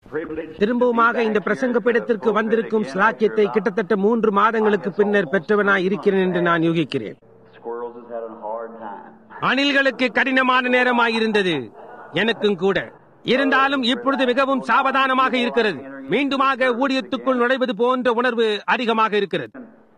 திரும்பவுமாக இந்த பிரசங்க பீடத்திற்கு வந்திருக்கும் ஸ்லாக்கியத்தை கிட்டத்தட்ட மூன்று மாதங்களுக்கு பின்னர் பெற்றவனாய் இருக்கிறேன் என்று நான் யூகிக்கிறேன் Squirrels has had a hard time. அணில்களுக்கு கடினமான நேரமாயிருந்தது எனக்கும் கூட இருந்தாலும் இப்பொழுது மிகவும் சாவதானமாக இருக்கிறது மீண்டுமாக ஊழியத்துக்குள் நுழைவது போன்ற உணர்வு அதிகமாக இருக்கிறது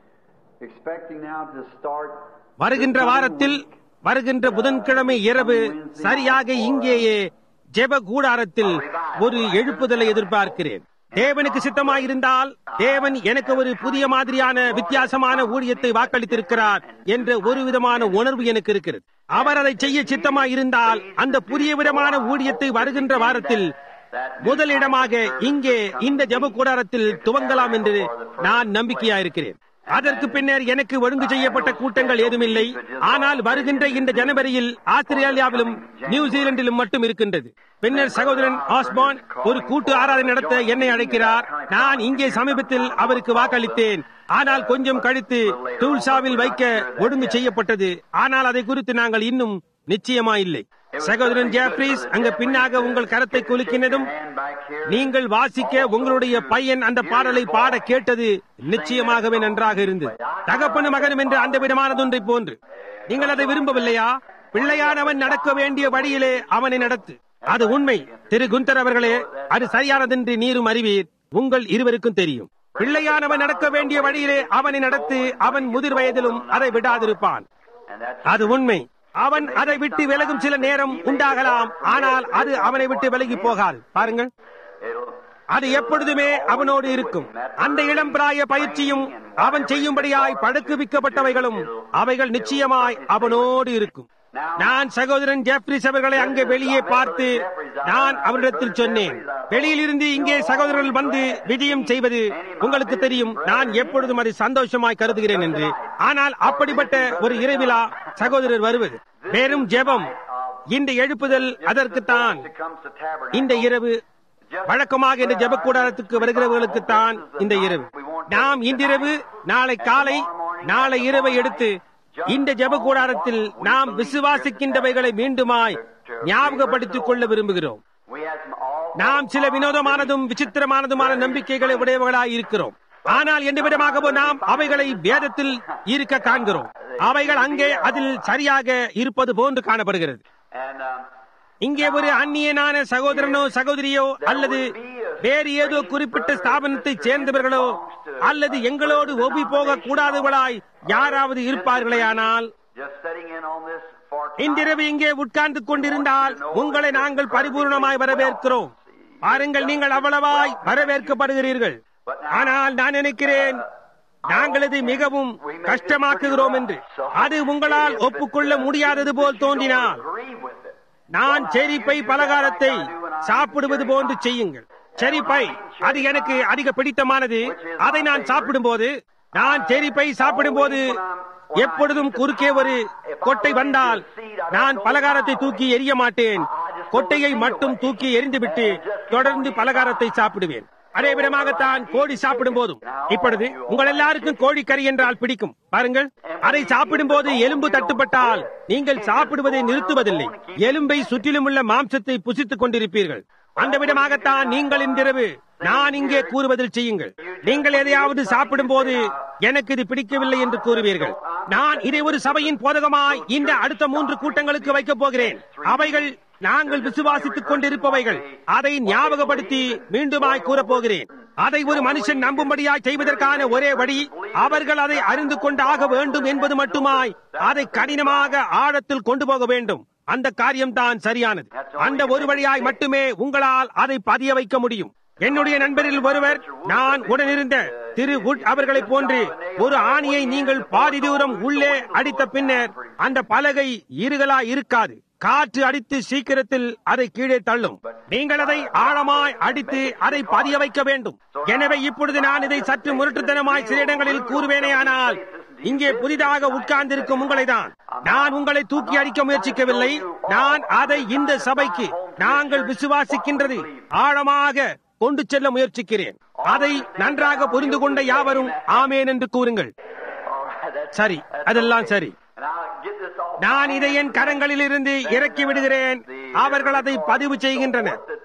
Expecting now to start வருகின்ற வாரத்தில் வருகின்ற புதன்கிழமை இரவு சரியாக இங்கேயே ஜெப கூடாரத்தில் ஒரு எழுப்புதலை எதிர்பார்க்கிறேன் தேவனுக்கு சித்தமாயிருந்தால் தேவன் எனக்கு ஒரு புதிய மாதிரியான வித்தியாசமான ஊழியத்தை வாக்களித்திருக்கிறார் என்ற ஒரு விதமான உணர்வு எனக்கு இருக்கிறது அவர் அதை செய்ய சித்தமாயிருந்தால் அந்த புதிய விதமான ஊழியத்தை வருகின்ற வாரத்தில் முதலிடமாக இங்கே இந்த ஜெப கூடாரத்தில் துவங்கலாம் என்று நான் நம்பிக்கையாயிருக்கிறேன் அதற்கு பின்னர் எனக்கு ஒழுங்கு செய்யப்பட்ட கூட்டங்கள் ஏதுமில்லை ஆனால் வருகின்ற இந்த ஜனவரியில் ஆஸ்திரேலியாவிலும் நியூசிலாந்திலும் மட்டும் இருக்கின்றது பின்னர் சகோதரன் ஆஸ்பான் ஒரு கூட்டு ஆராதனை நடத்த என்னை அழைக்கிறார் நான் இங்கே சமீபத்தில் அவருக்கு வாக்களித்தேன் ஆனால் கொஞ்சம் கழித்து டூல்சாவில் வைக்க ஒழுங்கு செய்யப்பட்டது ஆனால் அதை குறித்து நாங்கள் இன்னும் நிச்சயமா இல்லை சகோதரன் ஜேப்ரீஸ் அங்க பின்னாக உங்கள் கரத்தை குலுக்கினதும் நீங்கள் வாசிக்க உங்களுடைய பையன் அந்த பாடலை பாட கேட்டது நிச்சயமாகவே நன்றாக இருந்தது தகப்பனும் மகனும் என்று அந்த விதமானதொன்றை போன்று நீங்கள் அதை விரும்பவில்லையா பிள்ளையானவன் நடக்க வேண்டிய வழியிலே அவனை நடத்து அது உண்மை திரு குந்தர் அவர்களே அது சரியானதென்று நீரும் அறிவீர் உங்கள் இருவருக்கும் தெரியும் பிள்ளையானவன் நடக்க வேண்டிய வழியிலே அவனை நடத்து அவன் முதிர் வயதிலும் அதை விடாதிருப்பான் and that's அது உண்மை அவன் அதை விட்டு விலகும் சில நேரம் உண்டாகலாம் ஆனால் அது அவனை விட்டு விலகி போகாது பாருங்கள் it'll அது எப்பொழுதுமே அவனோடு இருக்கும் அந்த இளம் பிராய பயிற்சியும் அவன் செய்யும்படியாய் படுக்குவிக்கப்பட்டவைகளும் அவைகள் நிச்சயமாய் அவனோடு இருக்கும் நான் சகோதரன் ஜெப்ரிஸ் அவர்களை அங்கே வெளியே பார்த்து நான் அவரிடத்தில் சொன்னேன் வெளியில் இருந்து இங்கே சகோதரர்கள் வந்து விஜயம் செய்வது உங்களுக்கு தெரியும் நான் எப்பொழுதும் அதை சந்தோஷமாய் கருதுகிறேன் என்று ஆனால் அப்படிப்பட்ட ஒரு இரவிழா சகோதரர் வருவது வெறும் ஜெபம் இந்த எழுப்புதல் அதற்குத்தான் comes to tabernacle. இந்த இரவு வழக்கமாக இந்த ஜெப கூடாரத்துக்கு வருகிறவர்களுக்கு தான் இந்த இரவு நாம் இன்றிரவு நாளை காலை நாளை இரவை எடுத்து இந்த ஜெப கூடாரத்தில் நாம் விசுவாசிக்கின்றவைகளை மீண்டுமாய் ஞாபகப்படுத்திக் கொள்ள விரும்புகிறோம் We had some all நாம் சில வினோதமானதும் விசித்திரமானதுமான நம்பிக்கைகளை உடையவர்களாய் இருக்கிறோம் ஆனால் எந்த விதமாகவோ நாம் அவைகளை வேதத்தில் இருக்க காண்கிறோம் அவைகள் அங்கே அதில் சரியாக இருப்பது போன்று காணப்படுகிறது and um, இங்கே ஒரு அந்நியனான சகோதரனோ சகோதரியோ அல்லது வேறு ஏதோ குறிப்பிட்ட ஸ்தாபனத்தைச் சேர்ந்தவர்களோ அல்லது எங்களோடு ஒப்பி போக கூடாதவர்களாய் யாராவது இருப்பார்களேயானால் just setting in on this for இன்றிரவு இங்கே உட்கார்ந்து கொண்டிருந்தால் உங்களை நாங்கள் பரிபூர்ணமாய் வரவேற்கிறோம் பாருங்கள் நீங்கள் அவ்வளவாய் வரவேற்கப்படுகிறீர்கள் ஆனால் நான் நினைக்கிறேன் நாங்கள் இதை மிகவும் கஷ்டமாக்குகிறோம் என்று அது உங்களால் ஒப்புக்கொள்ள முடியாதது போல் தோன்றினால் agree with it. நான் செரிப்பை பலகாரத்தை சாப்பிடுவது போன்று செய்யுங்கள் செரிப்பை அது எனக்கு அதிக பிடித்தமானது அதை நான் சாப்பிடும்போது நான் செரிப்பை சாப்பிடும்போது எப்பொழுதும் குறுக்கே ஒரு கொட்டை வந்தால் நான் பலகாரத்தை தூக்கி எறிய மாட்டேன் கொட்டையை மட்டும் தூக்கி எறிந்துவிட்டு தொடர்ந்து பலகாரத்தை சாப்பிடுவேன் அதே விதமாகத்தான் கோழி சாப்பிடும் போதும் இப்பொழுது உங்கள் எல்லாருக்கும் கோழி கறி என்றால் பிடிக்கும் பாருங்கள் அதை சாப்பிடும் போது எலும்பு தட்டுப்பட்டால் நீங்கள் சாப்பிடுவதை நிறுத்துவதில்லை எலும்பை சுற்றிலும் உள்ள மாம்சத்தை புசித்துக் கொண்டிருப்பீர்கள் அந்த விதமாகத்தான் நீங்கள் இன்றிரவு நான் இங்கே கூறுவதில் செய்யுங்கள் நீங்கள் எதையாவது சாப்பிடும் போது எனக்கு இது பிடிக்கவில்லை என்று கூறுவீர்கள் நான் இதை ஒரு சபையின் போதகமாய் இந்த அடுத்த மூன்று கூட்டங்களுக்கு வைக்கப் போகிறேன் அவைகள் நாங்கள் விசுவாசித்துக் கொண்டிருப்பவைகள் அதை ஞாபகப்படுத்தி மீண்டுமாய் கூறப்போகிறேன் அதை ஒரு மனுஷன் நம்பும்படியாய் செய்வதற்கான ஒரே வழி அவர்கள் அதை அறிந்து கொண்டு ஆக வேண்டும் என்பது மட்டுமாய் அதை கடினமாக ஆழத்தில் கொண்டு போக வேண்டும் அந்த காரியம்தான் சரியானது அந்த ஒரு வழியாய் மட்டுமே உங்களால் அதை பதிய வைக்க முடியும் என்னுடைய நண்பரில் ஒருவர் நான் உடனிருந்த திரு வுட் அவர்களைப் போன்று ஒரு ஆணியை நீங்கள் பாதி தூரம் உள்ளே அடித்த பின்னர் அந்த பலகை இருகலா இருக்காது காற்று அடித்து சீக்கிரத்தில் அதை கீழே தள்ளும் நீங்கள் அதை ஆழமாய் அடித்து அதை பதிய வைக்க வேண்டும் எனவே இப்பொழுது நான் இதை சற்று முரட்டுத்தனமாய் சில இடங்களில் கூறுவேனே ஆனால் இங்கே புதிதாக உட்கார்ந்திருக்கும் உங்களை தான் நான் உங்களை தூக்கி அடிக்க முயற்சிக்கவில்லை நான் அதை இந்த சபைக்கு நாங்கள் விசுவாசிக்கின்றது ஆழமாக கொண்டு செல்ல முயற்சிக்கிறேன் அதை நன்றாக புரிந்து கொண்ட யாவரும் ஆமேன் என்று கூறுங்கள் All right, that's, சரி அதெல்லாம் சரி and I'll get this off. நான் இதை என் கரங்களில் இருந்து இறக்கி விடுகிறேன் அவர்கள் அதை பதிவு செய்கின்றனர்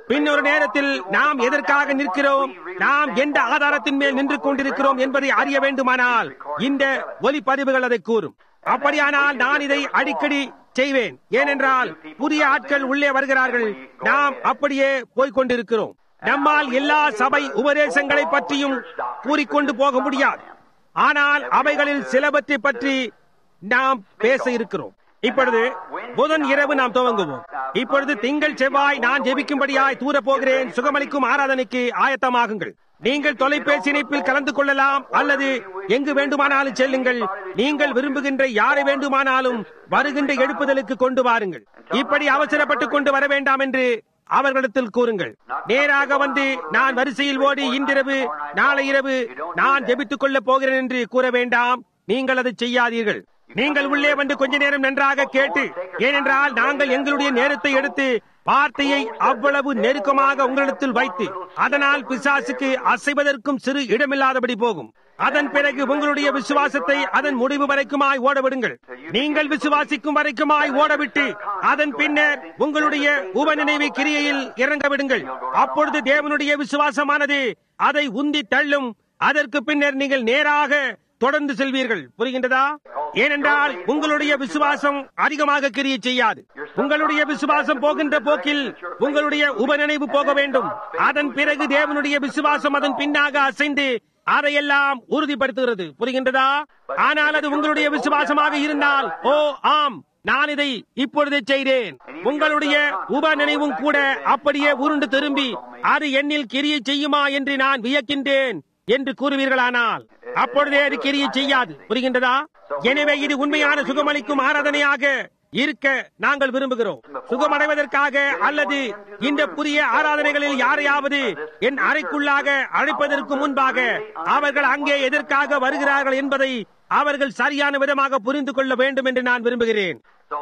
பின்னொரு நேரத்தில் நாம் எதற்காக நிற்கிறோம் நாம் எந்த ஆதாரத்தின் மேல் நின்று கொண்டிருக்கிறோம் என்பதை அறிய வேண்டுமானால் இந்த ஒலிப்பதிவுகள் அதை கூறும் அப்படியானால் நான் இதை அடிக்கடி செய்வேன் ஏனென்றால் புதிய ஆட்கள் உள்ளே வருகிறார்கள் நாம் அப்படியே போய்க் கொண்டிருக்கிறோம் நம்மால் எல்லா சபை உபதேசங்களை பற்றியும் கூறிக்கொண்டு போக முடியாது ஆனால் அவைகளில் சிலவற்றை பற்றி நாம் பேச இருக்கிறோம் இப்பொழுது புதன் இரவு நாம் துவங்குவோம் இப்பொழுது திங்கள் செவ்வாய் நான் ஜெபிக்கும்படியாய் தூர போகிறேன் சுகமளிக்கும் ஆராதனைக்கு ஆயத்தமாகுங்கள் நீங்கள் தொலைபேசி இணைப்பில் கலந்து கொள்ளலாம் அல்லது எங்கு வேண்டுமானாலும் செல்லுங்கள் நீங்கள் விரும்புகின்ற யாரை வேண்டுமானாலும் வருகின்ற எழுப்புதலுக்கு கொண்டு வாருங்கள் இப்படி அவசரப்பட்டுக் கொண்டு வர வேண்டாம் என்று அவர்களிடத்தில் கூறுங்கள் நேராக வந்து நான் வரிசையில் ஓடி இன்றிரவு நாளை இரவு நான் ஜெபித்துக் கொள்ளப் போகிறேன் என்று கூற வேண்டாம் நீங்கள் அதை செய்யாதீர்கள் நீங்கள் உள்ளே வந்து கொஞ்ச நேரம் நன்றாக கேட்டு ஏனென்றால் நாங்கள் எங்களுடைய நேரத்தை எடுத்து வார்த்தையை அவ்வளவு நெருக்கமாக உங்களிடத்தில் வைத்து அதனால் பிசாசுக்கு அசைவதற்கும் சிறு இடமில்லாதபடி போகும் அதன் பிறகு உங்களுடைய விசுவாசத்தை அதன் முடிவு வரைக்குமாய் ஓடவிடுங்கள் நீங்கள் விசுவாசிக்கும் வரைக்குமாய் ஓடவிட்டு அதன் பின்னர் உங்களுடைய உபநினைவு கிரியையில் இறங்க விடுங்கள் அப்பொழுது தேவனுடைய விசுவாசமானது அதை உந்தி தள்ளும் அதற்கு பின்னர் நீங்கள் நேராக தொடர்ந்து செல்வீர்கள் புரிகின்றதா ஏனென்றால் உங்களுடைய விசுவாசம் அதிகமாக கிரியை செய்யாது உங்களுடைய விசுவாசம் போகின்ற போக்கில் உங்களுடைய உபநினைவு போக வேண்டும் அதன் பிறகு தேவனுடைய விசுவாசம் அதன் பின்னாக அசைந்து அதையெல்லாம் உறுதிப்படுத்துகிறது புரிகின்றதா ஆனால் அது உங்களுடைய விசுவாசமாக இருந்தால் ஓ ஆம் நான் இதை இப்பொழுதே செய்தேன் உங்களுடைய உப நினைவும் கூட அப்படியே உருண்டு திரும்பி அது என்னில் கிரியை செய்யுமா என்று நான் வியக்கின்றேன் என்று கூறுவீர்களானால் அப்பொழுதே அது கிரியை செய்யாது புரிகின்றதா எனவே இது உண்மையான சுகமளிக்கும் ஆராதனையாக இருக்க நாங்கள் விரும்புகிறோம் சுகமடைவதற்காக அல்லது இந்த புதிய ஆராதனைகளில் யாரையாவது என் அறைக்குள்ளாக அழைப்பதற்கு முன்பாக அவர்கள் அங்கே எதற்காக வருகிறார்கள் என்பதை அவர்கள் சரியான விதமாக புரிந்து கொள்ள வேண்டும் என்று நான் விரும்புகிறேன் So,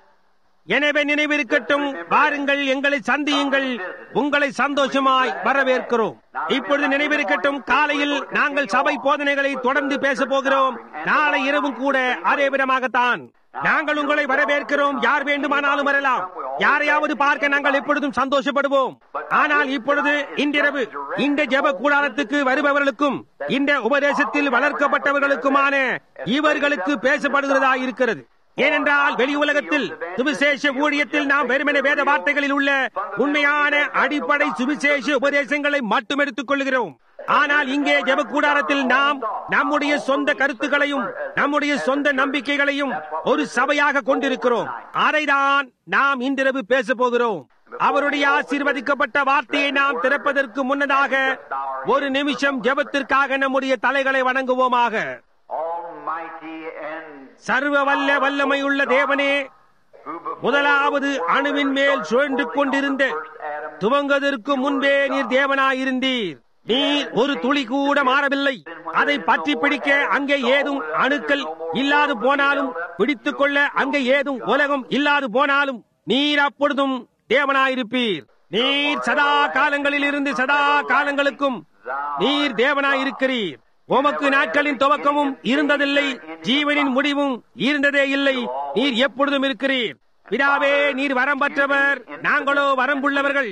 எனவே நினைவிருக்கட்டும் வாருங்கள் எங்களை சந்தியுங்கள் உங்களை சந்தோஷமாய் வரவேற்கிறோம் இப்பொழுது நினைவிருக்கட்டும் காலையில் நாங்கள் சபை போதனைகளை தொடர்ந்து பேச போகிறோம் நாளை இரவும் கூட அதே விதமாகத்தான் நாங்கள் உங்களை வரவேற்கிறோம் யார் வேண்டுமானாலும் வரலாம் யாரையாவது பார்க்க நாங்கள் எப்பொழுதும் சந்தோஷப்படுவோம் ஆனால் இப்பொழுது இன்றிரவு இந்த ஜெப கூடாரத்துக்கு வருபவர்களுக்கும் இந்த உபதேசத்தில் வளர்க்கப்பட்டவர்களுக்குமான இவர்களுக்கு பேசப்படுகிறதா இருக்கிறது ஏனென்றால் வெளி உலகத்தில் சுவிசேஷ ஊழியத்தில் நாம் வெறுமனே வேத வார்த்தைகளில் உள்ள உண்மையான அடிப்படை சுவிசேஷ உபதேசங்களை மட்டும் எடுத்துக் கொள்கிறோம் ஆனால் இங்கே ஜெப கூடாரத்தில் நாம் நம்முடைய சொந்த கருத்துக்களையும் நம்முடைய சொந்த நம்பிக்கைகளையும் ஒரு சபையாக கொண்டிருக்கிறோம் அதைதான் நாம் இன்றிரவு பேச போகிறோம் அவருடைய ஆசீர்வதிக்கப்பட்ட வார்த்தையை நாம் திறப்பதற்கு முன்னதாக ஒரு நிமிஷம் ஜெபத்திற்காக நம்முடைய தலைகளை வணங்குவோமாக Almighty and சர்வ வல்ல வல்லமையுள்ள தேவனே who before முதலாவது அணுவின் மேல் சுழன்று கொண்டிருந்த துவங்குவதற்கு முன்பே நீர் தேவனாயிருந்தீர் நீர் ஒரு துளி கூட மாறவில்லை அதை பற்றி பிடிக்க அங்கே ஏதும் அணுக்கள் இல்லாது போனாலும் பிடித்துக் கொள்ள அங்கே ஏதும் உலகம் இல்லாது போனாலும் நீர் அப்பொழுதும் தேவனாயிருப்பீர் நீர் சதா காலங்களில் இருந்து சதா காலங்களுக்கும் நீர் தேவனாயிருக்கிறீர் உமக்கு நாட்களின் துவக்கமும் இருந்ததில்லை ஜீவனின் முடிவும் இருந்ததே இல்லை நீர் எப்பொழுதும் இருக்கிறீர் பிதாவே நீர் வரம்பற்றவர் நாங்களோ வரம்புள்ளவர்கள்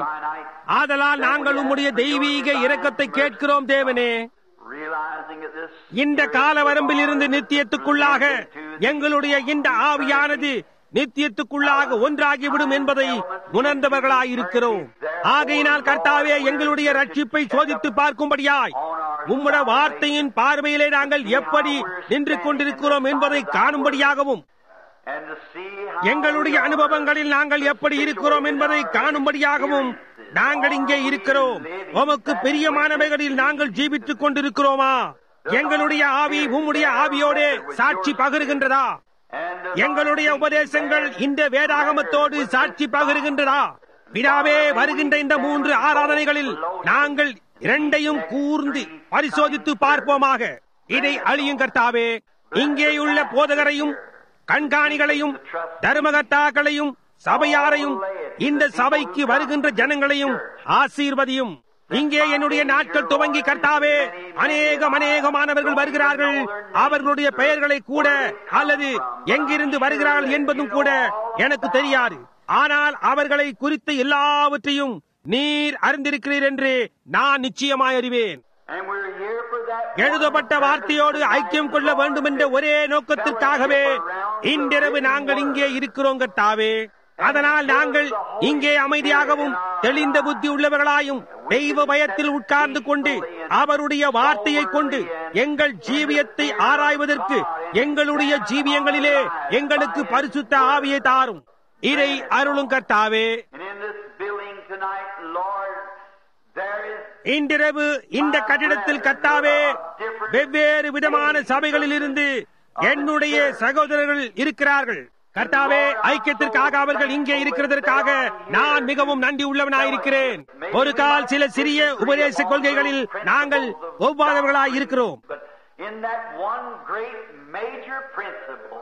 ஆதலால் நாங்கள் உம்முடைய தெய்வீக இரக்கத்தை கேட்கிறோம் தேவனே realizing that this இந்த கால வரம்பில் இருந்து நித்தியத்துக்குள்ளாக எங்களுடைய இந்த ஆவியானது நித்தியத்துக்குள்ளாக ஒன்றாகிவிடும் என்பதை உணர்ந்தவர்களாயிருக்கிறோம் ஆகையினால் கர்த்தாவே எங்களுடைய ரட்சிப்பை சோதித்து பார்க்கும்படியாய் உம்முடைய வார்த்தையின் பார்வையிலே நாங்கள் எப்படி நின்று கொண்டிருக்கிறோம் என்பதை காணும்படியாகவும் and to see how எங்களுடைய அனுபவங்களில் நாங்கள் எப்படி இருக்கிறோம் என்பதை காணும்படியாகவும் நாங்கள் இங்கே இருக்கிறோம் உமக்கு பிரியமானவைகளில் நாங்கள் ஜீவித்துக் கொண்டிருக்கிறோமா எங்களுடைய ஆவி உம்முடைய ஆவியோடே சாட்சி பகிர்கின்றதா and எங்களுடைய உபதேசங்கள் இந்த வேதாகமத்தோடு சாட்சி பகிர்கின்றதா பிதாவே வருகின்ற இந்த மூன்று ஆராதனைகளில் நாங்கள் இரண்டையும் கூர்ந்து பரிசோதித்து பார்ப்போமாக இதை அழியும் கர்த்தாவே இங்கேயுள்ள போதகரையும் கண்காணிகளையும் தர்மகர்த்தாக்களையும் சபையாரையும் இந்த சபைக்கு வருகின்ற ஜனங்களையும் ஆசீர்வதியும் இங்கே என்னுடைய நாட்கள் துவங்கி கர்த்தாவே அநேகம் அநேகமானவர்கள் வருகிறார்கள் அவர்களுடைய பெயர்களை கூட அல்லது எங்கிருந்து வருகிறார்கள் என்பதும் கூட எனக்கு தெரியாது ஆனால் அவர்களை குறித்து எல்லாவற்றையும் நீர் அறிந்திருக்கிறீர் என்று நான் நிச்சயமாய் அறிவேன் And we're here for that. எழுதப்பட்ட வார்த்தையோடு ஐக்கியம் கொள்ள வேண்டும் என்ற ஒரே நோக்கத்திற்காகவே இன்றிரவு நாங்கள் இங்கே இருக்கிறோம் கர்த்தாவே அதனால் நாங்கள் இங்கே அமைதியாகவும் தெளிந்த புத்தி உள்ளவர்களாயும் தெய்வ பயத்தில் உட்கார்ந்து கொண்டு அவருடைய வார்த்தையை கொண்டு எங்கள் ஜீவியத்தை ஆராய்வதற்கு எங்களுடைய ஜீவியங்களிலே எங்களுக்கு பரிசுத்த ஆவியை தாரும் இதை அருளும் கர்த்தாவே And in this building tonight, Lord, there is இன்றிரவு இந்த கட்டிடத்தில் கர்த்தாவே வெவ்வேறு விதமான சபைகளில் இருந்து என்னுடைய சகோதரர்கள் இருக்கிறார்கள் கர்த்தாவே ஐக்கியத்திற்காக அவர்கள் இங்கே இருக்கிறதற்காக நான் மிகவும் நன்றி உள்ளவனாயிருக்கிறேன் ஒரு கால் சில சிறிய உபதேச கொள்கைகளில் நாங்கள் ஒவ்வாதவர்களாய் இருக்கிறோம் But in that one great major principle,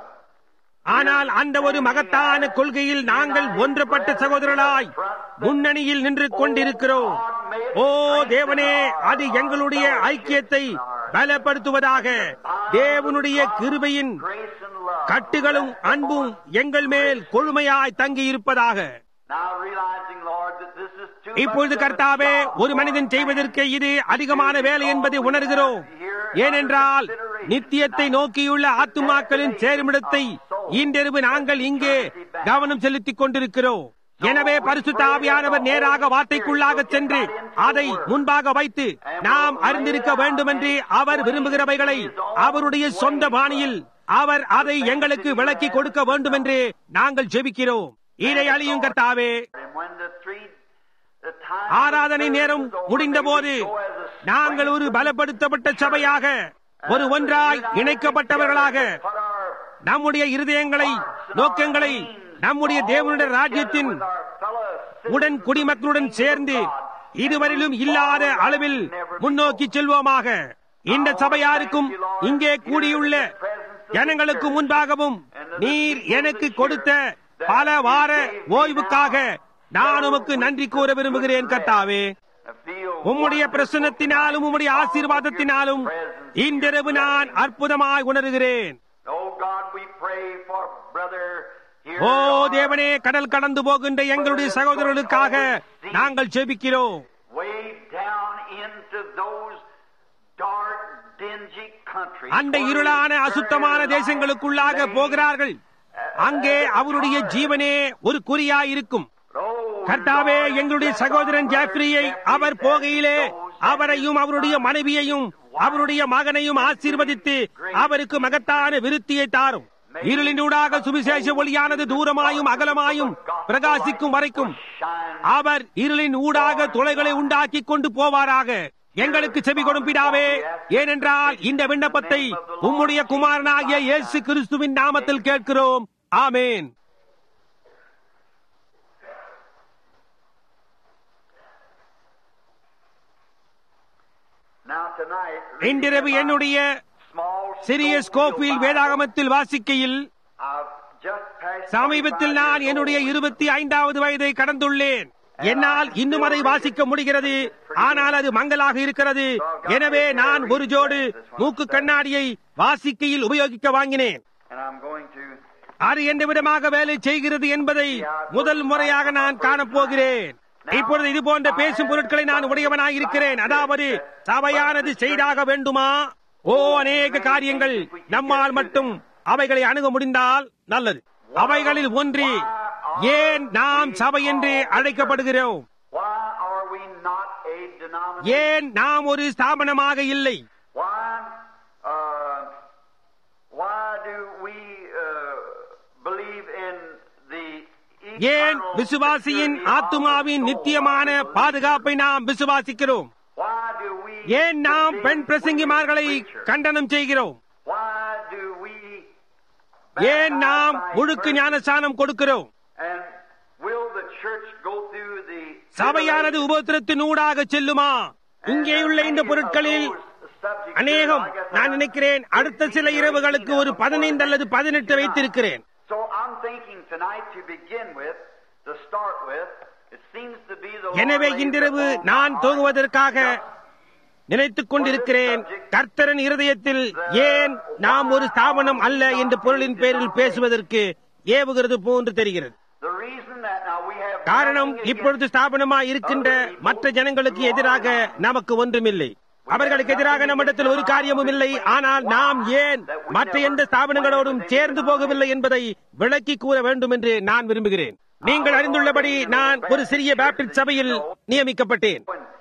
ஆனால் அந்த ஒரு மகத்தான கொள்கையில் நாங்கள் ஒன்றுபட்ட சகோதரர்களாய் முன்னணியில் நின்று கொண்டிருக்கிறோம் ஓ தேவனே அது எங்களுடைய ஐக்கியத்தை பலப்படுத்துவதாக தேவனுடைய கிருபையின் grace and love. கட்டுகளும் அன்பும் எங்கள் மேல் கொழுமையாய் தங்கி இருப்பதாக Now realizing, Lord, that this is too இப்பொழுது much of a கர்த்தாவே job ஒரு மனிதன் செய்வதற்கு இது அதிகமான வேலை என்பதை உணர்கிறோம் ஏனென்றால் நித்தியத்தை நோக்கியுள்ள ஆத்துமாக்களின் சேருமிடத்தை இன்றிரவு நாங்கள் இங்கே கவனம் செலுத்திக் கொண்டிருக்கிறோம் எனவே பரிசுத்த ஆவியானவர் நேராக வார்த்தைக்குள்ளாக சென்று அதை முன்பாக வைத்து நாம் அறிந்திருக்க வேண்டும் என்று அவர் விரும்புகிறவைகளை அவருடைய சொந்த பாணியில் அவர் அதை எங்களுக்கு விளக்கி கொடுக்க வேண்டும் என்று நாங்கள் ஜெபிக்கிறோம் இதை அழியும் கர்த்தாவே And when the three, the time ஆராதனை நேரம் முடிந்தபோது நாங்கள் ஒரு பலப்படுத்தப்பட்ட சபையாக ஒரு ஒன்றாய் இணைக்கப்பட்டவர்களாக put our நம்முடைய இருதயங்களை நோக்கங்களை நம்முடைய தேவனுடைய ராஜ்யத்தின் with our fellow உடன் குடிமக்களுடன் சேர்ந்து இதுவரையிலும் இல்லாத அளவில் முன்னோக்கி செல்வோமாக இந்த சபையாருக்கும் இங்கே கூடியுள்ள ஜனங்களுக்கு முன்பாகவும் நீர் எனக்கு கொடுத்த பல வார ஓய்வுக்காக நான் உமக்கு நன்றி கூற விரும்புகிறேன் கர்த்தாவே feel உம்முடைய பிரசன்னத்தினாலும் உம்முடைய ஆசீர்வாதத்தினாலும் இன்றிரவு நான் அற்புதமாய் உணர்கிறேன் Oh God, we pray for brother here. ஓ தேவனே கடல் கடந்து போகின்ற எங்களுடைய சகோதரர்களுக்காக நாங்கள் ஜெபிக்கிறோம் way down into those dark, dingy countries. அந்த இருளான அசுத்தமான தேசங்களுக்குள்ளாக போகிறார்கள் அங்கே அவருடைய ஜீவனே ஒரு குறியாயிருக்கும் Oh, கர்த்தாவே எங்களுடைய சகோதரன் ஜாஃப்ரியை அவர் போகையிலே அவரையும் அவருடைய மனைவியையும் அவருடைய மகனையும் ஆசீர்வதித்து அவருக்கு மகத்தான விருத்தியை தாரும் இருளினூடாக சுவிசேஷ ஒளியானது தூரமாயும் அகலமாயும் பிரகாசிக்கும் வரைக்கும் அவர் இருளின் ஊடாக துளைகளை உண்டாக்கி கொண்டு போவாராக எங்களுக்கு செவி கொடும் பிதாவே ஏனென்றால் இந்த விண்ணப்பத்தை உம்முடைய குமாரனாகிய இயேசு கிறிஸ்துவின் நாமத்தில் கேட்கிறோம் ஆமேன் Now tonight, இன்றிரவு என்னுடைய small சிறிய ஸ்கோப்பில் வேதாகமத்தில் வாசிக்கையில் I've just passed சமீபத்தில் நான் என்னுடைய இருபத்தி ஐந்தாவது வயதை கடந்துள்ளேன் என்னால் இன்னும் அதை வாசிக்க முடிகிறது ஆனால் அது மங்கலாக இருக்கிறது எனவே நான் ஒரு ஜோடு மூக்கு கண்ணாடியை வாசிக்கையில் உபயோகிக்க வாங்கினேன் and I'm going to அது எந்த விதமாக வேலை செய்கிறது என்பதை முதல் முறையாக நான் காணப்போகிறேன் இப்பொழுது இது போன்ற பேசும் பொருட்களை நான் உடையவனாய் இருக்கிறேன் அதாவது சபையானது செய்தாக வேண்டுமா ஓ அநேக காரியங்கள் நம்மால் மட்டும் அவைகளை அணுக முடிந்தால் நல்லது அவைகளில் ஒன்று ஏன் நாம் சபை என்று அழைக்கப்படுகிறோம் why are we not a denomination? ஏன் நாம் ஒரு ஸ்தாபனமாக இல்லை Why, uh, why do we uh, believe in the ஏன் eternal விசுவாசியின் security of ஆத்துமாவின் the soul? நித்தியமான பாதுகாப்பை நாம் விசுவாசிக்கிறோம் Why do we ஏன் நாம் பெண் believe பிரசங்கிமார்களை women preachers? கண்டனம் செய்கிறோம் Why do we ஏன் நாம் baptize முழுக்கு by ஞானஸ்தானம் கொடுக்கிறோம் And will the church go through the சபையானது உபத்திரத்தின் ஊடாக செல்லுமா இங்கேயுள்ள இந்த பொருட்களில் அநேகம் நான் நினைக்கிறேன் அடுத்த சில இரவுகளுக்கு ஒரு பதினைந்து அல்லது பதினெட்டு வைத்திருக்கிறேன் So I'm thinking tonight to begin with, to start with, it seems to be the எனவே Lord laid இன்றிரவு upon my நான் heart துவங்குவதற்காக நினைத்துக் கொண்டிருக்கிறேன் கர்த்தரன் இருதயத்தில் ஏன் நாம் ஒரு ஸ்தாபனம் அல்ல என்ற பொருளின் பேரில் பேசுவதற்கு ஏவுகிறது போன்று தெரிகிறது The reason that now we have காரணம் இப்பொழுது ஸ்தாபனமாய் இருக்கின்ற மற்ற ஜனங்களுக்கு எதிராக நமக்கு ஒன்றுமில்லை அவர்களுக்கு எதிராக நம்மிடத்தில் ஒரு காரியமும் இல்லை ஆனால் நாம் ஏன் மற்ற எந்த ஸ்தாபனங்களோடும் சேர்ந்து போகவில்லை என்பதை விளக்கி கூற வேண்டும் என்று நான் விரும்புகிறேன் நீங்கள் அறிந்துள்ளபடி நான் ஒரு சிறிய பாப்டிஸ்ட் சபையில் நியமிக்கப்பட்டேன்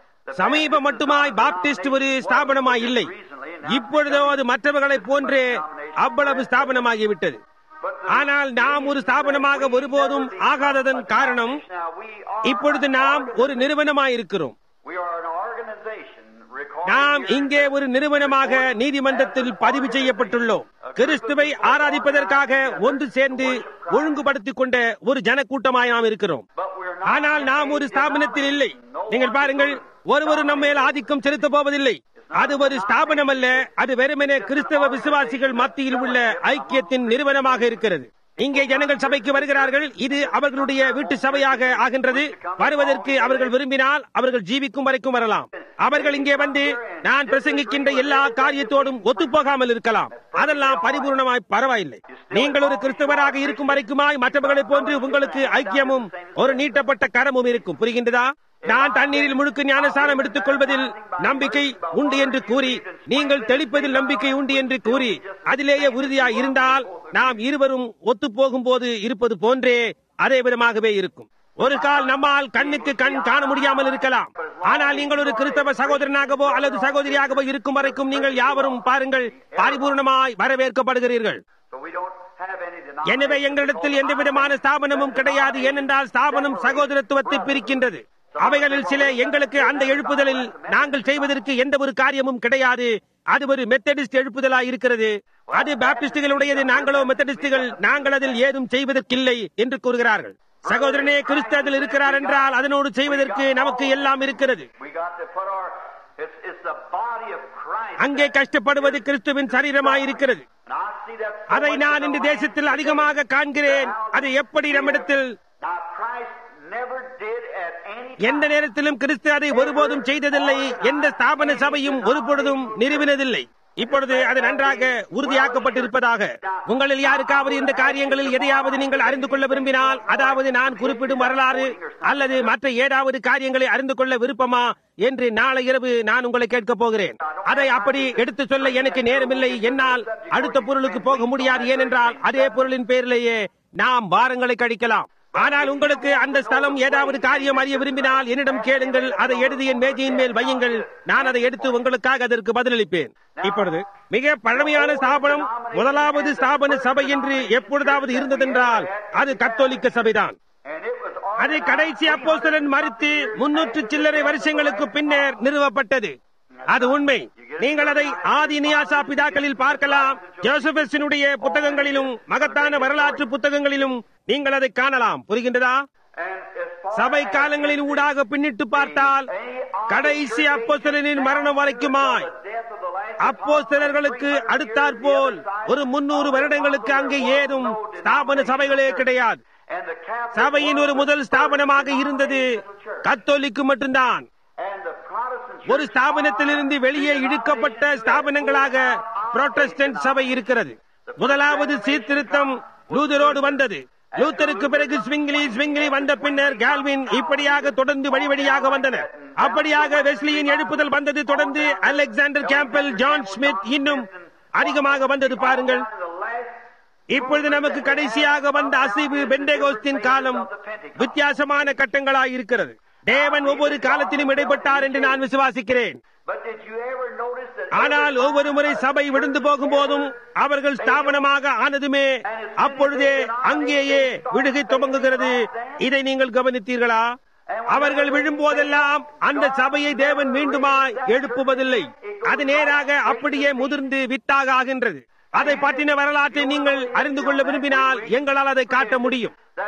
சமீபம் மட்டுமாய் பாப்டிஸ்ட் ஒரு ஸ்தாபனமாய் இல்லை இப்பொழுதோ அது மற்றவர்களைப் போன்றே அவ்வளவு ஸ்தாபனமாகிவிட்டது ஆனால் நாம் ஒரு ஸ்தாபனமாக ஒருபோதும் ஆகாததன் காரணம் Now we are, இப்பொழுது நாம் ஒரு நிறுவனமாயிருக்கிறோம் we are an organization recorded நாம் here. இங்கே ஒரு நிறுவனமாக நீதிமன்றத்தில் பதிவு செய்யப்பட்டுள்ளோம் கிறிஸ்துவை ஆராதிப்பதற்காக ஒன்று சேர்ந்து ஒழுங்குபடுத்திக் கொண்ட ஒரு ஜனக்கூட்டமாய் நாம் இருக்கிறோம் But we're not ஆனால் நாம் ஒரு ஸ்தாபனத்தில் இல்லை நீங்கள் பாருங்கள் ஒருவரும் நம்ம மேல் ஆதிக்கம் செலுத்த போவதில்லை அது ஒரு ஸ்தாபனம் அல்ல அது வெறுமனே கிறிஸ்தவ விசுவாசிகள் மத்தியில் உள்ள ஐக்கியத்தின் நிறுவனமாக இருக்கிறது இங்கே ஜனங்கள் சபைக்கு வருகிறார்கள் இது அவர்களுடைய வீட்டு சபையாக ஆகின்றது வருவதற்கு அவர்கள் விரும்பினால் அவர்கள் ஜீவிக்கும் வரைக்கும் வரலாம் அவர்கள் இங்கே வந்து நான் பிரசங்கிக்கின்ற எல்லா காரியத்தோடும் ஒத்துப்போகாமல் இருக்கலாம் அதெல்லாம் பரிபூர்ணமாய் பரவாயில்லை நீங்கள் ஒரு கிறிஸ்தவராக இருக்கும் வரைக்குமாய் மற்றவர்களைப் போன்று உங்களுக்கு ஐக்கியமும் ஒரு நீட்டப்பட்ட கரமும் இருக்கும் புரிகின்றதா நான் தண்ணீரில் முழுக்க ஞானசானம் எடுத்துக் கொள்வதில் நம்பிக்கை உண்டு என்று கூறி நீங்கள் தெளிப்பதில் நம்பிக்கை உண்டு என்று கூறி அதிலேயே உறுதியாய் இருந்தால் நாம் இருவரும் ஒத்துப்போகும் போது இருப்பது போன்றே அதே விதமாகவே இருக்கும் ஒரு கால் நம்மால் கண்ணுக்கு கண் காண முடியாமல் இருக்கலாம் ஆனால் நீங்கள் ஒரு கிறிஸ்தவ சகோதரனாகவோ அல்லது சகோதரியாகவோ இருக்கும் வரைக்கும் நீங்கள் யாவரும் பாருங்கள் பரிபூர்ணமாய் வரவேற்கப்படுகிறீர்கள் So we don't have any எனவே denomination எங்களிடத்தில் எந்த விதமான ஸ்தாபனமும் கிடையாது ஏனென்றால் ஸ்தாபனம் சகோதரத்துவத்தை பிரிக்கின்றது அவைகளில் சில எங்களுக்கு அந்த எழுப்புதலில் நாங்கள் செய்வதற்கு எந்த ஒரு காரியமும் கிடையாது அது ஒரு மெத்தடிஸ்ட் எழுப்புதலாய் இருக்கிறது அது பாப்டிஸ்டுகளுடையது நாங்களோ மெத்தடிஸ்டுகள் நாங்கள் அதில் ஏதும் செய்வதற்கில்லை என்று கூறுகிறார்கள் சகோதரனே கிறிஸ்து அதில் இருக்கிறார் என்றால் அதனோடு செய்வதற்கு நமக்கு எல்லாம் இருக்கிறது We got to put our, it's, it's the body of Christ. அங்கே கஷ்டப்படுவது கிறிஸ்துவின் சரீரமாய் இருக்கிறது And I see that so அதை much நான் in இந்த the தேசத்தில் land. அதிகமாக காண்கிறேன் அது எப்படி நம்மிடத்தில் Now Christ never did at any எந்த time. நேரத்திலும் கிறிஸ்து அதை ஒருபோதும் செய்ததில்லை எந்த ஸ்தாபன சபையும் ஒருபொழுதும் நிறுவினதில்லை இப்பொழுது அது நன்றாக உறுதியாக்கப்பட்டிருப்பதாக உங்களில் யாருக்காவது இந்த காரியங்களில் எதையாவது நீங்கள் அறிந்து கொள்ள விரும்பினால் அதாவது நான் குறிப்பிடும் வரலாறு அல்லது மற்ற ஏதாவது காரியங்களை அறிந்து கொள்ள விருப்பமா என்று நாளை இரவு நான் உங்களை கேட்கப் போகிறேன் அதை அப்படி எடுத்து சொல்ல எனக்கு நேரமில்லை என்னால் அடுத்த பொருளுக்கு போக முடியாது ஏனென்றால் அதே பொருளின் பேரிலேயே நாம் வாரங்களை கழிக்கலாம் ஆனால் உங்களுக்கு அந்த ஸ்தலம் ஏதாவது காரியம் அறிய விரும்பினால் என்னிடம் கேளுங்கள் அதை எழுதி என் மேஜையின் மேல் வையுங்கள் நான் அதை எடுத்து உங்களுக்காக அதற்கு பதிலளிப்பேன் இப்பொழுது மிக பழமையான ஸ்தாபனம் முதலாவது ஸ்தாபன சபை என்று எப்பொழுதாவது இருந்ததென்றால் அது கத்தோலிக்க சபைதான் And it was அது கடைசி அப்போஸ்தலன் மறித்து முன்னூற்று சில்லறை வருஷங்களுக்கு பின்னர் நிறுவப்பட்டது அது உண்மை நீங்கள் அதை ஆதி நியாசா பிதாக்களில் பார்க்கலாம் ஜோசபஸினுடைய புத்தகங்களிலும் மகத்தான வரலாற்று புத்தகங்களிலும் நீங்கள் அதை காணலாம் புரிகின்றதா and as far சபை as காலங்களின் ஊடாக பின்னிட்டு பார்த்தால் கடைசி அப்போஸ்தலனின் மரணம் வரைக்குமாய் the death of the last அப்போஸ்தலர்களுக்கு அடுத்தாற்போல் ஒரு முன்னூறு வருடங்களுக்கு அங்கே ஏதும் ஸ்தாபன சபைகளே கிடையாது and the Catholic சபையின் ஒரு முதல் ஸ்தாபனமாக இருந்தது கத்தோலிக்கு மட்டும்தான் and the Protestant ஒரு ஸ்தாபனத்திலிருந்து வெளியே இழுக்கப்பட்ட ஸ்தாபனங்களாக புரோட்டஸ்டன்ட் சபை இருக்கிறது முதலாவது சீர்திருத்தம் லூதரோடு வந்தது லூத்தருக்கு பிறகு ஸ்விங்லி ஸ்விங்லி வந்த பின்னர் கால்வின் இப்படியாக தொடர்ந்து வழி வழியாக வந்தனர் அப்படியாக வெஸ்லியின் எழுப்புதல் வந்தது தொடர்ந்து அலெக்சாண்டர் கேம்பல் ஜான் ஸ்மித் இன்னும் அதிகமாக வந்தது பாருங்கள் the last இப்பொழுது நமக்கு கடைசியாக வந்த அசைவு பெண்டேகோஸ்தின் காலம் வித்தியாசமான கட்டங்களாய் இருக்கிறது தேவன் ஒவ்வொரு காலத்திலும் இடைப்பட்டார் என்று நான் விசுவாசிக்கிறேன் But did you ever notice that ஆனால் ஒவ்வொரு முறை சபை விழுந்து போகும் போதும் அவர்கள் ஸ்தாபனமாக ஆனதுமே அப்பொழுதே அங்கேயே விடுகை துவங்குகிறது இதை நீங்கள் கவனித்தீர்களா அவர்கள் விழும்போதெல்லாம் அந்த சபையை தேவன் மீண்டுமாய் எழுப்புவதில்லை அது நேராக அப்படியே முதிர்ந்து வித்தாக ஆகின்றது அதை பற்றின வரலாற்றை நீங்கள் அறிந்து கொள்ள விரும்பினால் எங்களால் அதை காட்ட முடியும் that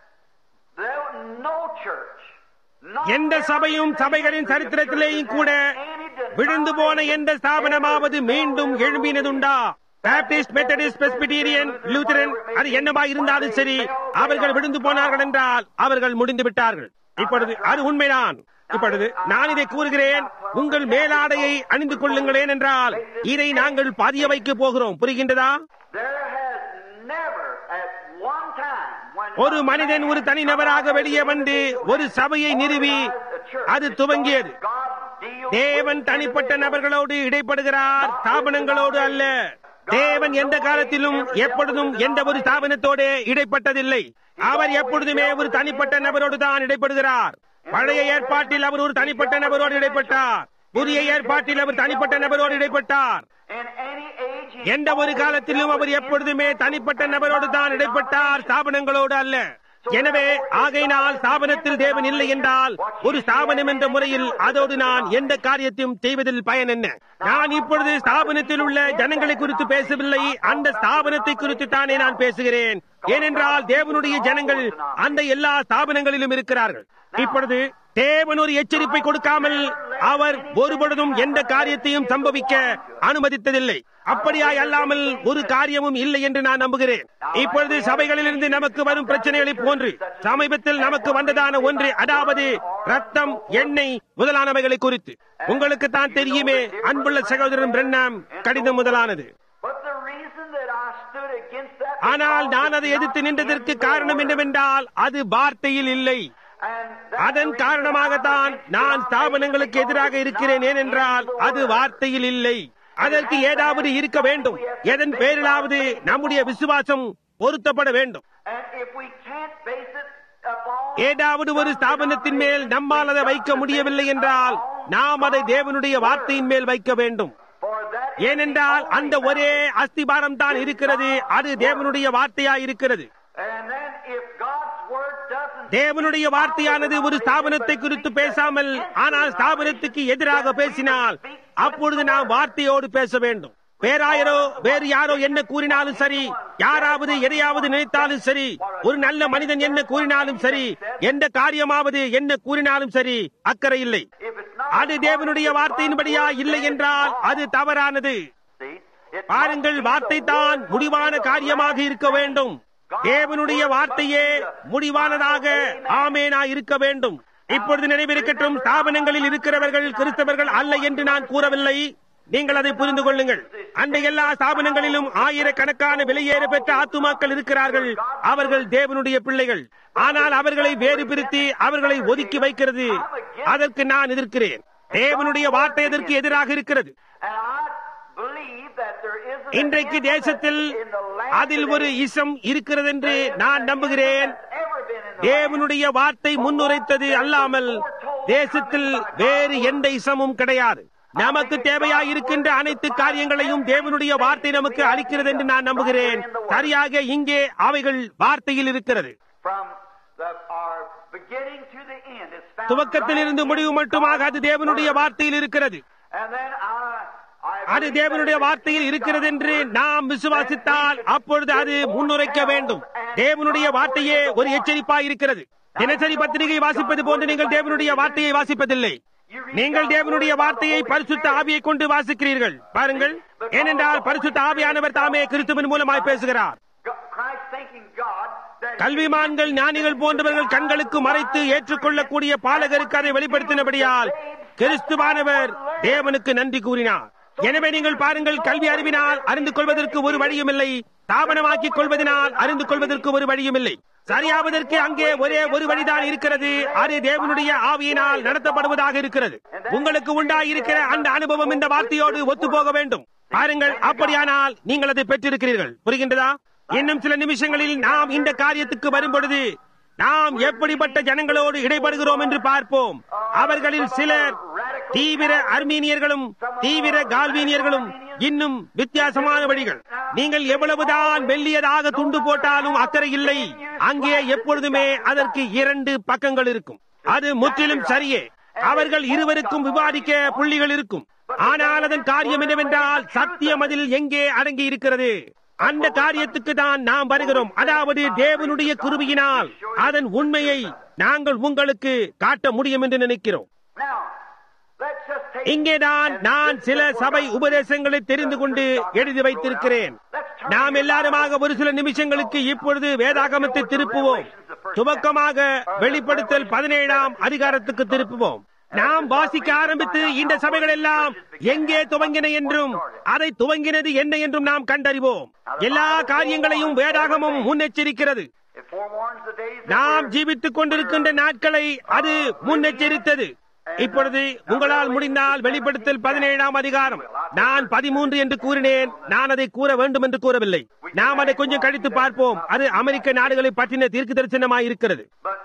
there was no church, not எந்த சபையும் சபைகளின் சரித்திரத்திலேயும் கூட விழுந்து போன எந்த ஸ்தாபனமாவது மீண்டும் எழும்பினதுண்டா பாப்டிஸ்ட் மெத்தடிஸ்ட் பெஸ்பிடீரியன் லூத்தரன் அது என்னவா இருந்தாலும் சரி அவர்கள் விழுந்து போனார்கள் என்றால் அவர்கள் முடிந்து விட்டார்கள் இப்பொழுது அது உண்மைதான் இப்பொழுது நான் இதை கூறுகிறேன் உங்கள் மேலாடையை அணிந்து கொள்ளுங்களேன் என்றால் இதை நாங்கள் பதிய வைக்க போகிறோம் புரிகின்றதா There has never at one time when ஒரு மனிதன் ஒரு தனிநபராக வெளியே வந்து ஒரு சபையை நிறுவி அது துவங்கியது தேவன் தனிப்பட்ட நபர்களோடு இடைப்படுகிறார் ஸ்தாபனங்களோடு அல்ல தேவன் எந்த காலத்திலும் எப்பொழுதும் எந்த ஒரு ஸ்தாபனத்தோடு இடைப்பட்டதில்லை அவர் எப்பொழுதுமே ஒரு தனிப்பட்ட நபரோடு தான் இடைப்படுகிறார் பழைய ஏற்பாட்டில் அவர் ஒரு தனிப்பட்ட நபரோடு இடைப்பட்டார் புதிய ஏற்பாட்டில் அவர் தனிப்பட்ட நபரோடு இடைப்பட்டார் In any age, he எந்த ஒரு காலத்திலும் அவர் எப்பொழுதுமே தனிப்பட்ட நபரோடு தான் இடைப்பட்டார் ஸ்தாபனங்களோடு அல்ல எனவே ஆகையினால் ஸ்தாபனத்தில் தேவன் இல்லை என்றால் ஒரு ஸ்தாபனம் என்ற முறையில் அதோடு நான் எந்த காரியத்தையும் செய்வதில் பயன் என்ன நான் இப்பொழுது ஸ்தாபனத்தில் உள்ள ஜனங்களை குறித்து பேசவில்லை அந்த ஸ்தாபனத்தை குறித்து தானே நான் பேசுகிறேன் ஏனென்றால் தேவனுடைய ஜனங்கள் அந்த எல்லா ஸ்தாபனங்களிலும் இருக்கிறார்கள் இப்பொழுது தேவன் ஒரு எச்சரிப்பை கொடுக்காமல் அவர் ஒருபொழுதும் எந்த காரியத்தையும் சம்பவிக்க அனுமதித்ததில்லை அப்படியாய் அல்லாமல் ஒரு காரியமும் இல்லை என்று நான் நம்புகிறேன் இப்பொழுது சபைகளிலிருந்து நமக்கு வரும் பிரச்சனைகளை போன்று சமீபத்தில் நமக்கு வந்ததான ஒன்று அதாவது ரத்தம் எண்ணெய் முதலானவைகளை குறித்து உங்களுக்கு தான் தெரியுமே அன்புள்ள சகோதரன் பிரண்ணாம் கடிதம் முதலானது But the reason that I stood against that ஆனால் நான் அதை எதிர்த்து நின்றதற்கு காரணம் என்னவென்றால் அது வார்த்தையில் இல்லை and அதன் காரணமாகத்தான் நான் ஸ்தாபனங்களுக்கு எதிராக இருக்கிறேன் ஏனென்றால் அது வார்த்தையில் இல்லை அதற்கு ஏதாவது இருக்க வேண்டும் எதன் பேரிலாவது நம்முடைய விசுவாசம் பொருத்தப்பட வேண்டும் and if we can't base it upon ஏதாவது ஒரு ஸ்தாபனத்தின் மேல் நம்மால் அதை வைக்க முடியவில்லை என்றால் நாம் அதை தேவனுடைய வார்த்தையின் மேல் வைக்க வேண்டும் for that ஏனென்றால் அந்த ஒரே அஸ்திபாரம் தான் இருக்கிறது அது தேவனுடைய வார்த்தையா இருக்கிறது and then if God's word doesn't தேவனுடைய வார்த்தையானது ஒரு ஸ்தாபனத்தை குறித்து பேசாமல் ஆனால் ஸ்தாபனத்துக்கு எதிராக பேசினால் அப்பொழுது நாம் வார்த்தையோடு பேச வேண்டும் பேராயரோ வேறு யாரோ என்ன கூறினாலும் சரி யாராவது எதையாவது நினைத்தாலும் சரி ஒரு நல்ல மனிதன் என்ன கூறினாலும் சரி எந்த காரியமாவது என்ன கூறினாலும் சரி அக்கறை இல்லை if it's not அது தேவனுடைய வார்த்தையின்படியா இல்லை என்றால் அது தவறானது see it பாருங்கள் வார்த்தை தான் முடிவான காரியமாக இருக்க வேண்டும் தேவனுடைய வார்த்தையே முடிவானதாக ஆமேனா இருக்க வேண்டும் இப்பொழுது நினைவிருக்கட்டும் ஸ்தாபனங்களில் இருக்கிறவர்கள் கிறிஸ்தவர்கள் அல்ல என்று நான் கூறவில்லை நீங்கள் அதை புரிந்து கொள்ளுங்கள் அந்த எல்லா ஸ்தாபனங்களிலும் ஆயிரக்கணக்கான விலையேற பெற்ற ஆத்துமாக்கள் இருக்கிறார்கள் அவர்கள் தேவனுடைய பிள்ளைகள் ஆனால் அவர்களை வேறு பிரித்து அவர்களை ஒதுக்கி வைக்கிறது அதற்கு நான் எதிர்க்கிறேன் தேவனுடைய வார்த்தை எதற்கு எதிராக இருக்கிறது and I believe that there is an இன்றைக்கு தேசத்தில் in the land அதில் ஒரு இசம் இருக்கிறது என்று நான் நம்புகிறேன் ever been in the தேவனுடைய வார்த்தை முன்னுரைத்தது அல்லாமல் தேசத்தில் வேறு எந்த இசமும் கிடையாது நமக்கு தேவையாய் இருக்கின்ற அனைத்து காரியங்களையும் தேவனுடைய வார்த்தை நமக்கு அளிக்கிறது என்று நான் நம்புகிறேன் சரியாக இங்கே அவைகள் வார்த்தையில் இருக்கிறது from the our beginning to the end it's found துவக்கத்திலிருந்து முடிவு மட்டுமாக அது தேவனுடைய வார்த்தையில் இருக்கிறது and then I I அது தேவனுடைய வார்த்தையில் இருக்கிறது என்று நாம் விசுவாசித்தால் அப்பொழுது அது முன்னுரைக்க வேண்டும் தேவனுடைய வார்த்தையே ஒரு எச்சரிப்பாய் இருக்கிறது தினசரி பத்திரிகை வாசிப்பது போன்று நீங்கள் தேவனுடைய வார்த்தையை வாசிப்பதில்லை நீங்கள் தேவனுடைய வார்த்தையை பரிசுத்த ஆவியை கொண்டு வாசிக்கிறீர்கள் பாருங்கள் ஏனென்றால் பரிசுத்த ஆவியானவர் தாமே கிறிஸ்துவின் மூலமாய் பேசுகிறார் God- Christ thanking God that கல்விமான்கள் ஞானிகள் போன்றவர்கள் கண்களுக்கு மறைத்து ஏற்றுக்கொள்ளக்கூடிய பாலகருக்கு அதை வெளிப்படுத்தினபடியால் கிறிஸ்துவானவர் தேவனுக்கு நன்றி கூறினார் எனவே நீங்கள் பாருங்கள் கல்வி அறிவினால் அறிந்து கொள்வதற்கு ஒரு வழியும் இல்லை தாபனமாக்கிக் கொள்வதனால் அறிந்து கொள்வதற்கு ஒரு வழியும் இல்லை சரியாவதற்கு அங்கே ஒரே ஒரு வழிதான் இருக்கிறது அது தேவனுடைய ஆவியினால் நடத்தப்படுவதாக இருக்கிறது உங்களுக்கு உண்டாயிருக்கிற அந்த அனுபவம் இந்த வார்த்தையோடு ஒத்து போக வேண்டும் பாருங்கள் அப்படியானால் நீங்கள் அதை பெற்றிருக்கிறீர்கள் புரிகின்றதா இன்னும் சில நிமிஷங்களில் நாம் இந்த காரியத்துக்கு வரும்பொழுது நாம் எப்படிப்பட்ட ஜனங்களோடு இடைபடுகிறோம் என்று பார்ப்போம் அவர்களில் சிலர் தீவிர அர்மீனியர்களும் தீவிர கால்வீனியர்களும் இன்னும் வித்தியாசமான வழிகள் நீங்கள் எவ்வளவுதான் மெல்லியதாக துண்டு போட்டாலும் அக்கறை இல்லை அங்கே எப்பொழுதுமே அதற்கு இரண்டு பக்கங்கள் இருக்கும் அது முற்றிலும் சரியே அவர்கள் இருவருக்கும் விவாதிக்க புள்ளிகள் இருக்கும் ஆனால் அதன் காரியம் என்னவென்றால் சத்தியம் அதில் எங்கே அடங்கி இருக்கிறது அந்த காரியத்துக்கு தான் நாம் வருகிறோம் அதாவது தேவனுடைய கிருபையினால் அதன் உண்மையை நாங்கள் உங்களுக்கு காட்ட முடியும் என்று நினைக்கிறோம் now let's just take இங்கேதான் நான் சில சபை உபதேசங்களை தெரிந்து கொண்டு எழுதி வைத்திருக்கிறேன் நாம் எல்லாருமாக ஒரு சில நிமிஷங்களுக்கு இப்பொழுது வேதாகமத்தை திருப்புவோம் துவக்கமாக வெளிப்படுத்தல் பதினேழாம் அதிகாரத்துக்கு திருப்புவோம் நாம் வாசிக்க ஆரம்பித்து இந்த சபைகள் எல்லாம் எங்கே துவங்கின என்றும் அதை துவங்கினது என்ன என்றும் நாம் கண்டறிவோம் எல்லா காரியங்களையும் வேதாகமும் முன்னெச்சரிக்கிறது forewarns the days that நாம் we're- ஜீவித்துக் கொண்டிருக்கின்ற நாட்களை அது முன்னெச்சரித்தது இப்பொழுது உங்களால் முடிந்தால் வெளிப்படுத்தல் பதினேழாம் அதிகாரம் நான் பதிமூன்று என்று கூறினேன் நான் அதை கூற வேண்டும் என்று கூறவில்லை நாம் அதை கொஞ்சம் கழித்து பார்ப்போம் அது அமெரிக்க நாடுகளை பற்றின தீர்க்க தரிசனமாய் இருக்கிறது But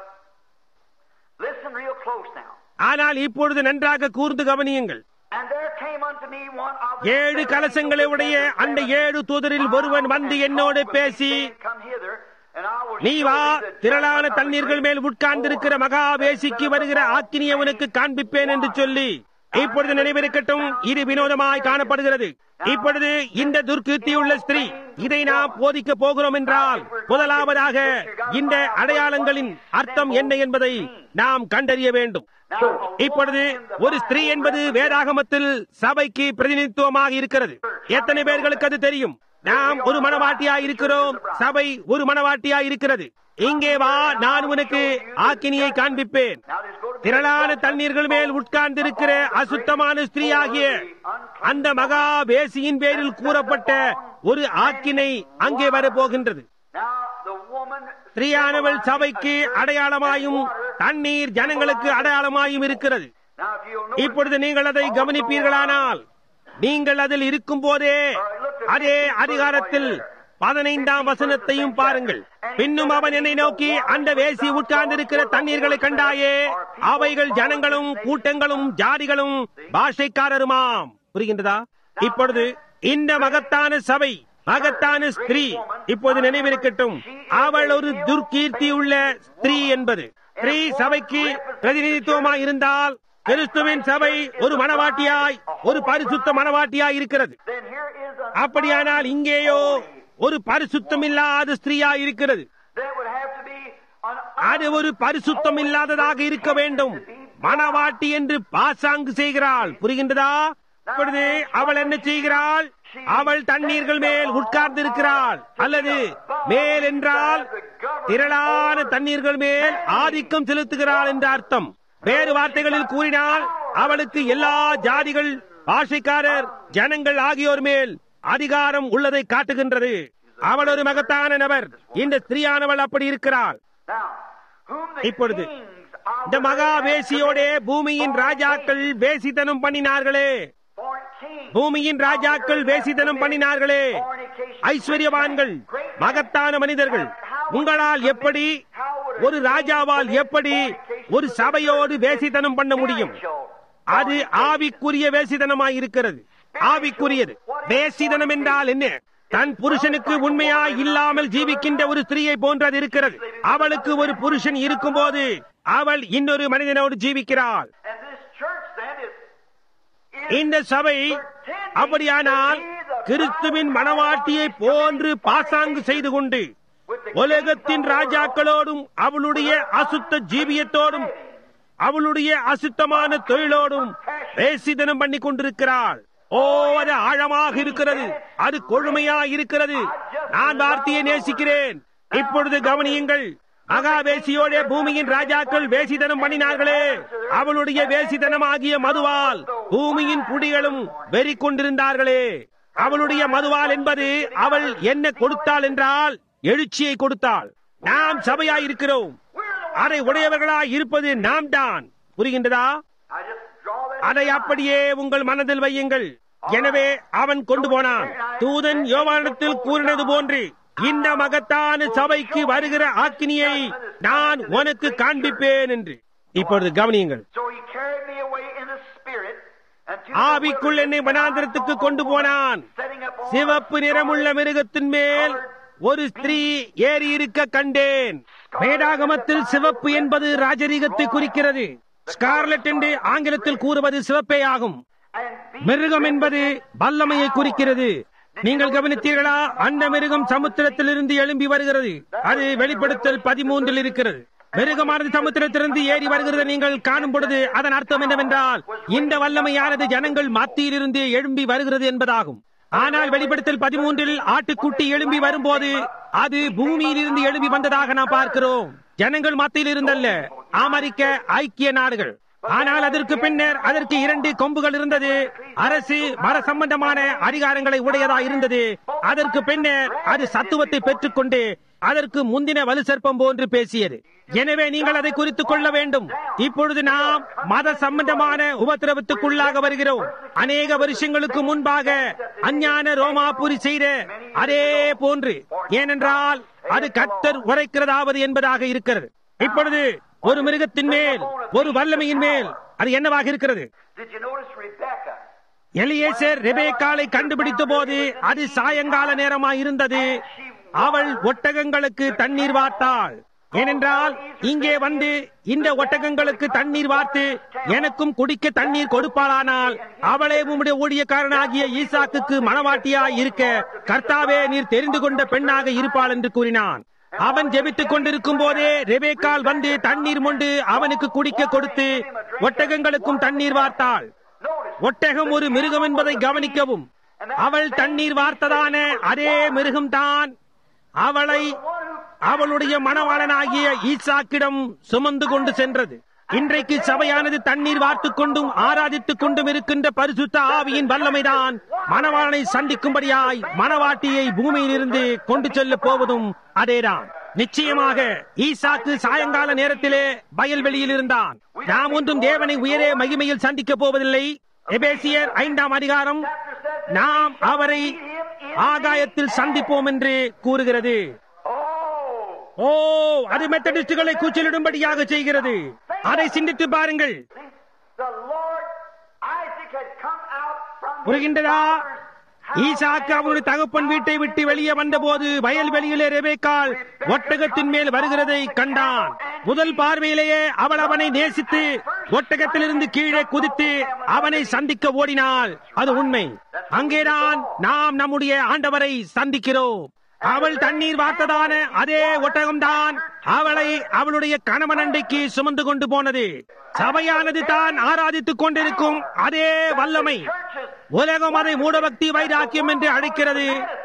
listen real close now. ஆனால் இப்பொழுது நன்றாக கூர்ந்து கவனியுங்கள் And there came unto me one of the ஏழு seven கலசங்களை angels உடைய that அந்த said, ஏழு தூதரில் ஒருவன் வந்து And என்னோடு talked with me, பேசி saying, Come hither, and I will நீ show வா thee the திரளான judgment of the தண்ணீர்கள் great மேல் உட்கார்ந்திருக்கிற whore மகாவேசிக்கு that வருகிற sitteth ஆக்கினியை upon உனக்கு many காண்பிப்பேன் என்று சொல்லி இப்பொழுது நினைவிருக்கட்டும் இது வினோதமாய் காணப்படுகிறது இப்பொழுது இந்த துர்க்கீர்த்தியுள்ள ஸ்திரீ இதை நாம் போதிக்க போகிறோம் என்றால் முதலாவதாக இந்த அடையாளங்களின் அர்த்தம் என்ன என்பதை நாம் கண்டறிய வேண்டும் இப்பொழுது ஒரு ஸ்திரீ என்பது வேதாகமத்தில் சபைக்கு பிரதிநிதித்துவமாக இருக்கிறது எத்தனை பேர்களுக்கு அது தெரியும் நாம் ஒரு மனவாட்டியாய் இருக்கிறோம் சபை ஒரு மனவாட்டியாய் இருக்கிறது இங்கே வா நான் உனக்கு ஆக்கினியை காண்பிப்பேன் Now there's going to be திரளான தண்ணீர்கள் மேல் உட்கார்ந்திருக்கிற அசுத்தமான ஸ்திரீயாகிய அந்த மகா வேசியின் பேரில் கூறப்பட்ட ஒரு ஆக்கினை அங்கே வரப்போகின்றது Now the woman ஸ்திரீயானவள் சபைக்கு அடையாளமாயும் தண்ணீர் ஜனங்களுக்கு அடையாளமாயும் இருக்கிறது Now if you'll notice, இப்பொழுது நீங்கள் அதை கவனிப்பீர்களானால் நீங்கள் அதில் இருக்கும் போதே அதே அதிகாரத்தில் பதினைந்தாம் வசனத்தையும் பாருங்கள் பின்னும் அவன் என்னை நோக்கி அந்த வேசி உட்கார்ந்திருக்கிற தண்ணீர்களை கண்டாயே அவைகள் ஜனங்களும் கூட்டங்களும் ஜாதிகளும் பாஷைக்காரருமாம் புரிகின்றதா இப்பொழுது இந்த மகத்தான சபை மகத்தான ஸ்திரீ இப்போது நினைவிருக்கட்டும் அவள் ஒரு துர்க்கீர்த்தி உள்ள ஸ்திரீ என்பது ஸ்திரீ சபைக்கு பிரதிநிதித்துவமாய் இருந்தால் கிறிஸ்துவின் சபை ஒரு மனவாட்டியாய் ஒரு பரிசுத்த மனவாட்டியாய் இருக்கிறது then here is a அப்படியானால் இங்கேயோ ஒரு பரிசுத்தம் இல்லாத ஸ்திரீயா இருக்கிறது that would have to be an அது ஒரு பரிசுத்தம் இல்லாததாக இருக்க வேண்டும் மனவாட்டி என்று பாசாங்கு செய்கிறாள் புரிகின்றதா இப்பொழுது அவள் என்ன செய்கிறாள் அவள் தண்ணீர்கள் மேல் உட்கார்ந்திருக்கிறாள் அல்லது மேல் என்றால் திரளான தண்ணீர்கள் மேல் ஆதிக்கம் செலுத்துகிறாள் என்ற அர்த்தம் வேறு வார்த்தைகளில் கூறினால் அவளுக்கு எல்லா ஜாதிகள் பாஷைக்காரர் ஜனங்கள் ஆகியோர் மேல் அதிகாரம் உள்ளதை காட்டுகின்றது அவள் ஒரு மகத்தான நபர் இந்த ஸ்திரீயானவள் அப்படி இருக்கிறாள் now whom the இப்பொழுது kings of இந்த the மகா earth வேசியோடே பூமியின் ராஜாக்கள் வேசித்தனம் பண்ணினார்களே foreign kings பூமியின் ராஜாக்கள் வேசித்தனம் பண்ணினார்களே ஐஸ்வர்யவான்கள் மகத்தான மனிதர்கள் உங்களால் எப்படி ஒரு ராஜாவால் எப்படி ஒரு சபையோடு வேசித்தனம் பண்ண முடியும் அது ஆவிக்குரிய வேசித்தனமாய் இருக்கிறது ஆவிக்குரியது வேசிதனம் என்றால் என்ன தன் புருஷனுக்கு உண்மையாய் இல்லாமல் ஜீவிக்கின்ற ஒரு ஸ்திரீயை போன்றது இருக்கிறது அவளுக்கு ஒரு புருஷன் இருக்கும்போது அவள் இன்னொரு மனிதனோடு ஜீவிக்கிறாள் and this church then is, is இந்த சபை அப்படியானால் கிறிஸ்துவின் மனவாட்டியை போன்று பாசாங்கு செய்து கொண்டு with the உலகத்தின் ராஜாக்களோடும் அவளுடைய அசுத்த ஜீவியத்தோடும் அவளுடைய அசுத்தமான தொழிலோடும் பேசிதனம் பண்ணி கொண்டிருக்கிறாள் ஓ அது ஆழமாக இருக்கிறது அது கொழுமையா இருக்கிறது நான் வார்த்தையை நேசிக்கிறேன் இப்பொழுது கவனியுங்கள் மகாவேசியோட பூமியின் ராஜாக்கள் வேசிதனம் பண்ணினார்களே அவளுடைய வேசிதனம் ஆகிய மதுவால் பூமியின் குடிகளும் வெறி கொண்டிருந்தார்களே அவளுடைய மதுவால் என்பது அவள் என்ன கொடுத்தாள் என்றால் எழுச்சியை கொடுத்தாள் நாம் சபையாய் இருக்கிறோம் அதை உடையவர்களாய் இருப்பது நாம் தான் புரிகின்றதா I just draw that அதை அப்படியே உங்கள் மனதில் வையுங்கள் எனவே அவன் கொண்டு போனான் தூதன் யோவானத்தில் கூறினது போன்று இந்த மகத்தான சபைக்கு வருகிற ஆக்கினியை நான் உனக்கு காண்பிப்பேன் என்று இப்பொழுது கவனியுங்கள் So he carried me away in the spirit unto ஆவிக்குள் என்னை வனாந்திரத்துக்கு கொண்டு போனான் setting up on சிவப்பு நிறமுள்ள மிருகத்தின் மேல் ஒரு ஸ்திரீ ஏறி இருக்க கண்டேன் வேதாகமத்தில் சிவப்பு என்பது ராஜரீகத்தை குறிக்கிறது ஸ்கார்லெட் என்று ஆங்கிலத்தில் கூறுவது சிவப்பே ஆகும் and be மிருகம் என்பது வல்லமையை குறிக்கிறது நீங்கள் கவனித்தீர்களா அந்த மிருகம் சமுத்திரத்திலிருந்து எழும்பி வருகிறது அது வெளிப்படுத்தல் பதிமூன்றில் இருக்கிறது மிருகமானது சமுத்திரத்திலிருந்து ஏறி வருகிறது நீங்கள் காணும் பொழுது அதன் அர்த்தம் என்னவென்றால் இந்த வல்லமையானது ஜனங்கள் மத்தியிலிருந்து எழும்பி வருகிறது என்பதாகும் ஆனால் வெளிப்படுத்தல் பதிமூன்றில் ஆட்டுக்குட்டி எழும்பி வரும்போது அது பூமியிலிருந்து எழும்பி வந்ததாக நாம் பார்க்கிறோம் ஜனங்கள் மத்தியில் இருந்தல்ல அமெரிக்க ஐக்கிய நாடுகள் ஆனால் அதற்கு பின்னர் அதற்கு இரண்டு கொம்புகள் இருந்தது அரசு மர சம்பந்தமான அதிகாரங்களை உடையதா இருந்தது அதற்கு பின்னர் அது சத்துவத்தை பெற்றுக்கொண்டு அதற்கு முந்தின வலு சர்ப்பம் போன்று பேசியது எனவே நீங்கள் அதை குறித்துக் கொள்ள வேண்டும் இப்பொழுது நாம் மத சம்பந்தமான உபத்திரவத்துக்குள்ளாக வருகிறோம் அநேக வருஷங்களுக்கு முன்பாக அஞ்ஞான ரோமாபுரி செய்த அதே போன்று ஏனென்றால் அது கத்தர் உரைக்கிறதாவது என்பதாக இருக்கிறது இப்பொழுது ஒரு மிருகத்தின் மேல் ஒரு வல்லமையின் மேல் அது என்னவாக இருக்கிறது Did you notice Rebecca? Eliezer ரெபேக்காலை கண்டுபிடித்த போது அது சாயங்கால நேரமாய் இருந்தது அவள் ஒட்டகங்களுக்கு தண்ணீர் வார்த்தாள் ஏனென்றால் இங்கே வந்து இந்த ஒட்டகங்களுக்கு தண்ணீர் வார்த்து எனக்கும் குடிக்க தண்ணீர் கொடுப்பாளானால் அவளே உம்முடைய ஊழியக்காரனாகிய ஈசாக்குக்கு மனவாட்டியாய் இருக்க கர்த்தாவே நீர் தெரிந்து கொண்ட பெண்ணாக இருப்பாள் என்று கூறினான் அவன் ஜெபித்துக் கொண்டிருக்கும் போதே ரெபேக்கால் வந்து தண்ணீர் மொண்டு அவனுக்கு குடிக்க கொடுத்து ஒட்டகங்களுக்கும் தண்ணீர் வார்த்தாள் Notice. ஒட்டகம் ஒரு மிருகம் என்பதை கவனிக்கவும் அவள் தண்ணீர் வார்த்ததான அதே மிருகம்தான் அவளை அவளுடைய மணவாளனாகிய ஈசாக்கிடம் சுமந்து கொண்டு சென்றது இன்றைக்கு சபையானது தண்ணீர் வார்த்துக் கொண்டும் ஆராதித்துக் கொண்டும் இருக்கின்ற பரிசுத்த ஆவியின் வல்லமைதான் மணவாளனை சந்திக்கும்படியாய் மணவாட்டியை பூமியிலிருந்து கொண்டு செல்ல போவதும் அதேதான் நிச்சயமாக ஈசாக்கு சாயங்கால நேரத்திலே வயல்வெளியில் இருந்தான் நாம் ஒன்றும் தேவனை உயரே மகிமையில் சந்திக்கப் போவதில்லை எபேசியர் ஐந்தாம் அதிகாரம் நாம் அவரை ஆகாயத்தில் சந்திப்போம் என்று கூறுகிறது Oh, ஓ அது மெத்தடிஸ்டுகளை கூச்சலிடும்படியாக செய்கிறது அதை சிந்தித்து பாருங்கள் the Lord Isaac had come out from his புரிகின்றதா father's ஈசாக்கு அவருடைய தகப்பன் வீட்டை விட்டு வெளியே வந்தபோது வயல்வெளியிலே ரெபேக்கால் ஒட்டகத்தின் மேல் வருகிறதை கண்டான் முதல் பார்வையிலேயே அவள் அவனை நேசித்து ஒட்டகத்திலிருந்து கீழே குதித்து அவனை சந்திக்க ஓடினாள் அது உண்மை அங்கேதான் நாம் நம்முடைய ஆண்டவரை சந்திக்கிறோம் அவள் தண்ணீர் வார்த்ததான அதே ஒட்டகம்தான் அவளை அவளுடைய கணவன் அண்டைக்கு சுமந்து கொண்டு போனது சபையானது தான் ஆராதித்துக் கொண்டிருக்கும் அதே வல்லமை உலகம் அதை மூடபக்தி வைராக்கியம் என்று அழைக்கிறது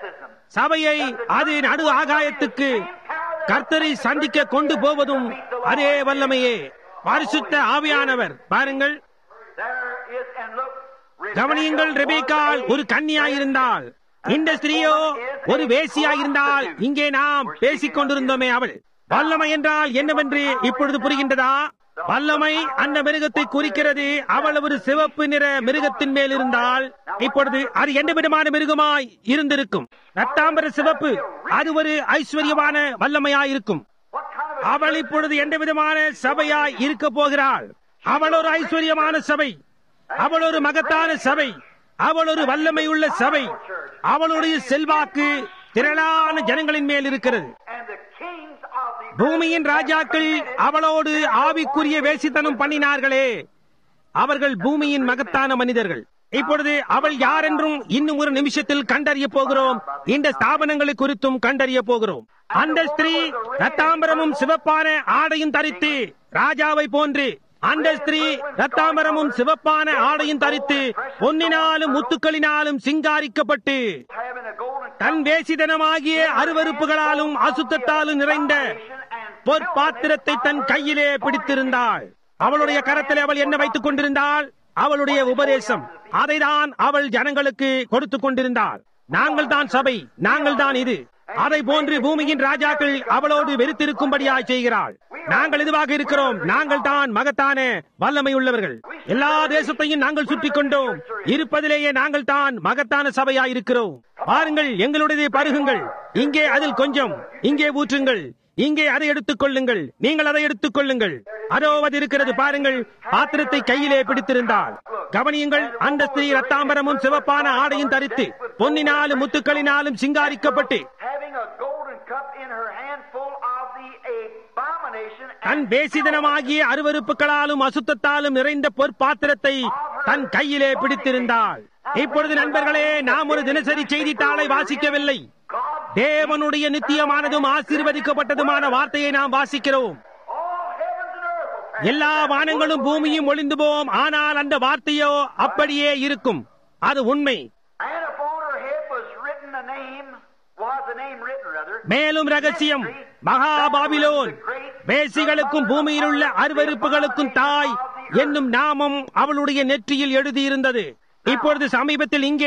சபையை அது நடு ஆகாயத்துக்கு கர்த்தரை சந்திக்க கொண்டு போவதும் அதே வல்லமையே பரிசுத்த ஆவியானவர் பாருங்கள் There is, and look, கவனியுங்கள் ரெபேக்கால் ஒரு கன்னியாயிருந்தாள் இந்த ஸ்திரீயோ ஒரு வேசியாயிருந்தால் இங்கே நாம் பேசிக் கொண்டிருந்தோமே அவள் வல்லமை என்றால் என்னவென்று இப்பொழுது புரிகின்றதா வல்லமை அந்த மிருகத்தை குறிக்கிறது அவள் ஒரு சிவப்பு நிற மிருகத்தின் மேல் இருந்தால் இப்பொழுது அது எந்த விதமான மிருகமாய் இருந்திருக்கும் ரத்தாம்பர சிவப்பு அது ஒரு ஐஸ்வர்யமான வல்லமையாயிருக்கும் what kind of a அவள் இப்பொழுது எந்த விதமான சபையாய் இருக்க போகிறாள் அவள் ஒரு ஐஸ்வர்யமான சபை அவள் ஒரு மகத்தான சபை அவள் ஒரு வல்லமை உள்ள சபை அவளுடைய செல்வாக்கு திரளான ஜனங்களின் மேல் இருக்கிறது and the kings of the பூமியின் ராஜாக்கள் அவளோடு ஆவிக்குரிய வேசித்தனம் பண்ணினார்களே அவர்கள் பூமியின் மகத்தான மனிதர்கள் இப்பொழுது அவள் யார் என்றும் இன்னும் ஒரு நிமிஷத்தில் கண்டறிய போகிறோம் இந்த ஸ்தாபனங்களை குறித்தும் கண்டறிய போகிறோம் அந்த ஸ்திரீ ரத்தாம்பரமும் சிவப்பான ஆடையும் தரித்து ராஜாவை போன்று அந்த ஸ்திரீ ரத்தாம்பரமும் சிவப்பான ஆடையும் தரித்து பொன்னினாலும் முத்துக்களினாலும் சிங்காரிக்கப்பட்டு having a golden தன் வேசிதனமாகிய அருவருப்புகளாலும் அசுத்தத்தாலும் நிறைந்த பொற்பாத்திரத்தை தன் கையிலே பிடித்திருந்தாள் அவளுடைய கரத்தில் அவள் என்ன வைத்துக் கொண்டிருந்தாள் அவளுடைய உபதேசம் அதைதான் அவள் ஜனங்களுக்கு கொடுத்துக் கொண்டிருந்தாள் நாங்கள் தான் சபை நாங்கள் தான் இது அதை போன்று பூமியின் ராஜாக்கள் அவளோடு வெறுத்திருக்கும்படியாய் செய்கிறாள் நாங்கள் இதுவாக இருக்கிறோம் நாங்கள் தான் மகத்தான வல்லமை உள்ளவர்கள் எல்லா தேசத்தையும் நாங்கள் சுற்றி கொண்டோம் இருப்பதிலேயே நாங்கள் தான் மகத்தான சபையாய் இருக்கிறோம் பாருங்கள் எங்களுடைய பருகுங்கள் இங்கே அதில் கொஞ்சம் இங்கே ஊற்றுங்கள் இங்கே அதை எடுத்துக் கொள்ளுங்கள் நீங்கள் அதை எடுத்துக் கொள்ளுங்கள் அதோ அது இருக்கிறது பாருங்கள் பாத்திரத்தை கையிலே பிடித்திருந்தால் கவனியுங்கள் அந்த ஸ்திரீ ரத்தாம்பரமும் சிவப்பான ஆடையும் தரித்து பொன்னினாலும் முத்துக்களினாலும் சிங்காரிக்கப்பட்டு having a golden cup in her hand full of the abomination than and பேசிதனமாகிய அருவருப்புகளாலும் அசுத்தத்தாலும் நிறைந்த பொற்பாத்திரத்தை தன் கையிலே பிடித்திருந்தாள் இப்பொழுது நண்பர்களே நாம் ஒரு தினசரி செய்தித்தாளை வாசிக்கவில்லை God தேவனுடைய நித்தியமானதும் ஆசீர்வதிக்கப்பட்டதுமான வார்த்தையை நாம் வாசிக்கிறோம் all heavens and earth will pass. எல்லா வானங்களும் பூமியும் ஒளிந்து போம் ஆனால் அந்த வார்த்தையோ அப்படியே இருக்கும் அது உண்மை And upon her head was written a name, was a name written rather. மேலும் ரகசியம் மகாபாபிலோன் பேசிகளுக்கும் பூமியில் உள்ள அருவருப்புகளுக்கும் தாய் என்னும் நாமம் அவளுடைய நெற்றியில் எழுதியிருந்தது இப்பொழுது சமீபத்தில் இங்கே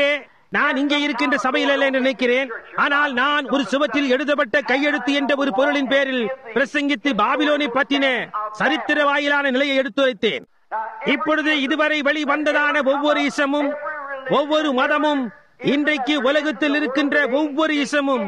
நான் இங்கே இருக்கின்ற சபையில் அல்ல என்று நினைக்கிறேன் ஆனால் நான் ஒரு சுவற்றில் எழுதப்பட்ட கையெழுத்து என்ற ஒரு பொருளின் பேரில் பிரசங்கித்து பாபிலோனை பற்றின சரித்திர வாயிலான நிலையை எடுத்துரைத்தேன் இப்பொழுது இதுவரை வெளிவந்ததான ஒவ்வொரு இசமும் ஒவ்வொரு மதமும் இன்றைக்கு உலகத்தில் இருக்கின்ற ஒவ்வொரு இசமும்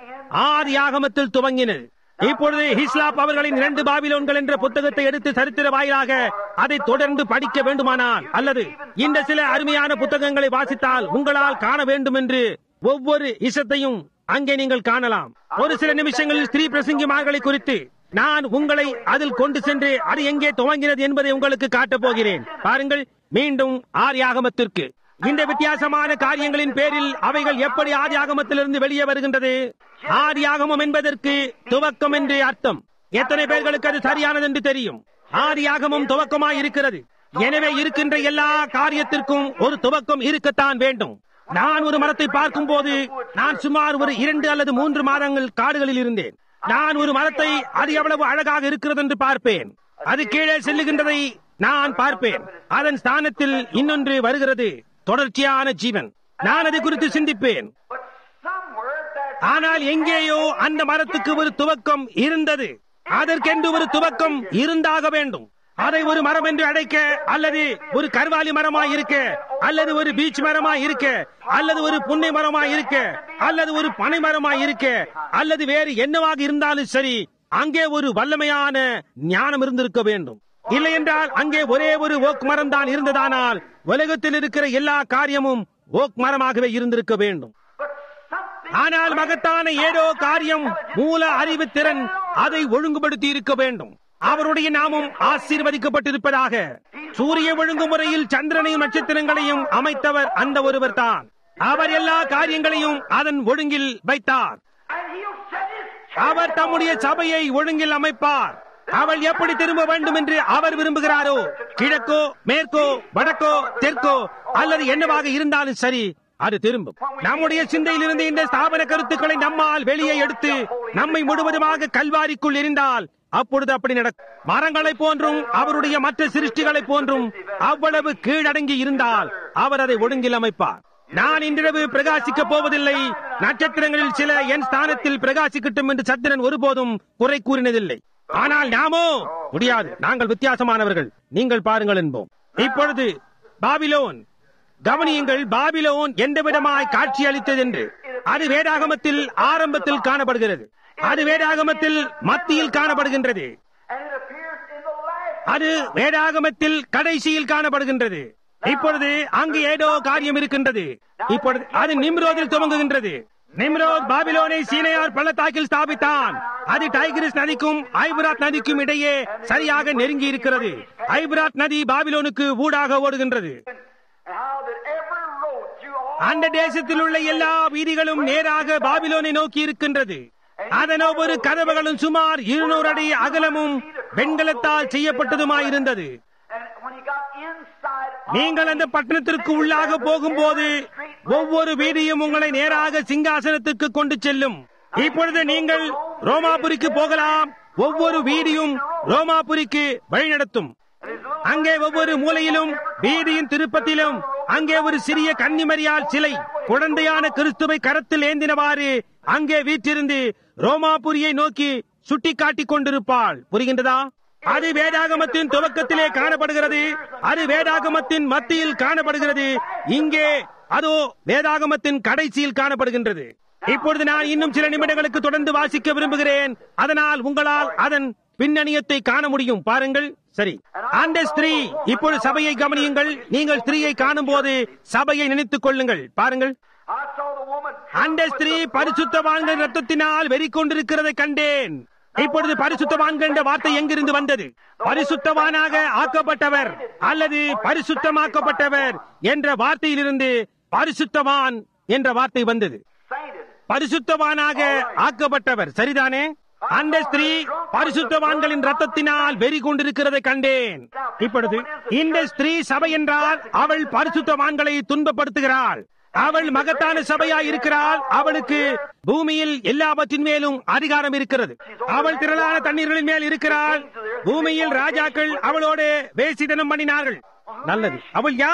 ஆதி ஆகமத்தில் துவங்கினது இப்பொழுது ஹிஸ்லாப் அவர்களின் இரண்டு பாபிலோன்கள் என்ற புத்தகத்தை எடுத்து சரித்திர வாயிலாக அதை தொடர்ந்து படிக்க வேண்டுமானால் அல்லது இந்த சில அருமையான புத்தகங்களை வாசித்தால் உங்களால் காண வேண்டும் என்று ஒவ்வொரு இசத்தையும் அங்கே நீங்கள் காணலாம் ஒரு சில நிமிஷங்களில் ஸ்திரீ பிரசங்கிமார்களை குறித்து நான் உங்களை அதில் கொண்டு சென்று அது எங்கே துவங்கினது என்பதை உங்களுக்கு காட்டப் போகிறேன் பாருங்கள் மீண்டும் ஆரியாகமத்திற்கு இந்த வித்தியாசமான காரியங்களின் பேரில் அவைகள் எப்படி ஆதி ஆகமத்திலிருந்து வெளியே வருகின்றது ஆதி ஆகமம் என்பதற்கு துவக்கம் என்று அர்த்தம் எத்தனை பேர்களுக்கு அது சரியானது என்று தெரியும் ஆதி ஆகமம் துவக்கமாய் இருக்கிறது எனவே இருக்கின்ற எல்லா காரியத்திற்கும் ஒரு துவக்கம் இருக்கத்தான் வேண்டும் நான் ஒரு மரத்தை பார்க்கும் போது நான் சுமார் ஒரு இரண்டு அல்லது மூன்று மாதங்கள் காடுகளில் இருந்தேன் நான் ஒரு மரத்தை அது எவ்வளவு அழகாக இருக்கிறது என்று பார்ப்பேன் அது கீழே செல்லுகின்றதை நான் பார்ப்பேன் அதன் ஸ்தானத்தில் இன்னொன்று வருகிறது தொடர்ச்சியான ஜீவன் நான் அதை குறித்து சிந்திப்பேன் But somewhere that ஆனால் எங்கேயோ அந்த மரத்துக்கு ஒரு துவக்கம் இருந்தது அதற்கென்று ஒரு துவக்கம் இருந்தாக வேண்டும் அதை ஒரு மரம் என்று அழைக்க அல்லது ஒரு கர்வாலி மரமாய் இருக்க அல்லது ஒரு பீச் மரமாய் இருக்க அல்லது ஒரு புன்னை மரமாய் இருக்க அல்லது ஒரு பனை மரமாய் இருக்க அல்லது வேறு என்னவாக இருந்தாலும் சரி அங்கே ஒரு வல்லமையான ஞானம் இருந்திருக்க வேண்டும் இல்லை என்றால் அங்கே ஒரே ஒரு ஓக் மரம் தான் இருந்ததானால் உலகத்தில் இருக்கிற எல்லா காரியமும் ஓக் மரமாகவே இருந்திருக்க வேண்டும் but something ஆனால் மகத்தான ஏதோ காரியம் மூல அறிவு திறன் அதை ஒழுங்குபடுத்தி இருக்க வேண்டும் அவருடைய நாமம் ஆசீர்வதிக்கப்பட்டிருப்பதாக சூரிய ஒழுங்குமுறையில் சந்திரனையும் நட்சத்திரங்களையும் அமைத்தவர் அந்த ஒருவர் தான் அவர் எல்லா காரியங்களையும் அதன் ஒழுங்கில் வைத்தார் and he'll set his அவர் தம்முடைய சபையை ஒழுங்கில் அமைப்பார் அவள் எப்படி திரும்ப வேண்டும் என்று அவர் விரும்புகிறாரோ கிழக்கோ மேற்கோ வடக்கோ தெற்கோ அல்லது என்னவாக இருந்தாலும் சரி அது திரும்பும் நம்முடைய சிந்தையிலிருந்து இந்த ஸ்தாபன கருத்துக்களை நம்மால் வெளியே எடுத்து நம்மை முழுவதுமாக கல்வாரிக்குள் எரிந்தால் அப்பொழுது அப்படி நடக்கும் மரங்களைப் போன்றும் அவருடைய மற்ற சிருஷ்டிகளைப் போன்றும் அவ்வளவு கீழடங்கி இருந்தால் அவர் அதை ஒழுங்கில் அமைப்பார் நான் இன்றிரவு பிரகாசிக்கப் போவதில்லை நட்சத்திரங்களில் சில என் ஸ்தானத்தில் பிரகாசிக்கட்டும் என்று சத்திரன் ஒருபோதும் குறை கூறினதில்லை ஆனால் நாமோ முடியாது நாங்கள் வித்தியாசமானவர்கள் நீங்கள் பாருங்கள் என்போம் இப்பொழுது பாபிலோன் கவனியுங்கள் பாபிலோன் எந்த விதமாய் காட்சி அளித்தது என்று அது வேதாகமத்தில் ஆரம்பத்தில் காணப்படுகிறது அது வேதாகமத்தில் மத்தியில் காணப்படுகின்றது and it appears in the last அது வேதாகமத்தில் கடைசியில் காணப்படுகின்றது இப்பொழுது அங்கு ஏதோ காரியம் இருக்கின்றது இப்பொழுது அது நிம்ரோதில் துவங்குகின்றது நிம்ரோத் பாபிலோனை சீனையார் பள்ளத்தாக்கில் ஸ்தாபித்தான் அது டைகிரிஸ் நதிக்கும் ஐபராத் நதிக்கும் இடையே சரியாக நெருங்கி இருக்கிறது ஐபராத் நதி பாபிலோனுக்கு ஊடாக ஓடுகின்றது and how that every road through all அந்த தேசத்தில் உள்ள எல்லா வீதிகளும் நேராக பாபிலோனை நோக்கி இருக்கின்றது அதன் ஒவ்வொரு கதவுகளும் சுமார் இருநூறு அடி அகலமும் வெண்கலத்தால் செய்யப்பட்டதுமாயிருந்தது and when he got inside நீங்கள் அந்த பட்டணத்திற்கு உள்ளாக போகும்போது ஒவ்வொரு வீதியும் உங்களை நேராக சிங்காசனத்துக்கு கொண்டு செல்லும் இப்பொழுது நீங்கள் ரோமாபுரிக்கு போகலாம் ஒவ்வொரு வீதியும் ரோமாபுரிக்கு வழிநடத்தும் அங்கே ஒவ்வொரு மூலையிலும் வீதியின் திருப்பத்திலும் அங்கே ஒரு சிறிய கன்னிமரியால் சிலை குழந்தையான கிறிஸ்துவை கரத்தில் ஏந்தினவாறு அங்கே வீற்றிருந்து ரோமாபுரியை நோக்கி சுட்டிக்காட்டிக் கொண்டிருப்பாள் புரிகின்றதா அது வேதாகமத்தின் துவக்கத்திலே காணப்படுகிறது அது வேதாகமத்தின் மத்தியில் காணப்படுகிறது இங்கே அதோ வேதாகமத்தின் கடைசியில் காணப்படுகின்றது இப்பொழுது நான் இன்னும் சில நிமிடங்களுக்கு தொடர்ந்து வாசிக்க விரும்புகிறேன் அதனால் உங்களால் அதன் பின்னணியத்தை காண முடியும் பாருங்கள் சரி அந்த ஸ்திரீ இப்பொழுது சபையை கவனியுங்கள் நீங்கள் ஸ்திரீயை காணும் போது சபையை நினைத்துக் கொள்ளுங்கள் பாருங்கள் I saw the woman அந்த ஸ்திரீ பரிசுத்தவான்கள் ரத்தத்தினால் வெறி கொண்டிருக்கிறதை கண்டேன் இப்பொழுது பரிசுத்தவான்கள் என்ற வார்த்தை எங்கிருந்து வந்தது பரிசுத்தவானாக ஆக்கப்பட்டவர் அல்லது பரிசுத்தமாக்கப்பட்டவர் என்ற வார்த்தையிலிருந்து பரிசுத்தவான் என்ற வார்த்தை வந்தது sainted. பரிசுத்தவானாக ஆக்கப்பட்டவர் சரிதானே அந்த ஸ்திரீ பரிசுத்தவான்களின் ரத்தத்தினால் வெறி கொண்டிருக்கிறதை கண்டேன் இப்பொழுது இந்த ஸ்திரீ சபை என்றால் அவள் பரிசுத்தவான்களை துன்பப்படுத்துகிறாள் அவள் மகத்தான சபையாய் இருக்கிறாள் அவளுக்கு பூமியில் எல்லாவற்றின் மேலும் அதிகாரம் இருக்கிறது அவள் திரளான தண்ணீர்களின் மேல் இருக்கிறாள் பூமியில் ராஜாக்கள் அவளோடு வேசிதனம் பண்ணினார்கள் நல்லது அவள் யார்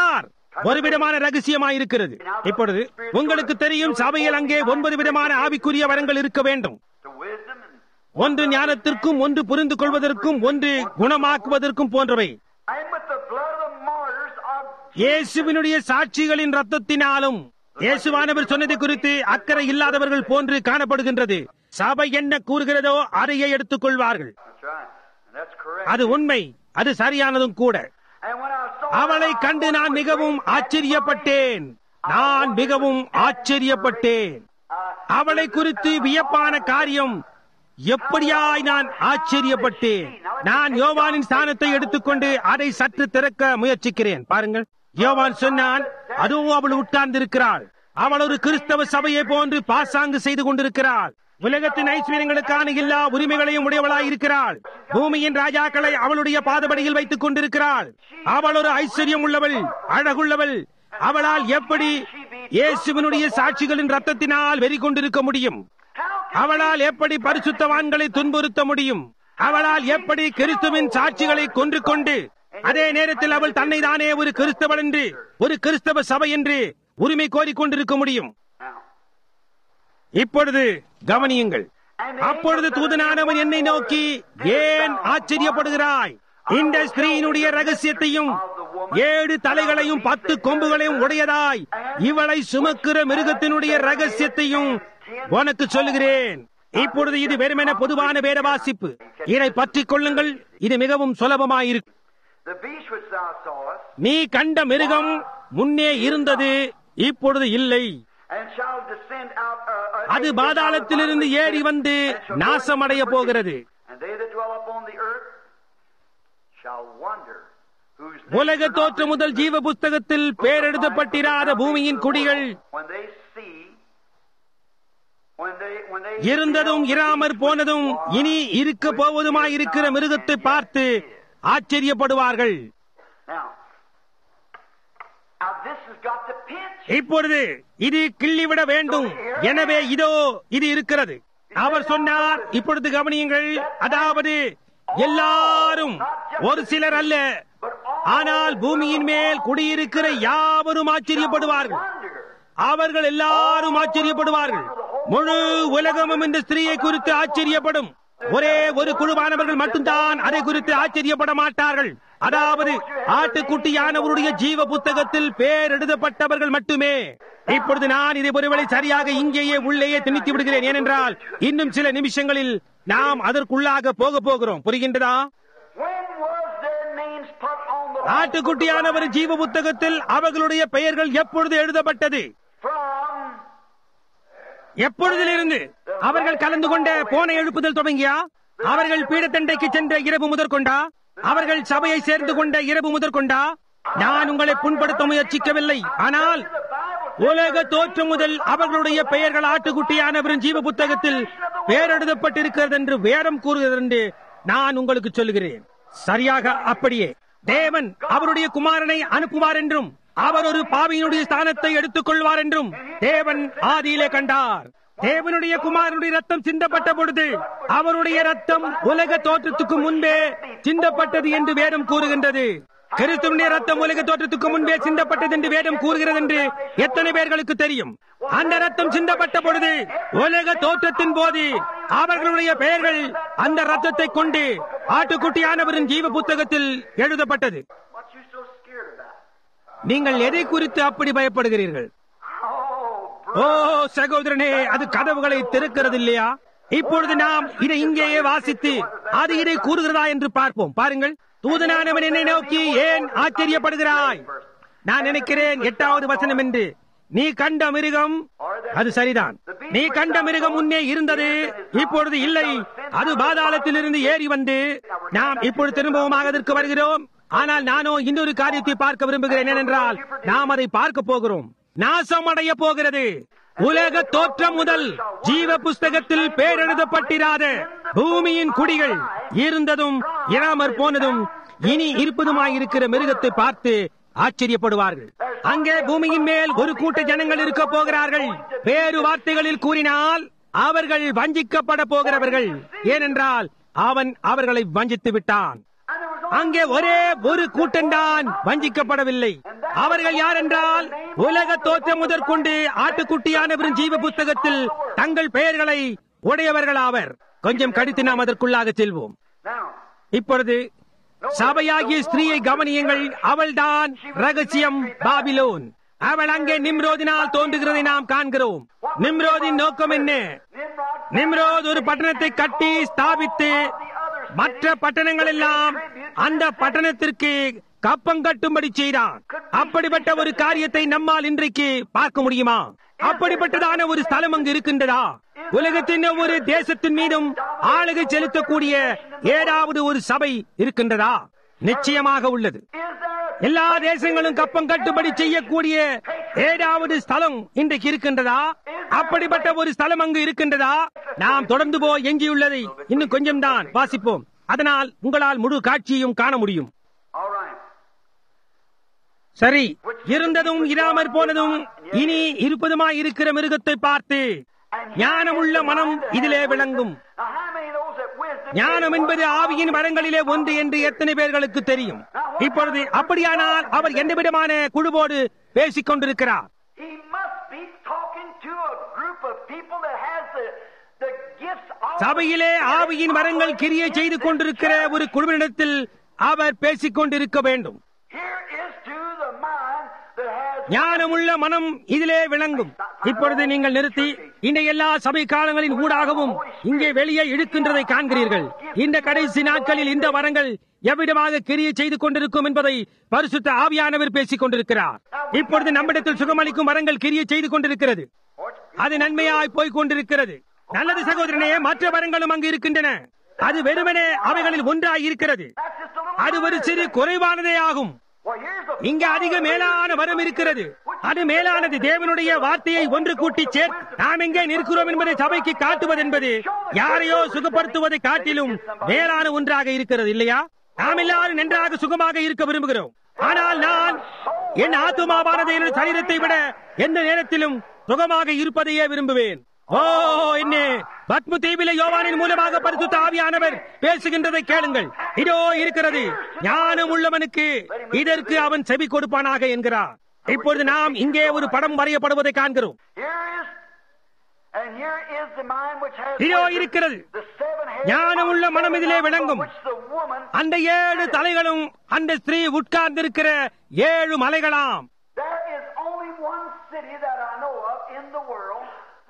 ஒரு விதமான ரகசியமாய் இருக்கிறது இப்பொழுது உங்களுக்கு தெரியும் சபையில் அங்கே ஒன்பது விதமான ஆவிக்குரிய வரங்கள் இருக்க வேண்டும் to wisdom and, ஒன்று ஞானத்திற்கும் ஒன்று புரிந்து கொள்வதற்கும் ஒன்று குணமாக்குவதற்கும் போன்றவை and with the blood of the martyrs of இயேசுவினுடைய சாட்சிகளின் ரத்தத்தினாலும் இயேசுவானவர் சொன்னதை குறித்து அக்கறை இல்லாதவர்கள் போன்று காணப்படுகின்றது சபை என்ன கூறுகிறதோ அதையே எடுத்துக் கொள்வார்கள் That's right. And that's correct. அது உண்மை அது சரியானதும் கூட And when I saw அவளை கண்டு நான் மிகவும் ஆச்சரியப்பட்டேன் நான் மிகவும் ஆச்சரியப்பட்டேன் அவளை குறித்து வியப்பான காரியம் எப்படியாய் நான் ஆச்சரியப்பட்டேன் நான் யோவானின் ஸ்தானத்தை எடுத்துக்கொண்டு அதை சற்று திறக்க முயற்சிக்கிறேன் பாருங்கள் யோவான் சொன்னான் அதுவும் அவள் உட்கார்ந்திருக்கிறாள் அவள் ஒரு கிறிஸ்தவ சபையை போன்று பாசாங்கு செய்து கொண்டிருக்கிறாள் உலகத்தின் ஐஸ்வர்யங்களுக்கான எல்லா உரிமைகளையும் உடையவளாய் இருக்கிறாள் பூமியின் ராஜாக்களை அவளுடைய பாதபடியில் வைத்துக் கொண்டிருக்கிறாள் அவள் ஒரு ஐஸ்வர்யம் உள்ளவள் அழகுள்ளவள் அவளால் எப்படி இயேசுவினுடைய சாட்சிகளின் ரத்தத்தினால் வெறி கொண்டிருக்க முடியும் அவளால் எப்படி பரிசுத்தவான்களை துன்புறுத்த முடியும் அவளால் எப்படி கிறிஸ்துவின் சாட்சிகளை கொன்று கொண்டு அதே நேரத்தில் அவள் தன்னை தானே ஒரு கிறிஸ்தவன் என்று ஒரு கிறிஸ்தவ சபை என்று உரிமை கோரிக்கொண்டிருக்க முடியும் Now, இப்பொழுது கவனியுங்கள் அப்பொழுது தூதனானவன் என்னை நோக்கி ஏன் ஆச்சரியப்படுகிறாய் இந்த ஸ்திரீயினுடைய ரகசியத்தையும் ஏழு தலைகளையும் பத்து கொம்புகளையும் உடையதாய் இவளை சுமக்கிற மிருகத்தினுடைய ரகசியத்தையும் உனக்கு சொல்லுகிறேன் இப்பொழுது இது வெறுமென பொதுவான வேத வாசிப்பு இதை பற்றிக் கொள்ளுங்கள் இது மிகவும் சுலபமாயிருக்கு the beast which thou sawest, நீ கண்ட மிருகம் முன்னே இருந்தது இப்பொழுது இல்லை and shall descend out. Uh, uh, அது பாதாளத்திலிருந்து ஏறி வந்து நாசமடைய போகிறது And they that dwell upon the earth shall wonder whose names உலக are not தோற்றம் முதல் written ஜீவ புஸ்தகத்தில் பேரெழுதப்பட்டிராத பூமியின் குடிகள் when they see when they when they இருந்ததும் இராமற் போனதும் இனி இருக்க போவதுமாயிருக்கிற மிருகத்தை பார்த்து ஆச்சரியப்படுவார்கள் now now this has got the pinch இப்பொழுது இது கிள்ளிவிட வேண்டும் எனவே இதோ இது இருக்கிறது அவர் சொன்னார் இப்பொழுது கவனியுங்கள் அதாவது எல்லாரும் ஒரு சிலர் அல்ல ஆனால் பூமியின் மேல் குடியிருக்கிற யாவரும் ஆச்சரியப்படுவார்கள் wonder அவர்கள் எல்லாரும் ஆச்சரியப்படுவார்கள் முழு உலகமும் இந்த ஸ்திரீயை குறித்து ஆச்சரியப்படும் ஒரே ஒரு குழுவானவர்கள் மட்டும்தான் அதை குறித்து ஆச்சரியப்பட மாட்டார்கள் அதாவது ஆட்டுக்குட்டியானவருடைய ஜீவ புத்தகத்தில் பேர் எழுதப்பட்டவர்கள் மட்டுமே இப்பொழுது நான் இதை ஒருவேளை சரியாக இங்கேயே உள்ளேயே திணித்து விடுகிறேன் ஏனென்றால் இன்னும் சில நிமிஷங்களில் நாம் அதற்குள்ளாக போக போகிறோம் புரிகின்றதா when was their names put on the ஆட்டுக்குட்டியானவர் ஜீவ புத்தகத்தில் அவர்களுடைய பெயர்கள் எப்பொழுது எழுதப்பட்டது from எப்பொழுதிலிருந்து அவர்கள் கலந்து கொண்ட போன எழுப்புதல் தொடங்கியா அவர்கள் பீடத்தண்டைக்கு சென்ற இரவு முதற்கொண்டா அவர்கள் சபையை சேர்ந்து கொண்ட இரவு முதற்கொண்டா நான் உங்களை புண்படுத்த முயற்சிக்கவில்லை ஆனால் உலக தோற்றம் முதல் அவர்களுடைய பெயர்கள் ஆட்டுக்குட்டியானவரின் ஜீவ புத்தகத்தில் பெயரெழுதப்பட்டிருக்கிறது என்று வேதம் கூறுகிறது என்று நான் உங்களுக்கு சொல்லுகிறேன் சரியாக அப்படியே தேவன் அவருடைய குமாரனை அனுப்புவார் என்றும் அவர் ஒரு பாவியினுடைய ஸ்தானத்தை எடுத்துக் கொள்வார் என்றும் தேவன் ஆதியிலே கண்டார் தேவனுடைய குமாரனுடைய ரத்தம் சிந்தப்பட்ட பொழுது அவருடைய ரத்தம் உலக தோற்றத்துக்கு முன்பே சிந்தப்பட்டது என்று வேதம் கூறுகின்றது கிறிஸ்துவனுடைய ரத்தம் உலக தோற்றத்துக்கு முன்பே சிந்தப்பட்டது என்று வேதம் கூறுகிறது என்று எத்தனை பேர்களுக்கு தெரியும் அந்த ரத்தம் சிந்தப்பட்ட பொழுது உலக தோற்றத்தின் போது அவர்களுடைய பெயர்கள் அந்த ரத்தத்தை கொண்டு ஆட்டுக்குட்டியானவரின் ஜீவ புத்தகத்தில் எழுதப்பட்டது what you so scared about நீங்கள் எதை குறித்து அப்படி பயப்படுகிறீர்கள் oh ஓ சகோதரனே அது கதவுகளை திறக்கிறது இல்லையா இப்பொழுது நாம் இதை இங்கேயே வாசித்து அது இதை கூறுகிறதா என்று பார்ப்போம் பாருங்கள் தூதனானவன் என்னை நோக்கி ஏன் ஆச்சரியப்படுகிறாய் நான் நினைக்கிறேன் எட்டாவது வசனம் என்று நீ கண்ட மிருகம் அது சரிதான் நீ கண்ட மிருகம் முன்னே இருந்தது இப்பொழுது இல்லை அது பாதாளத்திலிருந்து ஏறி வந்து நாம் இப்பொழுது திரும்பவுமாக அதற்கு வருகிறோம் ஆனால் நானோ இன்னொரு காரியத்தை பார்க்க விரும்புகிறேன் ஏனென்றால் நாம் அதை பார்க்க போகிறோம் நாசம் அடைய போகிறது உலக தோற்றம் முதல் ஜீவ புஸ்தகத்தில் பேரெழுதப்பட்டிராத பூமியின் குடிகள் இருந்ததும் இராமற் போனதும் இனி இருப்பதுமாயிருக்கிற மிருகத்தை பார்த்து ஆச்சரியப்படுவார்கள் அங்கே பூமியின் மேல் ஒரு கூட்ட ஜனங்கள் இருக்க போகிறார்கள் வேறு வார்த்தைகளில் கூறினால் அவர்கள் வஞ்சிக்கப்பட போகிறவர்கள் ஏனென்றால் அவன் அவர்களை வஞ்சித்து விட்டான் and there was அங்கே ஒரே ஒரு கூட்டம்தான் வஞ்சிக்கப்படவில்லை அவர்கள் யார் என்றால் உலக தோற்றம் முதற்கொண்டு ஆட்டுக்குட்டியானவரின் ஜீவ புத்தகத்தில் தங்கள் பெயர்களை உடையவர்களாவர் கொஞ்சம் கடித்து நாம் அதற்குள்ளாக செல்வோம் Now, இப்பொழுது சபையாகிய ஸ்திரீயை கவனியுங்கள் அவள்தான் ரகசியம் பாபிலோன் அவள் அங்கே நிம்ரோதினால் தோன்றுகிறதை நாம் காண்கிறோம் நிம்ரோதின் நோக்கம் என்ன Nimrod நிம்ரோத் ஒரு பட்டணத்தை கட்டி ஸ்தாபித்து மற்ற பட்டணங்கள் எல்லாம் அந்த பட்டணத்திற்கு கப்பம் கட்டும்படி செய்தான் அப்படிப்பட்ட ஒரு காரியத்தை நம்மால் இன்றைக்கு பார்க்க முடியுமா அப்படிப்பட்டதான ஒரு ஸ்தலம் அங்கு இருக்கின்றதா உலகத்தின் ஒவ்வொரு தேசத்தின் மீதும் ஆளுகை செலுத்தக்கூடிய ஏதாவது ஒரு சபை இருக்கின்றதா நிச்சயமாக உள்ளது is there a எல்லா தேசங்களும் கப்பம் கட்டும்படி செய்யக்கூடிய ஏதாவது ஸ்தலம் இன்றைக்கு இருக்கின்றதா அப்படிப்பட்ட ஒரு ஸ்தலம் அங்கு இருக்கின்றதா நாம் தொடர்ந்து போய் எஞ்சியுள்ளதை இன்னும் கொஞ்சம் தான் வாசிப்போம் அதனால் உங்களால் முழு காட்சியையும் காண முடியும் all right? சரி இருந்ததும் இராமற் போனதும் இனி இருப்பதுமாய் இருக்கிற மிருகத்தை பார்த்து ஞானமுள்ள மனம் இதிலே விளங்கும் Now, how many of those that wisdom ஞானம் என்பது ஆவியின் வரங்களிலே ஒன்று என்று எத்தனை பேர்களுக்கு தெரியும் இப்பொழுது அப்படியானால் அவர் எந்த விதமான குழுவோடு பேசிக் கொண்டிருக்கிறார் He must be talking to a group of people that has the, the gifts of சபையிலே ஆவியின் வரங்கள் கிரியை செய்து கொண்டிருக்கிற ஒரு குழுவினிடத்தில் அவர் பேசிக் கொண்டிருக்க வேண்டும் Here is to the mind that has ஞானமுள்ள மனம் இதிலே விளங்கும் இப்பொழுது நீங்கள் நிறுத்தி இந்த எல்லா சபை காலங்களின் ஊடாகவும் இங்கே வெளியே இழுக்கின்றதை காண்கிறீர்கள் இந்த கடைசி நாட்களில் இந்த வரங்கள் எவ்விதமாக கிரியை செய்து கொண்டிருக்கும் என்பதை பரிசுத்த ஆவியானவர் பேசிக் கொண்டிருக்கிறார் இப்பொழுது நம்மிடத்தில் சுகமளிக்கும் வரங்கள் கிரியை செய்து கொண்டிருக்கிறது அது நன்மையாய் போய்க் கொண்டிருக்கிறது நல்லது சகோதரனே மற்ற வரங்களும் அங்கு இருக்கின்றன அது வெறுமனே அவைகளில் ஒன்றாய் இருக்கிறது That's just a little அது ஒரு சிறு குறைவானதே ஆகும் Well, here's the இங்க அதிக மேலான வரம் இருக்கிறது அது மேலானது தேவனுடைய வார்த்தையை ஒன்று கூட்டி சேர் நாம் எங்கே நிற்கிறோம் என்பதை சபைக்கு காட்டுவது என்பது யாரையோ சுகப்படுத்துவதை காட்டிலும் மேலான ஒன்றாக இருக்கிறது இல்லையா நாம் எல்லாரும் நன்றாக சுகமாக இருக்க விரும்புகிறோம் ஆனால் நான் என் ஆத்துமாவானது என் சரீரத்தை விட எந்த நேரத்திலும் சுகமாக இருப்பதையே விரும்புவேன் ஓ என்ன பத்மு தீவில யோவானின் மூலமாக பரிசுத்த ஆவியானவர் பேசுகின்றதை கேளுங்கள் இதோ இருக்கிறது ஞானம் உள்ளவனுக்கு இதற்கு அவன் செவி கொடுப்பானாக என்கிறார் இப்பொழுது நாம் இங்கே ஒரு படம் வரையப்படுவதை காண்கிறோம் Here is, and here is the mind which has இதோ wisdom. இருக்கிறது The seven heads ஞானமுள்ள are மனம் இதிலே seven விளங்கும். which the woman அந்த ஏழு தலைகளும் அந்த ஸ்திரீ உட்கார்ந்திருக்கிற ஏழு மலைகளாம் There is only one city that I know of in the world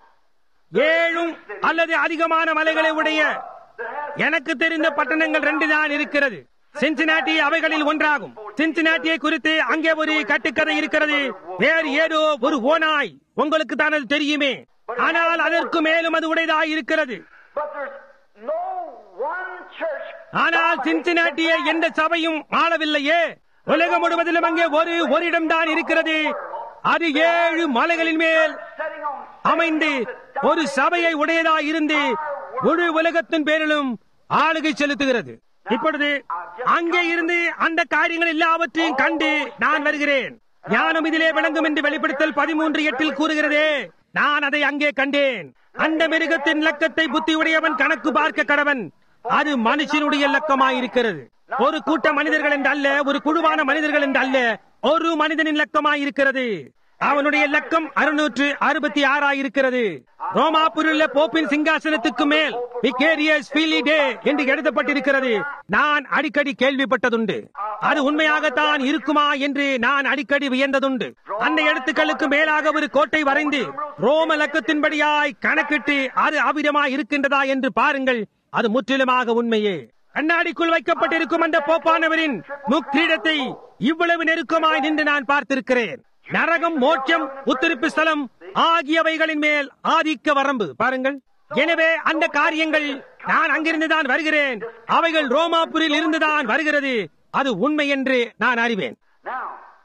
ஏழும் அல்லது அதிகமான மலைகளை உடைய that has எனக்கு தெரிந்த பட்டணங்கள் ரெண்டு தான் இருக்கிறது சின்சினாட்டி அவைகளில் ஒன்றாகும் சின்சினாட்டியை குறித்து அங்கே ஒரு கட்டுக்கதை இருக்கிறது வேறு ஏதோ ஒரு ஓனாய் உங்களுக்கு தான் அது தெரியுமே ஆனால் அதற்கு மேலும் அது உடையதாய் இருக்கிறது but there's no one church ஆனால் சின்சினாட்டியை எந்த சபையும் ஆளவில்லையே உலகம் முழுவதிலும் அங்கே ஒரு ஒரு இடம்தான் இருக்கிறது அது ஏழு மலைகளின் மேல் setting on அமைந்து ஒரு சபையை உடையதாய் இருந்து முழு உலகத்தின் பேரிலும் ஆளுகை செலுத்துகிறது இப்பொழுது அங்கே இருந்து அந்த காரியங்கள் எல்லாவற்றையும் கண்டு நான் வருகிறேன் ஞானம் இதிலே விளங்கும் என்று வெளிப்படுத்தல் பதிமூன்று எட்டில் கூறுகிறதே நான் அதை அங்கே கண்டேன் அந்த மிருகத்தின் லக்கத்தை புத்தியுடையவன் கணக்கு பார்க்க கடவன் அது மனுஷனுடைய லக்கமாயிருக்கிறது ஒரு கூட்ட மனிதர்கள் என்று அல்ல ஒரு குழுவான மனிதர்கள் என்று அல்ல ஒரு மனிதனின் லக்கமாயிருக்கிறது அவனுடைய லக்கம் அறுநூற்று அறுபத்தி ஆறாயிருக்கிறது ரோமாபுரில் போப்பின் சிங்காசனத்துக்கு மேல் விகேரியஸ் டே என்று எழுதப்பட்டிருக்கிறது நான் அடிக்கடி கேள்விப்பட்டதுண்டு அது உண்மையாகத்தான் இருக்குமா என்று நான் அடிக்கடி வியந்ததுண்டு அந்த எழுத்துக்களுக்கு மேலாக ஒரு கோட்டை வரைந்து ரோம லக்கத்தின்படியாய் கணக்கிட்டு அது அவிதமாய் இருக்கின்றதா என்று பாருங்கள் அது முற்றிலுமாக உண்மையே கண்ணாடிக்குள் வைக்கப்பட்டிருக்கும் அந்த போப்பானவரின் முக்கிரீடத்தை இவ்வளவு நெருக்கமாய் நின்று நான் பார்த்திருக்கிறேன் நரகம் மோட்சம் உத்திருப்பு ஸ்தலம் ஆகியவைகளின் மேல் ஆதிக்க வரம்பு பாருங்கள் எனவே அந்த காரியங்கள் நான் அங்கிருந்துதான் வருகிறேன் அவைகள் ரோமாபுரில் இருந்துதான் வருகிறது அது உண்மை என்று நான் அறிவேன் Now,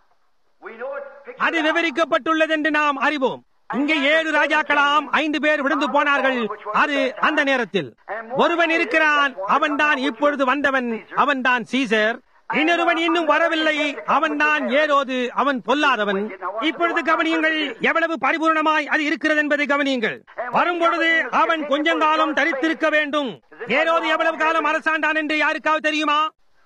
we know it's pictured அது out. விவரிக்கப்பட்டுள்ளது என்று நாம் அறிவோம் இங்கே ஏழு ராஜாக்களாம் ஐந்து பேர் விழுந்து போனார்கள் அது அந்த நேரத்தில் ஒருவன் இருக்கிறான் அவன்தான் இப்பொழுது வந்தவன் அவன்தான் சீசர் இன்னொருவன் இன்னும் வரவில்லை அவன்தான் ஏரோது அவன் பொல்லாதவன் இப்பொழுது கவனியுங்கள் எவ்வளவு பரிபூர்ணமாய் அது இருக்கிறது என்பதை கவனியுங்கள் வரும்பொழுது அவன் கொஞ்சம் காலம் தரித்திருக்க வேண்டும் ஏரோது எவ்வளவு காலம் அரசாண்டான் என்று யாருக்காவது தெரியுமா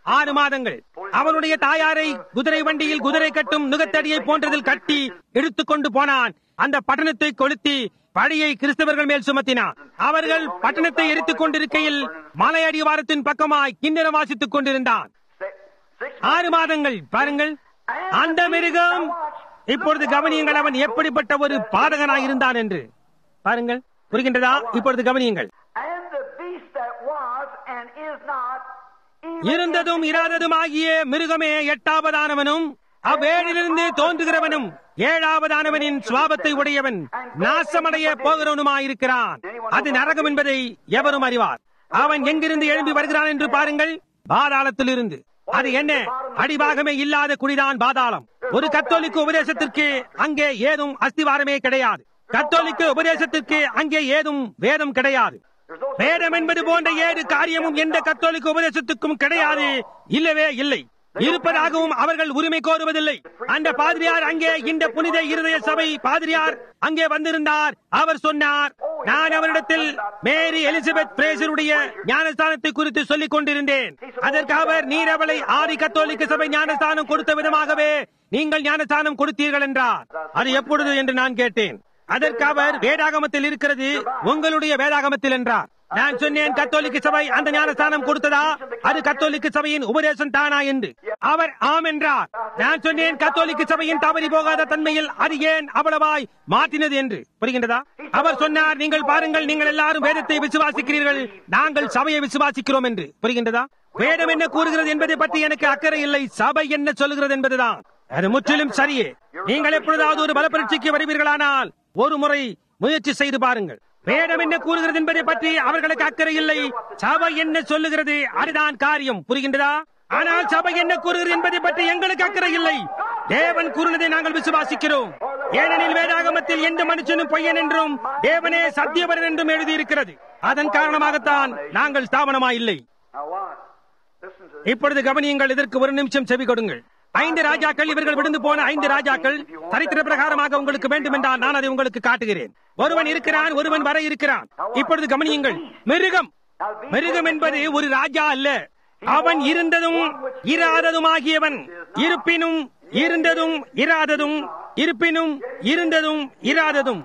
ஆறு மாதங்கள் அவனுடைய தாயாரை குதிரை வண்டியில் குதிரை கட்டும் நுகத்தடியை போன்றதில் கட்டி எடுத்துக்கொண்டு போனான் அந்த பட்டணத்தை கொளுத்தி பழியை கிறிஸ்தவர்கள் மேல் சுமத்தினான் அவர்கள் பட்டணத்தை எரித்துக் கொண்டிருக்கையில் மலை அடிவாரத்தின் பக்கமாய் கிண்ணறம் வாசித்துக் கொண்டிருந்தான் Six, six ஆறு மாதங்கள் பாருங்கள் அந்த மிருகம் இப்பொழுது கவனியுங்கள் அவன் எப்படிப்பட்ட ஒரு பாதகனாய் இருந்தான் என்று பாருங்கள் புரிகின்றதா இப்பொழுது கவனியுங்கள் And the beast that was and is not, even இருந்ததும் இராததுமாகிய மிருகமே எட்டாவதானவனும் அவ்வேழிலிருந்து தோன்றுகிறவனும் ஏழாவதானவனின் சுவாபத்தை உடையவன் நாசமடைய போகிறவனுமாயிருக்கிறான் அது நரகம் என்பதை எவரும் அறிவார் அவன் எங்கிருந்து எழும்பி வருகிறான் என்று பாருங்கள் பாதாளத்திலிருந்து அது என்ன அடிபாகமே இல்லாத குடிதான் பாதாளம் ஒரு கத்தோலிக்க உபதேசத்திற்கு அங்கே ஏதும் அஸ்திவாரமே கிடையாது கத்தோலிக்க உபதேசத்திற்கு அங்கே ஏதும் வேதம் கிடையாது there's no வேதம் என்பது போன்ற ஏது காரியமும் எந்த கத்தோலிக்க உபதேசத்துக்கும் கிடையாது இல்லவே இல்லை இருப்பதாகவும் அவர்கள் உரிமை கோருவதில்லை அந்த பாதிரியார் அங்கே இந்த புனித இருதய சபை பாதிரியார் அங்கே வந்திருந்தார் அவர் சொன்னார் நான் அவரிடத்தில் மேரி எலிசபெத் பிரேசருடைய ஞானஸ்தானத்தை குறித்து சொல்லிக் கொண்டிருந்தேன் அதற்கு அவர் நீர் அவளை ஆதி கத்தோலிக்க சபை ஞானஸ்தானம் கொடுத்த விதமாகவே நீங்கள் ஞானஸ்தானம் கொடுத்தீர்கள் என்றார் அது எப்பொழுது என்று நான் கேட்டேன் அதற்கு அவர் வேதாகமத்தில் இருக்கிறது உங்களுடைய வேதாகமத்தில் என்றார் நான் சொன்னேன் கத்தோலிக்க சபை அந்த ஞானஸ்தானம் கொடுத்ததா அது கத்தோலிக்க சபையின் உபதேசம் தானா என்று அவர் ஆம் என்றார் நான் சொன்னேன் கத்தோலிக்க சபையின் தவறி போகாத தன்மையில் அது ஏன் அவ்வளவாய் மாற்றினது என்று புரிகின்றதா அவர் சொன்னார் நீங்கள் பாருங்கள் நீங்கள் எல்லாரும் வேதத்தை விசுவாசிக்கிறீர்கள் நாங்கள் சபையை விசுவாசிக்கிறோம் என்று புரிகின்றதா வேதம் என்ன கூறுகிறது என்பதை பற்றி எனக்கு அக்கறை இல்லை சபை என்ன சொல்லுகிறது என்பதுதான் அது முற்றிலும் சரியே நீங்கள் எப்பொழுதாவது ஒரு பலப்பரீட்சைக்கு வருவீர்களானால் ஒரு முறை முயற்சி செய்து பாருங்கள் வேதம் என்ன கூறுகிறது என்பதை பற்றி அவர்களுக்கு அக்கறை இல்லை சபை என்ன சொல்லுகிறது அதுதான் காரியம் புரிகின்றதா ஆனால் சபை என்ன கூறுகிறது என்பதை பற்றி எங்களுக்கு அக்கறை இல்லை தேவன் கூறினதை நாங்கள் விசுவாசிக்கிறோம் ஏனெனில் வேதாகமத்தில் எந்த மனுஷனும் பொய்யன் என்றும் தேவனே சத்தியவரன் என்றும் எழுதியிருக்கிறது அதன் காரணமாகத்தான் நாங்கள் ஸ்தாபனமா இல்லை Now what? Listen to this. இப்பொழுது கவனியுங்கள் இதற்கு ஒரு நிமிஷம் செவி கொடுங்கள் ஐந்து ராஜாக்கள் இவர்கள் விழுந்து போன ஐந்து ராஜாக்கள் சரித்திர பிரகாரமாக உங்களுக்கு வேண்டும் என்றால் நான் அதை உங்களுக்கு காட்டுகிறேன் ஒருவன் இருக்கிறான் ஒருவன் வர இருக்கிறான் இப்பொழுது கவனியுங்கள் மிருகம் மிருகம் என்பது ஒரு ராஜா அல்ல அவன் இருந்ததும் இராததுமாகியவன் இருப்பினும் இருந்ததும் இராததும் இருப்பினும் இருந்ததும் இராததும்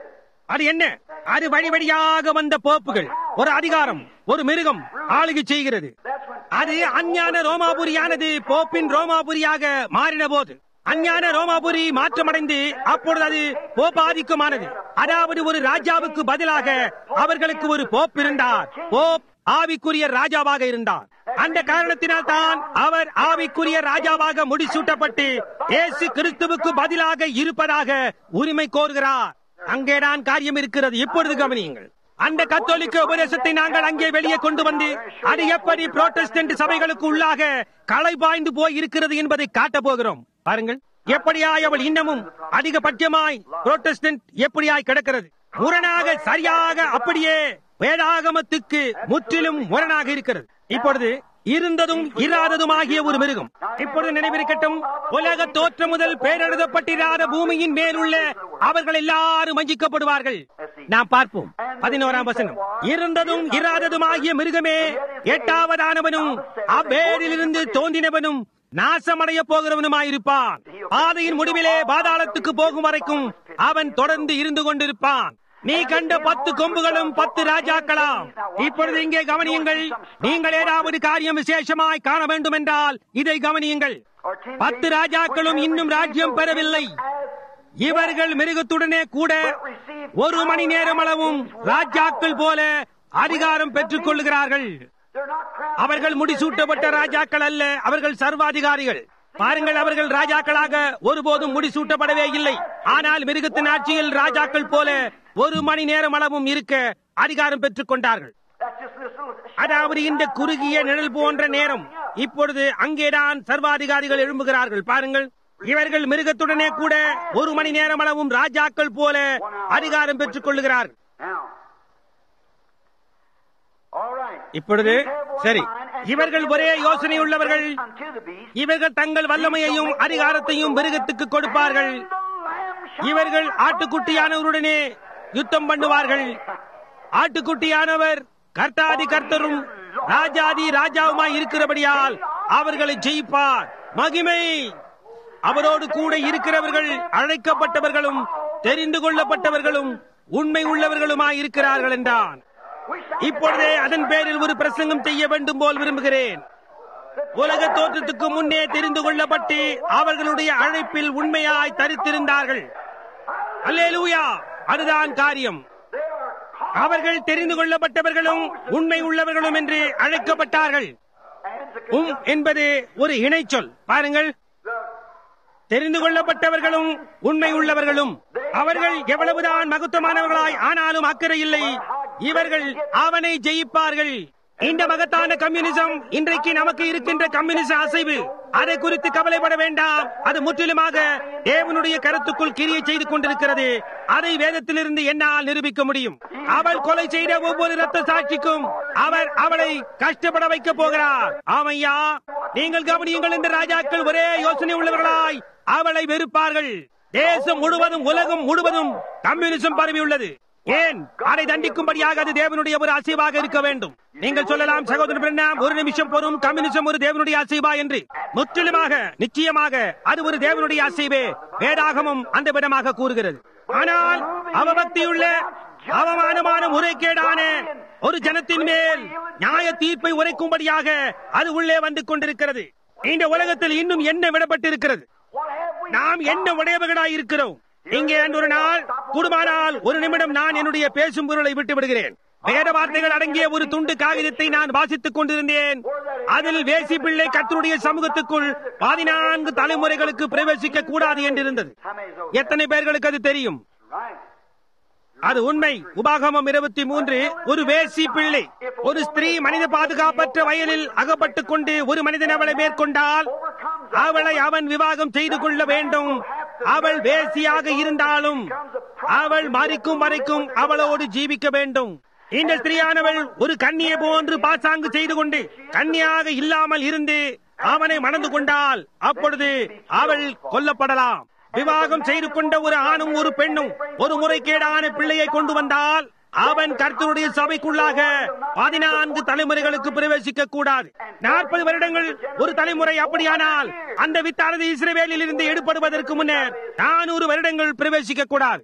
அது என்ன அது வழி வழியாக வந்த போப்புகள் ஒரு அதிகாரம் ஒரு மிருகம் ஆளுகை செய்கிறது அது அஞ்ஞான ரோமாபுரியானது போப்பின் ரோமாபுரியாக மாறின போது அஞ்ஞான ரோமாபுரி மாற்றமடைந்து அப்பொழுது அது போப்பாதிக்கமானது அதாவது ஒரு ராஜாவுக்கு பதிலாக அவர்களுக்கு ஒரு போப் இருந்தார் போப் ஆவிக்குரிய ராஜாவாக இருந்தார் அந்த காரணத்தினால் தான் அவர் ஆவிக்குரிய ராஜாவாக முடிசூட்டப்பட்டு இயேசு கிறிஸ்துவுக்கு பதிலாக இருப்பதாக உரிமை கோருகிறார் அங்கேதான் காரியம் இருக்கிறது இப்பொழுது கவனியுங்கள் அந்த கத்தோலிக்க உபதேசத்தை நாங்கள் அங்கே வெளியே கொண்டு வந்து அது எப்படி புரோட்டஸ்டன்ட் சபைகளுக்கு உள்ளாக களை பாய்ந்து போய் இருக்கிறது என்பதை காட்டப் போகிறோம் பாருங்கள் எப்படியாய் அவள் இன்னமும் அதிகபட்சமாய் புரோட்டஸ்டன்ட் எப்படியாய் கிடக்கிறது முரணாக சரியாக அப்படியே வேதாகமத்துக்கு முற்றிலும் முரணாக இருக்கிறது இப்பொழுது இருந்ததும் இராததுமாகிய ஒரு மிருகம் இப்பொழுது நினைவிருக்கட்டும் உலக தோற்றம் முதல் பேரெழுதப்பட்டிராத பூமியின் மேலுள்ள அவர்கள் எல்லாரும் வஞ்சிக்கப்படுவார்கள் நாம் பார்ப்போம் பதினோராம் வசனம் இருந்ததும் இராததுமாகிய மிருகமே எட்டாவதானவனும் அவ்வேரிலிருந்து தோன்றினவனும் நாசமடைய போகிறவனுமாயிருப்பான் பாதையின் முடிவிலே பாதாளத்துக்கு போகும் வரைக்கும் அவன் தொடர்ந்து இருந்து கொண்டிருப்பான் நீ கண்ட பத்து கொம்புகளும் பத்து ராஜாக்களாம் இப்பொழுது இங்கே கவனியுங்கள் நீங்கள் ஏதாவது காரியம் விசேஷமாய் காண வேண்டும் என்றால் இதை கவனியுங்கள் பத்து ராஜாக்களும் இன்னும் ராஜ்யம் பெறவில்லை இவர்கள் மிருகத்துடனே கூட ஒரு மணி நேரம் அளவும் ராஜாக்கள் போல அதிகாரம் பெற்றுக் கொள்ளுகிறார்கள் They're not crowned. அவர்கள் முடிசூட்டப்பட்ட ராஜாக்கள் அல்ல அவர்கள் சர்வாதிகாரிகள் பாருங்கள் அவர்கள் ராஜாக்களாக ஒருபோதும் முடிசூட்டப்படவே இல்லை ஆனால் மிருகத்தின் ஆட்சியில் ராஜாக்கள் போல ஒரு மணி நேரம் அளவும் இருக்க அதிகாரம் பெற்றுக் கொண்டார்கள் That's just this little அதாவது இந்த குறுகிய நிழல் போன்ற நேரம் இப்பொழுது அங்கேதான் சர்வாதிகாரிகள் எழும்புகிறார்கள் பாருங்கள் இவர்கள் மிருகத்துடனே கூட ஒரு மணி நேரம் அளவும் ராஜாக்கள் போல அதிகாரம் பெற்றுக் கொள்ளுகிறார்கள் Now, all right. இப்பொழுது சரி இவர்கள் ஒரே யோசனை உள்ளவர்கள் Unto the beast, இவர்கள் தங்கள் வல்லமையையும் அதிகாரத்தையும் மிருகத்துக்கு கொடுப்பார்கள் and the lamb shall இவர்கள் ஆட்டுக்குட்டியானவருடனே யுத்தம் பண்ணுவார்கள் ஆட்டுக்குட்டியானவர் கர்த்தாதி கர்த்தரும் ராஜாதி ராஜாவுமாய் இருக்கிறபடியால் அவர்களை ஜெயிப்பார் மகிமை அவரோடு கூட இருக்கிறவர்கள் அழைக்கப்பட்டவர்களும் தெரிந்து கொள்ளப்பட்டவர்களும் உண்மை உள்ளவர்களுமாய் இருக்கிறார்கள் என்றான் இப்பொழுதே அதன் பேரில் ஒரு பிரசங்கம் செய்ய வேண்டும் போல் விரும்புகிறேன் உலக தோற்றத்துக்கு முன்னே தெரிந்து கொள்ளப்பட்டு அவர்களுடைய அழைப்பில் உண்மையாய் தரித்திருந்தார்கள் அல்லேலூயா அதுதான் காரியம் அவர்கள் தெரிந்து கொள்ளப்பட்டவர்களும் உண்மை உள்ளவர்களும் என்று அழைக்கப்பட்டார்கள் உம் என்பது ஒரு இணைச்சொல் பாருங்கள் தெரிந்து கொள்ளப்பட்டவர்களும் உண்மை உள்ளவர்களும் அவர்கள் எவ்வளவுதான் மகத்துவமானவர்களாய் ஆனாலும் அக்கறை இல்லை இவர்கள் அவனை ஜெயிப்பார்கள் இந்த மகத்தான கம்யூனிசம் இன்றைக்கு நமக்கு இருக்கின்ற கம்யூனிச அசைவு அதை குறித்து கவலைப்பட வேண்டாம் அது முற்றிலுமாக தேவனுடைய கருத்துக்குள் கிரியை செய்து கொண்டிருக்கிறது அதை வேதத்திலிருந்து என்னால் நிரூபிக்க முடியும் அவள் கொலை செய்த ஒவ்வொரு ரத்த சாட்சிக்கும் அவர் அவளை கஷ்டப்பட வைக்க போகிறார் ஆமையா நீங்கள் கவனியுங்கள் இந்த ராஜாக்கள் ஒரே யோசனை உள்ளவர்களாய் அவளை வெறுப்பார்கள் தேசம் முழுவதும் உலகம் முழுவதும் கம்யூனிசம் பரவியுள்ளது ஏன் அதை தண்டிக்கும்படியாக அது தேவனுடைய ஒரு அசைவாக இருக்க வேண்டும் நீங்கள் சொல்லலாம் சகோதரர் பிரண்ணாம் ஒரு நிமிஷம் பொறும் கம்யூனிசம் ஒரு தேவனுடைய அசைவா என்று முற்றிலுமாக நிச்சயமாக அது ஒரு தேவனுடைய அசைவே வேதாகமும் அந்த விதமாக கூறுகிறது ஆனால் அவபக்தியுள்ள அவமானமான முறைகேடான ஒரு ஜனத்தின் மேல் நியாய தீர்ப்பை உரைக்கும்படியாக அது உள்ளே வந்து கொண்டிருக்கிறது இந்த உலகத்தில் இன்னும் என்ன விடப்பட்டிருக்கிறது நாம் என்ன உடையவர்களாய் இருக்கிறோம் இங்கே ஒரு நாள் கூடுமானால் ஒரு நிமிடம் நான் என்னுடைய பேசும் பொருளை விட்டு விடுகிறேன் வேத வார்த்தைகள் அடங்கிய ஒரு துண்டு காகிதத்தை நான் வாசித்துக் கொண்டிருந்தேன் அதில் வேசி பிள்ளை கத்தருடைய சமூகத்துக்குள் பதினான்கு தலைமுறைகளுக்கு பிரவேசிக்க கூடாது என்றிருந்தது எத்தனை பேர்களுக்கு அது தெரியும் அது உண்மை உபாகமம் இருபத்தி மூன்று ஒரு வேசி பிள்ளை ஒரு ஸ்திரீ மனித பாதுகாப்பற்ற வயலில் அகப்பட்டுக் கொண்டு ஒரு மனிதன் அவளை மேற்கொண்டால் அவளை அவன் விவாகம் செய்து கொள்ள வேண்டும் அவள் வேசியாக இருந்தாலும் அவள் மறிக்கும் வரைக்கும் அவளோடு ஜீவிக்க வேண்டும் இந்த ஸ்திரீயானவள் ஒரு கன்னியை போன்று பாசாங்கு செய்து கொண்டு கன்னியாக இல்லாமல் இருந்து அவனை மணந்து கொண்டால் அப்பொழுது அவள் கொல்லப்படலாம் விவாகம் செய்து கொண்ட ஒரு ஆணும் ஒரு பெண்ணும் ஒரு முறைகேடான பிள்ளையை கொண்டு வந்தால் அவன் கர்த்தருடைய சபைக்குள்ளாக பதினான்கு தலைமுறைகளுக்கு பிரவேசிக்க கூடாது நாற்பது வருடங்கள் ஒரு தலைமுறை அப்படியானால் அந்த வித்தானது இஸ்ரேவேலில் இருந்து எடுப்படுவதற்கு முன்னர் நானூறு வருடங்கள் பிரவேசிக்க கூடாது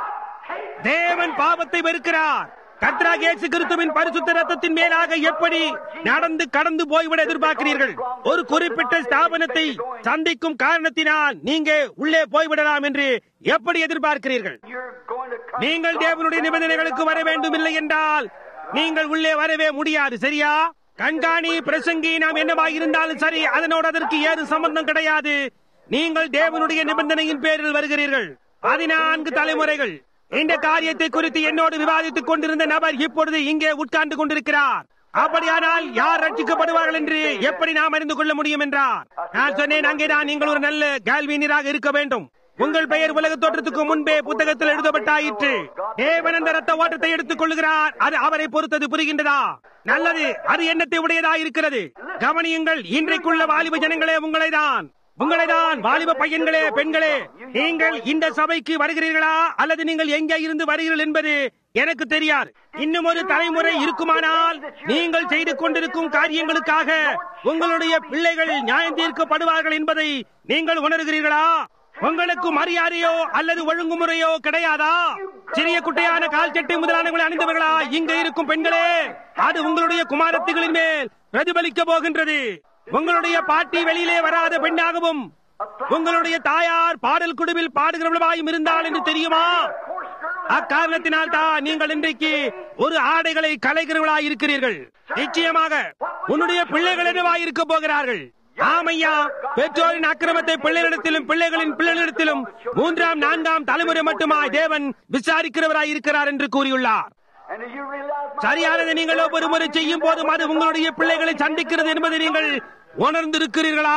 தேவன் பாவத்தை வெறுக்கிறார் கர்த்தராக இயேசு கிறிஸ்துவின் பரிசுத்த ரத்தத்தின் மேலாக எப்படி நடந்து கடந்து போய்விட எதிர்பார்க்கிறீர்கள் ஒரு குறிப்பிட்ட ஸ்தாபனத்தை சந்திக்கும் காரணத்தினால் நீங்க உள்ளே போய்விடலாம் என்று எப்படி எதிர்பார்க்கிறீர்கள் நீங்கள் தேவனுடைய நிபந்தனைகளுக்கு வர வேண்டும் இல்லை என்றால் நீங்கள் உள்ளே வரவே முடியாது சரியா கண்காணி பிரசங்கி நாம் என்னவாக இருந்தாலும் சரி அதனோடு அதற்கு ஏது சம்பந்தம் கிடையாது நீங்கள் தேவனுடைய நிபந்தனையின் பேரில் வருகிறீர்கள் பதினான்கு தலைமுறைகள் இந்த காரியத்தை குறித்து என்னோடு விவாதித்துக் கொண்டிருந்த நபர் இப்பொழுது இங்கே உட்கார்ந்து கொண்டிருக்கிறார் அப்படியானால் யார் ரட்சிக்கப்படுவார்கள் என்று எப்படி நாம் அறிந்து கொள்ள முடியும் என்றார் நான் சொன்னேன் அங்கேதான் நீங்கள் ஒரு நல்ல கேள்வியினராக இருக்க வேண்டும் உங்கள் பெயர் உலக தோற்றத்துக்கு முன்பே புத்தகத்தில் எழுதப்பட்டாயிற்று தேவன் அந்த ரத்த ஓட்டத்தை எடுத்துக் கொள்ளுகிறார் அது அவரை பொறுத்தது புரிகின்றதா நல்லது அது எண்ணத்தை உடையதா இருக்கிறது கவனியுங்கள் இன்றைக்குள்ள வாலிப ஜனங்களே உங்களை தான் உங்களைதான் வாலிப பையன்களே பெண்களே நீங்கள் இந்த சபைக்கு வருகிறீர்களா அல்லது நீங்கள் எங்கே இருந்து வருகிறீர்கள் என்பது எனக்கு தெரியாது இன்னும் ஒரு தலைமுறை இருக்குமானால் நீங்கள் செய்து கொண்டிருக்கும் காரியங்களுக்காக உங்களுடைய பிள்ளைகள் நியாயம் தீர்க்கப்படுவார்கள் என்பதை நீங்கள் உணர்கிறீர்களா உங்களுக்கு மரியாதையோ அல்லது ஒழுங்குமுறையோ கிடையாதா சிறிய குட்டையான கால் சட்டை முதலானவங்களை அணிந்தவர்களா இங்க இருக்கும் பெண்களே அது உங்களுடைய குமாரத்திகளின் மேல் பிரதிபலிக்க போகின்றது உங்களுடைய பாட்டி வெளியிலே வராத பெண்ணாகவும் உங்களுடைய தாயார் பாடல் குழுவில் பாடுகிறவர்களாயும் இருந்தால் என்று தெரியுமா அக்காரணத்தினால் தான் நீங்கள் இன்றைக்கு ஒரு ஆடைகளை கலைகிறவர்களாய் இருக்கிறீர்கள் நிச்சயமாக உன்னுடைய பிள்ளைகள் என்னவாய் இருக்க போகிறார்கள் ஆமையா பெற்றோரின் அக்கிரமத்தை பிள்ளைகளிடத்திலும் பிள்ளைகளின் பிள்ளைகளிடத்திலும் மூன்றாம் நான்காம் தலைமுறை மட்டுமாய் தேவன் விசாரிக்கிறவராய் இருக்கிறார் என்று கூறியுள்ளார் சரியானதை நீங்கள் ஒவ்வொரு முறை செய்யும் போதும் அது உங்களுடைய பிள்ளைகளை சந்திக்கிறது என்பதை நீங்கள் உணர்ந்திருக்கிறீர்களா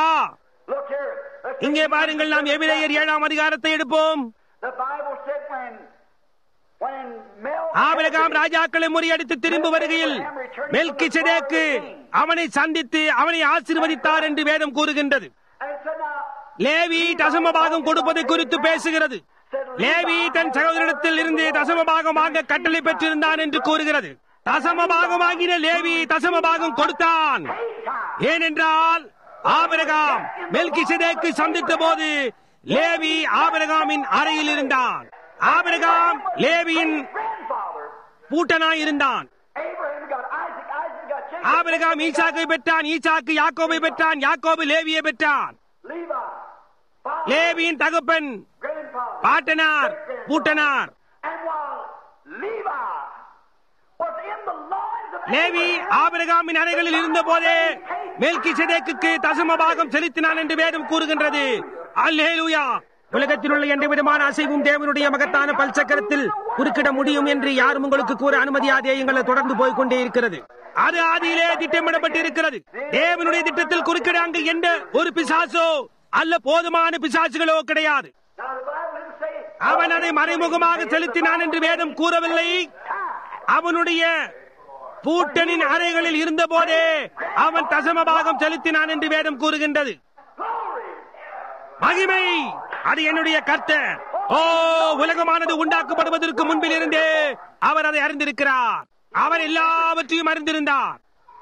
இங்கே பாருங்கள் நாம் எபிரேயர் ஏழாம் அதிகாரத்தை எடுப்போம் ஆபிரகாம் ராஜாக்களை முறியடித்து திரும்பி வருகையில் மெல்கி செதேக்கு அவனை சந்தித்து அவனை ஆசீர்வதித்தார் என்று வேதம் கூறுகின்றது லேவி தசமபாகம் கொடுப்பதை குறித்து பேசுகிறது லேவி தன் சகோதரிடத்தில் இருந்து தசமபாகம் வாங்க கட்டளை பெற்றிருந்தான் என்று கூறுகிறது தசமபாகம் வாங்கின லேவி தசமபாகம் கொடுத்தான் ஏனென்றால் ஆபிரகாம் மெல்கிசதேக்கு சந்தித்த போது லேவி ஆபிரகாமின் அறையில் இருந்தான் ஆபிரகாம் லேவியின் grandfather. பூட்டனாய் இருந்தான் Abraham got Isaac, Isaac got Jacob. Abraham ஈசாக்கை பெற்றான் ஈசாக்கு யாக்கோபை பெற்றான் யாக்கோபு லேவியை பெற்றான் Levi, father, லேவியின் தகப்பன் grandfather. பாட்டனார் பூட்டனார் And while Levi was in the lines of Levi Abraham, ஆபிரகாமின் அறைகளில் இருந்த போதே மெல்கி செதேக்கு தசம பாகம் செலுத்தினான் என்று வேதம் கூறுகின்றது அல்லேலூயா உலகத்தில் உள்ள எந்த விதமான அசைவும் தேவனுடைய மகத்தான பல்சக்கரத்தில் குறுக்கிட முடியும் என்று யாரும் உங்களுக்கு கூற அனுமதியாதேயுங்களை தொடர்ந்து போய் கொண்டே இருக்கிறது அது ஆதியிலே திட்டமிடப்பட்டிருக்கிறது தேவனுடைய திட்டத்தில் குறுக்கிட அங்கு எந்த ஒரு பிசாசோ அல்ல போதுமான பிசாசுகளோ கிடையாது Now the Bible didn't say அவன் அதை மறைமுகமாக செலுத்தினான் என்று வேதம் கூறவில்லை அவனுடைய பூட்டனின் அறைகளில் இருந்த போதே அவன் தசம பாகம் செலுத்தினான் என்று வேதம் கூறுகின்றது glory. மகிமை அது என்னுடைய கர்த்தர் ஓ உலகமானது உண்டாக்கப்படுவதற்கு முன்பில் இருந்தே அவர் அதை அறிந்திருக்கிறார் அவர் எல்லாவற்றையும் அறிந்திருந்தார்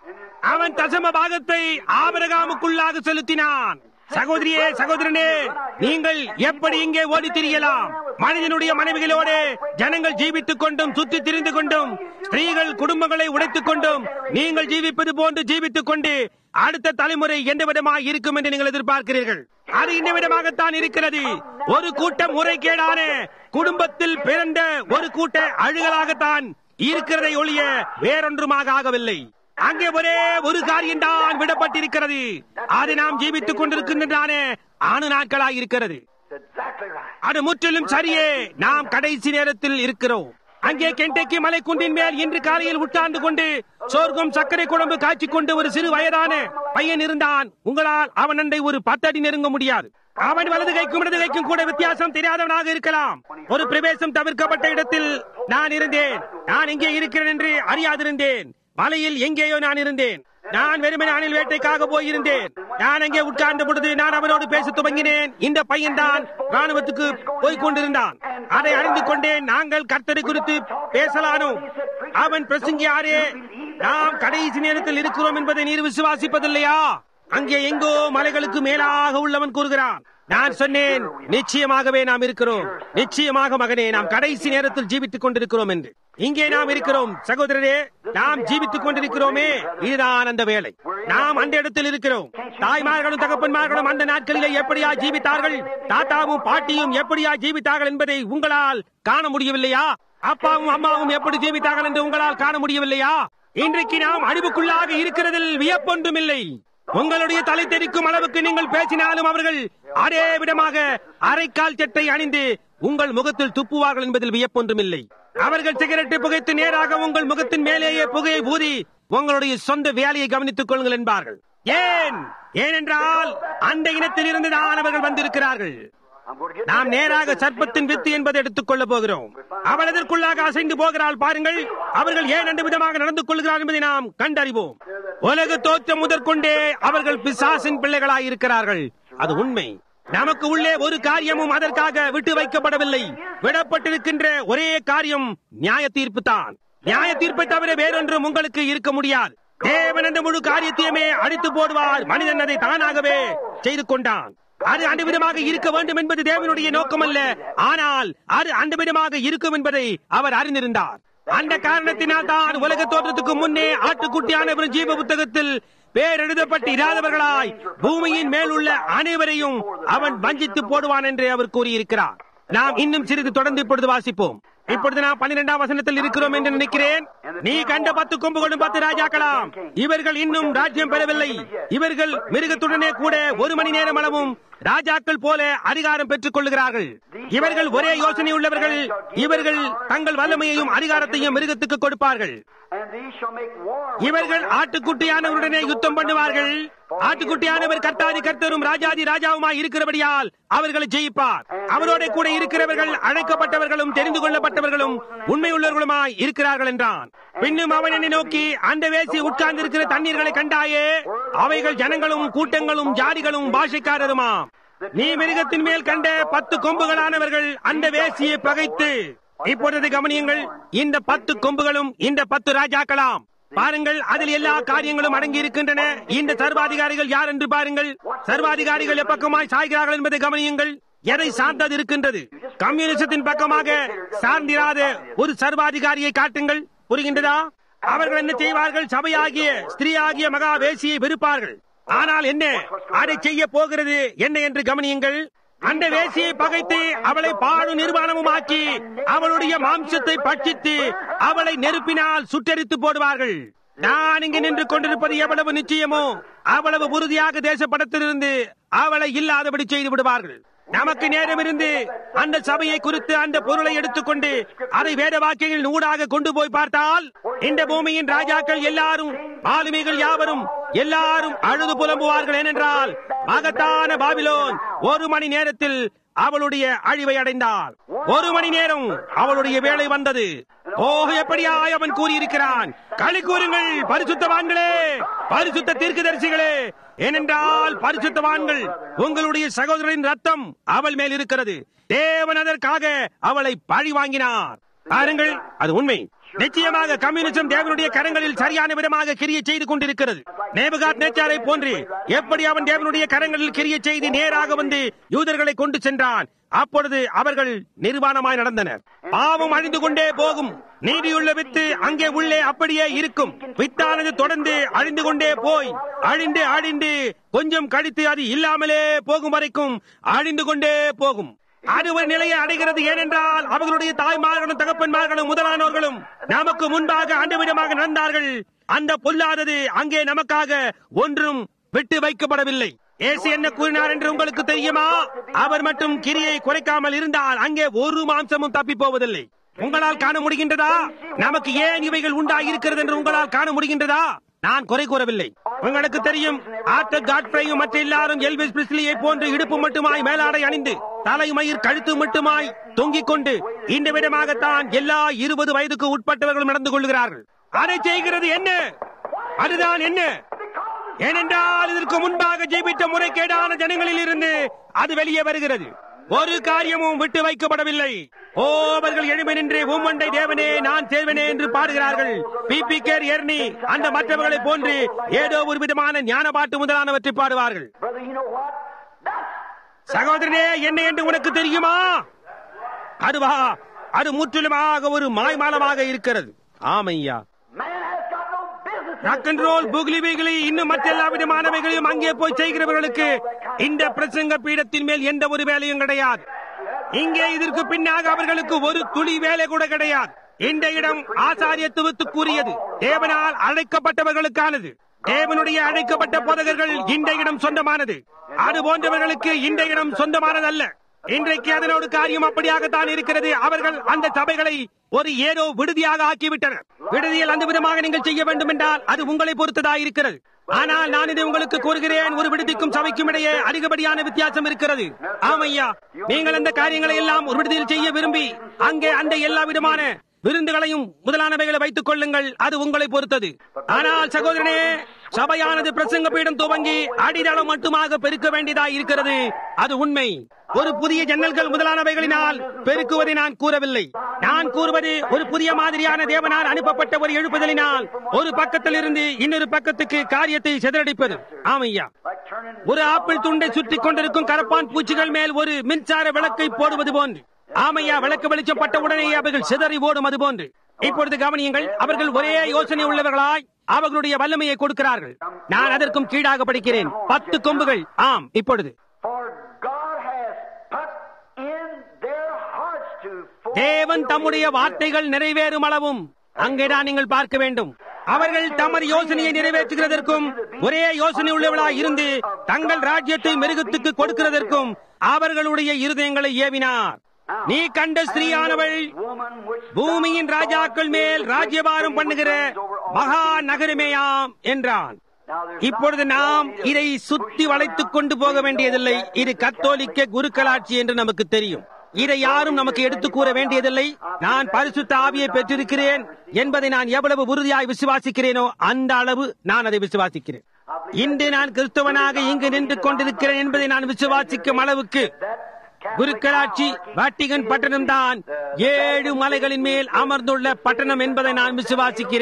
அவன் தசம பாகத்தை ஆபரகாமுக்குள்ளாக செலுத்தினான் சகோதரியே சகோதரனே நீங்கள் எப்படி இங்கே ஓடி திரியலாம் மனிதனுடைய மனைவிகளோடு ஜனங்கள் ஜீவித்துக் கொண்டும் சுற்றி திரிந்து கொண்டும் ஸ்திரீகள் குடும்பங்களை உடைத்துக் கொண்டும் நீங்கள் ஜீவிப்பது போன்று ஜீவித்துக் கொண்டு அடுத்த தலைமுறை எந்த விதமாக இருக்கும் என்று நீங்கள் எதிர்பார்க்கிறீர்கள் அது இந்த விதமாகத்தான் இருக்கிறது ஒரு கூட்டம் முறைகேடான குடும்பத்தில் பிறந்த ஒரு கூட்ட அழுகலாகத்தான் இருக்கிறதை ஒழிய வேறொன்றுமாக ஆகவில்லை அங்கே ஒரே ஒரு காரியம் தான் விடப்பட்டிருக்கிறது அது நாம் ஜீவித்துக் கொண்டிருக்கின்றானே ஆணு நாட்களாய் இருக்கிறது That's exactly right. அது முற்றிலும் சரியே நாம் கடைசி நேரத்தில் இருக்கிறோம் அங்கே கெண்டக்கி மலைக்குன்றின் மேல் இன்று காலையில் உட்கார்ந்து கொண்டு சோர்க்கம் சர்க்கரை குழம்பு காய்ச்சிக் கொண்டு ஒரு சிறு வயதான பையன் இருந்தான் உங்களால் அவன் அண்டை ஒரு பத்தடி நெருங்க முடியாது அவன் வலது கைக்கும் இடது கைக்கும் கூட வித்தியாசம் தெரியாதவனாக இருக்கலாம் ஒரு பிரவேசம் தவிர்க்கப்பட்ட இடத்தில் நான் இருந்தேன் நான் இங்கே இருக்கிறேன் என்று அறியாதிருந்தேன் மலையில் எங்கேயோ நான் இருந்தேன் நான் வெறுமனே அணில் வேட்டைக்காக போயிருந்தேன் நான் அங்கே உட்கார்ந்த பொழுது நான் அவரோடு பேச துவங்கினேன் இந்த பையன் தான் ராணுவத்துக்கு போய்க் கொண்டிருந்தான் அதை அறிந்து கொண்டேன் நாங்கள் கர்த்தரை குறித்து பேசலானோம் அவன் பிரசங்கியாரே நாம் கடைசி நேரத்தில் இருக்கிறோம் என்பதை நீர் விசுவாசிப்பதில்லையா அங்கே எங்கோ மலைகளுக்கு மேலாக உள்ளவன் கூறுகிறான் நான் சொன்னேன் நிச்சயமாகவே நாம் இருக்கிறோம் நிச்சயமாக மகனே நாம் கடைசி நேரத்தில் ஜீவித்துக் கொண்டிருக்கிறோம் என்று இங்கே நாம் இருக்கிறோம் சகோதரரே நாம் ஜீவித்துக் கொண்டிருக்கிறோமே இதுதான் அந்த வேலை நாம் அந்த இடத்தில் இருக்கிறோம் தாய்மார்களும் தகப்பன்மார்களும் அந்த நாட்களிலே எப்படியா ஜீவித்தார்கள் தாத்தாவும் பாட்டியும் எப்படியா ஜீவித்தார்கள் என்பதை உங்களால் காண முடியவில்லையா அப்பாவும் அம்மாவும் எப்படி ஜீவித்தார்கள் என்று உங்களால் காண முடியவில்லையா இன்றைக்கு நாம் அழிவுக்குள்ளாக இருக்கிறதில் வியப்பொன்றுமில்லை உங்களுடைய தலை தெரிக்கும் அளவுக்கு நீங்கள் பேசினாலும் அவர்கள் அதே விதமாக அரைக்கால் சட்டை அணிந்து உங்கள் முகத்தில் துப்புவார்கள் என்பதில் வியப்பொன்றுமில்லை அவர்கள் சிகரெட்டை புகைத்து நேராக உங்கள் முகத்தின் மேலேயே புகையை ஊதி உங்களுடைய சொந்த வேலையை கவனித்துக் கொள்ளுங்கள் என்பார்கள் ஏன் ஏனென்றால் அந்த இனத்தில் இருந்துதான் அவர்கள் வந்திருக்கிறார்கள் I'm going to get நாம் நேராக சர்ப்பத்தின் வித்து என்பதை எடுத்துக் கொள்ள போகிறோம் அவள் எதற்குள்ளாக அசைந்து போகிறாள் பாருங்கள் அவர்கள் ஏன் அந்த விதமாக நடந்து கொள்கிறார்கள் என்பதை நாம் கண்டறிவோம் உலக தோற்றம் முதற்கொண்டே அவர்கள் பிசாசின் பிள்ளைகளாய் இருக்கிறார்கள் அது உண்மை நமக்கு உள்ளே ஒரு காரியமும் அதற்காக விட்டு வைக்கப்படவில்லை விடப்பட்டிருக்கின்ற ஒரே காரியம் நியாய தீர்ப்பு தான் நியாய தீர்ப்பை தவிர வேறொன்றும் உங்களுக்கு இருக்க முடியாது தேவன் அந்த முழு காரியத்தையுமே அடித்து போடுவார் மனிதன் அதை தானாகவே செய்து கொண்டான் அது அந்த விதமாக இருக்க வேண்டும் என்பது தேவனுடைய நோக்கம் அல்ல ஆனால் அது அந்த விதமாக இருக்கும் என்பதை அவர் அறிந்திருந்தார் அந்த காரணத்தினால் தான் உலக தோற்றத்துக்கு முன்னே ஆட்டுக்குட்டியானவர் ஜீவ புத்தகத்தில் பேர் எழுதப்பட்டு இராதவர்களாய் பூமியின் மேல் உள்ள அனைவரையும் அவன் வஞ்சித்து போடுவான் என்று அவர் கூறியிருக்கிறார் நாம் இன்னும் சிறிது தொடர்ந்து இப்பொழுது வாசிப்போம் இப்பொழுது நாம் பன்னிரெண்டாம் வசனத்தில் இருக்கிறோம் என்று நினைக்கிறேன் நீ கண்ட பத்து கொம்புகளும் பத்து ராஜாக்களாம் இவர்கள் இன்னும் ராஜ்யம் பெறவில்லை இவர்கள் மிருகத்துடனே கூட ஒரு மணி நேரம் அளவும் ராஜாக்கள் போல அதிகாரம் பெற்றுக் கொள்ளுகிறார்கள் இவர்கள் ஒரே யோசனை உள்ளவர்கள் இவர்கள் தங்கள் வல்லமையையும் அதிகாரத்தையும் மிருகத்துக்கு கொடுப்பார்கள் And these shall make war. with இவர்கள் ஆட்டுக்குட்டியானவருடனே யுத்தம் பண்ணுவார்கள் ஆட்டுக்குட்டியானவர் கர்த்தாதி கர்த்தரும் ராஜாதி ராஜாவுமாய் இருக்கிறபடியால் அவர்களை ஜெயிப்பார் அவரோட கூட இருக்கிறவர்கள் அழைக்கப்பட்டவர்களும் தெரிந்து கொள்ளப்பட்டவர்களும் உண்மையுள்ளவர்களுமாய் இருக்கிறார்கள் என்றான் பின்னும் அவன் என்னை நோக்கி அந்த வேசி உட்கார்ந்து இருக்கிற தண்ணீர்களை கண்டாயே அவைகள் ஜனங்களும் கூட்டங்களும் ஜாதிகளும் பாஷைக்காரருமாம் நீ மிருகத்தின் மேல் கண்ட பத்து கொம்புகளானவர்கள் அந்த வேசியை பகைத்து இப்பொழுது கவனியுங்கள் இந்த பத்து கொம்புகளும் இந்த பத்து ராஜாக்களாம் பாருங்கள் அதில் எல்லா காரியங்களும் அடங்கி இருக்கின்றன இந்த சர்வாதிகாரிகள் யார் என்று பாருங்கள் சர்வாதிகாரிகள் எப்பக்கமாய் சாய்கிறார்கள் என்பதை கவனியுங்கள் எதை சார்ந்தது இருக்கின்றது கம்யூனிசத்தின் பக்கமாக சார்ந்திராத ஒரு சர்வாதிகாரியை காட்டுங்கள் புரிகின்றதா அவர்கள் என்ன செய்வார்கள் சபையாகிய ஸ்திரீயாகிய மகா வேசியை வெறுப்பார்கள் ஆனால் என்ன அதை செய்ய போகிறது என்ன என்று கவனியுங்கள் அந்த வேசியை பகைத்து அவளை பாடு நிர்வாணமும் ஆக்கி அவளுடைய மாம்சத்தை பட்சித்து அவளை நெருப்பினால் சுட்டெரித்து போடுவார்கள் நான் இங்கு நின்று கொண்டிருப்பது எவ்வளவு நிச்சயமோ அவ்வளவு உறுதியாக தேசப்படத்திலிருந்து அவளை இல்லாதபடி செய்து விடுவார்கள் நமக்கு நேரம் இருந்து அந்த சபையை குறித்து அந்த பொருளை எடுத்துக்கொண்டு அதை வேத வாக்கியங்கள் ஊடாக கொண்டு போய் பார்த்தால் இந்த பூமியின் ராஜாக்கள் எல்லாரும் ஆளுமைகள் யாவரும் எல்லாரும் அழுது புலம்புவார்கள் ஏனென்றால் மகத்தான பாபிலோன் ஒரு மணி நேரத்தில் அவளுடைய அழிவை அடைந்தாள் ஒரு மணி நேரம் அவளுடைய வேலை வந்தது ஓஹ எப்படியாய் அவன் கூறியிருக்கிறான் களி கூறுங்கள் பரிசுத்தவான்களே பரிசுத்த தீர்க்கதரிசிகளே ஏனென்றால் பரிசுத்தவான்கள் உங்களுடைய சகோதரரின் ரத்தம் அவள் மேல் இருக்கிறது தேவன் அதற்காக அவளை பழி வாங்கினார் பாருங்கள் அது உண்மை நிச்சயமாக கம்யூனிசம் தேவனுடைய கரங்களில் சரியான விதமாக கிரிய செய்து கொண்டிருக்கிறது நேபகாத் நேச்சாரை போன்று எப்படி அவன் தேவனுடைய கரங்களில் கிரிய செய்து நேராக வந்து யூதர்களை கொண்டு சென்றான் அப்பொழுது அவர்கள் நிர்வாணமாய் நடந்தனர் பாவம் அழிந்து கொண்டே போகும் நீதியுள்ள வித்து அங்கே உள்ளே அப்படியே இருக்கும் வித்தானது தொடர்ந்து அழிந்து கொண்டே போய் அழிந்து அழிந்து கொஞ்சம் கழித்து அது இல்லாமலே போகும் வரைக்கும் அழிந்து கொண்டே போகும் அது ஒரு நிலையை அடைகிறது ஏனென்றால் அவர்களுடைய தாய்மார்களும் தகப்பன்மார்களும் முதலானவர்களும் நமக்கு முன்பாக அண்டவிடமாக நடந்தார்கள் அந்த பொல்லாதது அங்கே நமக்காக ஒன்றும் விட்டு வைக்கப்படவில்லை ஏசு என்ன கூறினார் என்று உங்களுக்கு தெரியுமா அவர் மட்டும் கிரியை குறைக்காமல் இருந்தால் அங்கே ஒரு மாம்சமும் தப்பி போவதில்லை உங்களால் காண முடிகின்றதா நமக்கு ஏன் இவைகள் உண்டாயிருக்கிறது என்று உங்களால் காண முடிகின்றதா நான் குறை கூறவில்லை உங்களுக்கு தெரியும் ஆர்டர் காட்ஃப்ரையும் மற்ற எல்லாரும் எல்விஸ் பிரிஸ்லியை போன்று இடுப்பு மட்டுமாய் மேலாடை அணிந்து தலைமயிர் கழுத்து மட்டுமாய் தொங்கிக் கொண்டு இந்த விதமாகத்தான் எல்லா இருபது வயதுக்கு உட்பட்டவர்களும் நடந்து கொள்கிறார்கள் அதை செய்கிறது என்ன அதுதான் என்ன ஏனென்றால் இதற்கு முன்பாக ஜெயிப்பித்த முறைகேடான ஜனங்களில் இருந்து அது வெளியே வருகிறது ஒரு காரியமும் விட்டு வைக்கப்படவில்லை ஓ அவர்கள் எழுமி நின்று உம்மண்டை தேவனே நான் தேவனே என்று பாடுகிறார்கள் பிபி கேர் எர்னி அந்த மற்றவர்களை போன்று ஏதோ ஒரு விதமான ஞான பாட்டு முதலானவற்றை பாடுவார்கள் Brother, you know what? That's சகோதரனே என்ன என்று உனக்கு தெரியுமா அதுவா அது முற்றிலுமாக ஒரு மாய்மாலமாக இருக்கிறது ஆமையா man has got no business. in rock and roll புகிலி பிகிலி இன்னும் மற்ற எல்லா விதமானவைகளையும் அங்கே போய் செய்கிறவர்களுக்கு இந்த பிரசங்க பீடத்தின் மேல் எந்த ஒரு வேலையும் கிடையாது இங்கே இதற்கு பின்னாக அவர்களுக்கு ஒரு துளி வேலை கூட கிடையாது இந்த இடம் ஆசாரியத்துவத்துக்குரியது தேவனால் அழைக்கப்பட்டவர்களுக்கானது தேவனுடைய அழைக்கப்பட்ட போதகர்கள் இந்த இடம் சொந்தமானது அது போன்றவர்களுக்கு இந்த இடம் சொந்தமானதல்ல இன்றைக்கு அதனோடு காரியம் அப்படியாகத்தான் இருக்கிறது அவர்கள் அந்த சபைகளை ஒரு ஏதோ விடுதியாக ஆக்கிவிட்டனர் விடுதியில் அந்த விதமாக நீங்கள் செய்ய வேண்டும் என்றால் அது உங்களை பொறுத்ததா இருக்கிறது ஆனால் நான் இதை உங்களுக்கு கூறுகிறேன் ஒரு விடுதிக்கும் சபைக்கும் இடையே அதிகப்படியான வித்தியாசம் இருக்கிறது ஆமையா நீங்கள் அந்த காரியங்களை எல்லாம் ஒரு விடுதியில் செய்ய விரும்பி அங்கே அந்த எல்லா விதமான விருந்துகளையும் முதலானவைகளை வைத்துக் கொள்ளுங்கள் அது உங்களை பொறுத்தது ஆனால் சகோதரனே சபையானது பிரசங்க பீடம் துவங்கி அடித்தளம் மட்டுமாக பெருக்க வேண்டியதா இருக்கிறது அது உண்மை ஒரு புதிய ஜன்னல்கள் முதலானவைகளினால் பெருக்குவதை நான் கூறவில்லை நான் கூறுவது ஒரு புதிய மாதிரியான தேவனால் அனுப்பப்பட்ட ஒரு எழுப்புதலினால் ஒரு பக்கத்தில் இருந்து இன்னொரு பக்கத்துக்கு காரியத்தை சிதறடிப்பது ஆமையா Like turning ஒரு ஆப்பிள் துண்டை சுற்றி கொண்டிருக்கும் கரப்பான் பூச்சிகள் மேல் ஒரு மின்சார விளக்கை போடுவது போன்று ஆமையா விளக்கு வெளிச்சம் பட்ட உடனே அவர்கள் சிதறி ஓடும் அது போன்று இப்பொழுது கவனியுங்கள் அவர்கள் ஒரே யோசனை உள்ளவர்களாய் அவர்களுடைய வல்லமையை கொடுக்கிறார்கள் நான் அதற்கும் கீழாக படிக்கிறேன் பத்து கொம்புகள் ஆம் இப்பொழுது For God has put in their hearts to fulfill தேவன் தம்முடைய வார்த்தைகள் நிறைவேறும் அளவும் அங்கேதான் நீங்கள் பார்க்க வேண்டும் அவர்கள் தமது யோசனையை நிறைவேற்றுகிறதற்கும் ஒரே யோசனை உள்ளவர்களாய் இருந்து தங்கள் ராஜ்யத்தை மிருகத்துக்கு கொடுக்கிறதற்கும் அவர்களுடைய இருதயங்களை ஏவினார் நீ கண்ட ஸ்திரீயானவள் woman which பூமியின் ராஜாக்கள் மேல் ராஜ்யபாரம் பண்ணுகிற மகா நகரமேயாம் என்றான் now there's இப்பொழுது நாம் இதை சுத்தி வளைத்துக் கொண்டு போக வேண்டியதில்லை இது கத்தோலிக்க குருக்களாட்சி என்று நமக்கு தெரியும் இதை யாரும் நமக்கு எடுத்து கூற வேண்டியதில்லை நான் பரிசுத்த ஆவியை பெற்றிருக்கிறேன் என்பதை நான் எவ்வளவு உறுதியாய் விசுவாசிக்கிறேனோ அந்த அளவு நான் அதை விசுவாசிக்கிறேன் இன்று நான் கிறிஸ்தவனாக இங்கு நின்று கொண்டிருக்கிறேன் என்பதை நான் விசுவாசிக்கும் அளவுக்கு குருக்களாட்சி வாட்டிகன் பட்டணம் தான் ஏழு மலைகளின் மேல் அமர்ந்துள்ள பட்டணம் என்பதை நான் விசுவாசிக்கிறேன்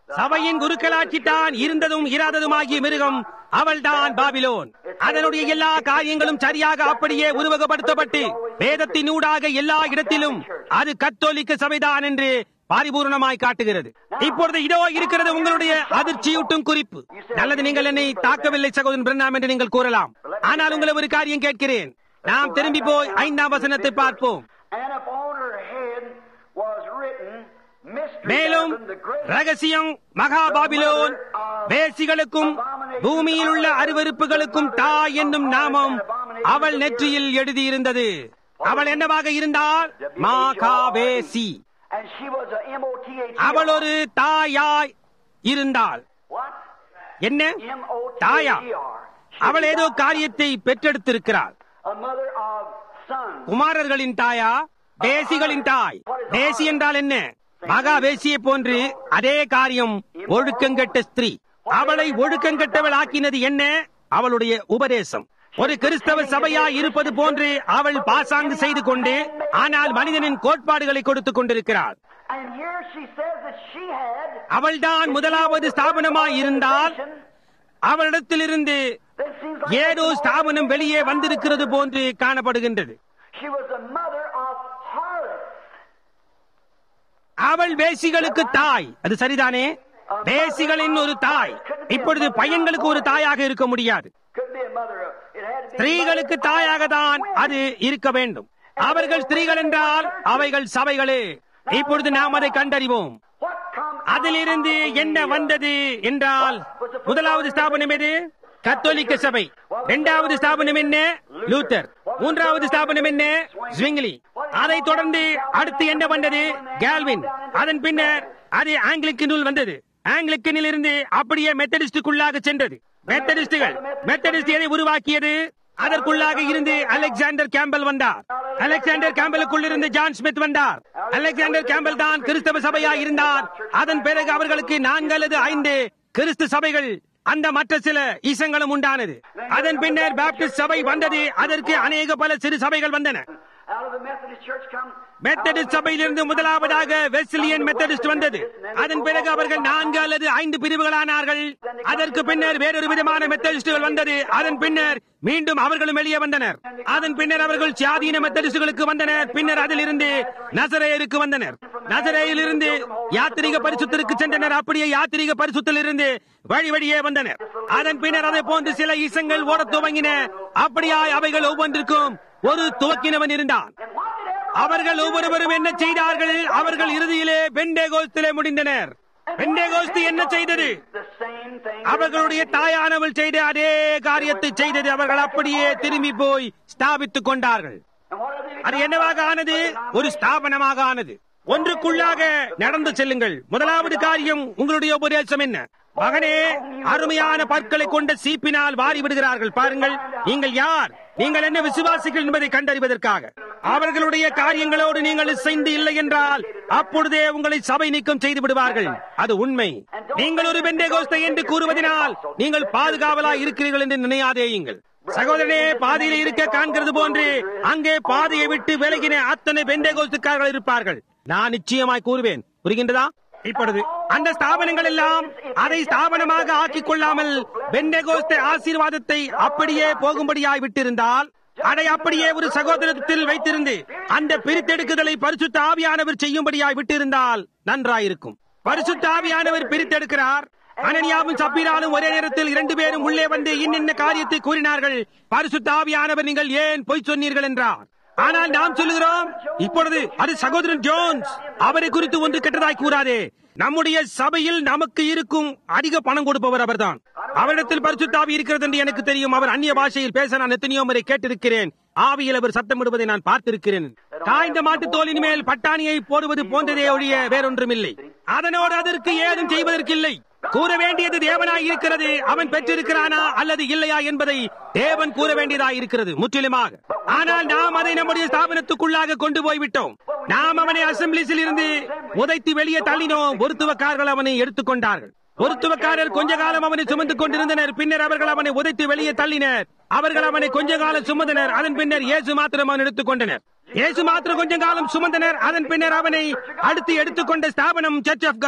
சபையின் குருக்களாட்சி தான் இருந்ததும் இராததுமாகிய மிருகம் அவள்தான் பாபிலோன் அதனுடைய எல்லா காரியங்களும் சரியாக அப்படியே உருவகப்படுத்தப்பட்டு வேதத்தின் ஊடாக எல்லா இடத்திலும் அது கத்தோலிக்க சபைதான் என்று பரிபூர்ணமாய் காட்டுகிறது இப்பொழுது இதோ இருக்கிறது உங்களுடைய அதிர்ச்சியூட்டும் குறிப்பு நல்லது நீங்கள் என்னை தாக்கவில்லை சகோதரன் பிரண்ணாம் என்று நீங்கள் கூறலாம் ஆனால் உங்களை ஒரு காரியம் கேட்கிறேன் நாம் திரும்பி போய் ஐந்தாம் வசனத்தை பார்ப்போம் And upon her head was written, Mystery மேலும் Babylon, the great ரகசியம் மகாபாபிலோன் வேசிகளுக்கும் பூமியில் உள்ள அருவருப்புகளுக்கும் தாய் என்னும் நாமம் அவள் நெற்றியில் எழுதியிருந்தது அவள் என்னவாக இருந்தால் மாகாவேசி And she was a M-O-T-H. அவள் ஒரு தாயாய் இருந்தாள் What? என்ன M-O-T-H-E-R. தாயா She அவள் was ஏதோ காரியத்தை பெற்றெடுத்திருக்கிறாள் A mother of sons. குமாரர்களின் தாயா தேசிகளின் தாய் தேசி என்றால் என்ன மகா வேசியை போன்று அதே காரியம் ஒழுக்கங்கெட்ட ஸ்திரீ அவளை ஒழுக்கங்கெட்டவள் ஆக்கினது என்ன அவளுடைய உபதேசம் ஒரு கிறிஸ்தவ சபையாய் இருப்பது போன்று அவள் பாசாங்கு செய்து கொண்டு ஆனால் மனிதனின் கோட்பாடுகளை கொடுத்துக் கொண்டிருக்கிறாள் And here she says that she had. அவள்தான் முதலாவது ஸ்தாபனமாய் இருந்தால் அவளிடத்திலிருந்து That seems like ஏதோ ஸ்தாபனம் வெளியே வந்திருக்கிறது போன்று காணப்படுகின்றது She was the mother of harlots. அவள் வேசிகளுக்கு தாய் அது சரிதானே வேசிகளின் ஒரு தாய் இப்பொழுது பையன்களுக்கு ஒரு தாயாக இருக்க முடியாது Couldn't be a mother of. It had to be. a ஸ்திரீகளுக்கு mother of தாயாக தான் women. அது இருக்க வேண்டும் அவர்கள் ஸ்திரீகள் என்றால் அவைகள் சபைகளே இப்பொழுது நாம் அதை கண்டறிவோம் What come அதிலிருந்து என்ன வந்தது என்றால் முதலாவது ஸ்தாபனம் எது கத்தோலிக்க சபை இரண்டாவது ஸ்தாபனம் என்ன லூத்தர் மூன்றாவது ஸ்தாபனம் என்ன ஸ்விங்லி அதைத் தொடர்ந்து அடுத்து என்ன வந்தது கேல்வின் அதன் பின்னர் அது ஆங்கிலிக்கனுள் வந்தது ஆங்கிலிக்கனில் இருந்து அப்படியே மெத்தடிஸ்டுக்குள்ளாக சென்றது மெத்தடிஸ்டுகள் மெத்தடிஸ்ட் எதை உருவாக்கியது அதற்குள்ளாக இருந்து அலெக்சாண்டர் கேம்பல் வந்தார் அலெக்சாண்டர் கேம்பலுக்குள் இருந்து ஜான் ஸ்மித் வந்தார் அலெக்சாண்டர் கேம்பல் தான் கிறிஸ்தவ சபையா இருந்தார் அதன் பிறகு அவர்களுக்கு நான்கு அல்லது ஐந்து கிறிஸ்து சபைகள் அந்த மற்ற சில ஈசங்களும் உண்டானது அதன் பின்னர் பேப்டிஸ்ட் சபை வந்தது அதற்கு அநேக பல சிறு சபைகள் வந்தன Out of the Methodist Church come. Methodist சபையிலிருந்து முதலாவதாக வெஸ்லியன் மெத்தடிஸ்ட் வந்தது அதன் பிறகு அவர்கள் நான்கு அல்லது ஐந்து பிரிவுகளானார்கள் அதற்கு பின்னர் வேறொரு விதமான மெத்தடிஸ்டுகள் வந்தது அதன் பின்னர் மீண்டும் அவர்களும் வெளியே வந்தனர் அதன் பின்னர் அவர்கள் சுயாதீன மெத்தடிஸ்டுகளுக்கு வந்தனர் பின்னர் அதிலிருந்து நசரேயருக்கு வந்தனர் நசரேயிலிருந்து யாத்திரிக பரிசுத்திற்கு சென்றனர் அப்படியே யாத்திரிக பரிசுத்தில் இருந்து வழி வழியே வந்தனர் அதன் பின்னர் அதை போன்று சில ஈசங்கள் ஓடத் துவங்கின அப்படியாய் அவைகள் ஒவ்வொன்றிற்கும் ஒரு துவக்கினவன் இருந்தான் And what did every அவர்கள் ஒவ்வொருவரும் என்ன செய்தார்கள் அவர்கள் இறுதியிலே பெண்டேகோஸ்திலே முடிந்தனர் பெண்டேகோஸ்து என்ன செய்தது the same thing? அவர்களுடைய தாயானவள் செய்த அதே காரியத்தை செய்தது அவர்கள் அப்படியே திரும்பி போய் ஸ்தாபித்துக் கொண்டார்கள் And what did they அது என்னவாக ஆனது ஒரு ஸ்தாபனமாக ஆனது ஒன்றுக்குள்ளாக நடந்து செல்லுங்கள் முதலாவது காரியம் உங்களுடைய உபதேசம் என்ன மகனே அருமையான பற்களை கொண்ட சீப்பினால் வாரி விடுகிறார்கள் பாருங்கள் நீங்கள் யார் நீங்கள் என்ன விசுவாசிகள் என்பதை கண்டறிவதற்காக அவர்களுடைய காரியங்களோடு நீங்கள் இசைந்து இல்லை என்றால் அப்பொழுதே உங்களை சபை நீக்கம் செய்து விடுவார்கள் அது உண்மை நீங்கள் ஒரு பெண்டேகோஸ்தை என்று கூறுவதனால் நீங்கள் பாதுகாவலாய் இருக்கிறீர்கள் என்று நினையாதேயுங்கள் சகோதரனே பாதையில இருக்க காண்கிறது போன்று அங்கே பாதையை விட்டு விலகின அத்தனை பெண்டேகோஸ்துக்காரர்கள் இருப்பார்கள் நான் நிச்சயமாய் கூறுவேன் புரிகின்றதா இப்பொழுது அந்த ஸ்தாபனங்கள் எல்லாம் அதை ஸ்தாபனமாக ஆக்கிக் கொள்ளாமல் பெண்டேகோஸ்த ஆசீர்வாதத்தை அப்படியே போகும்படியாய் விட்டிருந்தால் அதை அப்படியே ஒரு சகோதரத்தில் வைத்திருந்து அந்த பிரித்தெடுக்குதலை பரிசுத்த ஆவியானவர் செய்யும்படியாய் விட்டிருந்தால் நன்றாயிருக்கும் பரிசுத்த ஆவியானவர் பிரித்தெடுக்கிறார் அனனியாவும் சப்பீராலும் ஒரே நேரத்தில் இரண்டு பேரும் உள்ளே வந்து இன்னின்ன காரியத்தை கூறினார்கள் பரிசுத்த ஆவியானவர் நீங்கள் ஏன் பொய் சொன்னீர்கள் என்றார் ஆனால் நாம் சொல்லுகிறோம் இப்பொழுது அது சகோதரன் ஜோன்ஸ் அவரை குறித்து ஒன்று கெட்டதாய் கூறாதே நம்முடைய சபையில் நமக்கு இருக்கும் அதிக பணம் கொடுப்பவர் அவர்தான் அவரிடத்தில் பரிசுத்தாவி இருக்கிறது என்று எனக்கு தெரியும் அவர் அந்நிய பாஷையில் பேச நான் எத்தனையோ முறை கேட்டிருக்கிறேன் ஆவியில் அவர் சத்தமிடுவதை நான் பார்த்திருக்கிறேன் காய்ந்த மாட்டு தோலின் மேல் பட்டாணியை போடுவது போன்றதே ஒழிய வேறொன்றும் இல்லை அதனோடு அதற்கு ஏதும் செய்வதற்கில்லை கூற வேண்டியது தேவனாய் இருக்கிறது அவன் பெற்றிருக்கிறானா அல்லது இல்லையா என்பதை தேவன் கூற வேண்டியதாய் இருக்கிறது முற்றிலுமாக ஆனால் நாம் அதை நம்முடைய ஸ்தாபனத்துக்குள்ளாக கொண்டு போய்விட்டோம் நாம் அவனை அசம்பிளிஸில் இருந்து உதைத்து வெளியே தள்ளினோம் ஒருத்துவக்காரர்கள் அவனை எடுத்துக்கொண்டார்கள் ஒருத்துவக்காரர் கொஞ்ச காலம் அவனை சுமந்து கொண்டிருந்தனர் பின்னர் அவர்கள் அவனை உதைத்து வெளியே தள்ளினர் அவர்கள் அவனை கொஞ்ச காலம் சுமந்தனர் அதன் பின்னர் இயேசு மாத்திரம் அவன் எடுத்துக்கொண்டனர் இயேசு மாத்திரம் கொஞ்ச காலம் சுமந்தனர் அதன் பின்னர் அவனை அடுத்து எடுத்துக்கொண்ட ஸ்தாபனம் சர்ச் ஆஃப் காட்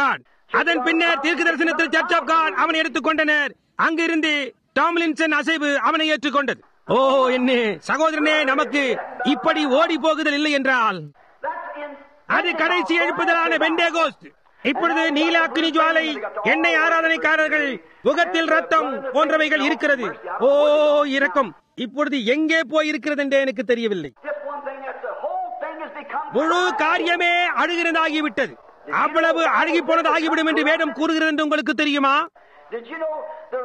அதன் பின்னர் தீர்க்க தரிசனத்தில் சர்ச் ஆப் காட் அவனை எடுத்துக்கொண்டனர் அங்கிருந்து டாம்லின்சன் அசைவு அவனை ஏற்றுக்கொண்டது ஓ என்ன சகோதரனே நமக்கு இப்படி ஓடி போகுதல் இல்லை என்றால் That's in அது கடைசி எழுப்புதலான பெண்டேகோஸ்ட் இப்பொழுது நீல அக்னி ஜுவாலை எண்ணெய் ஆராதனைக்காரர்கள் முகத்தில் ரத்தம் போன்றவைகள் இருக்கிறது ஓ இரக்கம் இப்பொழுது எங்கே போய் இருக்கிறது என்று எனக்கு தெரியவில்லை just one thing. That's the whole thing has become. முழு காரியமே அழுகிறதாகிவிட்டது அவ்வளவு அழுகி போனதாகிவிடும் என்று வேதம் கூறுகிறது என்று உங்களுக்கு தெரியுமா Did you know the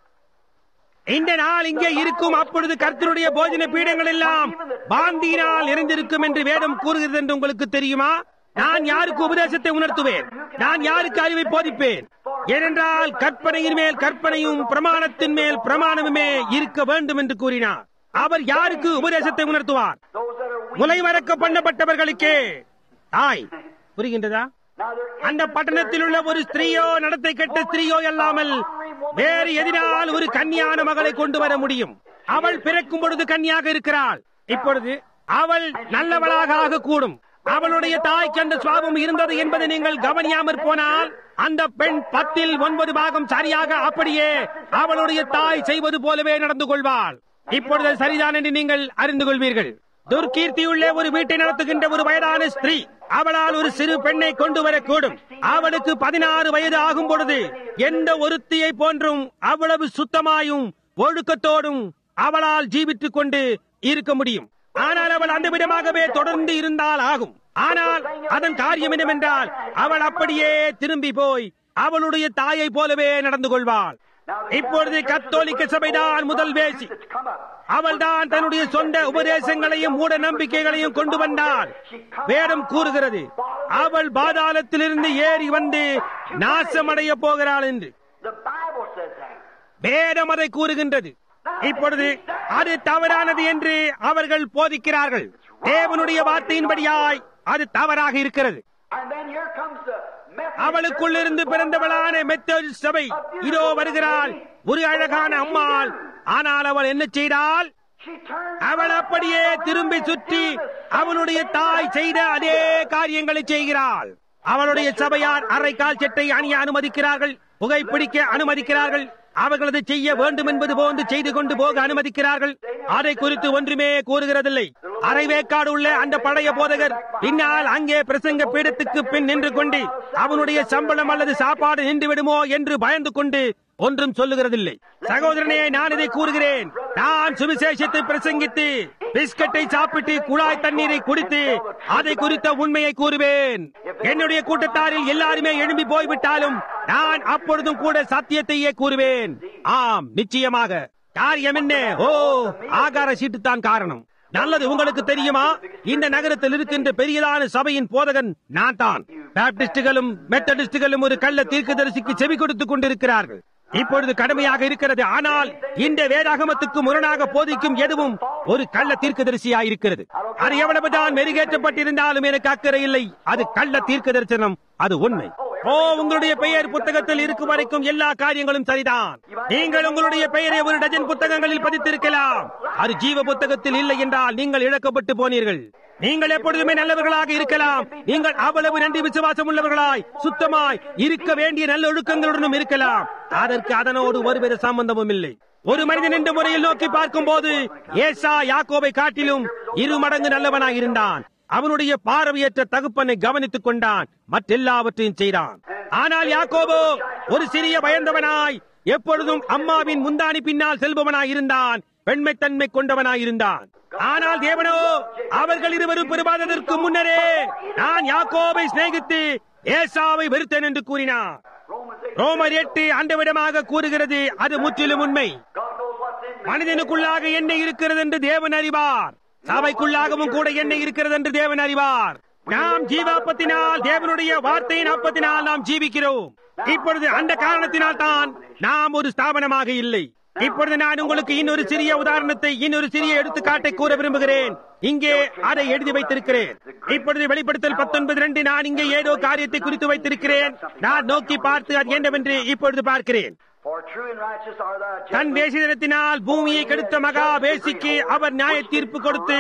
இந்த நாள் இங்கே இருக்கும் அப்பொழுது கர்த்தருடைய போஜன பீடங்கள் எல்லாம் பாந்தியினால் நிறைந்திருக்கும் என்று வேதம் கூறுகிறது என்று உங்களுக்கு தெரியுமா நான் யாருக்கு உபதேசத்தை உணர்த்துவேன் நான் யாருக்கு அறிவை போதிப்பேன் ஏனென்றால் கற்பனையின் மேல் கற்பனையும் பிரமாணத்தின் மேல் பிரமாணமுமே இருக்க வேண்டும் என்று கூறினார் அவர் யாருக்கு உபதேசத்தை உணர்த்துவார் those that are weak? முலைமறக்க பண்ணப்பட்டவர்களுக்கே தாய் புரிகின்றதா Now they're in அந்த பட்டணத்தில் உள்ள ஒரு ஸ்திரீயோ நடத்தை கெட்ட ஸ்திரீயோ அல்லாமல் வேறு எதினால் ஒரு கன்னியான மகளை கொண்டு வர முடியும் அவள் பிறக்கும் பொழுது கன்னியாக இருக்கிறாள் இப்பொழுது அவள் நல்லவளாக ஆகக்கூடும் அவளுடைய தாய்க்கு அந்த சுவாபம் இருந்தது என்பதை நீங்கள் கவனியாமற் போனால் அந்த பெண் பத்தில் ஒன்பது பாகம் சரியாக அப்படியே அவளுடைய தாய் செய்வது போலவே நடந்து கொள்வாள் இப்பொழுது அது சரிதான் என்று நீங்கள் அறிந்து கொள்வீர்கள் துர்கீர்த்தியுள்ள ஒரு வீட்டை நடத்துகின்ற ஒரு வயதான ஸ்திரீ அவளால் ஒரு சிறு பெண்ணை கொண்டு வரக்கூடும் அவளுக்கு பதினாறு வயது ஆகும் பொழுது எந்த ஒருத்தியை போன்றும் அவ்வளவு சுத்தமாயும் ஒழுக்கத்தோடும் அவளால் ஜீவித்துக் கொண்டு இருக்க முடியும் ஆனால் அவள் அந்த விதமாகவே தொடர்ந்து இருந்தால் ஆகும் ஆனால் அதன் காரியம் என்னவென்றால் அவள் அப்படியே திரும்பி போய் அவளுடைய தாயை போலவே நடந்து கொள்வாள் இப்பொழுது கத்தோலிக்க சபைதான் முதல் வேசி come up. அவள்தான் தன்னுடைய சொந்த உபதேசங்களையும் மூட நம்பிக்கைகளையும் கொண்டு வந்தாள் வேதம் கூறுகிறது அவள் பாதாளத்திலிருந்து ஏறி வந்து நாசமடைய போகிறாள் என்று The Bible says that. வேதம் அதை கூறுகின்றது இப்பொழுது அது தவறானது என்று அவர்கள் போதிக்கிறார்கள் தேவனுடைய வார்த்தையின்படியாய் அது தவறாக இருக்கிறது And then here comes the Methodist அவளுக்குள்ளிருந்து பிறந்தவளான மெத்தோடிஸ்ட் சபை இதோ வருகிறாள் ஒரு அழகான அம்மாள் ஆனால் அவள் என்ன செய்தால் She turned அவள் அப்படியே திரும்பி சுற்றி அவளுடைய தாய் செய்த அதே காரியங்களை செய்கிறாள் அவளுடைய சபையார் அரைக்கால் சட்டை அணிய அனுமதிக்கிறார்கள் புகைப்பிடிக்க அனுமதிக்கிறார்கள் அவர்களது செய்ய வேண்டும் என்பது போன்று செய்து கொண்டு போக அனுமதிக்கிறார்கள் அதை குறித்து ஒன்றுமே கூறுகிறதில்லை அரைவேக்காடு உள்ள அந்த பழைய போதகர் பின்னால் அங்கே பிரசங்க பீடத்துக்கு பின் நின்று கொண்டு அவனுடைய சம்பளம் அல்லது சாப்பாடு நின்று விடுமோ என்று பயந்து கொண்டு ஒன்றும் சொல்லுகிறதில்லை சகோதரனே நான் இதை கூறுகிறேன் நான் சுவிசேஷத்தை பிரசங்கித்து பிஸ்கட்டை சாப்பிட்டு குழாய் தண்ணீரை குடித்து அதை குறித்த உண்மையை கூறுவேன் என்னுடைய கூட்டத்தாரில் எல்லாருமே எழும்பி போய்விட்டாலும் நான் அப்பொழுதும் கூட சத்தியத்தையே கூறுவேன் ஆம் நிச்சயமாக காரியம் என்ன ஓ ஆகார சீட்டு தான் காரணம் நல்லது உங்களுக்கு தெரியுமா இந்த நகரத்தில் இருக்கின்ற பெரியதான சபையின் போதகன் நான் தான் பாப்டிஸ்டுகளும் மெத்தடிஸ்டுகளும் ஒரு கள்ள தீர்க்கதரிசிக்கு செவி கொடுத்துக் கொண்டிருக்கிறார்கள் இப்பொழுது கடுமையாக இருக்கிறது ஆனால் இந்த வேதாகமத்துக்கு முரணாக போதிக்கும் எதுவும் ஒரு கள்ள தீர்க்கதரிசியா இருக்கிறது அது எவ்வளவுதான் மெருகேற்றப்பட்டிருந்தாலும் எனக்கு அக்கறை இல்லை அது கள்ள தீர்க்க தரிசனம் அது உண்மை ஓ உங்களுடைய பெயர் புத்தகத்தில் இருக்கும் வரைக்கும் எல்லா காரியங்களும் சரிதான் நீங்கள் உங்களுடைய பெயரை ஒரு டஜன் புத்தகங்களில் பதித்திருக்கலாம் அது ஜீவ புத்தகத்தில் இல்லை என்றால் நீங்கள் இழக்கப்பட்டு போனீர்கள் நீங்கள் எப்பொழுதுமே நல்லவர்களாக இருக்கலாம் நீங்கள் அவ்வளவு நன்றி விசுவாசம் உள்ளவர்களாய் சுத்தமாய் இருக்க வேண்டிய நல்ல ஒழுக்கங்களுடனும் இருக்கலாம் அதற்கு அதனோடு ஒருவித சம்பந்தமும் இல்லை ஒரு மனிதன் என்ற முறையில் நோக்கி பார்க்கும் போது ஏசா யாக்கோவை காட்டிலும் இரு மடங்கு நல்லவனாய் இருந்தான் அவனுடைய பார்வையற்ற தகுப்பனை கவனித்துக் கொண்டான் மற்றெல்லாவற்றையும் செய்தான் ஆனால் யாக்கோபோ ஒரு சிறிய பயந்தவனாய் எப்பொழுதும் அம்மாவின் முந்தானி பின்னால் செல்பவனாய் இருந்தான் பெண்மைத்தன்மை கொண்டவனாய் இருந்தான் ஆனால் தேவனோ அவர்கள் இருவரும் பெருமாததற்கு முன்னரே நான் யாக்கோபை சிநேகித்து ஏசாவை வெறுத்தேன் என்று கூறினார் Romans 8. ரோமர் எட்டு அந்த விடமாக கூறுகிறது அது முற்றிலும் உண்மை God knows what's in me. மனிதனுக்குள்ளாக என்ன இருக்கிறது என்று தேவன் அறிவார் சபைக்குள்ளாகவும் கூட என்ன இருக்கிறது என்று தேவன் அறிவார் நாம் ஜீவாப்பத்தினால் தேவனுடைய வார்த்தையின் அப்பத்தினால் நாம் ஜீவிக்கிறோம் இப்பொழுது அந்த காரணத்தினால் தான் நாம் ஒரு ஸ்தாபனமாக இல்லை இப்பொழுது நான் உங்களுக்கு இன்னொரு சிறிய உதாரணத்தை இன்னொரு சிறிய எடுத்துக்காட்டை கூற விரும்புகிறேன் இங்கே அதை எழுதி வைத்திருக்கிறேன் இப்பொழுது வெளிப்படுத்தல் பத்தொன்பது ரெண்டு நான் இங்கே ஏதோ காரியத்தை குறித்து வைத்திருக்கிறேன் நான் நோக்கி பார்த்து அது என்னவென்று இப்பொழுது பார்க்கிறேன் For true and righteous are thy than judgments. தேசிதனத்தினால் பூமியை கெடுத்த மகா வேசிக்கு அவர் நியாய தீர்ப்பு கொடுத்து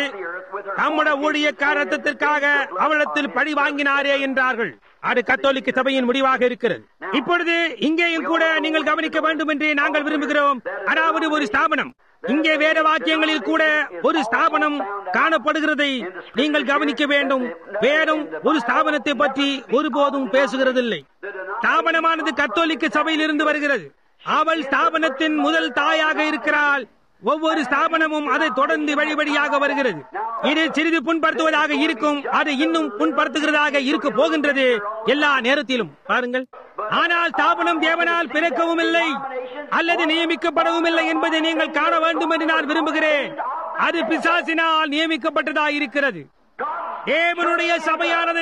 நம்முடைய ஊழியக்கார ரத்தத்திற்காக அவளிடத்தில் பழி வாங்கினாரே என்றார்கள் அது கத்தோலிக்க சபையின் முடிவாக இருக்கிறது இப்பொழுது இங்கேயும் கூட நீங்கள் கவனிக்க வேண்டும் என்று நாங்கள் விரும்புகிறோம் அதாவது ஒரு ஸ்தாபனம் இங்கே வேத வாக்கியங்களில் கூட ஒரு ஸ்தாபனம் காணப்படுகிறதை நீங்கள் கவனிக்க வேண்டும் வேதம் ஒரு ஸ்தாபனத்தை பற்றி ஒருபோதும் பேசுகிறதில்லை ஸ்தாபனமானது கத்தோலிக்க சபையில் இருந்து வருகிறது அவள் ஸ்தாபனத்தின் முதல் தாயாக இருக்கிறாள் ஒவ்வொரு ஸ்தாபனமும் அதை தொடர்ந்து வழி வழியாக வருகிறது இது சிறிது புண்படுத்துவதாக இருக்கும் அது இன்னும் புண்படுத்துகிறதாக இருக்க போகின்றது எல்லா நேரத்திலும் பாருங்கள் ஆனால் ஸ்தாபனம் தேவனால் பிறக்கவும் இல்லை அல்லது நியமிக்கப்படவும் இல்லை என்பதை நீங்கள் காண வேண்டும் என்று நான் விரும்புகிறேன் அது பிசாசினால் நியமிக்கப்பட்டதாக இருக்கிறது தேவனுடைய சபையானது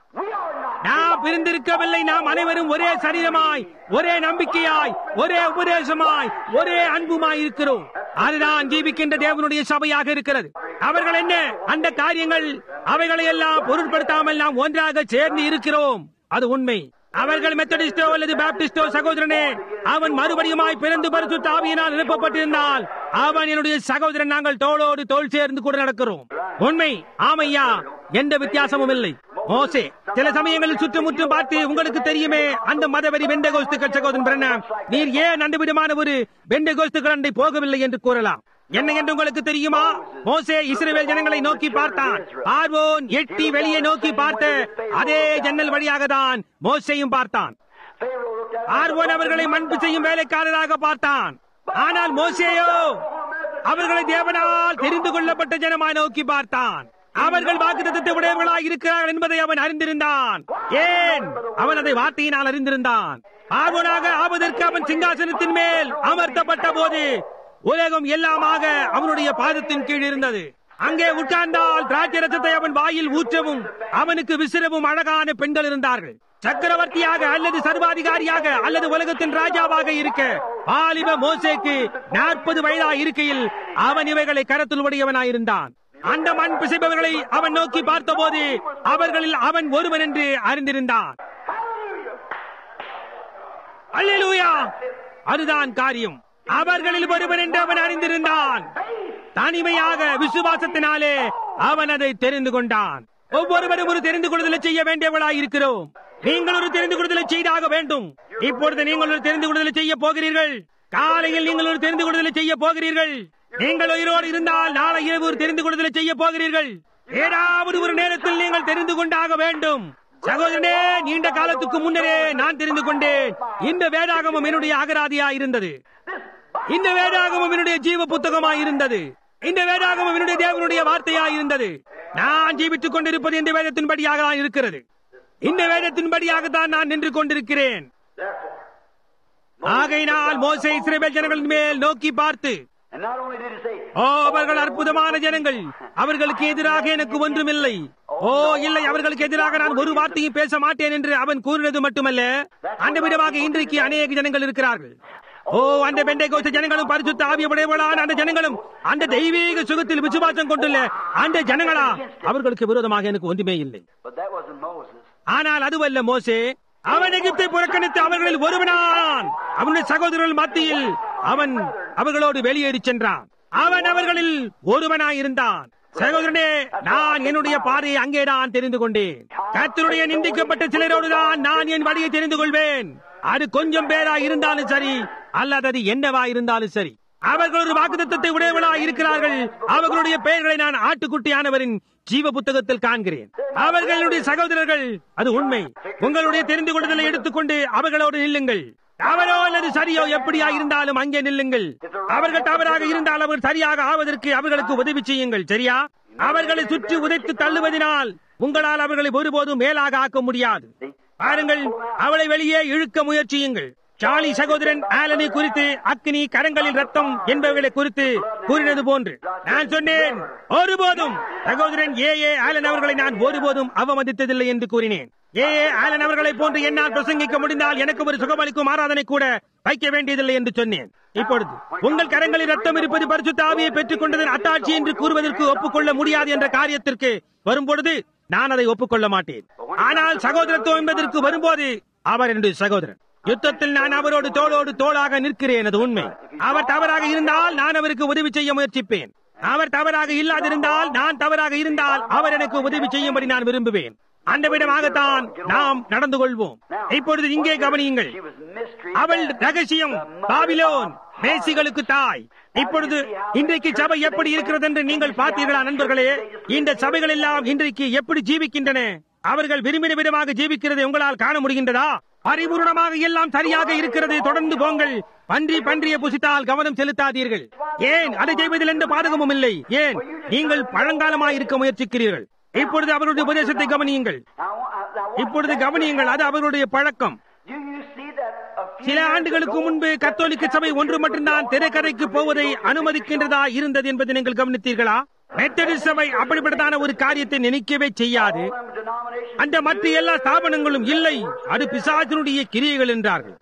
நாம் பிரிந்திருக்கவில்லை நாம் அனைவரும் ஒரே சரீரமாய் ஒரே நம்பிக்கையாய் ஒரே உபதேசமாய் ஒரே அன்புமாய் இருக்கிறோம் அதுதான் ஜீவிக்கின்ற தேவனுடைய சபையாக இருக்கிறது அவர்கள் என்ன அந்த காரியங்கள் அவைகளை எல்லாம் பொருட்படுத்தாமல் நாம் ஒன்றாக சேர்ந்து இருக்கிறோம் அது உண்மை அவர்கள் மெத்தடிஸ்டோ அல்லது பாப்டிஸ்டோ சகோதரனே அவன் மறுபடியுமாய் பிறந்து பரிசு தாவியினால் எழுப்பப்பட்டிருந்தால் அவன் என்னுடைய சகோதரன் நாங்கள் தோளோடு தோள் சேர்ந்து கூட நடக்கிறோம் உண்மை ஆமையா எந்த வித்தியாசமும் இல்லை மோசே சில சமயங்களில் சுற்றுமுற்றும் பார்த்து உங்களுக்கு தெரியுமே அந்த மதவெறி வெண்ட கோஸ்துக்கள் சகோதரன் பிரணாம் நீர் ஏன் அந்த விதமான ஒரு வெண்ட கோஸ்துக்கள் அண்டை போகவில்லை என்று கூறலாம் என்ன என்று உங்களுக்கு தெரியுமா மோசே இஸ்ரேல் ஜனங்களை நோக்கி பார்த்தான் பார்வோன் எட்டி வெளியே நோக்கி பார்த்த அதே ஜன்னல் வழியாக தான் மோசையும் பார்த்தான் பார்வோன் அவர்களை மண்பு செய்யும் வேலைக்காரராக பார்த்தான் ஆனால் மோசேயோ அவர்களை தேவனால் தெரிந்து கொள்ளப்பட்ட ஜனமாய் நோக்கி பார்த்தான் அவர்கள் வாக்குத்தத்தை உடையவர்களாக இருக்கிறார்கள் என்பதை அவன் அறிந்திருந்தான் ஏன் அவன் அதை வார்த்தையினால் அறிந்திருந்தான் பார்வோனாக ஆவதற்கு அவன் சிங்காசனத்தின் மேல் அமர்த்தப்பட்ட போது உலகம் எல்லாமாக அவனுடைய பாதத்தின் கீழ் இருந்தது அங்கே உட்கார்ந்தால் திராட்சை ரசத்தை அவன் வாயில் ஊற்றவும் அவனுக்கு விசிறவும் அழகான பெண்கள் இருந்தார்கள் சக்கரவர்த்தியாக அல்லது சர்வாதிகாரியாக அல்லது உலகத்தின் ராஜாவாக இருக்க வாலிப மோசேக்கு நாற்பது வயதா இருக்கையில் அவன் இவைகளை கரத்தில் உடையவனாயிருந்தான் அந்த மண் பிசைப்பவர்களை அவன் நோக்கி பார்த்தபோது அவர்களில் அவன் ஒருவன் என்று அறிந்திருந்தான் அல்லேலூயா அதுதான் காரியம் அவர்களில் ஒருவன் என்று அவன் அறிந்திருந்தான் தனிமையாக விசுவாசத்தினாலே அவன் அதை தெரிந்து கொண்டான் ஒவ்வொருவரும் ஒரு தெரிந்து கொள்ளுதலை செய்ய வேண்டியவர்களாய் இருக்கிறோம் நீங்கள் ஒரு தெரிந்து கொள்ளுதலை செய்தாக வேண்டும் இப்பொழுது நீங்கள் ஒரு தெரிந்து கொள்ளுதலை செய்ய போகிறீர்கள் காலையில் நீங்கள் ஒரு தெரிந்து கொள்ளுதலை செய்ய போகிறீர்கள் நீங்கள் உயிரோடு இருந்தால் நாளை இரவு ஒரு தெரிந்து கொள்ளுதலை செய்ய போகிறீர்கள் ஏதாவது ஒரு நேரத்தில் நீங்கள் தெரிந்து கொண்டாக வேண்டும் சகோதரனே நீண்ட காலத்துக்கு முன்னரே நான் தெரிந்து கொண்டேன் இந்த வேதாகமம் என்னுடைய அகராதியா இருந்தது இந்த வேதாகமம் என்னுடைய ஜீவ புத்தகமாய் இருந்தது இந்த வேதாகமம் என்னுடைய தேவனுடைய வார்த்தையாய் இருந்தது நான் ஜீவித்துக் கொண்டிருப்பது இந்த வேதத்தின்படியாக தான் இருக்கிறது இந்த வேதத்தின்படியாகத்தான் நான் நின்று கொண்டிருக்கிறேன் ஆகையினால் மோசே இஸ்ரேல் ஜனங்களின் மேல் நோக்கி பார்த்து And not only did he say, ஓ அவர்கள் அற்புதமான ஜனங்கள் அவர்களுக்கு எதிராக எனக்கு ஒன்றுமில்லை ஓ இல்லை அவர்களுக்கு எதிராக நான் ஒரு வார்த்தையும் பேச மாட்டேன் என்று அவன் கூறினது மட்டுமல்ல அந்த விதமாக இன்றைக்கு அநேக ஜனங்கள் இருக்கிறார்கள் ஓ அந்த பெண்டை கோச்ச ஜனங்களும் பரிசுத்த ஆவியவுடையவளான அந்த ஜனங்களும் அந்த தெய்வீக சுகத்தில் விசுவாசம் கொண்டுள்ள அந்த ஜனங்களா அவர்களுக்கு விரோதமாக எனக்கு ஒன்றுமே இல்லை but that wasn't Moses. ஆனால் அதுவல்ல மோசே அவன் எகிப்தை புறக்கணித்து அவர்களில் ஒருவனான் அவனுடைய சகோதரர்கள் மத்தியில் அவன் அவர்களோடு வெளியேறி சென்றான் அவன் அவர்களில் ஒருவனாயிருந்தான் சகோதரனே நான் என்னுடைய பாதையை அங்கேதான் தெரிந்து கொண்டேன் கர்த்தருடைய நிந்திக்கப்பட்ட சிலரோடுதான் நான் என் வழியை தெரிந்து கொள்வேன் அது கொஞ்சம் பேரா இருந்தாலும் சரி அல்லது அது என்னவா இருந்தாலும் சரி அவர்கள் ஒரு வாக்குத்தத்தை உடையவளாய் இருக்கிறார்கள் அவர்களுடைய பெயர்களை நான் ஆட்டுக்குட்டியானவரின் ஜீவ புத்தகத்தில் காண்கிறேன் அவர்களுடைய சகோதரர்கள் அது உண்மை உங்களுடைய தெரிந்து கொள்ளுதலை எடுத்துக்கொண்டு அவர்களோடு நில்லுங்கள் தவறோ அல்லது சரியோ எப்படியா இருந்தாலும் அங்கே நில்லுங்கள் அவர்கள் தவறாக இருந்தால் அவர்கள் சரியாக ஆவதற்கு அவர்களுக்கு உதவி செய்யுங்கள் சரியா அவர்களை சுற்றி உதைத்து தள்ளுவதினால் உங்களால் அவர்களை ஒருபோதும் மேலாக ஆக்க முடியாது பாருங்கள் அவளை வெளியே இழுக்க முயற்சியுங்கள் சார்லி சகோதரன் ஆலனை குறித்து அக்னி கரங்களில் ரத்தம் என்பவர்களை குறித்து கூறினது போன்று நான் சொன்னேன் ஒருபோதும் சகோதரன் ஏ ஏ ஆலன் அவர்களை நான் ஒருபோதும் அவமதித்ததில்லை என்று கூறினேன் ஏ ஏ ஆலன் அவர்களை போன்று என்னால் பிரசங்கிக்க முடிந்தால் எனக்கு ஒரு சுகமளிக்கும் ஆராதனை கூட வைக்க வேண்டியதில்லை என்று சொன்னேன் இப்பொழுது உங்கள் கரங்களில் ரத்தம் இருப்பது பரிசுத்த ஆவியை பெற்றுக் கொண்டதன் அத்தாட்சி என்று கூறுவதற்கு ஒப்புக்கொள்ள முடியாது என்ற காரியத்திற்கு வரும்பொழுது நான் அதை ஒப்புக்கொள்ள மாட்டேன் ஆனால் சகோதரத்துவம் என்பதற்கு வரும்போது அவர் என்னுடைய சகோதரன் யுத்தத்தில் நான் அவரோடு தோளோடு தோளாக நிற்கிறேன் அது உண்மை அவர் தவறாக இருந்தால் நான் அவருக்கு உதவி செய்ய முயற்சிப்பேன் அவர் தவறாக இல்லாதிருந்தால் நான் தவறாக இருந்தால் அவர் எனக்கு உதவி செய்யும்படி நான் விரும்புவேன் அந்த விதமாகத்தான் நாம் நடந்து கொள்வோம் இப்பொழுது இங்கே கவனியுங்கள் She was mystery. அவள் ரகசியம் பாபிலோன் மேசிகளுக்கு தாய் இப்பொழுது இன்றைக்கு சபை எப்படி இருக்கிறது என்று நீங்கள் பார்த்தீர்களா நண்பர்களே இந்த சபைகள் எல்லாம் இன்றைக்கு எப்படி ஜீவிக்கின்றன அவர்கள் விரும்பின விதமாக ஜீவிக்கிறதை உங்களால் காண முடிகின்றதா பரிபூர்ணமாக எல்லாம் சரியாக இருக்கிறது தொடர்ந்து போங்கள் பன்றி பன்றியை புசித்தால் கவனம் செலுத்தாதீர்கள் ஏன் அதை செய்வதில் எந்த பாதகமும் இல்லை ஏன் நீங்கள் பழங்காலமாய் இருக்க முயற்சிக்கிறீர்கள் இப்பொழுது அவர்களுடைய உபதேசத்தை கவனியுங்கள் Now, I- now, what- இப்பொழுது கவனியுங்கள் அது அவர்களுடைய பழக்கம் Do you see that a few சில years ஆண்டுகளுக்கு ago, முன்பு கத்தோலிக்க சபை ஒன்று மட்டும்தான் திரைக்கதைக்கு போவதை அனுமதிக்கின்றதா இருந்தது என்பதை நீங்கள் கவனித்தீர்களா மெத்தடிஸ்ட் சபை அப்படிப்பட்டதான ஒரு காரியத்தை நினைக்கவே செய்யாது all them denominations அந்த மற்ற எல்லா ஸ்தாபனங்களும் இல்லை அது பிசாசினுடைய கிரியைகள் என்றார்கள்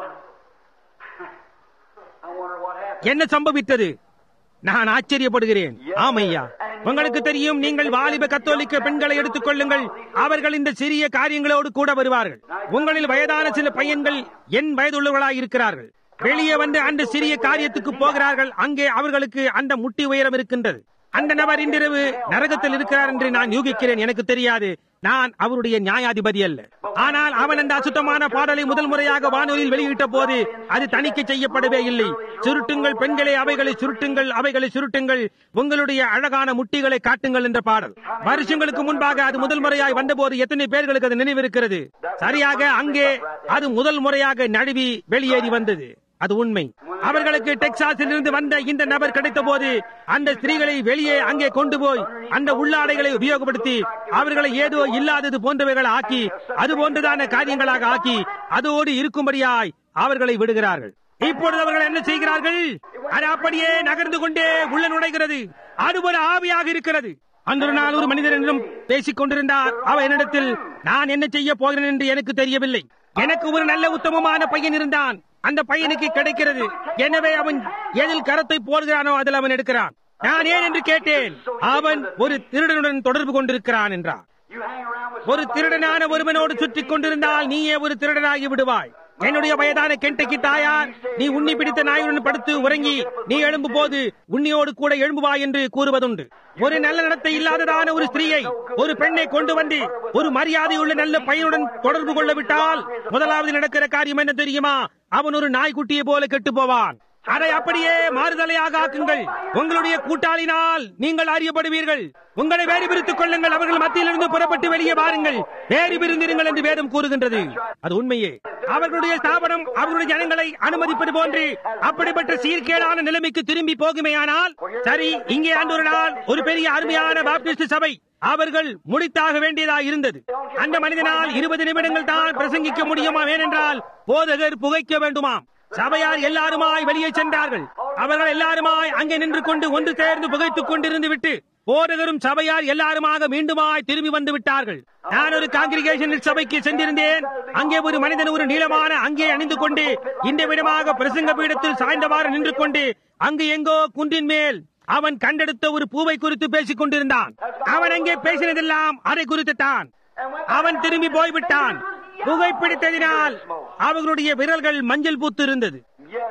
I wonder what happened. என்ன சம்பவித்தது நான் ஆச்சரியப்படுகிறேன் ஆமையா உங்களுக்கு தெரியும் நீங்கள் வாலிப கத்தோலிக்க பெண்களை எடுத்துக் கொள்ளுங்கள் அவர்கள் இந்த சிறிய காரியங்களோடு கூட வருவார்கள் உங்களில் வயதான சில பையன்கள் என் வயதுள்ளவர்களாய் இருக்கிறார்கள் வெளியே வந்து அந்த சிறிய காரியத்துக்கு போகிறார்கள் அங்கே அவர்களுக்கு அந்த முட்டி உயரம் இருக்கின்றது அந்த நபர் இன்றிரவு நரகத்தில் இருக்கிறார் என்று நான் யூகிக்கிறேன் எனக்கு தெரியாது நான் அவருடைய நியாயாதிபதி அல்ல ஆனால் அவன் அந்த அசுத்தமான பாடலை முதல் முறையாக வானொலியில் வெளியிட்ட போது அது தணிக்கை செய்யப்படவே இல்லை சுருட்டுங்கள் பெண்களே அவைகளை சுருட்டுங்கள் அவைகளை சுருட்டுங்கள் உங்களுடைய அழகான முட்டிகளை காட்டுங்கள் என்ற பாடல் வருஷங்களுக்கு முன்பாக அது முதல் முறையாய் வந்தபோது எத்தனை பேர்களுக்கு அது நினைவிருக்கிறது சரியாக அங்கே அது முதல் முறையாக நழுவி வெளியேறி வந்தது அது உண்மை அவர்களுக்கு டெக்சாஸில் இருந்து வந்த இந்த நபர் கிடைத்த போது அந்த ஸ்திரீகளை வெளியே அங்கே கொண்டு போய் அந்த உள்ளாடைகளை உபயோகப்படுத்தி அவர்களை ஏதோ இல்லாதது போன்றவைகளை ஆக்கி அது போன்றதான காரியங்களாக ஆக்கி அதோடு இருக்கும்படியாய் அவர்களை விடுகிறார்கள் இப்பொழுது அவர்கள் என்ன செய்கிறார்கள் அது அப்படியே நகர்ந்து கொண்டே உள்ள நுழைகிறது அது ஒரு ஆவியாக இருக்கிறது அன்று நாள் ஒரு மனிதனிடம் பேசிக் கொண்டிருந்தார் அவர் என்னிடத்தில் நான் என்ன செய்ய போகிறேன் என்று எனக்கு தெரியவில்லை எனக்கு ஒரு நல்ல உத்தமமான பையன் இருந்தான் அந்த பையனுக்கு கிடைக்கிறது எனவே அவன் எதில் கரத்தை போடுகிறானோ அதில் அவன் எடுக்கிறான் நான் ஏன் என்று கேட்டேன் அவன் ஒரு திருடனுடன் தொடர்பு கொண்டிருக்கிறான் என்றார் You hang around with ஒரு திருடனான ஒருவனோடு சுற்றிக் கொண்டிருந்தால் நீயே ஒரு திருடனாகி விடுவாய் என்னுடைய வயதான கெண்டக்கி தாயார் நீ உண்ணி பிடித்த நாயுடன் படுத்து உறங்கி நீ எழும்பு போது உன்னியோடு கூட எழும்புவாய் என்று கூறுவதுண்டு ஒரு நல்ல நடத்தை இல்லாததான ஒரு ஸ்திரீயை ஒரு பெண்ணை கொண்டு வந்து ஒரு மரியாதையுள்ள நல்ல பையனுடன் தொடர்பு கொள்ள விட்டால் முதலாவது நடக்கிற காரியம் என்ன தெரியுமா அவன் ஒரு நாய்க்குட்டியை போல கெட்டு போவான் அதை அப்படியே மாறுதலையாக ஆக்குங்கள் உங்களுடைய கூட்டாளினால் நீங்கள் அறியப்படுவீர்கள் உங்களை வேறு பிரித்துக் கொள்ளுங்கள் அவர்கள் மத்தியிலிருந்து புறப்பட்டு வெளியே வாருங்கள் வேறு பிரிந்திருங்கள் என்று வேதம் கூறுகின்றது அது உண்மையே அவர்களுடைய ஸ்தாபனம் அவர்களுடைய ஜனங்களை அனுமதிப்பது போன்று அப்படிப்பட்ட சீர்கேடான நிலைமைக்கு திரும்பி போகுமேயானால் சரி இங்கே ஆண்டு ஒரு நாள் ஒரு பெரிய அருமையான பாப்டிஸ்ட் சபை அவர்கள் முடித்தாக வேண்டியதா இருந்தது அந்த மனிதனால் இருபது நிமிடங்கள் தான் பிரசங்கிக்க முடியுமா ஏனென்றால் போதகர் புகைக்க வேண்டுமாம் சபையார் எல்லாருமாய் வெளியே சென்றார்கள் அவர்கள் எல்லாருமாய் அங்கே நின்று கொண்டு ஒன்று சேர்ந்து புகைத்துக் கொண்டிருந்து விட்டு போதகரும் சபையார் எல்லாருமாக மீண்டுமாய் திரும்பி வந்து விட்டார்கள் நான் ஒரு காங்கிரிகேஷன் சபைக்கு சென்றிருந்தேன் அங்கே ஒரு மனிதன் ஒரு நீளமான அங்கே அணிந்து கொண்டு இந்த விதமாக பிரசங்க பீடத்தில் சாய்ந்தவாறு நின்று கொண்டு அங்கு எங்கோ குன்றின் மேல் அவன் கண்டெடுத்த ஒரு பூவை குறித்து பேசிக் கொண்டிருந்தான் அவன் அங்கே பேசினதெல்லாம் அதை குறித்து தான் அவன் திரும்பி போய்விட்டான் புகைப்பிடித்ததினால் அவர்களுடைய விரல்கள் மஞ்சள் பூத்து இருந்தது Yes.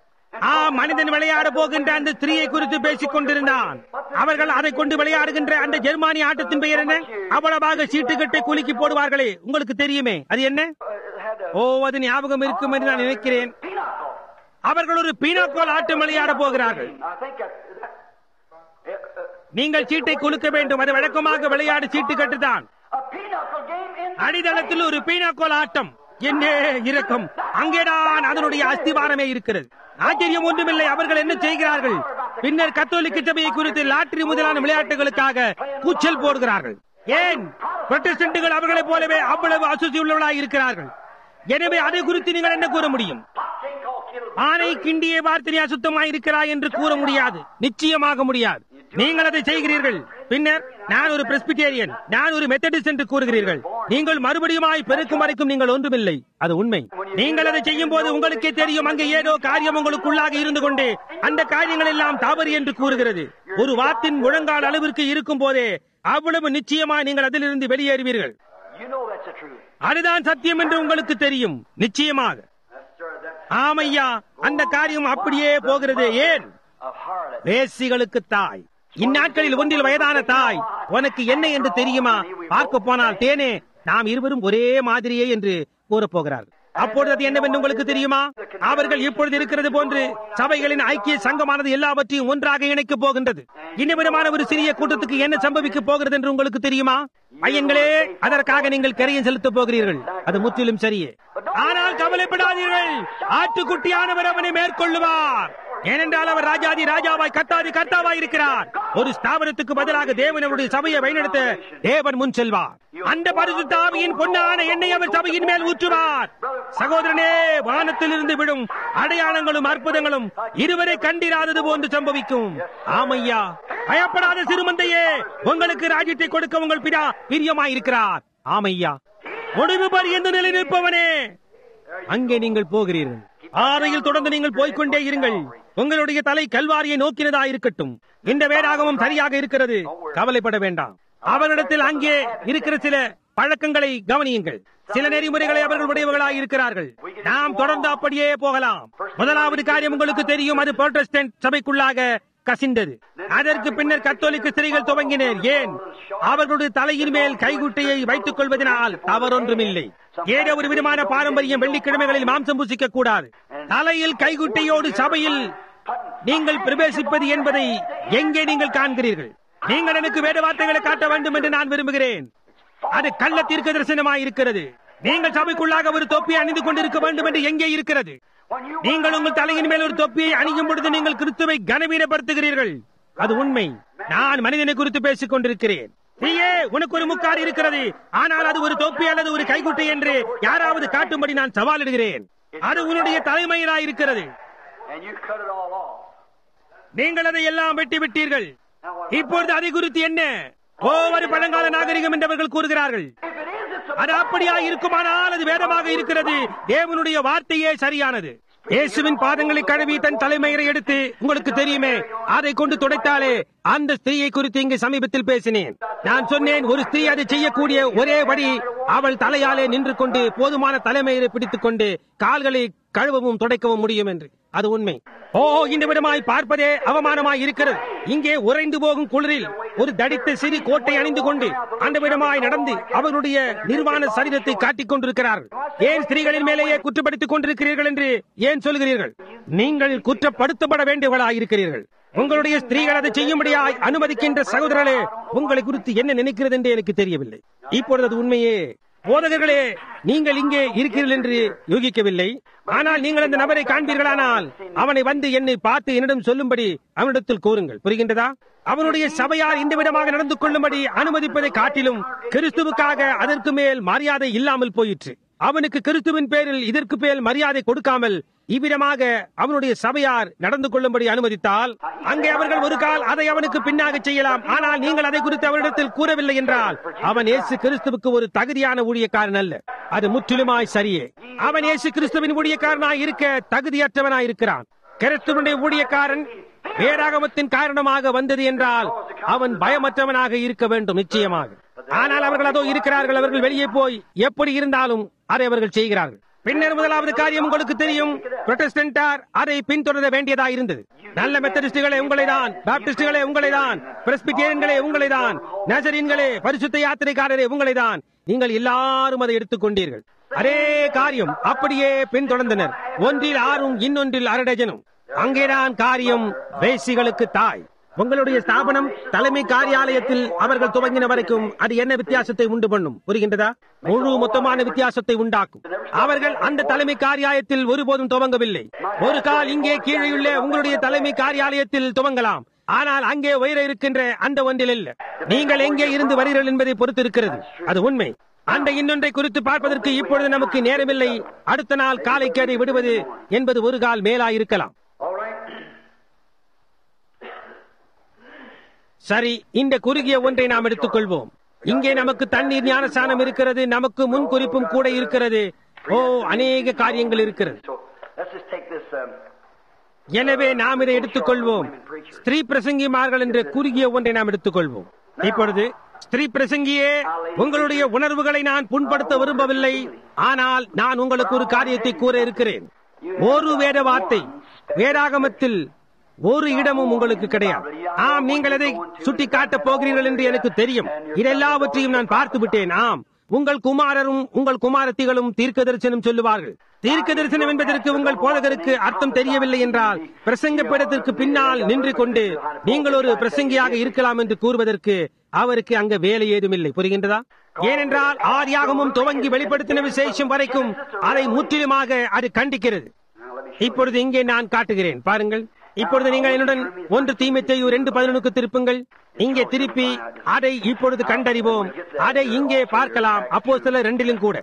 ஆ மனிதன் விளையாட போகின்ற அந்த ஸ்திரீயை குறித்து பேசிக் கொண்டிருந்தான் அவர்கள் அதை கொண்டு விளையாடுகின்ற அந்த ஜெர்மானி ஆட்டத்தின் பெயர் என்ன அவ்வளவாக சீட்டுக்கட்டை குலுக்கி போடுவார்களே உங்களுக்கு தெரியுமே அது என்ன Uh, it had a ஓ அது ஞாபகம் இருக்கும் என்று நான் நினைக்கிறேன் pinochle. அவர்கள் ஒரு பீனாக்கோல் ஆட்டம் விளையாட போகிறார்கள் I think that, that it, uh, நீங்கள் சீட்டை குலுக்க வேண்டும் அது வழக்கமாக விளையாடு சீட்டு கட்டுதான் a pinochle game in அடித்தளத்தில் ஒரு பீனாக்கோல் ஆட்டம் என்ன இரக்கம் அங்கேதான் அதனுடைய அஸ்திவாரமே இருக்கிறது ஆச்சரியம் ஒன்றுமில்லை அவர்கள் என்ன செய்கிறார்கள் பின்னர் கத்தோலிக்க சபையை குறித்து லாட்டரி முதலான விளையாட்டுகளுக்காக கூச்சல் போடுகிறார்கள் ஏன் புரொட்டஸ்டன்ட்டுகள் அவர்களைப் போலவே அவ்வளவு அசுசி உள்ளவர்களாய் இருக்கிறார்கள் எனவே அதை குறித்து நீங்கள் என்ன கூற முடியும் boxing called Kittle. ஆனை கிண்டிய வார்த்தை அசுத்தமாய் இருக்கிறாய் என்று கூற முடியாது நிச்சயமாக முடியாது நீங்கள் அதை செய்கிறீர்கள் பின்னர் நான் ஒரு பிரஸ்பிட்டேரியன் நான் ஒரு மெத்தடிஸ்ட் என்று கூறுகிறீர்கள் நீங்கள் மறுபடியுமாய் பெருக்கும் வரைக்கும் நீங்கள் ஒன்றுமில்லை அது உண்மை நீங்கள் அதை செய்யும் போது உங்களுக்கே தெரியும் அங்கே ஏதோ காரியம் உங்களுக்குள்ளாக இருந்து கொண்டு அந்த காரியங்கள் எல்லாம் தவறு என்று கூறுகிறது ஒரு வாத்தின் முழங்கால் அளவிற்கு இருக்கும் போதே அவ்வளவு நிச்சயமாய் நீங்கள் அதிலிருந்து வெளியேறுவீர்கள் You know that's the truth. அதுதான் சத்தியம் என்று உங்களுக்கு தெரியும் நிச்சயமாக That's sir, that ஆமையா அந்த காரியம் அப்படியே போகிறது ஏன் of harlot. வேசிகளுக்கு தாய் இந்நாட்களில் ஒன்றில் வயதான தாய் உனக்கு என்ன என்று தெரியுமா பார்க்க போனால் தேனே நாம் இருவரும் ஒரே மாதிரியே என்று கூறப் போகிறார்கள் அப்பொழுது அது என்னவென்று உங்களுக்கு தெரியுமா அவர்கள் இப்பொழுது இருக்கிறது போன்று சபைகளின் ஐக்கிய சங்கமானது எல்லாவற்றையும் ஒன்றாக இணைக்கப் போகின்றது இன்னவிதமான ஒரு சிறிய கூட்டத்துக்கு என்ன சம்பவிக்க போகிறது என்று உங்களுக்கு தெரியுமா பையன்களே அதற்காக நீங்கள் கரையும் செலுத்தப் போகிறீர்கள் அது முற்றிலும் சரியே ஆனால் கவலைப்படாதீர்கள் ஆட்டுக்குட்டியானவர் அவனை மேற்கொள்ளுவார் ஏனென்றால் அவர் ராஜாதி ராஜாவாய் கர்த்தாதி கர்த்தாவாய் இருக்கிறார் ஒரு ஸ்தாபனத்துக்கு பதிலாக தேவன் அவருடைய சபையை வழிநடத்த தேவன் முன் செல்வார் அந்த பரிசுத்த ஆவியின் பொன்னான எண்ணெய் அவர் சபையின் மேல் ஊற்றுவார் சகோதரனே வானத்திலிருந்து விடும் அடையாளங்களும் அற்புதங்களும் இருவரை கண்டிராதது போன்று சம்பவிக்கும் ஆமையா பயப்படாத சிறுமந்தையே உங்களுக்கு ராஜ்யத்தை கொடுக்க உங்கள் பிதா பிரியமாயிருக்கிறார் ஆமையா முடிவு பரியந்த நிலை நிற்பவனே அங்கே நீங்கள் போகிறீர்கள் ஆறையில் தொடர்ந்து நீங்கள் போய்க்கொண்டே இருங்கள் உங்களுடைய தலை கல்வாரியை நோக்கினதா இருக்கட்டும் இந்த வேதாகமும் சரியாக இருக்கிறது கவலைப்பட வேண்டாம் அவரிடத்தில் அங்கே இருக்கிற சில பழக்கங்களை கவனியுங்கள் சில நெறிமுறைகளை அவர்கள் உடையவர்களாக இருக்கிறார்கள் நாம் தொடர்ந்து அப்படியே போகலாம் முதலாவது காரியம் உங்களுக்கு தெரியும் அது புரோட்டஸ்டன்ட் சபைக்குள்ளாக கசிந்தது அதற்கு பின்னர் கத்தோலிக்க ஸ்திரீகள் துவங்கினர் ஏன் அவர்களுடைய தலையின் மேல் கைகுட்டையை வைத்துக் கொள்வதனால் தவறொன்றுமில்லை ஏதோ ஒரு விதமான பாரம்பரியம் வெள்ளிக்கிழமைகளில் மாம்சம் பூசிக்க கூடாது தலையில் கைகுட்டையோடு சபையில் நீங்கள் பிரவேசிப்பது என்பதை எங்கே நீங்கள் காண்கிறீர்கள் நீங்கள் எனக்கு வேத வார்த்தைகளை காட்ட வேண்டும் என்று நான் விரும்புகிறேன் அது கள்ள தீர்க்க தரிசனமாய் இருக்கிறது நீங்கள் சபைக்குள்ளாக ஒரு தொப்பியை அணிந்து கொண்டிருக்க வேண்டும் என்று எங்கே இருக்கிறது நீங்கள் உங்கள் தலையின் மேல் ஒரு தொப்பியை அணியும் பொழுது நீங்கள் கிறிஸ்துவை கனவீனப்படுத்துகிறீர்கள் அது உண்மை நான் மனிதனை குறித்து பேசிக் கொண்டிருக்கிறேன் நீயே உனக்கு ஒரு முக்காடு இருக்கிறது ஆனால் அது ஒரு தொப்பி அல்லது ஒரு கைக்குட்டை என்று யாராவது காட்டும்படி நான் சவாலிடுகிறேன் அது உன்னுடைய தலைமையிலாய் இருக்கிறது And you cut it all off. நீங்கள் அதை எல்லாம் வெட்டி விட்டீர்கள் இப்பொழுது அதை குறித்து என்ன ஒவ்வொரு பழங்கால நாகரிகம் என்றவர்கள் கூறுகிறார்கள் If it is, it's a அது அப்படியா இருக்குமானால் அது வேதமாக இருக்கிறது தேவனுடைய வார்த்தையே சரியானது இயேசுவின் பாதங்களை கழுவி தன் தலைமையரை எடுத்து உங்களுக்கு தெரியுமே அதை கொண்டு துடைத்தாலே அந்த ஸ்திரீயை குறித்து இங்கு சமீபத்தில் பேசினேன் நான் சொன்னேன் ஒரு ஸ்திரீ அதை செய்யக்கூடிய ஒரே வழி அவள் தலையாலே நின்று கொண்டு போதுமான தலைமையரை பிடித்துக் கொண்டு கால்களை கழுவவும் துடைக்கவும் முடியும் என்று அது உண்மை ஓ இந்த விதமாய் பார்ப்பதே அவமானமாய் இருக்கிறது இங்கே உறைந்து போகும் குளிரில் ஒரு தடித்த சிறு கோட்டை அணிந்து கொண்டு அந்த விதமாய் நடந்து அவர்களுடைய நிர்வாண சரீரத்தை காட்டிக் கொண்டிருக்கிறார்கள் ஏன் ஸ்திரீகளின் மேலேயே குற்றப்படுத்திக் கொண்டிருக்கிறீர்கள் என்று ஏன் சொல்கிறீர்கள் நீங்கள் குற்றப்படுத்தப்பட வேண்டியவர்களாய் இருக்கிறீர்கள் உங்களுடைய ஸ்திரீகள் அதை செய்யும்படியாய் அனுமதிக்கின்ற சகோதரர்களே உங்களை குறித்து என்ன நினைக்கிறது என்று எனக்கு தெரியவில்லை இப்பொழுது அது உண்மையே போதகர்களே நீங்கள் இங்கே இருக்கிறீர்கள் என்று யூகிக்கவில்லை ஆனால் நீங்கள் அந்த நபரை காண்பீர்களானால் அவனை வந்து என்னை பார்த்து என்னிடம் சொல்லும்படி அவனிடத்தில் கூறுங்கள் புரிகின்றதா அவனுடைய சபையார் இந்த விதமாக நடந்து கொள்ளும்படி அனுமதிப்பதை காட்டிலும் கிறிஸ்துவுக்காக அதற்கு மேல் மரியாதை இல்லாமல் போயிற்று அவனுக்கு கிறிஸ்துவின் பேரில் இதற்கு மேல் மரியாதை கொடுக்காமல் இவ்விதமாக அவனுடைய சபையார் நடந்து கொள்ளும்படி அனுமதித்தால் அங்கே அவர்கள் ஒரு கால் அதை அவனுக்கு பின்னாக செய்யலாம் ஆனால் நீங்கள் அதை குறித்து அவரிடத்தில் கூறவில்லை என்றால் அவன் இயேசு கிறிஸ்துவுக்கு ஒரு தகுதியான ஊழியக்காரன் அல்ல அது முற்றிலுமாய் சரியே அவன் இயேசு கிறிஸ்துவின் ஊழியக்காரனாய் இருக்க தகுதியற்றவனாய் இருக்கிறான் கிறிஸ்துவனுடைய ஊழியக்காரன் வேதாகமத்தின் காரணமாக வந்தது என்றால் அவன் பயமற்றவனாக இருக்க வேண்டும் நிச்சயமாக ஆனால் அவர்கள் அதோ இருக்கிறார்கள் அவர்கள் வெளியே போய் எப்படி இருந்தாலும் அதை அவர்கள் செய்கிறார்கள் பின்னர் முதலாவது காரியம் உங்களுக்கு தெரியும் புரொட்டஸ்டன்டார் அதை பின்தொடர வேண்டியதா இருந்தது நல்ல மெத்தடிஸ்டுகளே உங்களை தான் பாப்டிஸ்டுகளே உங்களை தான் பிரஸ்பிட்டேரியன்களே உங்களை தான் நசரின்களே பரிசுத்த யாத்திரைக்காரரே உங்களை தான் நீங்கள் எல்லாரும் அதை எடுத்துக்கொண்டீர்கள் அதே காரியம் அப்படியே பின்தொடர்ந்தனர் ஒன்றில் ஆறும் இன்னொன்றில் அரடஜனும் அங்கேதான் காரியம் வேசிகளுக்கு தாய் உங்களுடைய ஸ்தாபனம் தலைமை காரியாலயத்தில் அவர்கள் துவங்கின வரைக்கும் அது என்ன வித்தியாசத்தை உண்டு பண்ணும் புரிகின்றதா முழு மொத்தமான வித்தியாசத்தை உண்டாக்கும் அவர்கள் அந்த தலைமை காரியாலயத்தில் ஒருபோதும் துவங்கவில்லை ஒரு கால் இங்கே கீழேயுள்ள உங்களுடைய தலைமை காரியாலயத்தில் துவங்கலாம் ஆனால் அங்கே உயர இருக்கின்ற அந்த ஒன்றில் இல்ல நீங்கள் எங்கே இருந்து வருகிறீர்கள் என்பதை பொறுத்து இருக்கிறது அது உண்மை அந்த இன்னொன்றை குறித்து பார்ப்பதற்கு இப்பொழுது நமக்கு நேரமில்லை அடுத்த நாள் காலைக்கு அதை விடுவது என்பது ஒரு கால் மேலாயிருக்கலாம் All right. சரி இந்த குறுகிய ஒன்றை நாம் எடுத்துக்கொள்வோம் இங்கே நமக்கு தண்ணீர் ஞானசானம் இருக்கிறது நமக்கு முன் குறிப்பும் கூட இருக்கிறது ஓ அநேக காரியங்கள் இருக்கிறது So let's just take this. Um, எனவே நாம் இதை எடுத்துக்கொள்வோம் ஸ்திரீ பிரசங்கிமார்கள் என்ற குறுகிய ஒன்றை நாம் எடுத்துக்கொள்வோம் இப்பொழுது ஸ்திரீ பிரசங்கியே உங்களுடைய உணர்வுகளை நான் புண்படுத்த விரும்பவில்லை ஆனால் நான் உங்களுக்கு ஒரு காரியத்தை கூற இருக்கிறேன் ஒரு வேத வார்த்தை வேதாகமத்தில் ஒரு இடமும் உங்களுக்கு கிடையாது ஆம் நீங்கள் எதை சுட்டி காட்டப் போகிறீர்கள் என்று எனக்கு தெரியும் இதெல்லாவற்றையும் நான் பார்த்து விட்டேன் ஆம் உங்கள் குமாரரும் உங்கள் குமாரத்திகளும் தீர்க்க தரிசனம் சொல்லுவார்கள் தீர்க்க தரிசனம் என்பதற்கு உங்கள் போதகருக்கு அர்த்தம் தெரியவில்லை என்றால் பிரசங்க பீடத்திற்கு பின்னால் நின்று கொண்டு நீங்கள் ஒரு பிரசங்கியாக இருக்கலாம் என்று கூறுவதற்கு அவருக்கு அங்க வேலை ஏதுமில்லை புரிகின்றதா ஏனென்றால் ஆதியாகமும் துவங்கி வெளிப்படுத்தின விசேஷம் வரைக்கும் அதை முற்றிலுமாக அது கண்டிக்கிறது இப்பொழுது இங்கே நான் காட்டுகிறேன் பாருங்கள் இப்பொழுது நீங்கள் என்னுடன் ஒன்று தீமைத்தையு ரெண்டு பதினொன்றுக்கு திருப்புங்கள் இங்கே திருப்பி அதை இப்பொழுது கண்டறிவோம் அதை இங்கே பார்க்கலாம் அப்போ சில ரெண்டிலும் கூட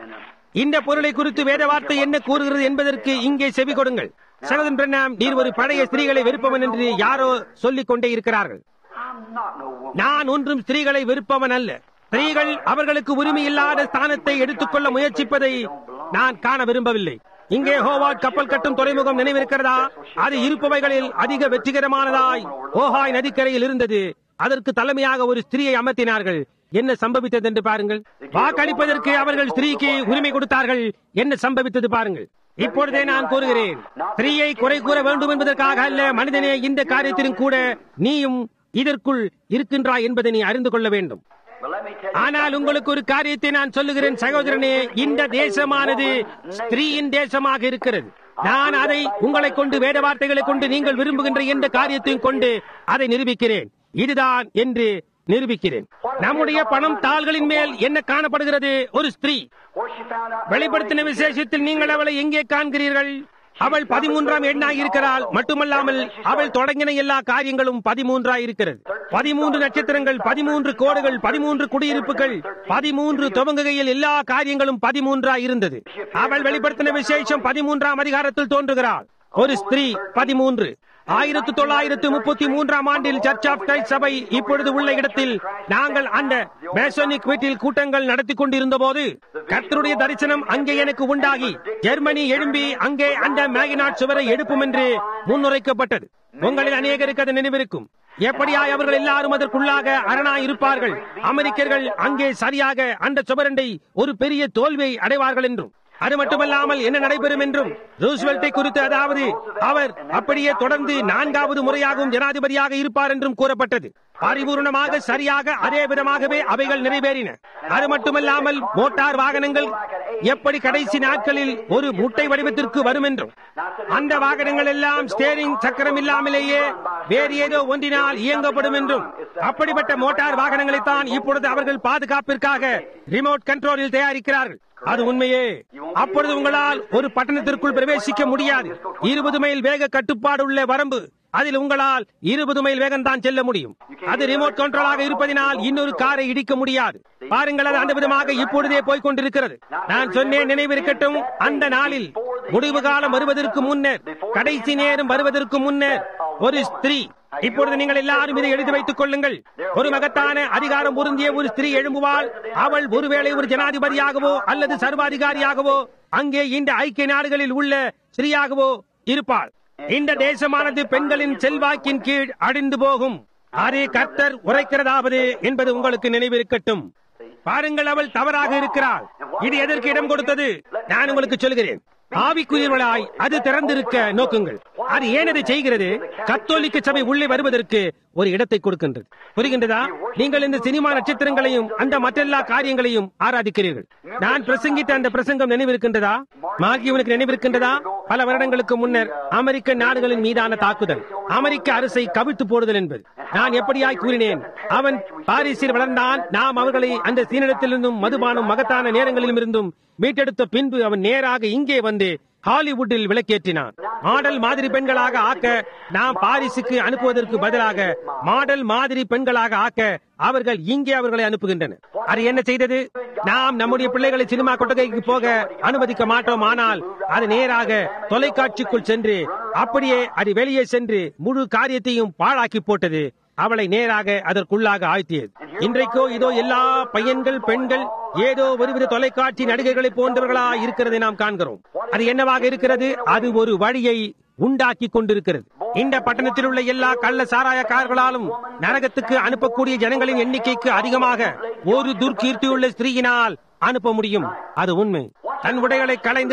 இந்த பொருளை குறித்து வேத வார்த்தை என்ன கூறுகிறது என்பதற்கு இங்கே செவி கொடுங்கள் சகோதரன் பிரண்ணாம் நீர் ஒரு பழைய ஸ்திரீகளை வெறுப்பவன் என்று யாரோ சொல்லிக் கொண்டே இருக்கிறார்கள் I'm not no woman. நான் ஒன்றும் ஸ்திரீகளை வெறுப்பவன் அல்ல ஸ்திரீகள் அவர்களுக்கு உரிமை இல்லாத ஸ்தானத்தை எடுத்துக்கொள்ள முயற்சிப்பதை நான் காண விரும்பவில்லை இங்கே ஹோவார்ட் கப்பல் கட்டும் துறைமுகம் நினைவிருக்கிறதா அது இருப்பவைகளில் அதிக வெற்றிகரமானதாய் ஓஹாய் நதிக்கரையில் இருந்தது அதற்கு தலைமையாக ஒரு ஸ்திரீயை அமர்த்தினார்கள் என்ன சம்பவித்தது என்று பாருங்கள் வாக்களிப்பதற்கு அவர்கள் ஸ்திரீக்கு உரிமை கொடுத்தார்கள் என்ன சம்பவித்தது பாருங்கள் இப்பொழுதே நான் கூறுகிறேன் ஸ்திரீயை குறை கூற வேண்டும் என்பதற்காக அல்ல மனிதனே இந்த காரியத்திலும் கூட நீயும் இதற்குள் இருக்கின்றாய் என்பதை நீ அறிந்து கொள்ள வேண்டும் But let me tell you, ஆனால் உங்களுக்கு ஒரு காரியத்தை நான் சொல்லுகிறேன் சகோதரனே இந்த தேசமானது ஸ்திரீயின் தேசமாக இருக்கிறது நான் அதை உங்களை கொண்டு வேத வார்த்தைகளை கொண்டு நீங்கள் விரும்புகின்ற எந்த காரியத்தையும் கொண்டு அதை நிரூபிக்கிறேன் இதுதான் என்று நிரூபிக்கிறேன் நம்முடைய பணம் தாள்களின் மேல் என்ன காணப்படுகிறது ஒரு ஸ்திரீ where she found out வெளிப்படுத்தின விசேஷத்தில் நீங்கள் அவளை எங்கே காண்கிறீர்கள் அவள் பதிமூன்றாம் எண்ணாய் இருக்கிறாள் மட்டுமல்லாமல் அவள் தொடங்கின எல்லா காரியங்களும் பதிமூன்றாய் இருக்கிறது பதிமூன்று நட்சத்திரங்கள் பதிமூன்று கோடுகள் பதிமூன்று குடியிருப்புகள் பதிமூன்று துவங்குகையில் எல்லா காரியங்களும் பதிமூன்றாய் இருந்தது அவள் வெளிப்படுத்தின விசேஷம் பதிமூன்றாம் அதிகாரத்தில் தோன்றுகிறாள் ஒரு ஸ்திரீ பதிமூன்று ஆயிரத்தி தொள்ளாயிரத்து முப்பத்தி மூன்றாம் ஆண்டில் சர்ச் ஆஃப் கிரைஸ்ட் சபை இப்பொழுது உள்ள இடத்தில் நாங்கள் அந்த மேசோனிக் வீட்டில் கூட்டங்கள் நடத்தி கொண்டிருந்த போது கர்த்தருடைய தரிசனம் அங்கே எனக்கு உண்டாகி ஜெர்மனி எழும்பி அங்கே அந்த மேகினாட் சுவரை எடுப்பும் என்று முன்னுரைக்கப்பட்டது உங்களில் அநேகருக்கு அது நினைவிருக்கும் எப்படியாய் அவர்கள் எல்லாரும் அதற்குள்ளாக அரணாய் இருப்பார்கள் அமெரிக்கர்கள் அங்கே சரியாக அந்த சுவரண்டை ஒரு பெரிய தோல்வியை அடைவார்கள் என்றும் அது மட்டுமல்லாமல் என்ன நடைபெறும் என்றும் ரூஸ்வெல்ட்டை குறித்து அதாவது அவர் அப்படியே தொடர்ந்து நான்காவது முறையாகவும் ஜனாதிபதியாக இருப்பார் என்றும் கூறப்பட்டது பரிபூர்ணமாக சரியாக அதே விதமாகவே அவைகள் நிறைவேறின அது மட்டுமல்லாமல் மோட்டார் வாகனங்கள் எப்படி கடைசி நாட்களில் ஒரு முட்டை வடிவத்திற்கு வரும் என்றும் அந்த வாகனங்கள் எல்லாம் ஸ்டேரிங் சக்கரம் இல்லாமலேயே வேறு ஏதோ ஒன்றினால் இயங்கப்படும் என்றும் அப்படிப்பட்ட மோட்டார் வாகனங்களைத்தான் இப்பொழுது அவர்கள் பாதுகாப்பிற்காக ரிமோட் கண்ட்ரோலில் தயாரிக்கிறார்கள் அது உண்மையே அப்பொழுது உங்களால் ஒரு பட்டணத்திற்குள் பிரவேசிக்க முடியாது இருபது மைல் வேக கட்டுப்பாடு உள்ள வரம்பு அதில் உங்களால் இருபது மைல் வேகம் தான் செல்ல முடியும் அது ரிமோட் கண்ட்ரோலாக இருப்பதினால் இன்னொரு காரை இடிக்க முடியாது பாருங்கள் அது அந்த விதமாக இப்பொழுதே போய்க் கொண்டிருக்கிறது நான் சொன்னேன் நினைவிருக்கட்டும் அந்த நாளில் முடிவு காலம் வருவதற்கு முன்னர் கடைசி நேரம் வருவதற்கு முன்னர் ஒரு ஸ்திரீ இப்பொழுது நீங்கள் எல்லாரும் இதை எழுதி வைத்துக் கொள்ளுங்கள் ஒரு மகத்தான அதிகாரம் பொருந்திய ஒரு ஸ்திரீ எழும்புவாள் அவள் ஒருவேளை ஒரு ஜனாதிபதியாகவோ அல்லது சர்வாதிகாரியாகவோ அங்கே இந்த ஐக்கிய நாடுகளில் உள்ள ஸ்திரீயாகவோ இருப்பாள் இந்த தேசமானது பெண்களின் செல்வாக்கின் கீழ் அடிந்து போகும் அதே கர்த்தர் உரைக்கிறதாவது என்பது உங்களுக்கு நினைவிருக்கட்டும் பாருங்கள் அவள் தவறாக இருக்கிறாள் இது எதற்கு இடம் கொடுத்தது நான் உங்களுக்கு சொல்கிறேன் ஆவிக்குரியவர்களாய் அது திறந்திருக்க நோக்குங்கள் அது ஏன் அதை செய்கிறது கத்தோலிக்க சபை உள்ளே வருவதற்கு ஒரு இடத்தை கொடுக்கின்றது புரிகின்றதா நீங்கள் இந்த சினிமா நட்சத்திரங்களையும் அந்த மற்றெல்லா காரியங்களையும் ஆராதிக்கிறீர்கள் நான் பிரசங்கித்த அந்த பிரசங்கம் நினைவிருக்கின்றதா மாகியவனுக்கு நினைவிருக்கின்றதா பல வருடங்களுக்கு முன்னர் அமெரிக்க நாடுகளின் மீதான தாக்குதல் அமெரிக்க அரசை கவிழ்த்து போடுதல் என்பது நான் எப்படியாய் கூறினேன் அவன் பாரிஸில் வளர்ந்தான் நாம் அவர்களை அந்த சீனிடத்திலிருந்தும் மதுபானம் மகத்தான நேரங்களிலும் இருந்தும் மீட்டெடுத்த பின்பு அவன் நேராக இங்கே வந்து ஹாலிவுட்டில் விளக்கேற்றினான் மாடல் மாதிரி பெண்களாக ஆக்க நாம் பாரிஸுக்கு அனுப்புவதற்கு பதிலாக மாடல் மாதிரி பெண்களாக ஆக்க அவர்கள் இங்கே அவர்களை அனுப்புகின்றனர் அது என்ன செய்தது நாம் நம்முடைய பிள்ளைகளை சினிமா கொட்டகைக்கு போக அனுமதிக்க மாட்டோம் ஆனால் அது நேராக தொலைக்காட்சிக்குள் சென்று அப்படியே அது வெளியே சென்று முழு காரியத்தையும் பாழாக்கி போட்டது அவளை நேராக அதற்குள்ளாக ஆழ்த்தியது இன்றைக்கோ இதோ எல்லா பையன்கள் பெண்கள் ஏதோ ஒருவித தொலைக்காட்சி நடிகர்களை போன்றவர்களா இருக்கிறதை நாம் காண்கிறோம் அது என்னவாக இருக்கிறது அது ஒரு வழியை உண்டாக்கி கொண்டிருக்கிறது இந்த பட்டணத்தில் உள்ள எல்லா கள்ள சாராயக்காரர்களாலும் நரகத்துக்கு அனுப்பக்கூடிய ஜனங்களின் எண்ணிக்கைக்கு அதிகமாக ஒரு துர்க்கீர்த்தியுள்ள ஸ்திரீயினால் அனுப்ப முடியும் அது உண்மை தன் உடைகளை களைந்து அதை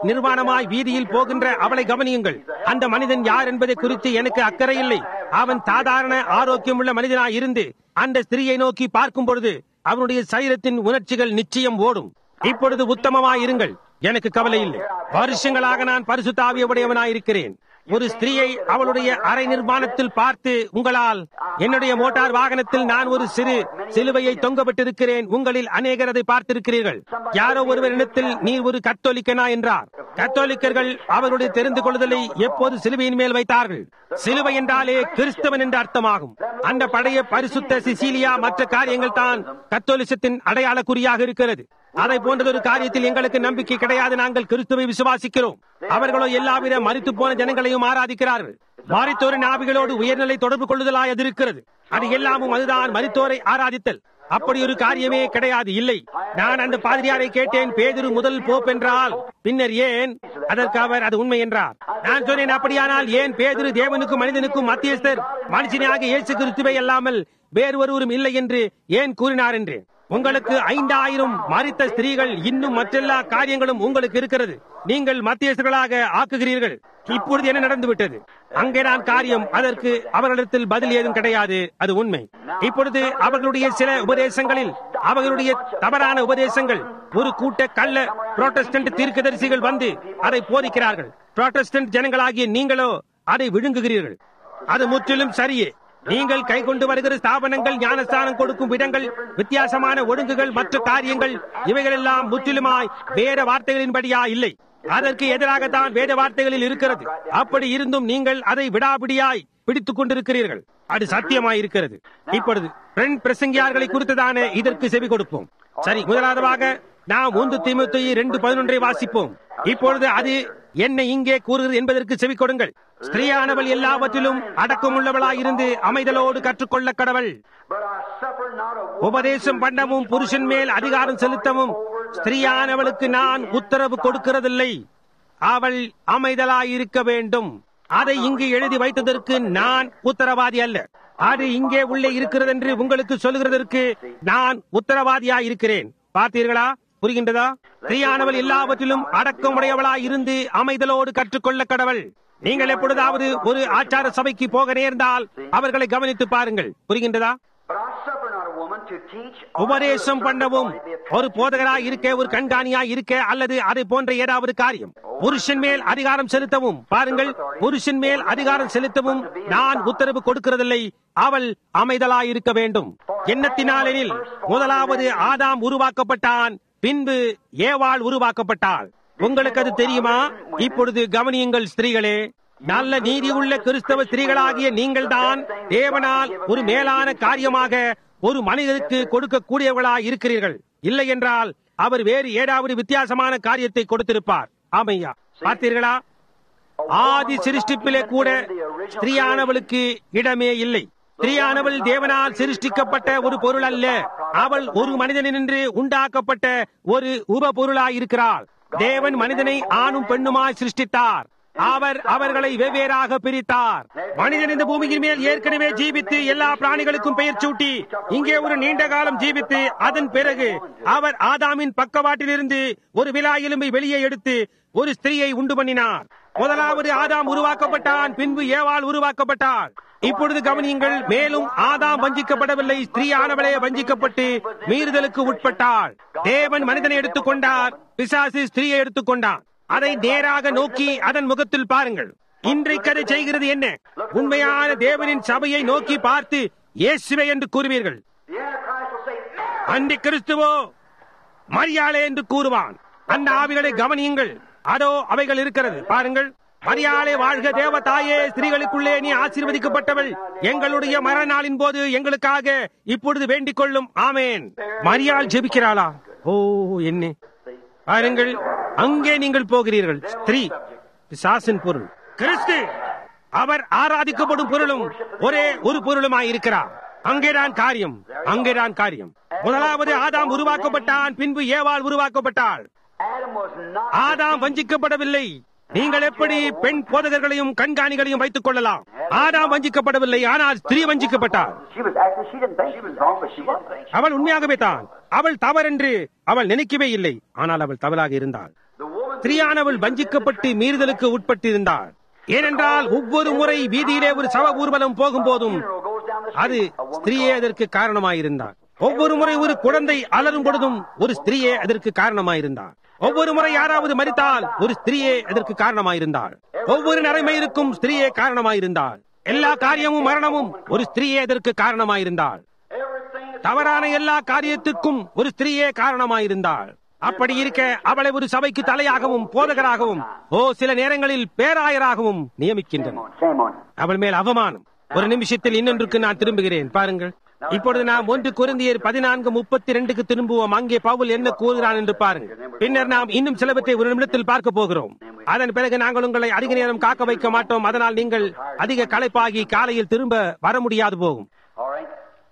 நிர்வாணமாய் வீதியில் போகின்ற அவளை கவனியுங்கள் அந்த மனிதன் யார் என்பதை குறித்து எனக்கு அக்கறை இல்லை அவன் சாதாரண ஆரோக்கியமுள்ள மனிதனாய் இருந்து அந்த ஸ்திரீயை நோக்கி பார்க்கும் பொழுது அவனுடைய சரீரத்தின் உணர்ச்சிகள் நிச்சயம் ஓடும் இப்பொழுது உத்தமமாய் இருங்கள் எனக்கு கவலை இல்லை வருஷங்களாக நான் பரிசுத்தாவிய உடையவனாயிருக்கிறேன் ஒரு ஸ்திரீயை அவளுடைய அரை நிர்மாணத்தில் பார்த்து உங்களால் என்னுடைய மோட்டார் வாகனத்தில் நான் ஒரு சிறு சிலுவையை தொங்கப்பட்டிருக்கிறேன் உங்களில் அநேகர் அதை பார்த்திருக்கிறீர்கள் யாரோ ஒருவரிடத்தில் நீ ஒரு கத்தோலிக்கனா என்றார் கத்தோலிக்கர்கள் அவர்களுடைய தெரிந்து கொள்ளுதலை எப்போது சிலுவையின் மேல் வைத்தார்கள் சிலுவை என்றாலே கிறிஸ்தவன் என்ற அர்த்தமாகும் அந்த பழைய பரிசுத்த சிசிலியா மற்ற காரியங்கள் தான் கத்தோலிசத்தின் அடையாள குறியாக இருக்கிறது அதை போன்றதொரு காரியத்தில் எங்களுக்கு நம்பிக்கை கிடையாது நாங்கள் கிறிஸ்துவை விசுவாசிக்கிறோம் அவர்களோ எல்லாவித மறித்து போன ஜனங்களையும் ஆராதிக்கிறார்கள் மறித்தோரின் ஆவிகளோடு உயர்நிலை தொடர்பு கொள்ளுதலாய் அது இருக்கிறது அது எல்லாமும் அதுதான் மறித்தோரை ஆராதித்தல் அப்படி ஒரு காரியமே கிடையாது இல்லை நான் அந்த பாதிரியாரை கேட்டேன் பேதிரு முதல் போப் என்றால் பின்னர் ஏன் அதற்கு அவர் அது உண்மை என்றார் நான் சொன்னேன் அப்படியானால் ஏன் பேதிரு தேவனுக்கும் மனிதனுக்கும் மத்தியஸ்தர் மனுஷனாக இயேசு கிறிஸ்துவை அல்லாமல் வேறு ஒருவரும் இல்லை என்று ஏன் கூறினார் என்று உங்களுக்கு ஐந்தாயிரம் மறித்த ஸ்திரீகள் இன்னும் மற்றெல்லா காரியங்களும் உங்களுக்கு இருக்கிறது நீங்கள் மத்தியஸ்தர்களாக ஆக்குகிறீர்கள் இப்பொழுது என்ன நடந்து விட்டது அங்கே நான் காரியம் அதற்கு அவர்களிடத்தில் பதில் ஏதும் கிடையாது அது உண்மை இப்பொழுது அவர்களுடைய சில உபதேசங்களில் அவர்களுடைய தவறான உபதேசங்கள் ஒரு கூட்ட கள்ள புரோட்டஸ்டன்ட் தீர்க்கதரிசிகள் வந்து அதை போதிக்கிறார்கள் புரோட்டஸ்டன்ட் ஜனங்களாகிய நீங்களோ அதை விழுங்குகிறீர்கள் அது முற்றிலும் சரியே நீங்கள் கை கொண்டு வருகிற ஸ்தாபனங்கள் ஞானஸ்தானம் கொடுக்கும் விதங்கள் வித்தியாசமான ஒழுங்குகள் மற்ற காரியங்கள் இவைகளெல்லாம் முற்றிலுமாய் வேற வார்த்தைகளின்படியா இல்லை அதற்கு எதிராகத்தான் வேத வார்த்தைகளில் இருக்கிறது அப்படி இருந்தும் நீங்கள் அதை விடாபிடியாய் பிடித்துக் கொண்டிருக்கிறீர்கள் அது சத்தியமாய் இருக்கிறது இப்பொழுது பெண் பிரசங்கியார்களை குறித்துதானே இதற்கு செவி கொடுப்போம் சரி முதலாவதாக நாம் ஒன்று தீமுத்தி ரெண்டு பதினொன்றை வாசிப்போம் இப்பொழுது அது என்ன இங்கே கூறுகிறது என்பதற்கு செவி கொடுங்கள் ஸ்திரீயானவள் எல்லாவற்றிலும் அடக்கமுள்ளவளாய் இருந்து அமைதலோடு கற்றுக்கொள்ள கடவள் உபதேசம் பண்ணவும் புருஷன் மேல் அதிகாரம் செலுத்தவும் ஸ்திரீயானவளுக்கு நான் உத்தரவு கொடுக்கிறதில்லை அவள் அமைதலாயிருக்க வேண்டும் அதை இங்கு எழுதி வைத்ததற்கு நான் உத்தரவாதி அல்ல அது இங்கே உள்ளே இருக்கிறது என்று உங்களுக்கு சொல்லுகிறதற்கு நான் உத்தரவாதியா இருக்கிறேன் பார்த்தீர்களா புரிகின்றதா ஸ்திரீயானவள் எல்லாவற்றிலும் அடக்கமுடையவளாய் இருந்து அமைதலோடு கற்றுக்கொள்ள கடவள் நீங்கள் எப்பொழுதாவது ஒரு ஆச்சார சபைக்கு போக நேர்ந்தால் அவர்களை கவனித்து பாருங்கள் புரிகின்றதா உபதேசம் பண்ணவும் ஒரு போதகராய் இருக்க ஒரு கண்காணியாய் இருக்க அல்லது அதை போன்ற ஏதாவது காரியம் புருஷன் மேல் அதிகாரம் செலுத்தவும் பாருங்கள் புருஷன் மேல் அதிகாரம் செலுத்தவும் நான் உத்தரவு கொடுக்கிறதில்லை அவள் அமைதலாய் இருக்க வேண்டும் எண்ணத்தினாலெனில் முதலாவது ஆதாம் உருவாக்கப்பட்டான் பின்பு ஏவாள் உருவாக்கப்பட்டாள் உங்களுக்கு அது தெரியுமா இப்பொழுது கவனியுங்கள் ஸ்திரீகளே நல்ல நீதி உள்ள கிறிஸ்தவ ஸ்திரீகளாகிய நீங்கள் தான் தேவனால் ஒரு மேலான காரியமாக ஒரு மனிதனுக்கு கொடுக்கக்கூடியவர்களாய் இருக்கிறீர்கள் இல்லை என்றால் அவர் வேறு ஏதாவது வித்தியாசமான காரியத்தை கொடுத்திருப்பார் ஆமையா பார்த்தீர்களா ஆதி சிருஷ்டிப்பிலே கூட ஸ்திரீயானவளுக்கு இடமே இல்லை ஸ்திரீயானவள் தேவனால் சிருஷ்டிக்கப்பட்ட ஒரு பொருள் அல்ல அவள் ஒரு மனிதனின்று உண்டாக்கப்பட்ட ஒரு உப பொருளாயிருக்கிறாள் தேவன் மனிதனை ஆணும் பெண்ணுமாய் சிருஷ்டித்தார் அவர் அவர்களை வெவ்வேறாக பிரித்தார் மனிதன் இந்த பூமியின் மேல் ஏற்கனவே ஜீவித்து எல்லா பிராணிகளுக்கும் பெயர் சூட்டி இங்கே ஒரு நீண்ட காலம் ஜீவித்து அதன் பிறகு அவர் ஆதாமின் பக்கவாட்டிலிருந்து ஒரு விழா எலும்பை வெளியே எடுத்து ஒரு ஸ்திரீயை உண்டு பண்ணினார் முதலாவது ஆதாம் உருவாக்கப்பட்டான் பின்பு ஏவாள் உருவாக்கப்பட்டாள் இப்பொழுது கவனியுங்கள் மேலும் ஆதாம் வஞ்சிக்கப்படவில்லை ஸ்திரீயானவளே வஞ்சிக்கப்பட்டு மீறுதலுக்கு உட்பட்டாள் தேவன் மனிதனை எடுத்துக்கொண்டார் பிசாசு ஸ்திரீயை எடுத்துக்கொண்டான் அதை நேராக நோக்கி அதன் முகத்தில் பாருங்கள் இன்றைக்கு அதை செய்கிறது என்ன உண்மையான தேவனின் சபையை நோக்கி பார்த்து இயேசுவே என்று கூறுவீர்கள் அந்தி கிறிஸ்துவோ மரியாளே என்று கூறுவான் அந்த ஆவிகளை கவனியுங்கள் அதோ அவைகள் இருக்கிறது பாருங்கள் மரியாளே வாழ்க தேவ தாயே ஸ்திரீகளுக்குள்ளே நீ ஆசீர்வதிக்கப்பட்டவள் எங்களுடைய மரண நாளின் போது எங்களுக்காக இப்பொழுது வேண்டிக் கொள்ளும் ஆமேன் மரியாள் ஜெபிக்கிறாளா ஓ என்ன பாருங்கள் அங்கே நீங்கள் போகிறீர்கள் ஸ்திரீ பிசாசின் பொருள் கிறிஸ்து அவர் ஆராதிக்கப்படும் பொருளும் ஒரே ஒரு பொருளுமாய் இருக்கிறார் அங்கேதான் காரியம் அங்கேதான் காரியம் முதலாவது ஆதாம் உருவாக்கப்பட்டான் பின்பு ஏவாள் உருவாக்கப்பட்டாள் ஆதாம் வஞ்சிக்கப்படவில்லை நீங்கள் எப்படி பெண் போதகர்களையும் கண்காணிகளையும் வைத்துக் கொள்ளலாம் ஆதாம் வஞ்சிக்கப்படவில்லை ஆனால் ஸ்திரீ வஞ்சிக்கப்பட்டாள் அவள் உண்மையாகவே தான் அவள் தவறென்று அவள் நினைக்கவே இல்லை ஆனால் அவள் தவறாக இருந்தாள் ஸ்திரீயானவள் வஞ்சிக்கப்பட்டு மீறுதலுக்கு உட்பட்டிருந்தாள் ஏனென்றால் ஒவ்வொரு முறை வீதியிலே ஒரு சவ ஊர்வலம் போகும்போதும் அது ஸ்திரீயே அதற்கு காரணமாயிருந்தார் ஒவ்வொரு முறை ஒரு குழந்தை அலரும் பொழுதும் ஒரு ஸ்திரீயே அதற்கு காரணமாயிருந்தார் ஒவ்வொரு முறை யாராவது மறித்தால் ஒரு ஸ்திரீயே அதற்கு காரணமாயிருந்தாள் ஒவ்வொரு நடைமயிருக்கும் ஸ்திரீயே காரணமாயிருந்தாள் எல்லா காரியமும் மரணமும் ஒரு ஸ்திரீயே அதற்கு காரணமாயிருந்தாள் தவறான எல்லா காரியத்துக்கும் ஒரு ஸ்திரீயே காரணமாயிருந்தாள் அப்படி இருக்க அவளை ஒரு சபைக்கு தலையாகவும் போதகராகவும் ஓ சில நேரங்களில் பேராயராகவும் நியமிக்கின்றனர் Shame on you. அவள் மேல் அவமானம் ஒரு நிமிஷத்தில் இன்னொன்றுக்கு நான் திரும்புகிறேன் பாருங்கள் இப்பொழுது நாம் ஒன்று குருந்தியர் பதினான்கு முப்பத்தி ரெண்டுக்கு திரும்புவோம் அங்கே பவுல் என்ன கூறுகிறான் என்று பாருங்கள் பின்னர் நாம் இன்னும் சிலவற்றை ஒரு நிமிடத்தில் பார்க்க போகிறோம் அதன் பிறகு நாங்கள் உங்களை அதிக நேரம் காக்க வைக்க மாட்டோம் அதனால் நீங்கள் அதிக களைப்பாகி காலையில் திரும்ப வர முடியாது போகும் All right?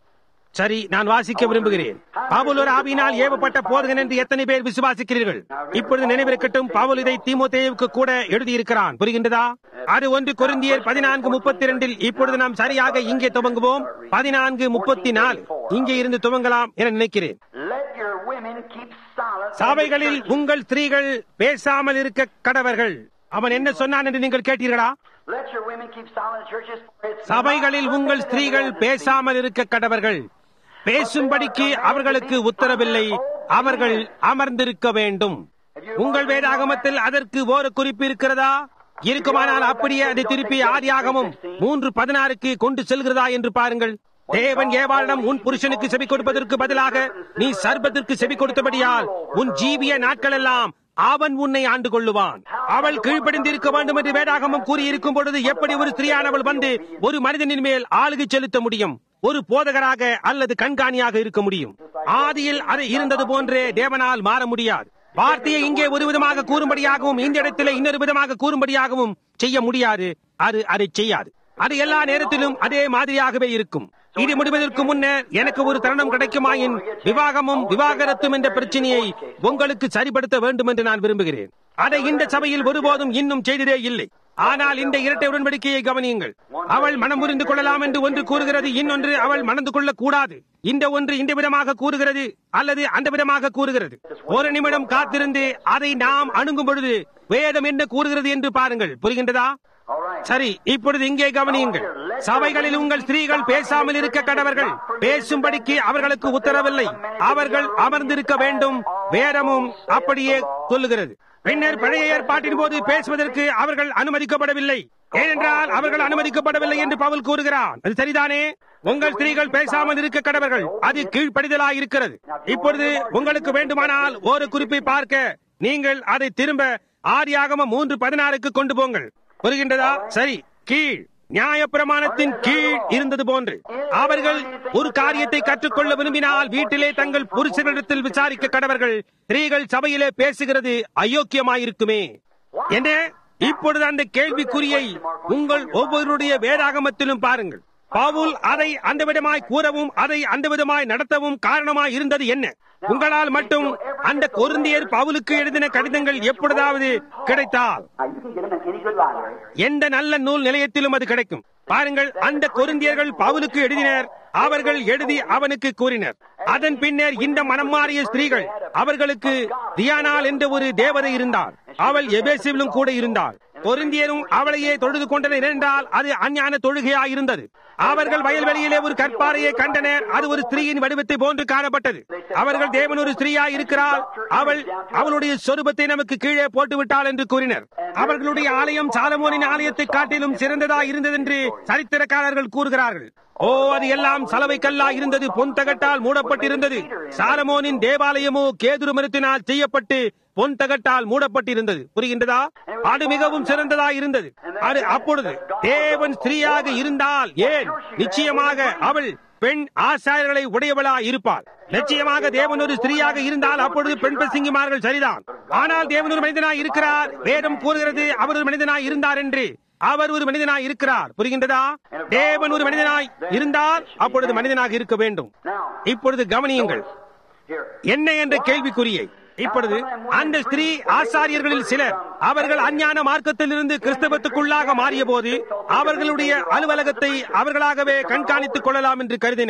சரி நான் வாசிக்க விரும்புகிறேன் பவுல் ஒரு ஆவியினால் ஏவப்பட்ட போதகன் என்று எத்தனை பேர் விசுவாசிக்கிறீர்கள் இப்பொழுது நினைவிருக்கட்டும் பவுல் இதை தீமோத்தேயுவுக்கு கூட எழுதியிருக்கிறான் புரிகின்றதா அது ஒன்று கொரிந்தியர் பதினான்கு முப்பத்தி ரெண்டில் இப்பொழுது நாம் சரியாக இங்கே துவங்குவோம் பதினான்கு முப்பத்தி நாலு இங்கே இருந்து துவங்கலாம் என நினைக்கிறேன் Let your women keep silent. சபைகளில் உங்கள் ஸ்திரீகள் பேசாமல் இருக்க கடவர்கள் அவன் என்ன சொன்னான் என்று நீங்கள் கேட்டீர்களா Let your women keep silent in churches. for it's சபைகளில் not உங்கள் permitted ஸ்திரீகள் to them to பேசாமல் இருக்க கடவர்கள் பேசும்படிக்கு அவர்களுக்கு உத்தரவில்லை அவர்கள் அமர்ந்திருக்க வேண்டும் உங்கள் வேதாகமத்தில் அதற்கு ஒரு குறிப்பு இருக்கிறதா இருக்குமானால் அப்படியே அதை திருப்பி ஆதியாகமும் மூன்று பதினாறுக்கு கொண்டு செல்கிறதா என்று பாருங்கள் தேவன் ஏவாளிடம் உன் புருஷனுக்கு செவி கொடுப்பதற்கு பதிலாக நீ சர்பத்திற்கு செவி கொடுத்தபடியால் உன் ஜீவிய நாட்களெல்லாம் அவன் உன்னை ஆண்டு கொள்ளுவான் அவள் கீழ்ப்படிந்திருக்க வேண்டும் என்று வேதாகமம் கூறியிருக்கும் பொழுது எப்படி ஒரு ஸ்திரீயானவள் வந்து ஒரு மனிதனின் மேல் ஆளுகை செலுத்த முடியும் ஒரு போதகராக அல்லது கண்காணியாக இருக்க முடியும் ஆதியில் அது இருந்தது போன்றே தேவனால் மாற முடியாது வார்த்தையை இங்கே ஒரு விதமாக கூறும்படியாகவும் இந்த இடத்திலே இன்னொரு விதமாக கூறும்படியாகவும் செய்ய முடியாது அது அதை செய்யாது அது எல்லா நேரத்திலும் அதே மாதிரியாகவே இருக்கும் இது முடிவதற்கு முன்னர் எனக்கு ஒரு தருணம் கிடைக்குமாயின் விவாகமும் விவாகரத்தும் என்ற பிரச்சனையை உங்களுக்கு சரிப்படுத்த வேண்டும் என்று நான் விரும்புகிறேன் அதை இந்த சபையில் ஒருபோதும் இன்னும் செய்ததே இல்லை ஆனால் இந்த இரட்டை உடன்படிக்கையை கவனியுங்கள் அவள் மனம் புரிந்து கொள்ளலாம் என்று ஒன்று கூறுகிறது இன்னொன்று அவள் மணந்து கொள்ளக் கூடாது இந்த ஒன்று இந்த விதமாக கூறுகிறது அல்லது அந்த விதமாக கூறுகிறது ஒரு நிமிடம் காத்திருந்து அதை நாம் அணுகும் பொழுது வேதம் என்ன கூறுகிறது என்று பாருங்கள் புரிகின்றதா All right. சரி இப்பொழுது இங்கே கவனியுங்கள் சபைகளில் உங்கள் ஸ்திரீகள் பேசாமல் இருக்க கடவர்கள் பேசும்படிக்கு அவர்களுக்கு உத்தரவில்லை அவர்கள் அமர்ந்திருக்க வேண்டும் வேதமும் அப்படியே சொல்லுகிறது பின்னர் பழைய ஏற்பாட்டின் போது பேசுவதற்கு அவர்கள் அனுமதிக்கப்படவில்லை ஏனென்றால் அவர்கள் அனுமதிக்கப்படவில்லை என்று பவுல் கூறுகிறான் அது சரிதானே உங்கள் ஸ்திரீகள் பேசாமல் இருக்க கடவர்கள் அது கீழ்ப்படிதலாய் இருக்கிறது இப்பொழுது உங்களுக்கு வேண்டுமானால் ஒரு குறிப்பை பார்க்க நீங்கள் அதை திரும்ப ஆதியாகம மூன்று பதினாறுக்கு கொண்டு போங்கள் புரிகின்றதா சரி கீழ் நியாயப்பிரமாணத்தின் கீழ் இருந்தது போன்று அவர்கள் ஒரு காரியத்தை கற்றுக்கொள்ள விரும்பினால் வீட்டிலே தங்கள் புருஷனிடத்தில் விசாரிக்க கடவர்கள் ஸ்திரீகள் சபையிலே பேசுகிறது அயோக்கியமாயிருக்குமே என்ன இப்பொழுது அந்த கேள்விக்குறியை உங்கள் ஒவ்வொருடைய வேதாகமத்திலும் பாருங்கள் பவுல் அதை அந்த விதமாய் கூறவும் அதை அந்த விதமாய் நடத்தவும் காரணமாய் இருந்தது என்ன உங்களால் மட்டும் அந்த கொருந்தியர் பவுலுக்கு எழுதின கடிதங்கள் எப்பொழுதாவது கிடைத்தால் Now, you can get them in any good library. எந்த நல்ல நூல் நிலையத்திலும் அது கிடைக்கும் பாருங்கள் அந்த கொரிந்தியர்கள் பவுலுக்கு எழுதினர் அவர்கள் எழுதி அவனுக்கு கூறினர் அதன் பின்னர் இந்த மனம் மாறிய ஸ்திரீகள் அவர்களுக்கு தியானால் என்ற ஒரு தேவதை இருந்தார் அவள் எபேசிலும் கூட இருந்தாள் கொரிந்தியரும் அவளையே தொழுது கொண்டனர் என்றால் அது அஞ்ஞான தொழுகையா இருந்தது அவர்கள் வயல்வெளியிலே ஒரு கற்பாறையை கண்டனர் அது ஒரு ஸ்திரீயின் வடிவத்தை போன்று காணப்பட்டது அவர்கள் தேவன் ஒரு ஸ்திரீயா இருக்கிறாள் அவள் அவளுடைய சொரூபத்தை நமக்கு கீழே போட்டு விட்டாள் என்று கூறினர் அவர்களுடைய ஆலயம் சாலமோனின் ஆலயத்தை காட்டிலும் சிறந்ததா இருந்ததென்று சரித்திரக்காரர்கள் கூறுகிறார்கள் ஓ அது எல்லாம் சலவை கல்லா இருந்தது பொன் தகட்டால் மூடப்பட்டிருந்தது சாலமோனின் தேவாலயமோ கேதுரு மரத்தினால் செய்யப்பட்டு பொன் தகட்டால் மூடப்பட்டிருந்தது புரிகின்றதா அது மிகவும் சிறந்ததா இருந்தது அது அப்பொழுது தேவன் ஸ்திரீயாக இருந்தால் ஏன் நிச்சயமாக அவள் பெண் ஆசாரியர்களை உடையவளா இருப்பாள் நிச்சயமாக தேவன் ஒரு ஸ்திரீயாக இருந்தால் அப்பொழுது பெண் பிரசங்கிமார்கள் சரிதான் ஆனால் தேவன் ஒரு மனிதனாய் இருக்கிறார் வேதம் கூறுகிறது அவர் ஒரு மனிதனாய் இருந்தார் என்று அவர் ஒரு மனிதனாய் இருக்கிறார் புரிகின்றதா தேவன் ஒரு மனிதனாய் இருந்தால் அப்பொழுது மனிதனாக இருக்க வேண்டும் Now, இப்பொழுது கவனியுங்கள் here. என்ன என்ற கேள்விக்குறியை இப்பொழுது அந்த ஸ்திரீ ஆசாரியர்களில் சிலர் அவர்கள் அஞ்ஞான மார்க்கத்திலிருந்து கிறிஸ்தவத்துக்குள்ளாக மாறிய போது அவர்களுடைய அலுவலகத்தை அவர்களாகவே கண்காணித்துக் கொள்ளலாம் என்று கருதினர்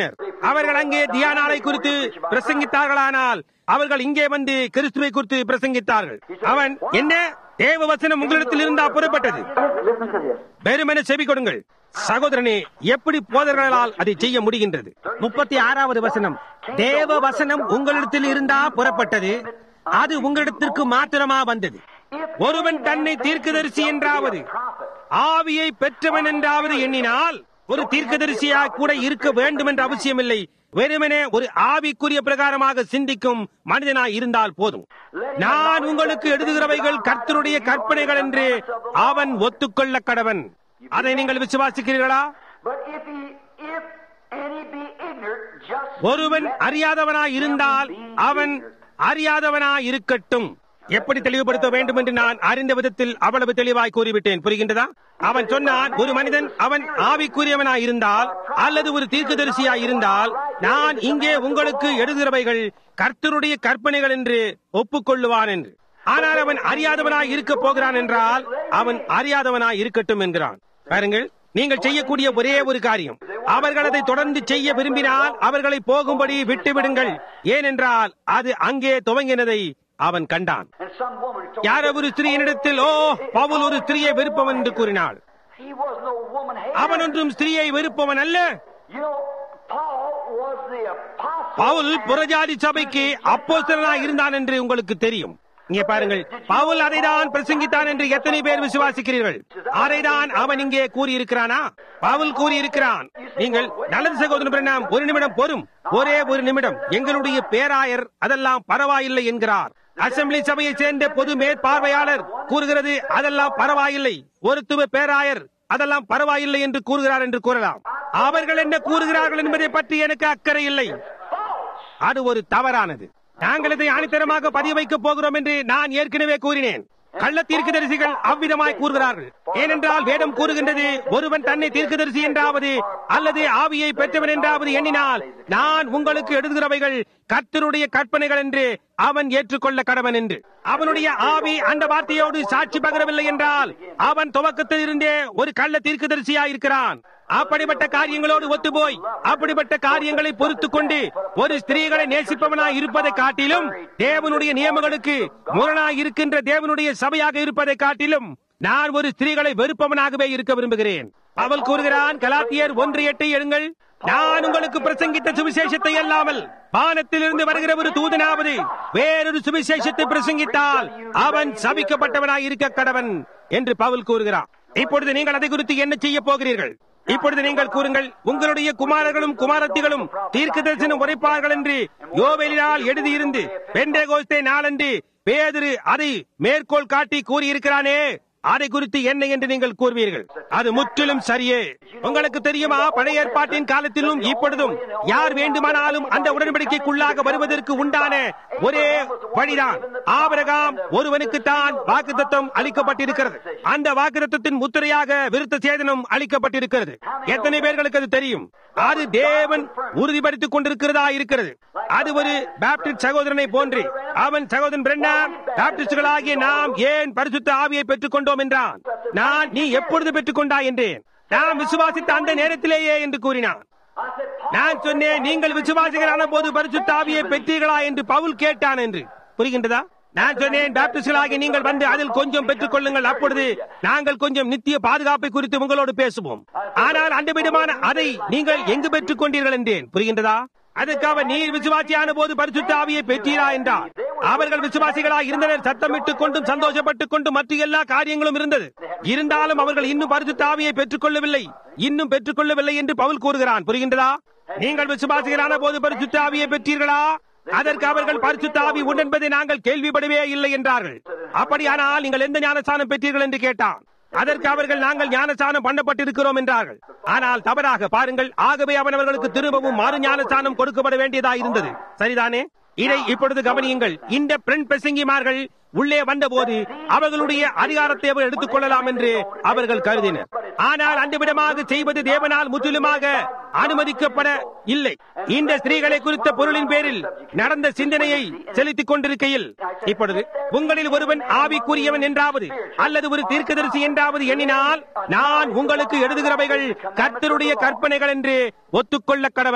அவர்கள் அங்கே தியானாலை குறித்து பிரசங்கித்தார்களானால் அவர்கள் இங்கே வந்து கிறிஸ்துவை குறித்து பிரசங்கித்தார்கள் அவன் என்ன தேவ வசனம் உங்களிடத்தில் இருந்தா புறப்பட்டது Listen to this. வெறுமென செவி கொடுங்கள் சகோதரனே எப்படி போதர்களால் அதை செய்ய முடிகின்றது முப்பத்தி ஆறாவது வசனம் தேவ வசனம் உங்களிடத்தில் இருந்தா புறப்பட்டது அது உங்களிடத்திற்கு மாத்திரமா வந்தது ஒருவன் தன்னை தீர்க்கதரிசி என்றாவது ஆவியை பெற்றவன் என்றாவது எண்ணினால் ஒரு தீர்க்கதரிசியா கூட இருக்க வேண்டும் என்ற அவசியமில்லை வெறுமனே ஒரு ஆவிக்குரிய பிரகாரமாக சிந்திக்கும் மனிதனாய் இருந்தால் போதும் நான் உங்களுக்கு எழுதுகிறவைகள் கர்த்தருடைய கற்பனைகள் என்று அவன் ஒத்துக்கொள்ள கடவன் அதை நீங்கள் விசுவாசிக்கிறீர்களா But if he, if any be ignorant, just ஒருவன் அறியாதவனாய் இருந்தால் அவன் அறியாதவனாய் இருக்கட்டும் எப்படி தெளிவுபடுத்த வேண்டும் என்று நான் அறிந்த விதத்தில் அவ்வளவு தெளிவாய் கூறிவிட்டேன் புரிகின்றதா அவன் சொன்னான் ஒரு மனிதன் அவன் ஆவிக்குரியவனாய் இருந்தால் அல்லது ஒரு தீர்க்கதரிசியாய் இருந்தால் நான் இங்கே உங்களுக்கு எழுதுகிறவைகள் கர்த்தருடைய கற்பனைகள் என்று ஒப்புக்கொள்ளுவான் என்று ஆனால் அவன் அறியாதவனாய் இருக்க போகிறான் என்றால் அவன் அறியாதவனாய் இருக்கட்டும் என்கிறான் பாருங்கள் நீங்கள் செய்யக்கூடிய ஒரே ஒரு காரியம் அவர்கள் அதை தொடர்ந்து செய்ய விரும்பினால் அவர்களை போகும்படி விட்டுவிடுங்கள் ஏனென்றால் அது அங்கே துவங்கினதை அவன் கண்டான் and some woman told யார் ஒரு ஸ்திரீனிடத்தில் ஓ பவுல் ஒரு ஸ்திரியை வெறுப்பவன் என்று கூறினாள் he was no woman hater. அவன் ஒன்றும் ஸ்திரீயை வெறுப்பவன் அல்ல You know, Paul was the apostle. Pavul புறஜாதி சபைக்கு அப்போஸ்தலனாய் இருந்தான் என்று உங்களுக்கு தெரியும் இங்கே பாருங்கள் பவுல் அதைதான் பிரசங்கித்தான் என்று எத்தனை பேர் விசுவாசிக்கிறீர்கள் அதைதான் அவன் இங்கே கூறியிருக்கிறானா பவுல் கூறியிருக்கிறான் நீங்கள் நல்லது சகோதரன் பிரணாம் ஒரு நிமிடம் பொறும் ஒரே ஒரு நிமிடம் எங்களுடைய பேராயர் அதெல்லாம் பரவாயில்லை என்கிறார் அசெம்பிளி சபையை சேர்ந்த பொது மேற்பார்வையாளர் கூறுகிறது அதெல்லாம் பரவாயில்லை ஒருத்துவ பேராயர் அதெல்லாம் பரவாயில்லை என்று கூறுகிறார் என்று கூறலாம் அவர்கள் என்ன கூறுகிறார்கள் என்பதை பற்றி எனக்கு அக்கறை இல்லை அது ஒரு தவறானது நாங்கள் இதை ஆணித்தரமாக பதிய வைக்கப் போகிறோம் என்று நான் ஏற்கனவே கூறினேன் கள்ள தீர்க்கதரிசிகள் அவ்விதமாய் கூறுகிறார்கள் ஏனென்றால் வேதம் கூறுகின்றது ஒருவன் தன்னை தீர்க்கதரிசி என்றாவது அல்லது ஆவியை பெற்றவன் என்றாவது எண்ணினால் நான் உங்களுக்கு எழுதுகிறவைகள் கர்த்தருடைய கற்பனைகள் என்று அவன் ஏற்றுக்கொள்ள கடவன் என்று அவனுடைய ஆவி அந்த வார்த்தையோடு சாட்சி பகரவில்லை என்றால் அவன் துவக்கத்தில் இருந்தே ஒரு கள்ள தீர்க்கதரிசியா இருக்கிறான் அப்படிப்பட்ட காரியங்களோடு ஒத்துப்போய் அப்படிப்பட்ட காரியங்களை பொறுத்துக் கொண்டு ஒரு ஸ்திரீகளை நேசிப்பவனாய் இருப்பதை காட்டிலும் தேவனுடைய நியமங்களுக்கு முரணாய் இருக்கின்ற தேவனுடைய சபையாக இருப்பதை காட்டிலும் நான் ஒரு ஸ்திரீகளை வெறுப்பவனாகவே இருக்க விரும்புகிறேன் அவள் கூறுகிறான் கலாத்தியர் ஒன்று எட்டை எழுங்கள் நான் உங்களுக்கு பிரசங்கித்த சுவிசேஷத்தை அல்லாமல் வானத்திலிருந்து வருகிற ஒரு தூதனாவது வேறொரு சுவிசேஷத்தை பிரசங்கித்தால் அவன் சபிக்கப்பட்டவனாய் இருக்க கடவன் என்று பவுல் கூறுகிறான் இப்பொழுது நீங்கள் அதை குறித்து என்ன செய்ய போகிறீர்கள் இப்பொழுது நீங்கள் கூறுங்கள் உங்களுடைய குமாரர்களும் குமாரத்திகளும் தீர்க்க தரிசனம் உரைப்பார்கள் என்று யோவேலினால் எழுதியிருந்து பெண்டேகோஸ்தே நாளன்று பேதிரு அதை மேற்கோள் காட்டி கூறியிருக்கிறானே அதை குறித்து என்ன என்று நீங்கள் கூறுவீர்கள் அது முற்றிலும் சரியே உங்களுக்கு தெரியுமா பழைய ஏற்பாட்டின் காலத்திலும் இப்பொழுதும் யார் வேண்டுமானாலும் அந்த உடன்படிக்கைக்குள்ளாக வருவதற்கு உண்டான ஒரே வழிதான் ஆபரகாம் ஒருவனுக்கு தான் வாக்குத்தத்தம் அளிக்கப்பட்டிருக்கிறது அந்த வாக்குத்தத்தின் முத்திரையாக விருத்த சேதனம் அளிக்கப்பட்டிருக்கிறது எத்தனை பேர்களுக்கு அது தெரியும் அது தேவன் உறுதிப்படுத்திக் கொண்டிருக்கிறதா இருக்கிறது அது ஒரு பாப்டிஸ்ட் சகோதரனை போன்று அவன் சகோதரன் பிரண்ணா பாப்டிஸ்டுகளாகிய நாம் ஏன் பரிசுத்த ஆவியை பெற்றுக் கொண்டோம் என்றான் நான் நீ எப்பொழுது பெற்றுக் கொண்டாய் என்றேன் நான் விசுவாசித்த அந்த நேரத்திலேயே என்று கூறினான் I said, Paul, நான் சொன்னேன் நீங்கள் விசுவாசிகளான போது பரிசுத்த ஆவியை பெற்றீர்களா என்று பவுல் கேட்டான் என்று புரிகின்றதா நான் சொன்னேன் பாப்டிஸ்டுகளாகி நீங்கள் வந்து அதில் கொஞ்சம் பெற்றுக் கொள்ளுங்கள் அப்பொழுது நாங்கள் கொஞ்சம் நித்திய பாதுகாப்பை குறித்து உங்களோடு பேசுவோம் ஆனால் அந்த விதமான அதை நீங்கள் எங்கு பெற்றுக் கொண்டீர்கள் என்றேன் புரிகின்றதா அதுக்காக நீர் விசுவாசியான போது பரிசுத்த ஆவியை பெற்றீரா என்றார் அவர்கள் விசுவாசிகளாக இருந்தனர் சத்தமிட்டுக் கொண்டும் சந்தோஷப்பட்டுக் கொண்டும் மற்ற எல்லா காரியங்களும் இருந்தது இருந்தாலும் அவர்கள் இன்னும் பரிசுத்த ஆவியை பெற்றுக் கொள்ளவில்லை இன்னும் பெற்றுக் கொள்ளவில்லை என்று பவுல் கூறுகிறான் புரிகின்றதா நீங்கள் விசுவாசிகளான போது பரிசுத்த ஆவியை பெற்றீர்களா அதற்கு அவர்கள் பரிசுத்த ஆவி உண்டு என்பதை நாங்கள் கேள்விப்படவே இல்லை என்றார்கள் அப்படியானால் நீங்கள் எந்த ஞானஸ்தானம் பெற்றீர்கள் என்று கேட்டான் அதற்கு அவர்கள் நாங்கள் ஞானஸ்தானம் பண்ணப்பட்டிருக்கிறோம் என்றார்கள் ஆனால் தவறாக பாருங்கள் ஆகவே அவன் அவர்களுக்கு திரும்பவும் மறு ஞானஸ்தானம் கொடுக்கப்பட வேண்டியதா இருந்தது சரிதானே இதை இப்பொழுது கவனியுங்கள் இந்த பெண் பிரசங்கிமார்கள் உள்ளே வந்தபோது அவர்களுடைய அதிகாரத்தை அவர் எடுத்துக் கொள்ளலாம் என்று அவர்கள் கருதினர் ஆனால் அந்த விதமாக செய்வது தேவனால் முற்றிலுமாக அனுமதிக்கப்பட இல்லை இந்த ஸ்திரீகளை குறித்த பொருளின் பேரில் நடந்த சிந்தனையை செலுத்திக் கொண்டிருக்கையில் இப்பொழுது உங்களில் ஒருவன் ஆவிக்குரியவன் என்றாவது அல்லது ஒரு தீர்க்கதரிசி என்றாவது எண்ணினால் நான் உங்களுக்கு எழுதுகிறவைகள் கர்த்தருடைய கற்பனைகள் என்று ஒத்துக்கொள்ள கடவன்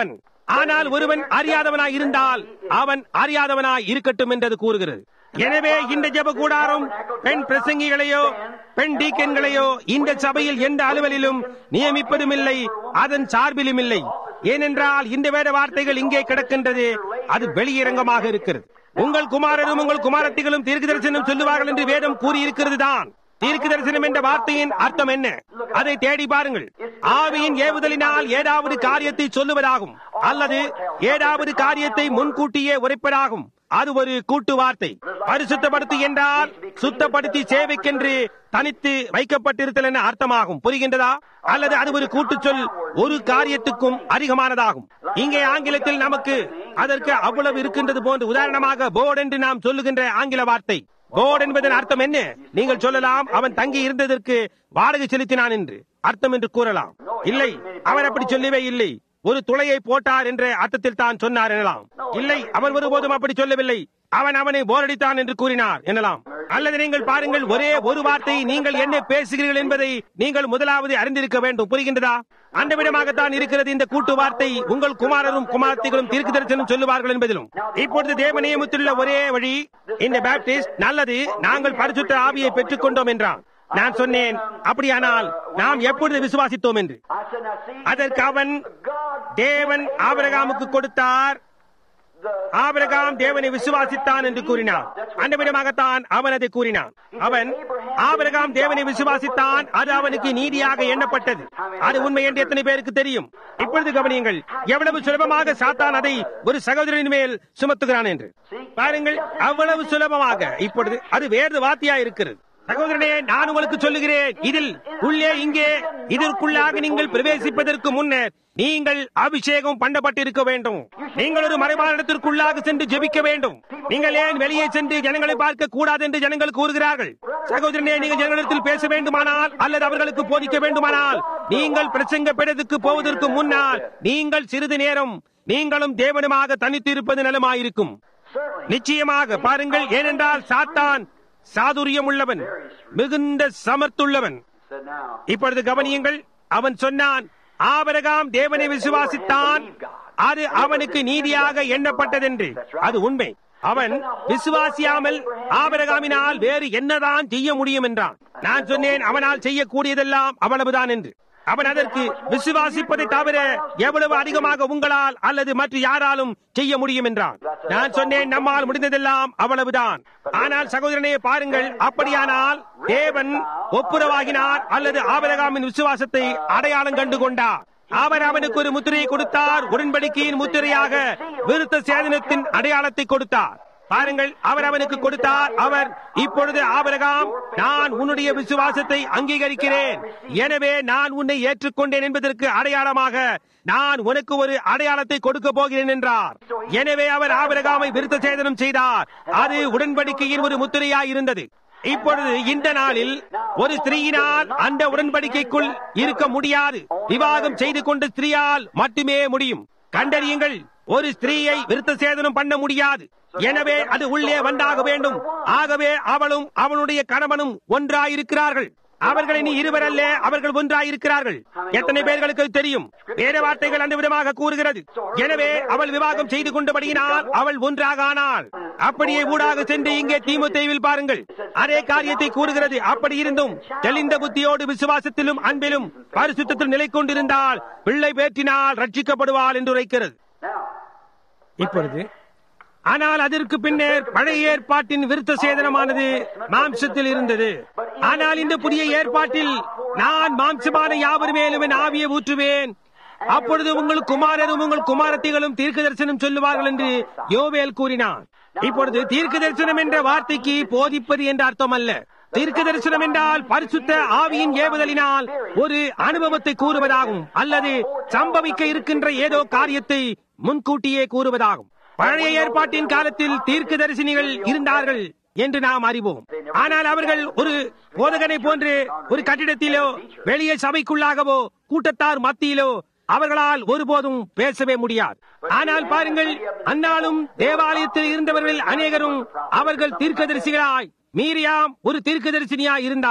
ஆனால் ஒருவன் அறியாதவனாய் இருந்தால் அவன் அறியாதவனாய் இருக்கட்டும் என்றது கூறுகிறது எனவே இந்த ஜெப கூடாரம் பெண் பிரசங்கிகளையோ பெண் டீக்கன்களையோ இந்த சபையில் எந்த அலுவலிலும் நியமிப்பதும் இல்லை அதன் சார்பிலும் இல்லை ஏனென்றால் இந்த வேத வார்த்தைகள் இங்கே கிடக்கின்றது அது வெளியரங்கமாக இருக்கிறது உங்கள் குமாரரும் உங்கள் குமாரத்திகளும் தீர்க்க தரிசனம் சொல்லுவார்கள் என்று வேதம் கூறியிருக்கிறது தான் தீர்க்க தரிசனம் என்ற வார்த்தையின் அர்த்தம் என்ன அதை தேடி பாருங்கள் ஆவியின் ஏவுதலினால் ஏதாவது காரியத்தை சொல்லுவதாகும் அல்லது ஏதாவது காரியத்தை முன்கூட்டியே உரைப்பதாகும் அது ஒரு கூட்டு வார்த்தை பரிசுத்தப்படுத்தி என்றால் சுத்தப்படுத்தி சேவைக்கென்று தனித்து வைக்கப்பட்டிருத்தல் என அர்த்தமாகும் புரிகின்றதா அல்லது அது ஒரு கூட்டுச் சொல் ஒரு காரியத்துக்கும் அதிகமானதாகும் இங்கே ஆங்கிலத்தில் நமக்கு அதற்கு அவ்வளவு இருக்கின்றது போன்று உதாரணமாக போர்டு என்று நாம் சொல்லுகின்ற ஆங்கில வார்த்தை போர்டு என்பதன் அர்த்தம் என்ன நீங்கள் சொல்லலாம் அவன் தங்கி இருந்ததற்கு வாடகை செலுத்தினான் என்று அர்த்தம் என்று கூறலாம் இல்லை அவர் அப்படி சொல்லவே இல்லை ஒரு துளையை போட்டார் என்ற அர்த்தத்தில் தான் சொன்னார் எனலாம் இல்லை அவன் ஒருபோதும் அப்படி சொல்லவில்லை அவன் அவனை போரடித்தான் என்று கூறினார் எனலாம் அல்லது நீங்கள் பாருங்கள் ஒரே ஒரு வார்த்தை நீங்கள் என்ன பேசுகிறீர்கள் என்பதை நீங்கள் முதலாவது அறிந்திருக்க வேண்டும் புரிகின்றதா அந்த விடமாகத்தான் இருக்கிறது இந்த கூட்டு வார்த்தை உங்கள் குமாரரும் குமாரத்திகளும் தீர்க்கு தரிசனம் சொல்லுவார்கள் என்பதிலும் இப்பொழுது தேவ நியமித்துள்ள ஒரே வழி இந்த பேப்டிஸ்ட் நல்லது நாங்கள் பரிசுத்த ஆவியை பெற்றுக் கொண்டோம் என்றான் நான் சொன்னேன் அப்படியானால் நாம் எப்பொழுது விசுவாசித்தோம் என்று I said, now see, அதற்கு அவன் God, தேவன் ஆபிரகாமுக்கு கொடுத்தார் the, ஆபிரகாம் தேவனை விசுவாசித்தான் என்று கூறினான் அந்த விதமாகத்தான் அவன் அதை கூறினான் அவன் ஆபிரகாம் தேவனை விசுவாசித்தான் அது அவனுக்கு நீதியாக எண்ணப்பட்டது அது உண்மை என்று எத்தனை பேருக்கு தெரியும் இப்பொழுது கவனியுங்கள் எவ்வளவு சுலபமாக சாத்தான் அதை ஒரு சகோதரனின் மேல் சுமத்துகிறான் என்று பாருங்கள் அவ்வளவு சுலபமாக இப்பொழுது அது வேறு வார்த்தையா இருக்கிறது சகோதரனே நான் உங்களுக்கு சொல்லுகிறேன் இதில் உள்ளே இங்கே இதற்குள்ளாக நீங்கள் பிரவேசிப்பதற்கு முன்னர் நீங்கள் அபிஷேகம் பண்ணப்பட்டிருக்க வேண்டும் நீங்கள் ஒரு மறைமாநிலத்திற்குள்ளாக சென்று ஜெபிக்க வேண்டும் நீங்கள் ஏன் வெளியே சென்று ஜனங்களை பார்க்க கூடாது என்று ஜனங்கள் கூறுகிறார்கள் சகோதரனே நீங்கள் ஜனங்களிடத்தில் பேச வேண்டுமானால் அல்லது அவர்களுக்கு போதிக்க வேண்டுமானால் நீங்கள் பிரசங்க பெறதுக்கு போவதற்கு முன்னால் நீங்கள் சிறிது நேரம் நீங்களும் தேவனுமாக தனித்து இருப்பது நலமாயிருக்கும் certainly. நிச்சயமாக பாருங்கள் ஏனென்றால் சாத்தான் சாதுரியம் உள்ளவன் மிகுந்த சமர்த்துள்ளவன் Said now, இப்பொழுது கவனியுங்கள் அவன் சொன்னான் ஆபரகாம் தேவனை விசுவாசித்தான் அது அவனுக்கு நீதியாக எண்ணப்பட்டதென்று அது உண்மை அவன் விசுவாசியாமல் ஆபரகாமினால் வேறு என்னதான் செய்ய முடியும் என்றான் நான் சொன்னேன் அவனால் செய்யக்கூடியதெல்லாம் அவ்வளவுதான் என்று அவன் அதற்கு விசுவாசிப்பதை தவிர எவ்வளவு அதிகமாக உங்களால் அல்லது மற்ற யாராலும் செய்ய முடியும் என்றான் நான் சொன்னேன் நம்மால் முடிந்ததெல்லாம் அவ்வளவுதான் ஆனால் சகோதரனே பாருங்கள் அப்படியானால் தேவன் ஒப்புரவாகினார் அல்லது ஆபரகாமின் விசுவாசத்தை அடையாளம் கண்டு கொண்டார் அவர் அவனுக்கு ஒரு முத்திரையை கொடுத்தார் உடன்படிக்கையின் முத்திரையாக விருத்த சேதனத்தின் அடையாளத்தை கொடுத்தார் பாருங்கள் அவர் அவனுக்கு கொடுத்தார் அவர் இப்பொழுது ஆபரகாம் நான் உன்னுடைய விசுவாசத்தை அங்கீகரிக்கிறேன் எனவே நான் உன்னை ஏற்றுக்கொண்டேன் என்பதற்கு அடையாளமாக நான் உனக்கு ஒரு அடையாளத்தை கொடுக்க போகிறேன் என்றார் எனவே அவர் ஆபரகாமை விருத்த சேதனம் செய்தார் அது உடன்படிக்கையின் ஒரு முத்திரையாய் இருந்தது இப்பொழுது இந்த நாளில் ஒரு ஸ்திரீயினால் அந்த உடன்படிக்கைக்குள் இருக்க முடியாது விவாகம் செய்து கொண்ட ஸ்திரீயால் மட்டுமே முடியும் கண்டறியுங்கள் ஒரு ஸ்திரீயை விருத்த சேதனம் பண்ண முடியாது எனவே அது உள்ளே வந்தாக வேண்டும் ஆகவே அவளும் அவனுடைய கணவனும் ஒன்றாயிருக்கிறார்கள் அவர்கள் இனி இருவர் அல்ல அவர்கள் ஒன்றாயிருக்கிறார்கள் எத்தனை பேர்களுக்கு அது தெரியும் வேற வார்த்தைகள் அந்த விதமாக கூறுகிறது எனவே அவள் விவாகம் செய்து கொண்டபடியினால் அவள் ஒன்றாக ஆனாள் அப்படியே ஊடாக சென்று இங்கே தீமுத்தைவில் பாருங்கள் அதே காரியத்தை கூறுகிறது அப்படி இருந்தும் தெளிந்த புத்தியோடு விசுவாசத்திலும் அன்பிலும் பரிசுத்தத்தில் நிலை கொண்டிருந்தால் பிள்ளை பேற்றினால் ரட்சிக்கப்படுவாள் என்று உரைக்கிறது Now, இப்பொழுது ஆனால் அதற்கு பின்னர் பழைய ஏற்பாட்டின் விருத்த சேதனமானது மாம்சத்தில் இருந்தது ஆனால் இந்த புதிய ஏற்பாட்டில் நான் மாம்சமான யாவர் மேலும் என் ஆவியை ஊற்றுவேன் அப்பொழுது உங்கள் குமாரரும் உங்கள் குமாரத்திகளும் தீர்க்க தரிசனம் சொல்லுவார்கள் என்று யோவேல் கூறினான் இப்பொழுது தீர்க்க தரிசனம் என்ற வார்த்தைக்கு போதிப்பது என்ற அர்த்தம் அல்ல தீர்க்க தரிசனம் என்றால் பரிசுத்த ஆவியின் ஏவுதலினால் ஒரு அனுபவத்தை கூறுவதாகும் அல்லது சம்பவிக்க இருக்கின்ற ஏதோ காரியத்தை முன்கூட்டியே கூறுவதாகும் பழைய ஏற்பாட்டின் காலத்தில் தீர்க்க தரிசனிகள் இருந்தார்கள் என்று நாம் அறிவோம் ஆனால் அவர்கள் ஒரு போதகனை போன்று ஒரு கட்டிடத்திலோ வெளியே சபைக்குள்ளாகவோ கூட்டத்தார் மத்தியிலோ அவர்களால் ஒருபோதும் பேசவே முடியாது ஆனால் பாருங்கள் அந்நாளும் தேவாலயத்தில் இருந்தவர்கள் அநேகரும் அவர்கள் தீர்க்கதரிசிகளாய் மீரியாம் ஒரு தீர்க்கதரிசினியாய் இருந்தால்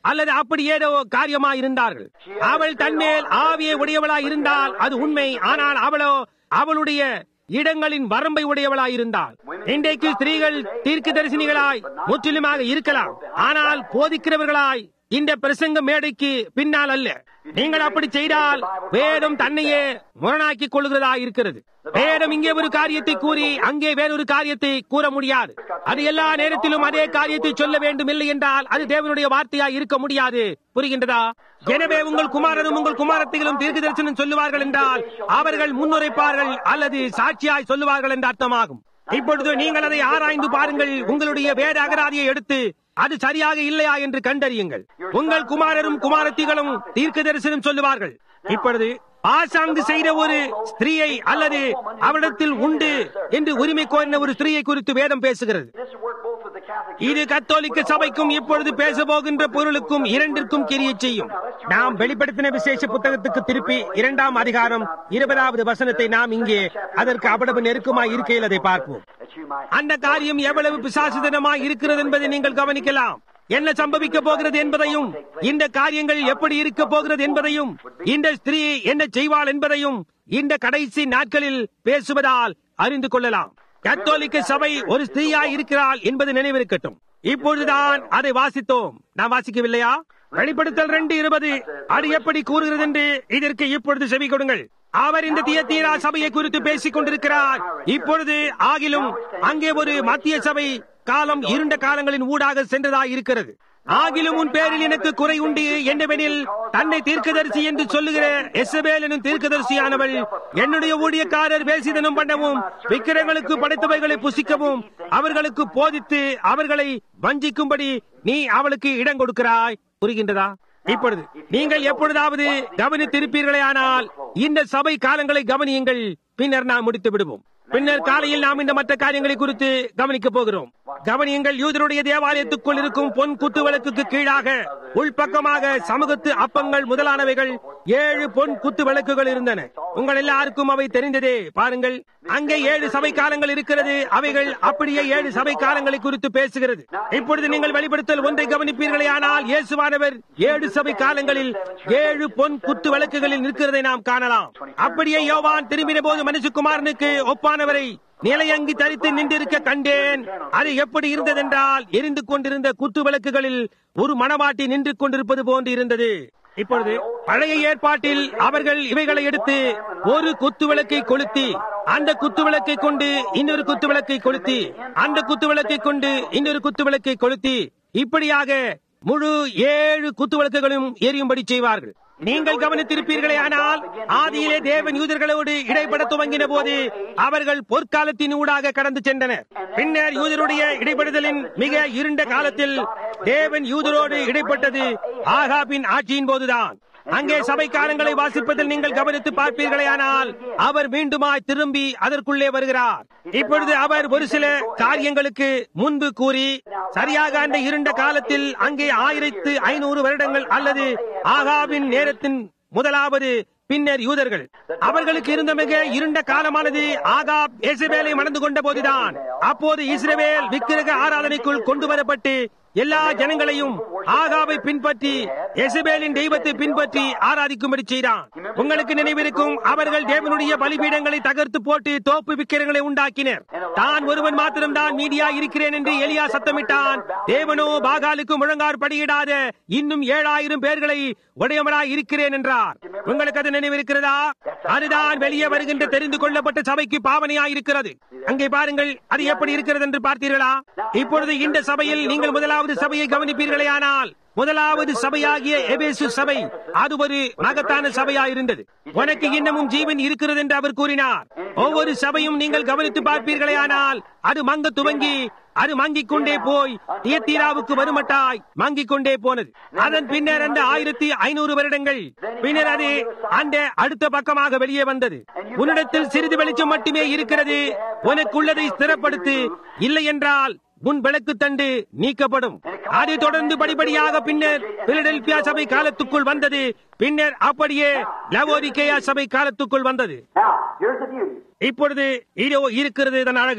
அல்லது அப்படி ஏதோ காரியமா இருந்தார்கள் அவள் தன்மேல் ஆவியை உடையவளாய் இருந்தால் அது உண்மை ஆனால் அவளோ அவளுடைய இடங்களின் வரம்பை உடையவளாய் இருந்தால் இன்றைக்கு ஸ்திரீகள் தீர்க்க தரிசனிகளாய் முற்றிலுமாக இருக்கலாம் ஆனால் போதிக்கிறவர்களாய் இந்த பிரசங்க மேடைக்கு பின்னால் அல்ல நீங்கள் அப்படி செய்தால் வேதம் தன்னையே முரணாக்கிக் கொள்கிறதா இருக்கிறது வேதம் இங்கே ஒரு காரியத்தை கூறி அங்கே வேறொரு காரியத்தை கூற முடியாது அது எல்லா நேரத்திலும் அதே காரியத்தை சொல்ல வேண்டும் இல்லை என்றால் அது தேவனுடைய வார்த்தையா இருக்க முடியாது புரிகின்றதா எனவே உங்கள் குமாரனும் உங்கள் குமாரத்திகளும் தீர்க்க தரிசனம் சொல்லுவார்கள் என்றால் அவர்கள் முன்னுரைப்பார்கள் அல்லது சாட்சியாய் சொல்லுவார்கள் என்று அர்த்தமாகும் இப்பொழுது நீங்கள் அதை ஆராய்ந்து பாருங்கள் உங்களுடைய வேத அகராதியை எடுத்து அது சரியாக இல்லையா என்று கண்டறியுங்கள் உங்கள் குமாரரும் குமாரத்திகளும் தீர்க்க தரிசனம் சொல்லுவார்கள் இப்பொழுது ஆசாங்கு செய்த ஒரு ஸ்திரீயை அல்லது அவரிடத்தில் உண்டு என்று உரிமை கோரின ஒரு ஸ்திரீயை குறித்து வேதம் பேசுகிறது This will work both with the Catholic இது கத்தோலிக்க சபைக்கும் இப்பொழுது பேச போகின்ற பொருளுக்கும் இரண்டிற்கும் கிரிய செய்யும் நாம் வெளிப்படுத்தின விசேஷ புத்தகத்துக்கு திருப்பி இரண்டாம் அதிகாரம் இருபதாவது வசனத்தை நாம் இங்கே அதற்கு அவ்வளவு நெருக்கமாய் இருக்கையில் அதை பார்ப்போம் that you might அந்த காரியம் எவ்வளவு பிசாசுதனமாய் இருக்கிறது என்பதை நீங்கள் கவனிக்கலாம் என்ன சம்பவிக்க போகிறது என்பதையும் இந்த காரியங்கள் எப்படி இருக்க போகிறது என்பதையும் இந்த ஸ்திரீ என்ன செய்வாள் என்பதையும் இந்த கடைசி நாட்களில் பேசுவதால் அறிந்து கொள்ளலாம் கத்தோலிக்க சபை ஒரு ஸ்திரீயாய் இருக்கிறாள் என்பது நினைவிருக்கட்டும் இப்பொழுதுதான் அதை வாசித்தோம் நாம் வாசிக்கவில்லையா வெளிப்படுத்தல் ரெண்டு இருபது அது எப்படி கூறுகிறது என்று இதற்கு இப்பொழுது செவி கொடுங்கள் அவர் இந்த தியத்தீரா சபையை குறித்து பேசிக் கொண்டிருக்கிறார் இப்பொழுது ஆகிலும் அங்கே ஒரு மத்திய சபை காலம் இருண்ட காலங்களின் ஊடாக சென்றதாய் இருக்கிறது ஆகிலும் உன் பேரில் எனக்கு குறை உண்டு என்னவெனில் தன்னை தீர்க்கதரிசி என்று சொல்லுகிற எசபேல் எனும் தீர்க்கதரிசியானவள் என்னுடைய ஊழியக்காரர் பேசிதனும் பண்ணவும் விக்கிரங்களுக்கு படைத்தவைகளை புசிக்கவும் அவர்களுக்கு போதித்து அவர்களை வஞ்சிக்கும்படி நீ அவளுக்கு இடம் கொடுக்கிறாய் புரிகின்றதா இப்பொழுது நீங்கள் எப்பொழுதாவது கவனித்திருப்பீர்களே ஆனால் இந்த சபை காலங்களை கவனியுங்கள் பின்னர் நாம் முடித்து விடுவோம் பின்னர் காலையில் நாம் இந்த மற்ற காரியங்களை குறித்து கவனிக்க போகிறோம் கவனியுங்கள் யூதருடைய தேவாலயத்துக்குள் இருக்கும் பொன் குத்து விளக்குக்கு கீழாக உள்பக்கமாக சமூகத்து அப்பங்கள் முதலானவைகள் ஏழு பொன் குத்து விளக்குகள் இருந்தன உங்கள் எல்லாருக்கும் அவை தெரிந்ததே பாருங்கள் அங்கே ஏழு சபை காலங்கள் இருக்கிறது அவைகள் அப்படியே ஏழு சபை காலங்களை குறித்து பேசுகிறது இப்பொழுது நீங்கள் வெளிப்படுத்தல் ஒன்றை கவனிப்பீர்களே ஆனால் இயேசுவானவர் ஏழு சபை காலங்களில் ஏழு பொன் குத்து விளக்குகளில் நிற்கிறதை நாம் காணலாம் அப்படியே யோவான் திரும்பின போது மனுஷகுமாரனுக்கு ஒப்பானவரை நிலையங்கி தரித்து நின்றிருக்க கண்டேன் அது எப்படி இருந்ததென்றால் எரிந்து கொண்டிருந்த குத்து விளக்குகளில் ஒரு மணவாட்டி நின்று கொண்டிருப்பது போன்று இருந்தது இப்பொழுது பழைய ஏற்பாட்டில் அவர்கள் இவைகளை எடுத்து ஒரு குத்து விளக்கை கொளுத்தி அந்த குத்து விளக்கை கொண்டு இன்னொரு குத்து விளக்கை கொளுத்தி அந்த குத்து விளக்கை கொண்டு இன்னொரு குத்து விளக்கை கொளுத்தி இப்படியாக முழு ஏழு குத்து விளக்குகளும் எரியும்படி செய்வார்கள் நீங்கள் கவனித்திருப்பீர்களே ஆனால் ஆதியிலே தேவன் யூதர்களோடு இடைப்பட துவங்கின போது அவர்கள் பொற்காலத்தின் ஊடாக கடந்து சென்றனர் பின்னர் யூதருடைய இடைப்படுதலின் மிக இருண்ட காலத்தில் தேவன் யூதரோடு இடைப்பட்டது ஆகாபின் ஆட்சியின் போதுதான் அங்கே சபை காலங்களை வாசிப்பதில் நீங்கள் கவனித்து பார்ப்பீர்களே ஆனால் அவர் மீண்டுமாய் திரும்பி அதற்குள்ளே வருகிறார் இப்பொழுது அவர் ஒரு சில காரியங்களுக்கு முன்பு கூறி சரியாக அந்த இருண்ட காலத்தில் அங்கே ஆயிரத்து ஐநூறு வருடங்கள் அல்லது ஆகாவின் நேரத்தின் முதலாவது பின்னர் யூதர்கள் அவர்களுக்கு இருந்த மிக இருண்ட காலமானது ஆகாப் எசபேலை மணந்து கொண்ட போதுதான் அப்போது இஸ்ரவேல் விக்கிரக ஆராதனைக்குள் கொண்டு வரப்பட்டு எல்லா ஜனங்களையும் ஆகாவை பின்பற்றி எசபேலின் தெய்வத்தை பின்பற்றி ஆராதிக்கும்படி செய்தான் உங்களுக்கு நினைவிருக்கும் அவர்கள் தேவனுடைய பலிபீடங்களை தகர்த்து போட்டு தோப்பு விக்கிரங்களை உண்டாக்கினர் தான் ஒருவன் மாத்திரம் தான் மீதியா இருக்கிறேன் என்று எலியா சத்தமிட்டான் தேவனோ பாகாலுக்கு முழங்கார் படியிடாத இன்னும் ஏழாயிரம் பேர்களை உடையவராய் இருக்கிறேன் என்றார் உங்களுக்கு அது நினைவிருக்கிறதா அதுதான் வெளியே வருகின்ற தெரிந்து கொள்ளப்பட்ட சபைக்கு பாவனையாய் இருக்கிறது அங்கே பாருங்கள் அது எப்படி இருக்கிறது என்று பார்த்தீர்களா இப்பொழுது இந்த சபையில் நீங்கள் முதலாவது சபையை கவனிப்பீர்களே ஆனால் முதலாவது சபையாகிய எபேசு சபை அது ஒரு மகத்தான சபையா இருந்தது உனக்கு இன்னமும் ஜீவன் இருக்கிறது என்று அவர் கூறினார் ஒவ்வொரு சபையும் நீங்கள் கவனித்து பார்ப்பீர்களே ஆனால் அது மங்க துவங்கி அது மங்கிக் கொண்டே போய் தியத்தீராவுக்கு வருமட்டாய் மங்கிக் கொண்டே போனது அதன் பின்னர் அந்த ஆயிரத்தி ஐநூறு வருடங்கள் பின்னர் அது அந்த அடுத்த பக்கமாக வெளியே வந்தது உன்னிடத்தில் சிறிது வெளிச்சம் மட்டுமே இருக்கிறது உனக்குள்ளதை ஸ்திரப்படுத்து இல்லை என்றால் உன் விளக்கு தண்டு நீக்கப்படும் அது தொடர்ந்து படிப்படியாக பின்னர் பிலடெல்பியா சபை காலத்துக்குள் வந்தது பின்னர் அப்படியே லவோதிகேயா சபை காலத்துக்குள் வந்தது Now, here's the beauty. இப்பொழுது இதோ இருக்கிறது இதன் அழகு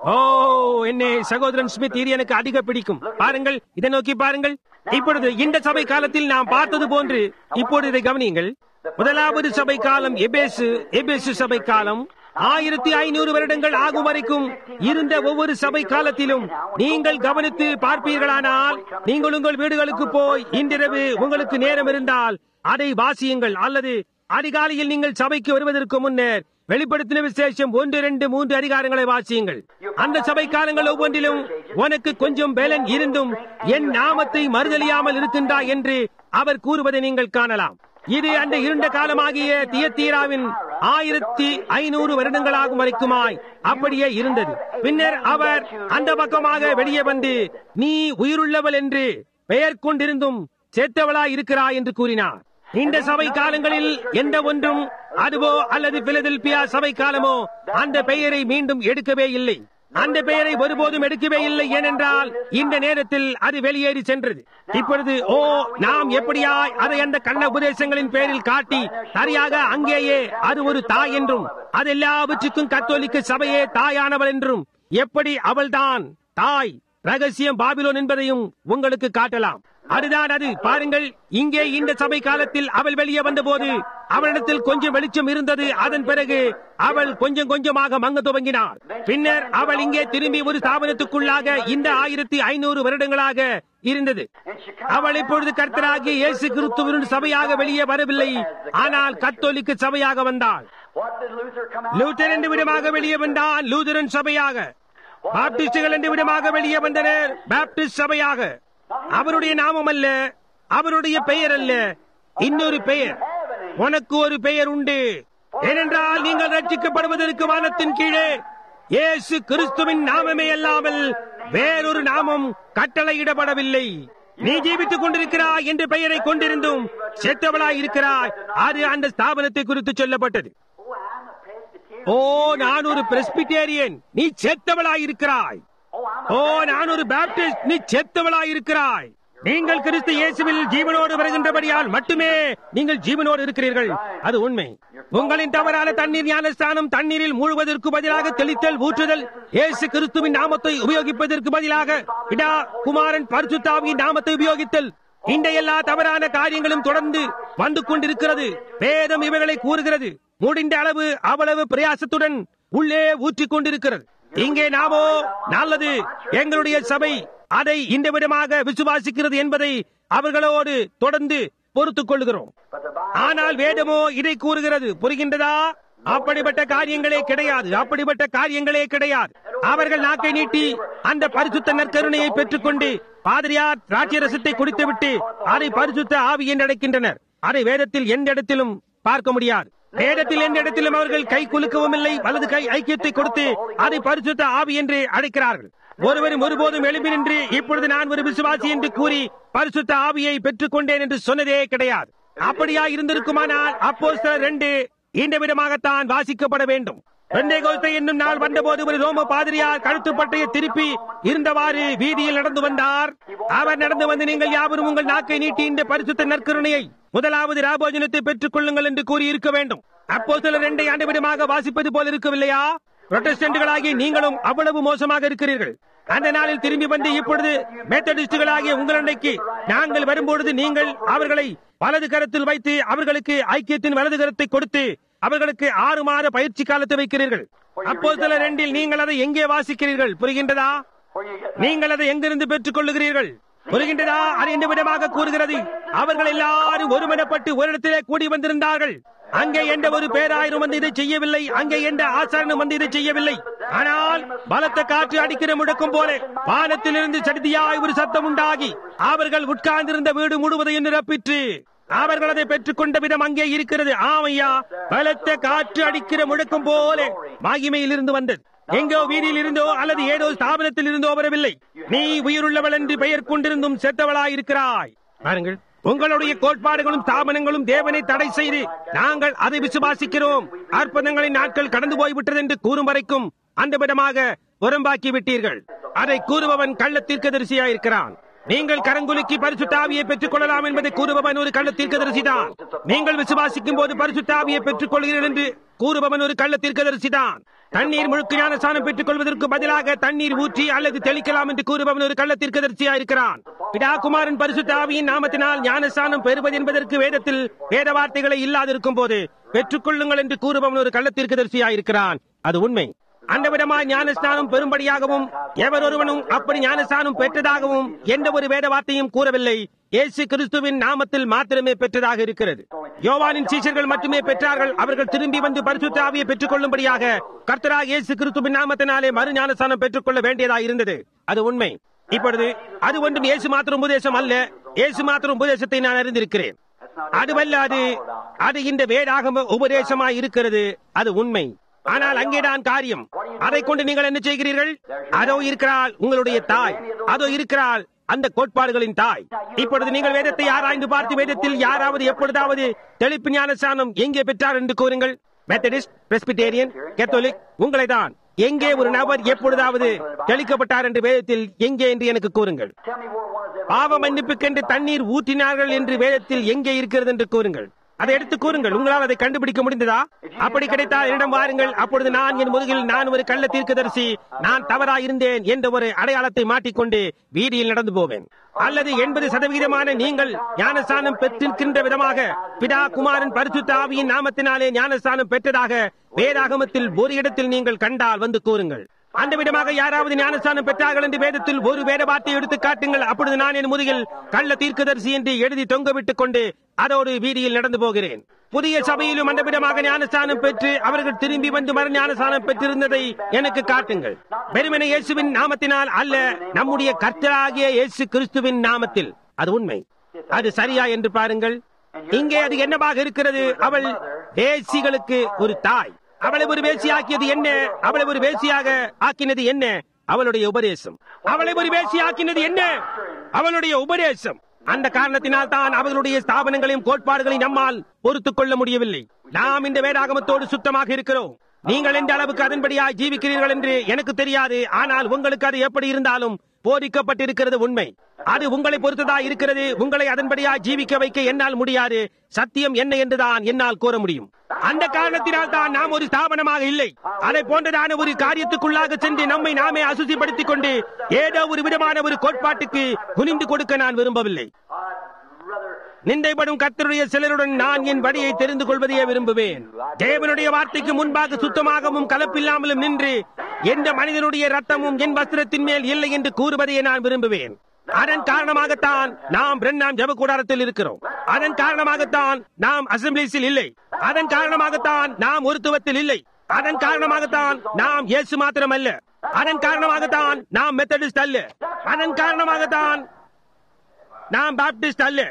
ஓ என்னே சகோதரன் ஸ்மித் இது எனக்கு அதிக பிடிக்கும் பாருங்கள் இதை நோக்கி பாருங்கள் இப்பொழுது இந்த சபை காலத்தில் நாம் பார்த்தது போன்று இப்பொழுது இதை கவனியுங்கள் முதலாவது சபை காலம் எபேசு எபேசு சபை காலம் ஆயிரத்தி ஐநூறு வருடங்கள் ஆகும் வரைக்கும் இருந்த ஒவ்வொரு சபை காலத்திலும் நீங்கள் கவனித்து பார்ப்பீர்களானால் நீங்கள் உங்கள் வீடுகளுக்கு போய் இன்றிரவு உங்களுக்கு நேரம் இருந்தால் அதை வாசியுங்கள் அல்லது அதிகாலையில் நீங்கள் சபைக்கு வருவதற்கு முன்னர் வெளிப்படுத்தின விசேஷம் ஒன்று இரண்டு மூன்று அதிகாரங்களை வாசியுங்கள் அந்த சபை காலங்கள் ஒவ்வொன்றிலும் உனக்கு கொஞ்சம் பேலன் இருந்தும் என் நாமத்தை மறுதலியாமல் இருக்கின்றாய் என்று அவர் கூறுவதை நீங்கள் காணலாம் இது அந்த இருண்ட காலமாகிய தியத்தீராவின் ஆயிரத்தி ஐநூறு வருடங்களாகும் வரைக்குமாய் அப்படியே இருந்தது பின்னர் அவர் அந்த பக்கமாக வெளியே வந்து நீ உயிருள்ளவள் என்று பெயர் கொண்டிருந்தும் செத்தவளாய் இருக்கிறாய் என்று கூறினார் இந்த சபை காலங்களில் எந்த ஒன்றும் அதுவோ அல்லது பிலதெல்பியா சபை காலமோ அந்த பெயரை மீண்டும் எடுக்கவே இல்லை அந்த பெயரை ஒருபோதும் எடுக்கவே இல்லை ஏனென்றால் இந்த நேரத்தில் அது வெளியேறி சென்றது இப்பொழுது ஓ நாம் எப்படியாய் அதை அந்த கண்ண உபதேசங்களின் பேரில் காட்டி சரியாக அங்கேயே அது ஒரு தாய் என்றும் அது எல்லாவற்றுக்கும் கத்தோலிக்க சபையே தாயானவள் என்றும் எப்படி அவள்தான் தாய் ரகசியம் பாபிலோன் என்பதையும் உங்களுக்கு காட்டலாம் அதுதான் அது பாருங்கள் இங்கே இந்த சபை காலத்தில் அவள் வெளியே வந்தபோது அவளிடத்தில் கொஞ்சம் வெளிச்சம் இருந்தது அதன் பிறகு அவள் கொஞ்சம் கொஞ்சமாக மங்க துவங்கினாள் பின்னர் அவள் இங்கே திரும்பி ஒரு ஸ்தாபனத்துக்குள்ளாக இந்த ஆயிரத்தி ஐநூறு வருடங்களாக இருந்தது அவள் இப்பொழுது கர்த்தராகிய இயேசு கிறிஸ்துவின் சபையாக வெளியே வரவில்லை ஆனால் கத்தோலிக்க சபையாக வந்தாள் What did Luther come out? Luther என்று விடமாக வெளியே வந்தான் லூதரன் சபையாக பாப்டிஸ்டுகள் என்று விடமாக வெளியே வந்தனர் பாப்டிஸ்ட் சபையாக அவருடைய நாமம் அல்ல அவருடைய பெயர் அல்ல இன்னொரு பெயர் உனக்கு ஒரு பெயர் உண்டு ஏனென்றால் நீங்கள் ரட்சிக்கப்படுவதற்கு வானத்தின் கீழே இயேசு கிறிஸ்துவின் நாமமே அல்லாமல் வேறொரு நாமம் கட்டளையிடப்படவில்லை நீ ஜீவித்துக் கொண்டிருக்கிறாய் என்ற பெயரை கொண்டிருந்தும் செத்தவளாய் இருக்கிறாய் அது அந்த ஸ்தாபனத்தை குறித்து சொல்லப்பட்டது Oh, I'm a Presbyterian. ஓ நான் ஒரு பிரஸ்பிட்டேரியன் நீ செத்தவளாய் இருக்கிறாய் Oh, I'm ஓ a நான் ஒரு பேப்டிஸ்ட் நீ செத்தவளாய் இருக்கிறாய் நீங்கள் கிறிஸ்து இயேசுவில் ஜீவனோடு வருகின்றபடியால் மட்டுமே நீங்கள் ஜீவனோடு இருக்கிறீர்கள் அது உண்மை உங்களின் தவறான தண்ணீர் ஞானஸ்தானம் தண்ணீரில் மூழ்குவதற்கு பதிலாக தெளித்தல் ஊற்றுதல் இயேசு கிறிஸ்துவின் நாமத்தை உபயோகிப்பதற்கு பதிலாக இடா குமாரன் பரிசுத்தாவியின் நாமத்தை உபயோகித்தல் இந்த எல்லா தவறான காரியங்களும் தொடர்ந்து வந்து கொண்டிருக்கிறது வேதம் இவைகளை கூறுகிறது முடிந்த அளவு அவ்வளவு பிரயாசத்துடன் உள்ளே ஊற்றிக் கொண்டிருக்கிறது இங்கே நாமோ நல்லது எங்களுடைய சபை அதை இந்த விதமாக விசுவாசிக்கிறது என்பதை அவர்களோடு தொடர்ந்து பொறுத்துக் கொள்கிறோம் But the Bible ஆனால் வேதமோ இதை கூறுகிறது புரிகின்றதா அப்படிப்பட்ட காரியங்களே கிடையாது அப்படிப்பட்ட காரியங்களே கிடையாது அவர்கள் நாக்கை நீட்டி அந்த பரிசுத்த நற்கருணையை பெற்றுக்கொண்டு பாதிரியார் ராஜ்யரசத்தை குடித்துவிட்டு அதை பரிசுத்த ஆவி என்று அழைக்கின்றனர் அதை வேதத்தில் எந்த இடத்திலும் பார்க்க முடியாது வேதத்தில் எந்த இடத்திலும் அவர்கள் கை குலுக்கவும் இல்லை வலது கை ஐக்கியத்தை கொடுத்து அதை பரிசுத்த ஆவி என்று அழைக்கிறார்கள் ஒருவரும் ஒருபோதும் எழுப்பி நின்று இப்பொழுது நான் ஒரு விசுவாசி என்று கூறி பரிசுத்த ஆவியை பெற்றுக் கொண்டேன் என்று சொன்னதே கிடையாது அப்படியா இருந்திருக்குமானால் அப்போ ரெண்டு இந்த விதமாகத்தான் வாசிக்கப்பட வேண்டும் பெந்தேகோஸ்தே என்னும் நாள் வந்தபோது ஒரு ரோம பாதிரியார் கழுத்துப்பட்டையை திருப்பி இருந்தவாறு வீதியில் நடந்து வந்தார் அவர் நடந்து வந்து நீங்கள் யாவரும் உங்கள் நாக்கை நீட்டி இந்த பரிசுத்த நற்கருணையை முதலாவது ராபோஜனத்தை பெற்றுக் கொள்ளுங்கள் என்று கூறி இருக்க வேண்டும் அப்போ சில ரெண்டை ஆண்டு விதமாக வாசிப்பது போல இருக்கவில்லையா புரொட்டஸ்டன்ட்களாகி நீங்களும் அவ்வளவு மோசமாக இருக்கிறீர்கள் அந்த நாளில் திரும்பி வந்து இப்பொழுது மெத்தடிஸ்டுகளாகிய உங்களண்டைக்கு நாங்கள் வரும்பொழுது நீங்கள் அவர்களை வலது கரத்தில் வைத்து அவர்களுக்கு ஐக்கியத்தின் வலது கரத்தை கொடுத்து அவர்களுக்கு ஆறு மாத பயிற்சி காலத்தை வைக்கிறீர்கள் அப்போ சில ரெண்டில் நீங்கள் அதை எங்கே வாசிக்கிறீர்கள் புரிகின்றதா where you get நீங்கள் அதை எங்கிருந்து பெற்றுக் கொள்ளுகிறீர்கள் புரிகின்றதா அது இந்த விதமாக கூறுகிறது அவர்கள் எல்லாரும் ஒருமனப்பட்டு ஒரு இடத்திலே கூடி வந்திருந்தார்கள் அங்கே எந்த ஒரு பேராயிரம் வந்து இதை செய்யவில்லை அங்கே எந்த ஆசாரனும் வந்து இதை செய்யவில்லை ஆனால் பலத்த காற்று அடிக்கிற முழக்கம் போல வானத்திலிருந்து சடிதியாய் ஒரு சத்தம் உண்டாகி அவர்கள் உட்கார்ந்திருந்த வீடு முழுவதையும் நிரப்பிற்று அவர்கள் அதை பெற்றுக் கொண்ட விதம் அங்கே இருக்கிறது ஆமையா பலத்த காற்று அடிக்கிற முழக்கம் போல மகிமையில் இருந்து வந்தது எங்கோ வீதியில் இருந்தோ அல்லது ஏதோ ஸ்தாபனத்தில் இருந்தோ வரவில்லை நீ உயிருள்ளவள் என்று பெயர் கொண்டிருந்தும் செத்தவளாய் இருக்கிறாய் பாருங்கள் உங்களுடைய கோட்பாடுகளும் ஸ்தாபனங்களும் தேவனை தடை செய்து நாங்கள் அதை விசுவாசிக்கிறோம் அற்புதங்களின் நாட்கள் கடந்து போய்விட்டது என்று கூறும் வரைக்கும் அந்த விதமாக புறம்பாக்கி விட்டீர்கள் அதை கூறுபவன் கள்ள தீர்க்கதரிசியாயிருக்கிறான் நீங்கள் கரங்குலுக்கி பரிசுத்தாவியை பெற்றுக் கொள்ளலாம் என்பதை கூறுபவன் ஒரு கள்ள தீர்க்கதரிசிதான் நீங்கள் விசுவாசிக்கும் போது பரிசுத்தாவியை பெற்றுக் கொள்கிறீர்கள் என்று கூறுபவன் ஒரு கள்ள தீர்க்கதரிசிதான் தண்ணீர் முழுக்க ஞானஸ்தானம் பெற்றுக் கொள்வதற்கு பதிலாக தண்ணீர் ஊற்றி அல்லது தெளிக்கலாம் என்று கூறுபவன் ஒரு கள்ள தீர்க்கதரிசியா இருக்கிறான் பிடாகுமாரன் பரிசுத்தாவியின் நாமத்தினால் ஞானஸ்தானம் பெறுவது என்பதற்கு வேதத்தில் வேத வார்த்தைகளை இல்லாதிருக்கும் போது பெற்றுக்கொள்ளுங்கள் என்று கூறுபவன் ஒரு கள்ள தீர்க்கதரிசியா இருக்கிறான் அது உண்மை அந்த விதமாய் ஞானஸ்நானம் பெரும்படியாகவும் எவர் ஒருவனும் அப்படி ஞானஸ்நானம் பெற்றதாகவும் எந்த ஒரு வேத வார்த்தையும் கூறவில்லை இயேசு கிறிஸ்துவின் நாமத்தில் மாத்திரமே பெற்றதாக இருக்கிறது யோவானின் சீஷர்கள் மட்டுமே பெற்றார்கள் அவர்கள் திரும்பி வந்து பரிசுத்த ஆவியை பெற்றுக் கொள்ளும்படியாக கர்த்தராக இயேசு கிறிஸ்துவின் நாமத்தினாலே மறு ஞானஸ்தானம் பெற்றுக் கொள்ள வேண்டியதாக இருந்தது அது உண்மை இப்பொழுது அது ஒன்றும் இயேசு மாத்திரம் உபதேசம் அல்ல இயேசு மாத்திரம் உபதேசத்தை நான் அறிந்திருக்கிறேன் அதுவல்ல அது அது இந்த வேதாகம உபதேசமாய் இருக்கிறது அது உண்மை ஆனால் அங்கேதான் காரியம் அதை கொண்டு நீங்கள் என்ன செய்கிறீர்கள் அதோ இருக்கிறாள் உங்களுடைய தாய் அதோ இருக்கிறாள் அந்த கோட்பாடுகளின் தாய் இப்பொழுது நீங்கள் வேதத்தை ஆராய்ந்து பார்த்து வேதத்தில் யாராவது எப்பொழுதாவது தெளிப்பு ஞானஸ்தானம் எங்கே பெற்றார் என்று கூறுங்கள் மெத்தடிஸ்ட் பிரஸ்பிடேரியன் கேத்தோலிக் உங்களை தான் எங்கே ஒரு நபர் எப்பொழுதாவது தெளிக்கப்பட்டார் என்று வேதத்தில் எங்கே என்று எனக்கு கூறுங்கள் Tell me where one is ever. பாவ மன்னிப்புக்கென்று தண்ணீர் ஊற்றினார்கள் என்று வேதத்தில் எங்கே இருக்கிறது என்று கூறுங்கள் அதை எடுத்து கூறுங்கள் உங்களால் அதை கண்டுபிடிக்க முடிந்ததா அப்படி கிடைத்தால் என்னிடம் வாருங்கள் அப்பொழுது நான் என் முதுகில் நான் ஒரு கள்ள தீர்க்கதரிசி நான் தவறா இருந்தேன் என்ற ஒரு அடையாளத்தை மாட்டிக்கொண்டு வீதியில் நடந்து போவேன் அல்லது எண்பது சதவிகிதமான நீங்கள் ஞானஸ்தானம் பெற்றிருக்கின்ற விதமாக பிதா குமாரன் பரிசுத்த ஆவியின் நாமத்தினாலே ஞானஸ்தானம் பெற்றதாக வேதாகமத்தில் ஒரு இடத்தில் நீங்கள் கண்டால் வந்து கூறுங்கள் அந்த விதமாக யாராவது ஞானஸ்தானம் பெற்றார்கள் என்று வேதத்தில் ஒரு வேத வார்த்தையை எடுத்து காட்டுங்கள் அப்பொழுது நான் என் முதுகில் கள்ள தீர்க்கதரிசி என்று எழுதி தொங்க விட்டுக் கொண்டு அதோடு வீதியில் நடந்து போகிறேன் புதிய சபையிலும் அந்த விதமாக ஞானஸ்தானம் பெற்று அவர்கள் திரும்பி வந்து மறு ஞானஸ்தானம் பெற்றிருந்ததை எனக்கு காட்டுங்கள் வெறுமனை இயேசுவின் நாமத்தினால் அல்ல நம்முடைய கர்த்தராகிய இயேசு கிறிஸ்துவின் நாமத்தில் அது உண்மை அது சரியா என்று பாருங்கள் இங்கே அது என்னவாக இருக்கிறது அவள் தேசிகளுக்கு ஒரு தாய் அவளை ஒரு வேசி ஆக்கியது என்ன அவளை ஒரு வேசியாக ஆக்கினது என்ன அவளுடைய உபதேசம் அவளை ஒரு வேசி ஆக்கினது என்ன அவளுடைய உபதேசம் அந்த காரணத்தினால் தான் அவர்களுடைய ஸ்தாபனங்களையும் கோட்பாடுகளையும் நம்மால் பொறுத்துக் கொள்ள முடியவில்லை நாம் இந்த வேதாகமத்தோடு சுத்தமாக இருக்கிறோம் நீங்கள் எந்த அளவுக்கு அதன்படியாய் ஜீவிக்கிறீர்கள் என்று எனக்கு தெரியாது ஆனால் உங்களுக்கு அது எப்படி இருந்தாலும் போதிக்கப்பட்டிருக்கிறது உண்மை அது உங்களை பொறுத்ததா இருக்கிறது உங்களை அதன்படியாய் ஜீவிக்க வைக்க என்னால் முடியாது சத்தியம் என்ன என்றுதான் என்னால் கூற முடியும் அந்த காரணத்தினால் தான் நாம் ஒரு ஸ்தாபனமாக இல்லை அதை போன்றதான ஒரு காரியத்துக்குள்ளாக சென்று நம்மை நாமே அசுசிப்படுத்திக் கொண்டு ஏதோ ஒரு விதமான ஒரு கோட்பாட்டுக்கு குனிந்து கொடுக்க நான் விரும்பவில்லை I'd rather நிந்தைப்படும் கர்த்தருடைய சிலருடன் நான் என் வழியை தெரிந்து கொள்வதையே விரும்புவேன் தேவனுடைய வார்த்தைக்கு முன்பாக சுத்தமாகவும் கலப்பில்லாமலும் நின்று எந்த மனிதனுடைய ரத்தமும் என் வஸ்திரத்தின் மேல் இல்லை என்று கூறுவதையே நான் விரும்புவேன் அதன் காரணமாகத்தான் நாம் பிரண்ணாம் ஜப கூடாரத்தில் இருக்கிறோம் அதன் காரணமாகத்தான் நாம் அசம்பிளிஸில் இல்லை அதன் காரணமாகத்தான் நாம் ஒருத்துவத்தில் இல்லை அதன் காரணமாகத்தான் நாம் இயேசு மாத்திரம் அல்ல அதன் காரணமாகத்தான் நாம் மெத்தடிஸ்ட் அல்ல அதன் காரணமாகத்தான் நாம் பாப்டிஸ்ட் அல்ல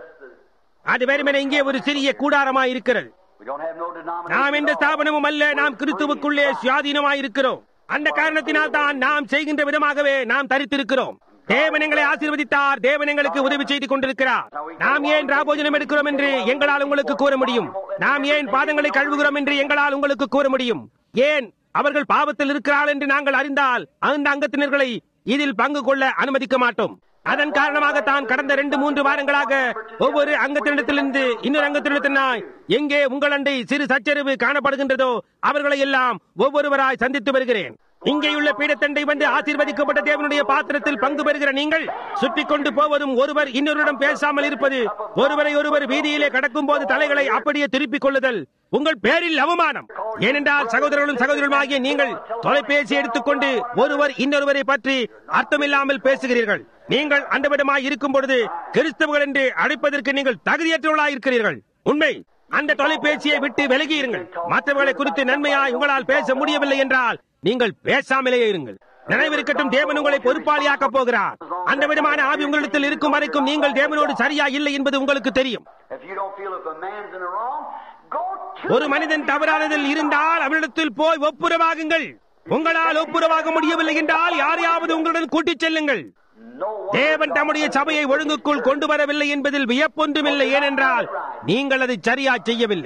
அது வெறுமனே இங்கே ஒரு சிறிய கூடாரமா இருக்கிறது we don't have no denomination. நாம் எந்த ஸ்தாபனமும் அல்ல நாம் கிறிஸ்துவுக்குள்ளே சுயாதீனமாய் இருக்கிறோம் அந்த காரணத்தினால் தான் நாம் செய்கின்ற விதமாகவே நாம் தரித்திருக்கிறோம் தேவன் எங்களை ஆசீர்வதித்தார் தேவன் எங்களுக்கு உதவி செய்து கொண்டிருக்கிறார் நாம் ஏன் ராபோஜனம் எடுக்கிறோம் என்று எங்களால் உங்களுக்கு கூற முடியும் நாம் ஏன் பாதங்களை கழுவுகிறோம் என்று எங்களால் உங்களுக்கு கூற முடியும் ஏன் அவர்கள் பாவத்தில் இருக்கிறார்கள் என்று நாங்கள் அறிந்தால் அந்த அங்கத்தினர்களை இதில் பங்கு கொள்ள அனுமதிக்க மாட்டோம் அதன் காரணமாகத்தான் கடந்த ரெண்டு மூன்று வாரங்களாக ஒவ்வொரு அங்கத்தினிடத்திலிருந்து இன்னொரு அங்கத்தினிடத்தினாய் எங்கே உங்கள் அண்டை சிறு சச்சரிவு காணப்படுகின்றதோ அவர்களை எல்லாம் ஒவ்வொருவராய் சந்தித்து வருகிறேன் இங்கேயுள்ள பீடத்தண்டை வந்து ஆசீர்வதிக்கப்பட்ட தேவனுடைய பாத்திரத்தில் பங்கு பெறுகிற நீங்கள் சுற்றி கொண்டு போவதும் ஒருவர் இன்னொருடன் பேசாமல் இருப்பது ஒருவரை ஒருவர் வீதியிலே கடக்கும் போது தலைகளை அப்படியே திருப்பிக் கொள்ளுதல் உங்கள் பேரில் அவமானம் ஏனென்றால் சகோதரர்களும் சகோதரர்களுமாகிய நீங்கள் தொலைபேசி எடுத்துக்கொண்டு ஒருவர் இன்னொருவரை பற்றி அர்த்தமில்லாமல் பேசுகிறீர்கள் நீங்கள் அந்த விடமாய் இருக்கும் பொழுது கிறிஸ்தவர்கள் என்று அழைப்பதற்கு நீங்கள் தகுதியற்றவர்களாய் இருக்கிறீர்கள் உண்மை அந்த தொலைபேசியை விட்டு விலகியிருங்கள் மற்றவர்களை குறித்து நன்மையாய் உங்களால் பேச முடியவில்லை என்றால் நீங்கள் பேசாமலேயே இருங்கள் நினைவிருக்கட்டும் தேவன் உங்களை பொறுப்பாளியாக்க போகிறார் அந்த விதமான ஆவி உங்களிடத்தில் இருக்கும் வரைக்கும் நீங்கள் தேவனோடு சரியா இல்லை என்பது உங்களுக்கு தெரியும் If you don't feel if a man's in the wrong, go to ஒரு மனிதன் தவறானதில் இருந்தால் அவனிடத்தில் போய் ஒப்புரவாகுங்கள் உங்களால் ஒப்புரவாக முடியவில்லை என்றால் யாரையாவது உங்களுடன் கூட்டிச் செல்லுங்கள் no one. தேவன் தம்முடைய சபையை ஒழுங்குக்குள் கொண்டு வரவில்லை என்பதில் வியப்பொன்றுமில்லை ஏனென்றால் நீங்கள் அதை சரியா செய்யவில்லை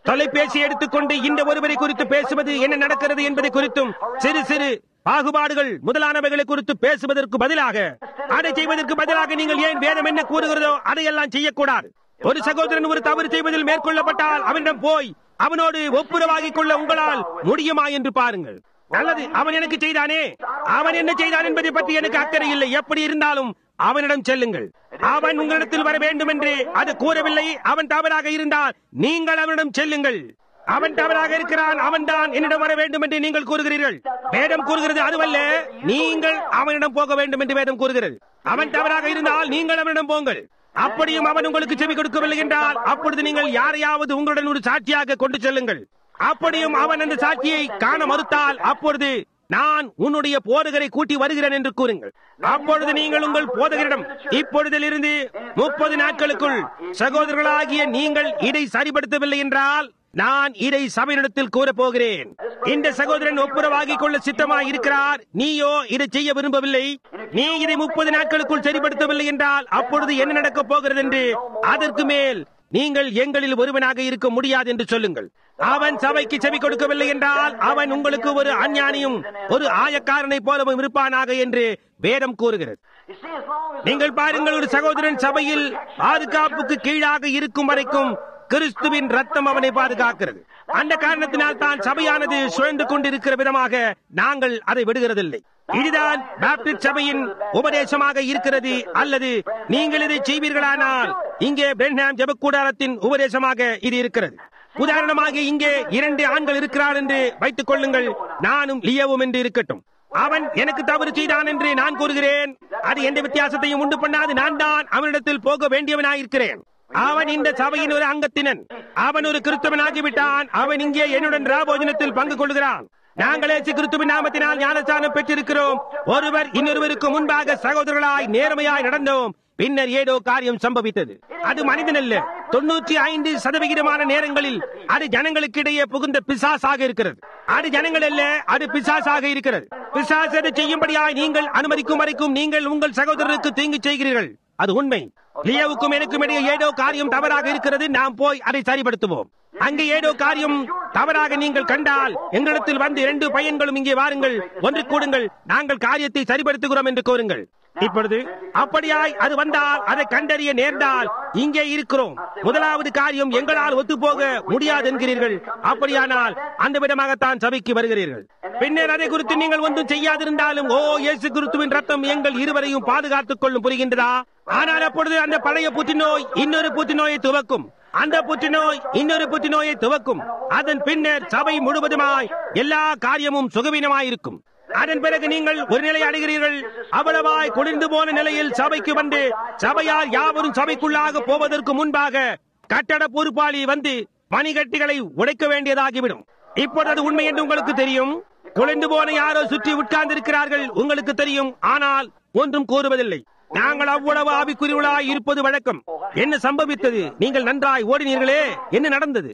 தொலைபேசி எடுத்துக்கொண்டு இந்த ஒருவரை குறித்து பேசுவது என்ன நடக்கிறது என்பதை குறித்தும் சிறு சிறு பாகுபாடுகள் முதலானவைகளை குறித்து பேசுவதற்கு பதிலாக அதை செய்வதற்கு பதிலாக நீங்கள் ஏன் வேதம் என்ன கூறுகிறதோ அதையெல்லாம் செய்யக்கூடாது ஒரு சகோதரன் ஒரு தவறு செய்வதில் மேற்கொள்ளப்பட்டால் அவனிடம் போய் அவனோடு ஒப்புரவாகிக் கொள்ள உங்களால் முடியுமா என்று பாருங்கள் நல்லது அவன் எனக்கு செய்தானே அவன் என்ன செய்தான் என்பதை பற்றி எனக்கு அக்கறை இல்லை எப்படி இருந்தாலும் அவனிடம் செல்லுங்கள் அவன் உங்களிடத்தில் வர வேண்டும் என்று அது கூறவில்லை அவன் தவறாக இருந்தால் நீங்கள் அவனிடம் செல்லுங்கள் அவன் தவறாக இருக்கிறான் அவன் தான் என்னிடம் வர வேண்டும் என்று நீங்கள் கூறுகிறீர்கள் வேதம் கூறுகிறது அதுவல்ல நீங்கள் அவனிடம் போக வேண்டும் என்று வேதம் கூறுகிறது அவன் தவறாக இருந்தால் நீங்கள் அவனிடம் போங்கள் அப்படியும் அவன் உங்களுக்கு செவி கொடுக்கவில்லை என்றால் அப்பொழுது நீங்கள் யாரையாவது உங்களுடன் ஒரு சாட்சியாக கொண்டு செல்லுங்கள் அப்படியும் அவன் அந்த சாட்சியை காண மறுத்தால் அப்பொழுது நான் உன்னுடைய போதகரை கூட்டி வருகிறேன் என்று கூறுங்கள் அப்பொழுது நீங்கள் உங்கள் போதகரிடம் இப்பொழுதிலிருந்து முப்பது நாட்களுக்குள் சகோதரர்களாகிய நீங்கள் இதை சரிப்படுத்தவில்லை என்றால் நான் இதை சபையிடத்தில் கூறப் போகிறேன் இந்த சகோதரன் ஒப்புரவாகிக் கொள்ள சித்தமாய் இருக்கிறார் நீயோ இதை செய்ய விரும்பவில்லை நீ இதை முப்பது நாட்களுக்குள் சரிப்படுத்தவில்லை என்றால் அப்பொழுது என்ன நடக்கப் போகிறது என்று அதற்கு மேல் நீங்கள் எங்களில் ஒருவனாக இருக்க முடியாது என்று சொல்லுங்கள் அவன் சபைக்கு செவி கொடுக்கவில்லை என்றால் அவன் உங்களுக்கு ஒரு அஞ்ஞானியும் ஒரு ஆயக்காரனை போலவும் இருப்பானாக என்று வேதம் கூறுகிறது You see, as long as நீங்கள் பாருங்கள் ஒரு சகோதரன் சபையில் பாதுகாப்புக்கு கீழாக இருக்கும் வரைக்கும் கிறிஸ்துவின் ரத்தம் அவனை பாதுகாக்கிறது அந்த காரணத்தினால் தான் சபையானது சுழன்று கொண்டிருக்கிற விதமாக நாங்கள் அதை விடுகிறதில்லை இதுதான் பாப்டிஸ்ட் சபையின் உபதேசமாக இருக்கிறது அல்லது நீங்கள் இதை செய்வீர்களானால் இங்கே பிரன்ஹாம் ஜெபக்கூடாரத்தின் உபதேசமாக இது இருக்கிறது உதாரணமாக இங்கே இரண்டு ஆண்கள் இருக்கிறார் என்று வைத்துக் கொள்ளுங்கள் நானும் லியோவும் என்று இருக்கட்டும் அவன் எனக்கு தவறு செய்தான் என்று நான் கூறுகிறேன் அது எந்த வித்தியாசத்தையும் உண்டு பண்ணாது நான் தான் அவனிடத்தில் போக வேண்டியவனாயிருக்கிறேன் அவன் இந்த சபையின் ஒரு அங்கத்தினன் அவன் ஒரு கிறிஸ்தவனாகிவிட்டான் அவன் இங்கே என்னுடன் ராபோஜனத்தில் பங்கு கொள்கிறான் நாங்கள் இயேசு கிறிஸ்துவின் நாமத்தினால் ஞானஸ்தானம் பெற்றிருக்கிறோம் ஒருவர் இன்னொருவருக்கு முன்பாக சகோதரர்களாய் நேர்மையாய் நடந்தோம் பின்னர் ஏதோ காரியம் சம்பவித்தது அது மனிதன் அல்ல தொண்ணூற்றி ஐந்து சதவிகிதமான நேரங்களில் அது ஜனங்களுக்கு இடையே புகுந்த பிசாசாக இருக்கிறது அது ஜனங்கள் அல்ல அது பிசாசாக இருக்கிறது பிசாசு அதை செய்யும்படியாய் நீங்கள் அனுமதிக்கும் வரைக்கும் நீங்கள் உங்கள் சகோதரருக்கு தீங்கு செய்கிறீர்கள் அது உண்மை லியோவுக்கும் எனக்கும் இடையே ஏதோ காரியம் தவறாக இருக்கிறது நாம் போய் அதை சரிப்படுத்துவோம் அங்கே ஏதோ காரியம் தவறாக நீங்கள் கண்டால் எங்களிடத்தில் வந்து இரண்டு பையன்களும் இங்கே வாருங்கள் ஒன்று கூடுங்கள் நாங்கள் காரியத்தை சரிப்படுத்துகிறோம் என்று கூறுங்கள் இப்பொழுது அப்படியாய் அது வந்தால் அதை கண்டறிய நேர்ந்தால் இங்கே இருக்கிறோம் முதலாவது காரியம் எங்களால் ஒத்துப்போக முடியாது என்கிறீர்கள் அப்படியானால் அந்த விதமாகத்தான் சபைக்கு வருகிறீர்கள் பின்னர் அதை குறித்து நீங்கள் ஒன்றும் செய்யாதிருந்தாலும் ஓ இயேசு கிறிஸ்துவின் ரத்தம் எங்கள் இருவரையும் பாதுகாத்துக் கொள்ளும் புரிகின்றதா ஆனால் அப்பொழுது அந்த பழைய புற்றுநோய் இன்னொரு புற்றுநோயை துவக்கும் அந்த புற்றுநோய் இன்னொரு புற்றுநோயை துவக்கும் அதன் பின்னர் சபை முழுவதுமாய் எல்லா காரியமும் சுகவீனமாயிருக்கும் அதன் பிறகு நீங்கள் ஒரு நிலை அடைகிறீர்கள் அவ்வளவாய் குளிர்ந்து போன நிலையில் சபைக்கு வந்து சபையால் யாவரும் சபைக்குள்ளாக போவதற்கு முன்பாக கட்டட பொறுப்பாளி வந்து பனிகட்டிகளை உடைக்க வேண்டியதாகிவிடும் இப்பொழுது அது உண்மை என்று உங்களுக்கு தெரியும் குளிர்ந்து போன யாரோ சுற்றி உட்கார்ந்து இருக்கிறார்கள் உங்களுக்கு தெரியும் ஆனால் ஒன்றும் கூறுவதில்லை நாங்கள் அவ்வளவு ஆவிக்குறிவுளாய் இருப்பது வழக்கம் என்ன சம்பவித்தது நீங்கள் நன்றாய் ஓடினீர்களே என்ன நடந்தது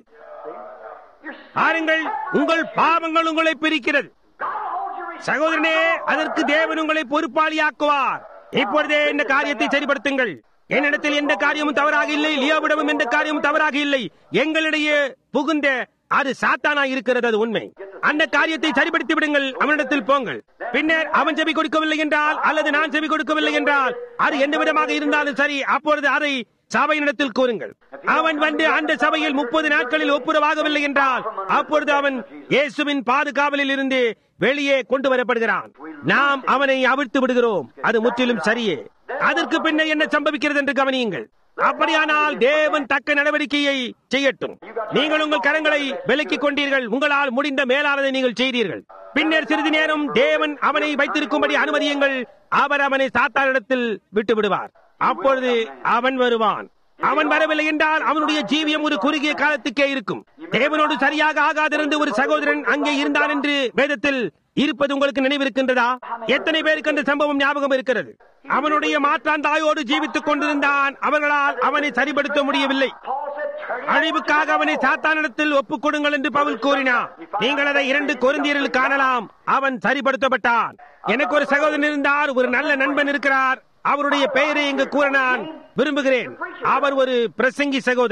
பாருங்கள் உங்கள் பாவங்கள் உங்களை பிரிக்கிறது சகோதரனே அதற்கு தேவன் உங்களை பொறுப்பாளியாக்குவார் இப்பொழுதே இந்த காரியத்தை சரிப்படுத்துங்கள் என்னிடத்தில் எந்த காரியமும் தவறாக இல்லை லியோவிடமும் எந்த காரியமும் தவறாக இல்லை எங்களிடையே புகுந்த அது சாத்தானா இருக்கிறது அது உண்மை அந்த காரியத்தை சரிப்படுத்தி விடுங்கள் அவனிடத்தில் போங்கள் பின்னர் அவன் செவி கொடுக்கவில்லை என்றால் அல்லது நான் செவி கொடுக்கவில்லை என்றால் அது எந்த விதமாக இருந்தாலும் சரி அப்பொழுது அதை சபையினிடத்தில் கூறுங்கள் அவன் வந்து அந்த சபையில் முப்பது நாட்களில் ஒப்புரவாகவில்லை என்றால் அப்பொழுது அவன் இயேசுவின் பாதுகாவலில் இருந்து வெளியே கொண்டு வரப்படுகிறான் நாம் அவனை அவிழ்த்து விடுகிறோம் அது முற்றிலும் சரியே அதற்கு பின்னர் என்ன சம்பவிக்கிறது என்று கவனியுங்கள் அப்படியானால் தேவன் தக்க நடவடிக்கையை செய்யட்டும் நீங்கள் உங்கள் கரங்களை விலக்கிக் கொண்டீர்கள் உங்களால் முடிந்த மேலானதை நீங்கள் செய்தீர்கள் பின்னர் சிறிது நேரம் தேவன் அவனை வைத்திருக்கும்படி அனுமதியுங்கள் அவர் அவனை சாத்தானிடத்தில் விட்டு விடுவார் அப்பொழுது அவன் வருவான் அவன் வரவில்லை என்றால் அவனுடைய ஜீவியம் ஒரு குறுகிய காலத்துக்கே இருக்கும் தேவனோடு சரியாக ஆகாதிருந்து ஒரு சகோதரன் அங்கே இருந்தான் என்று வேதத்தில் இருப்பது உங்களுக்கு நினைவிருக்கின்றதா எத்தனை பேருக்கு அந்த சம்பவம் ஞாபகம் இருக்கிறது அவனுடைய மாற்றான் தாயோடு ஜீவித்துக் கொண்டிருந்தான் அவர்களால் அவனை சரிப்படுத்த முடியவில்லை அழிவுக்காக அவனை சாத்தானிடத்தில் ஒப்புக் கொடுங்கள் என்று பவுல் கூறினார் நீங்கள் அதை இரண்டு கொருந்தியரில் காணலாம் அவன் சரிப்படுத்தப்பட்டான் எனக்கு ஒரு சகோதரன் இருந்தார் ஒரு நல்ல நண்பன் இருக்கிறார் அவருடைய பெயரை இங்கு கூற நான் விரும்புகிறேன் அவர் ஒரு பிரசங்கி சகோதரன்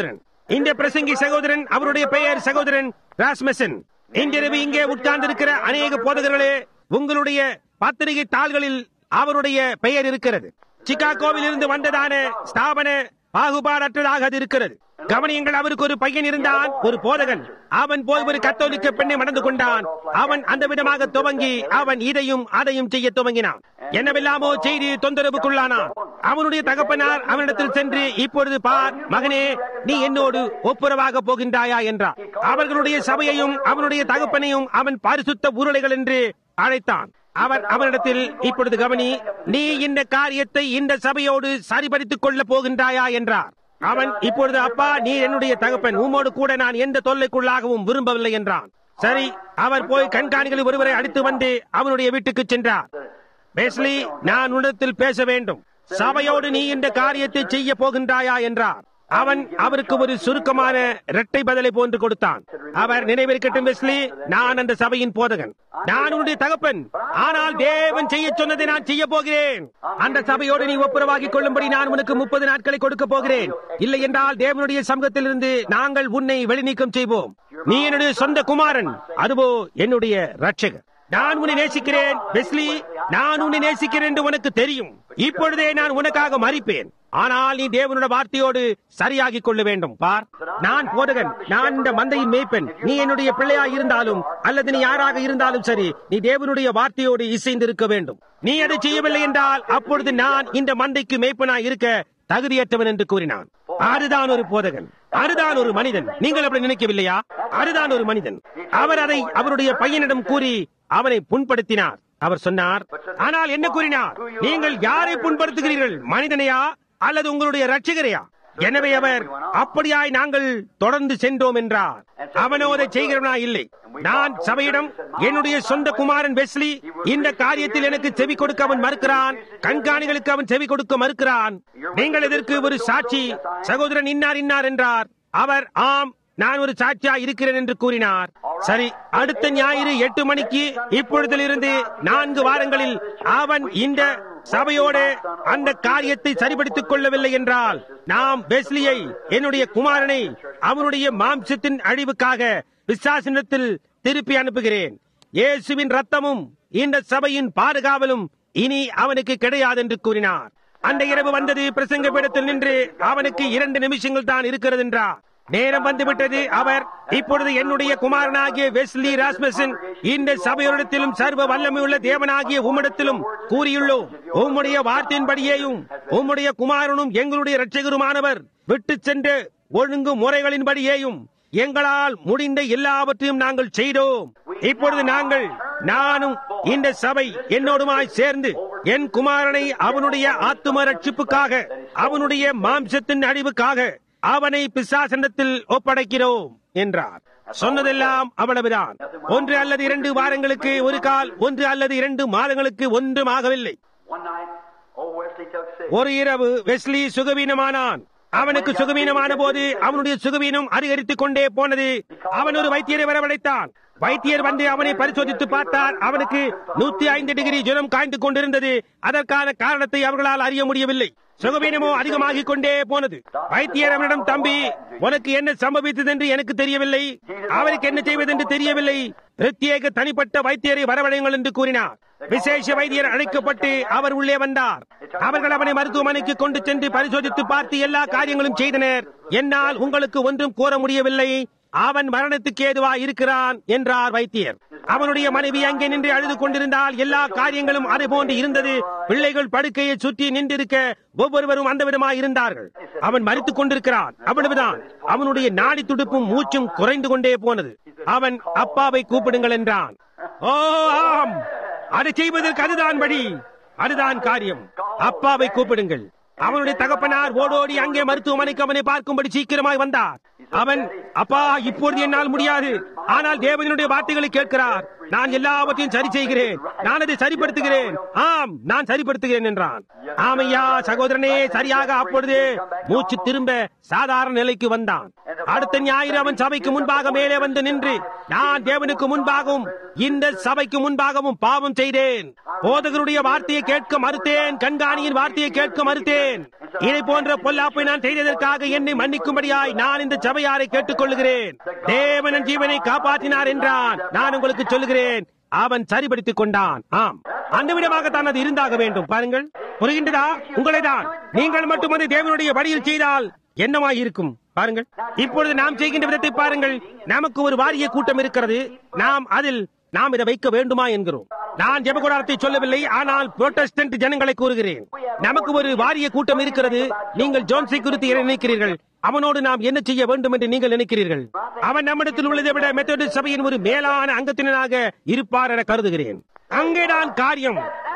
இந்த பிரசங்கி சகோதரன் அவருடைய பெயர் சகோதரன் ராஸ்மசன் இன்றிரவு இங்கே உட்கார்ந்திருக்கிற அநேக போதகர்களே உங்களுடைய பத்திரிகை தாள்களில் அவருடைய பெயர் இருக்கிறது சிகாகோவில் இருந்து வந்ததான ஸ்தாபன பாகுபாடற்றதாக அது இருக்கிறது கவனியங்கள் அவருக்கு ஒரு பையன் இருந்தான் ஒரு போதகன் அவன் போய் ஒரு கத்தோலிக்க பெண்ணை மணந்து கொண்டான் அவன் அந்த விதமாக துவங்கி அவன் இதையும் அதையும் செய்ய துவங்கினான் என்னவெல்லாமோ செய்தி தொந்தரவுக்குள்ளானான் அவனுடைய தகப்பனார் அவனிடத்தில் சென்று இப்பொழுது பார் மகனே நீ என்னோடு ஒப்புரவாக போகின்றாயா என்றார் அவர்களுடைய சபையையும் அவனுடைய தகப்பனையும் அவன் பரிசுத்த உருளைகள் என்று அழைத்தான் அவர் அவனிடத்தில் இப்பொழுது கவனி நீ இந்த காரியத்தை இந்த சபையோடு சரிபடுத்திக் கொள்ள போகின்றாயா என்றார் அவன் இப்பொழுது அப்பா நீ என்னுடைய தகப்பன் உம்மோடு கூட நான் எந்த தொல்லைக்குள்ளாகவும் விரும்பவில்லை என்றான் சரி அவர் போய் கண்காணிகளில் ஒருவரை அடித்து வந்து அவனுடைய வீட்டுக்கு சென்றார் பேஸ்லி நான் உன்னிடத்தில் பேச வேண்டும் சபையோடு நீ இந்த காரியத்தை செய்ய போகின்றாயா என்றார் அவன் அவருக்கு ஒரு சுருக்கமான இரட்டை பதிலை போன்று கொடுத்தான் அவர் நினைவிருக்கட்டும் வெஸ்லி நான் அந்த சபையின் போதகன் நான் உன்னுடைய தகப்பன் ஆனால் தேவன் செய்ய சொன்னதை நான் செய்ய போகிறேன் அந்த சபையோடு நீ ஒப்புரவாகிக் கொள்ளும்படி நான் உனக்கு முப்பது நாட்களை கொடுக்க போகிறேன் இல்லை என்றால் தேவனுடைய சமூகத்திலிருந்து நாங்கள் உன்னை வெளிநீக்கம் செய்வோம் நீ என்னுடைய சொந்த குமாரன் அதுவோ என்னுடைய ரட்சகர் நான் உன்னை நேசிக்கிறேன் வெஸ்லி நான் உன்னை நேசிக்கிறேன் என்று உனக்கு தெரியும் இப்பொழுதே நான் உனக்காக மறிப்பேன் ஆனால் நீ தேவனுடைய வார்த்தையோடு சரியாகிக் கொள்ள வேண்டும் பார் நான் போதகன் நான் இந்த மந்தையின் மேய்ப்பன் நீ என்னுடைய பிள்ளையா இருந்தாலும் அல்லது நீ யாராக இருந்தாலும் சரி நீ தேவனுடைய வார்த்தையோடு இசைந்திருக்க வேண்டும் நீ அதை செய்யவில்லை என்றால் அப்பொழுது நான் இந்த மந்தைக்கு மேய்ப்பனாய் இருக்க தகுதியற்றவன் என்று கூறினான் அதுதான் ஒரு போதகன் அதுதான் ஒரு மனிதன் நீங்கள் அப்படி நினைக்கவில்லையா அதுதான் ஒரு மனிதன் அவர் அதை அவருடைய பையனிடம் கூறி அவனை புண்படுத்தினார் அவர் சொன்னார் ஆனால் என்ன கூறினார் நீங்கள் யாரை புண்படுத்துகிறீர்கள் மனிதனையா அல்லது உங்களுடைய ரட்சிகரையா எனவே அவர் அப்படியாய் நாங்கள் தொடர்ந்து சென்றோம் என்றார் அவனோ அதை செய்கிறவனா இல்லை நான் சபையிடம் என்னுடைய சொந்த குமாரன் வெஸ்லி இந்த காரியத்தில் எனக்கு செவி கொடுக்க அவன் மறுக்கிறான் கண்காணிகளுக்கு அவன் செவி கொடுக்க மறுக்கிறான் நீங்கள் இதற்கு ஒரு சாட்சி சகோதரன் இன்னார் இன்னார் என்றார் அவர் ஆம் நான் ஒரு சாட்சியா இருக்கிறேன் என்று கூறினார் சரி அடுத்த ஞாயிறு எட்டு மணிக்கு இப்பொழுதிலிருந்து நான்கு வாரங்களில் அவன் இந்த சபையோடு அந்த காரியத்தை சரிபடுத்திக் கொள்ளவில்லை என்றால் நாம் பெஸ்லியை என்னுடைய குமாரனை அவனுடைய மாம்சத்தின் அழிவுக்காக விசாசனத்தில் திருப்பி அனுப்புகிறேன் இயேசுவின் ரத்தமும் இந்த சபையின் பாதுகாவலும் இனி அவனுக்கு கிடையாது என்று கூறினார் அந்த இரவு வந்தது பிரசங்க பீடத்தில் நின்று அவனுக்கு இரண்டு நிமிஷங்கள் தான் இருக்கிறது என்றார் நேரம் வந்துவிட்டது அவர் இப்பொழுது என்னுடைய குமாரனாகிய வெஸ்லி ராஸ்மசன் இந்த சபையோரிடத்திலும் சர்வ வல்லமையுள்ள தேவனாகிய உம்மிடத்திலும் கூறியுள்ளோம் உம்முடைய வார்த்தையின்படியேயும் உம்முடைய குமாரனும் எங்களுடைய இரட்சகருமானவர் விட்டு சென்ற ஒழுங்கு முறைகளின்படியேயும் எங்களால் முடிந்த எல்லாவற்றையும் நாங்கள் செய்தோம் இப்பொழுது நாங்கள் நானும் இந்த சபை என்னோடுமாய் சேர்ந்து என் குமாரனை அவனுடைய ஆத்தும ரட்சிப்புக்காக அவனுடைய மாம்சத்தின் அழிவுக்காக அவனை பிசாசனத்தில் ஒப்படைக்கிறோம் என்றார் சொன்னதெல்லாம் அவ்வளவுதான் ஒன்று அல்லது இரண்டு வாரங்களுக்கு ஒரு கால் ஒன்று அல்லது இரண்டு மாதங்களுக்கு ஒன்றும் ஆகவில்லை One night, old Wesley took sick. ஒரு இரவு வெஸ்லி சுகவீனமானான் அவனுக்கு சுகவீனமான போது அவனுடைய சுகவீனம் அதிகரித்துக் கொண்டே போனது அவன் ஒரு வைத்தியரை வரவழைத்தான் வைத்தியர் வந்து அவனை பரிசோதித்து பார்த்தார் அவனுக்கு நூத்தி ஐந்து டிகிரி ஜுரம் காய்ந்து கொண்டிருந்தது அதற்கான காரணத்தை அவர்களால் அறிய முடியவில்லை சுகவீனமோ அதிகமாகிக் கொண்டே போனது வைத்தியர் அவனிடம் தம்பி உனக்கு என்ன சம்பவித்தது என்று எனக்கு தெரியவில்லை அவருக்கு என்ன செய்வதென்று தெரியவில்லை பிரத்யேக தனிப்பட்ட வைத்தியரை வரவழையுங்கள் என்று கூறினார் விசேஷ வைத்தியர் அழைக்கப்பட்டு அவர் உள்ளே வந்தார் அவர்கள் அவனை மருத்துவமனைக்கு கொண்டு சென்று பரிசோதித்து பார்த்து எல்லா காரியங்களும் செய்தனர் என்னால் உங்களுக்கு ஒன்றும் கூற முடியவில்லை அவன் மரணத்துக்கு ஏதுவா இருக்கிறான் என்றார் வைத்தியர் அவனுடைய மனைவி அங்கே நின்று அழுது கொண்டிருந்தால் எல்லா காரியங்களும் அது போன்று இருந்தது பிள்ளைகள் படுக்கையை சுற்றி நின்றிருக்க ஒவ்வொருவரும் அந்த விதமாய் இருந்தார்கள் அவன் மறித்துக் கொண்டிருக்கிறான் அவ்வளவுதான் அவனுடைய நாடி துடுப்பும் மூச்சும் குறைந்து கொண்டே போனது அவன் அப்பாவை கூப்பிடுங்கள் என்றான் ஓ ஆம் அதை செய்வதற்கு அதுதான் வழி அதுதான் காரியம் அப்பாவை கூப்பிடுங்கள் அவனுடைய தகப்பனார் ஓடோடி அங்கே மருத்துவமனைக்கு அவனை பார்க்கும்படி சீக்கிரமாய் வந்தார் அவன் அப்பா இப்பொழுது என்னால் முடியாது ஆனால் தேவனுடைய வார்த்தைகளை கேட்கிறார் நான் எல்லாவற்றையும் சரி செய்கிறேன் நான் அதை சரிப்படுத்துகிறேன் ஆம் நான் சரிப்படுத்துகிறேன் என்றான் ஆமையா சகோதரனே சரியாக அப்பொழுது மூச்சு திரும்ப சாதாரண நிலைக்கு வந்தான் அடுத்த ஞாயிறு அவன் சபைக்கு முன்பாக மேலே வந்து நின்று நான் தேவனுக்கு முன்பாகவும் இந்த சபைக்கு முன்பாகவும் பாவம் செய்தேன் போதகருடைய வார்த்தையை கேட்க மறுத்தேன் கண்காணியின் வார்த்தையை கேட்க மறுத்தேன் இதை போன்ற பொல்லாப்பை நான் செய்ததற்காக என்னை மன்னிக்கும்படியாய் நான் இந்த சபையாரை கேட்டுக்கொள்கிறேன் தேவனன் ஜீவனை காப்பாற்றினார் என்றான் நான் உங்களுக்கு சொல்லுகிறேன் அவன் சரிபடுத்திக் கொண்டான் ஆம் அந்த விதமாகத்தான் அது இருந்தாக வேண்டும் பாருங்கள் புரிகின்றதா உங்களை தான் நீங்கள் மட்டும் அதை தேவனுடைய வழியில் செய்தால் என்னமாய் இருக்கும் பாருங்கள் இப்பொழுது நாம் செய்கின்ற விதத்தை பாருங்கள் நமக்கு ஒரு வாரிய கூட்டம் இருக்கிறது நாம் அதில் நாம் இதை வைக்க வேண்டுமா என்கிறோம் நான் ஜெபகுடாரத்தை சொல்லவில்லை ஆனால் புரோட்டஸ்டன்ட் ஜனங்களை கூறுகிறேன் நமக்கு ஒரு வாரிய கூட்டம் இருக்கிறது நீங்கள் ஜோன்ஸை குறித்து என்ன நினைக்கிறீர்கள் அவனோடு நாம் என்ன செய்ய வேண்டும் என்று நீங்கள் நினைக்கிறீர்கள் அவன் நம்மிடத்தில் உள்ளதை விட மெத்தடிஸ்ட் சபையின் ஒரு மேலான அங்கத்தினராக இருப்பார் என கருதுகிறேன் அங்கேதான் காரியம்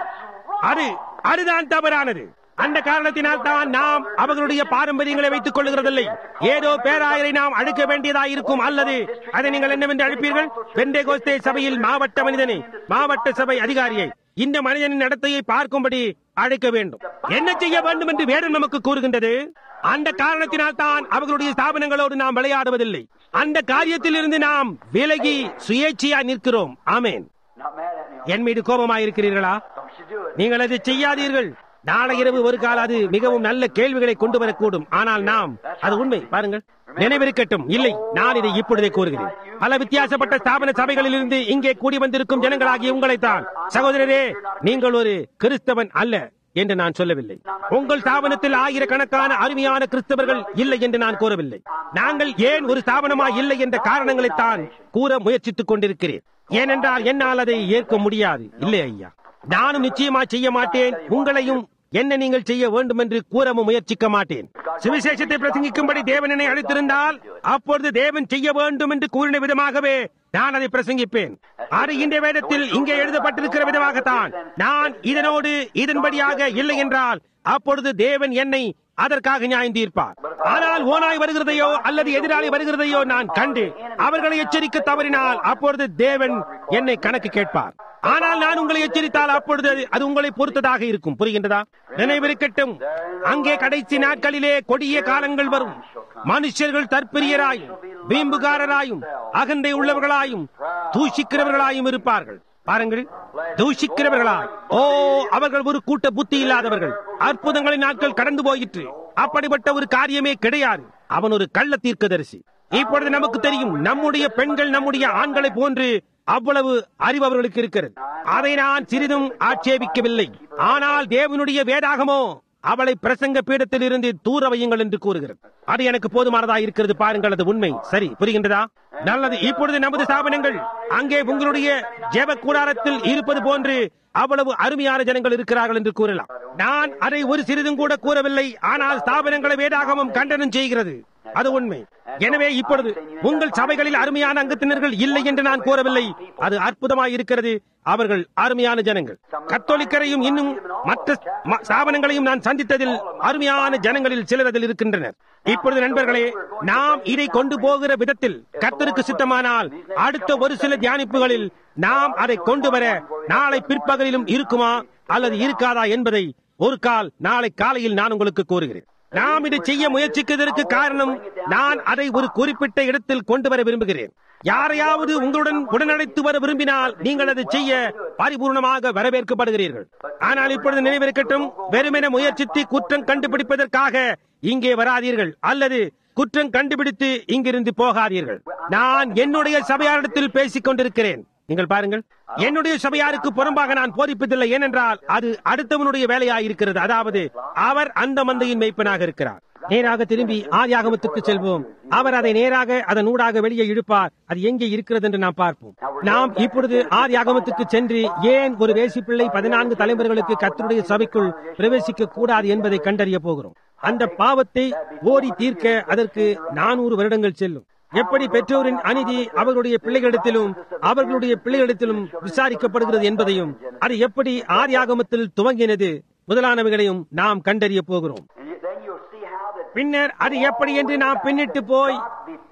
அது அதுதான் தவறானது அந்த காரணத்தினால் தான் நாம் அவர்களுடைய பாரம்பரியங்களை வைத்துக் கொள்ளுகிறதில்லை ஏதோ பேராயரை நாம் அழைக்க வேண்டியதாக இருக்கும் அல்லது அதை நீங்கள் என்னவென்று அழைப்பீர்கள் பெண்டே கோஸ்தே சபையில் மாவட்ட மனிதனை மாவட்ட சபை அதிகாரியை இந்த மனிதனின் நடத்தையை பார்க்கும்படி அழைக்க வேண்டும் என்ன செய்ய வேண்டும் என்று வேதம் நமக்கு கூறுகின்றது அந்த காரணத்தினால் தான் அவர்களுடைய ஸ்தாபனங்களோடு நாம் விளையாடுவதில்லை அந்த காரியத்தில் இருந்து நாம் விலகி சுயேட்சையா நிற்கிறோம் ஆமேன் Not mad at me. என் மீது கோபமாயிருக்கிறீர்களா Don't you do it. நீங்கள் அதை செய்யாதீர்கள் நாளை இரவு ஒரு கால அது மிகவும் நல்ல கேள்விகளை கொண்டு வரக்கூடும் ஆனால் நாம் அது உண்மை பாருங்கள் நினைவிருக்கட்டும் இல்லை நான் இதை இப்பொழுதே கூறுகிறேன் பல வித்தியாசப்பட்ட ஸ்தாபன சபைகளிலிருந்து இங்கே கூடி வந்திருக்கும் ஜனங்களாகிய உங்களைத்தான் சகோதரரே நீங்கள் ஒரு கிறிஸ்தவன் அல்ல என்று நான் சொல்லவில்லை உங்கள் ஸ்தாபனத்தில் ஆயிரக்கணக்கான அருமையான கிறிஸ்தவர்கள் இல்லை என்று நான் கூறவில்லை நாங்கள் ஏன் ஒரு ஸ்தாபனமா இல்லை என்ற காரணங்களைத்தான் கூற முயற்சித்துக் கொண்டிருக்கிறேன் ஏனென்றால் என்னால் அதை ஏற்க முடியாது இல்லை ஐயா நானும் நிச்சயமா செய்ய மாட்டேன் உங்களையும் என்ன நீங்கள் செய்ய வேண்டும் என்று கூறவும் முயற்சிக்க மாட்டேன் சுவிசேஷத்தை பிரசங்கிக்கும்படி தேவன் என்னை அழைத்திருந்தால் அப்பொழுது தேவன் செய்ய வேண்டும் என்று கூறின விதமாகவே நான் அதை பிரசங்கிப்பேன் அது இந்த வேதத்தில் இங்கே எழுதப்பட்டிருக்கிற விதமாகத்தான் நான் இதனோடு இதன்படியாக இல்லை என்றால் அப்பொழுது தேவன் என்னை அதற்காக நியாயம் தீர்ப்பார் ஆனால் ஓனாய் வருகிறதையோ அல்லது எதிராளி வருகிறதையோ நான் கண்டு அவர்களை எச்சரிக்க தவறினால் அப்பொழுது தேவன் என்னை கணக்கு கேட்பார் ஆனால் நான் உங்களை எச்சரித்தால் அப்பொழுது அது- அது உங்களை பொறுத்ததாக இருக்கும் புரிகின்றதா நினைவிருக்கட்டும் அங்கே கடைசி நாட்களிலே கொடிய காலங்கள் வரும் மனுஷர்கள் தற்பிரியராயும் வீம்புகாரராயும் அகந்தை உள்ளவர்களாயும் தூஷிக்கிறவர்களாயும் இருப்பார்கள் பாருங்கள் தூஷிக்கிறவர்களாய் ஓ அவர்கள் ஒரு கூட்ட புத்தி இல்லாதவர்கள் அற்புதங்களின் நாட்கள் கடந்து போயிற்று அப்படிப்பட்ட ஒரு காரியமே கிடையாது அவன் ஒரு கள்ள தீர்க்கதரிசி இப்பொழுது நமக்கு தெரியும் நம்முடைய பெண்கள் நம்முடைய ஆண்களை போன்று அவ்வளவு அறிவு அவர்களுக்கு இருக்கிறது அதை நான் சிறிதும் ஆட்சேபிக்கவில்லை ஆனால் தேவனுடைய வேதாகமோ அவளை பிரசங்க பீடத்தில் இருந்து தூர வையுங்கள் என்று கூறுகிறது அது எனக்கு போதுமானதா இருக்கிறது பாருங்கள் அது உண்மை சரி புரிகின்றதா நல்லது இப்பொழுது நமது ஸ்தாபனங்கள் அங்கே உங்களுடைய ஜெப கூடாரத்தில் இருப்பது போன்று அவ்வளவு அருமையான ஜனங்கள் இருக்கிறார்கள் என்று கூறலாம் நான் அதை ஒரு சிறிதும் கூட கூறவில்லை ஆனால் ஸ்தாபனங்களை வேதாகமம் கண்டனம் செய்கிறது அது உண்மை எனவே இப்பொழுது உங்கள் சபைகளில் அருமையான அங்கத்தினர்கள் இல்லை என்று நான் கூறவில்லை அது அற்புதமாய் இருக்கிறது அவர்கள் அருமையான ஜனங்கள் கத்தோலிக்கரையும் இன்னும் மற்ற ம- ஸ்தாபனங்களையும் நான் சந்தித்ததில் அருமையான ஜனங்களில் சிலர் அதில் இருக்கின்றனர் இப்பொழுது நண்பர்களே நாம் இதை கொண்டு போகிற விதத்தில் கர்த்தருக்கு சித்தமானால் அடுத்த ஒரு சில தியானிப்புகளில் நாம் அதை கொண்டு வர நாளை பிற்பகலிலும் இருக்குமா அல்லது இருக்காதா என்பதை ஒரு கால் நாளை காலையில் நான் உங்களுக்கு கூறுகிறேன் நாம் இதை செய்ய முயற்சிக்கிறதற்கு காரணம் நான் அதை ஒரு குறிப்பிட்ட இடத்தில் கொண்டு வர விரும்புகிறேன் யாரையாவது உங்களுடன் உடனழைத்து வர விரும்பினால் நீங்கள் அதை செய்ய பரிபூர்ணமாக வரவேற்கப்படுகிறீர்கள் ஆனால் இப்பொழுது நினைவிருக்கட்டும் வெறுமென முயற்சித்து குற்றம் கண்டுபிடிப்பதற்காக இங்கே வராதீர்கள் அல்லது குற்றம் கண்டுபிடித்து இங்கிருந்து போகாதீர்கள் நான் என்னுடைய சபையாரிடத்தில் பேசிக் கொண்டிருக்கிறேன் நீங்கள் பாருங்கள் என்னுடைய சபையாருக்கு புறம்பாக நான் போதிப்பதில்லை ஏனென்றால் அது அடுத்தவனுடைய வேலையாயிருக்கிறது அதாவது அவர் அந்த மந்தையின் மெய்ப்பனாக இருக்கிறார் நேராக திரும்பி ஆதியாகமத்துக்கு செல்வோம் அவர் அதை நேராக அதன் ஊடாக வெளியே இழுப்பார் அது எங்கே இருக்கிறது என்று நாம் பார்ப்போம் நாம் இப்பொழுது ஆதியாகமத்துக்கு சென்று ஏன் ஒரு வேசிப்பிள்ளை பதினான்கு தலைமுறைகளுக்கு கர்த்தருடைய சபைக்குள் பிரவேசிக்க கூடாது என்பதை கண்டறிய போகிறோம் அந்த பாவத்தை ஓடி தீர்க்க அதற்கு நானூறு வருடங்கள் செல்லும் எப்படி பெற்றோரின் அநீதி அவர்களுடைய பிள்ளைகளிடத்திலும் அவர்களுடைய பிள்ளைகளிடத்திலும் விசாரிக்கப்படுகிறது என்பதையும் அது எப்படி ஆதியாகமத்தில் துவங்கினது முதலானவைகளையும் நாம் கண்டறிய போகிறோம் And you, then you'll see how that பின்னர் அது எப்படி என்று நாம் பின்னிட்டு போய்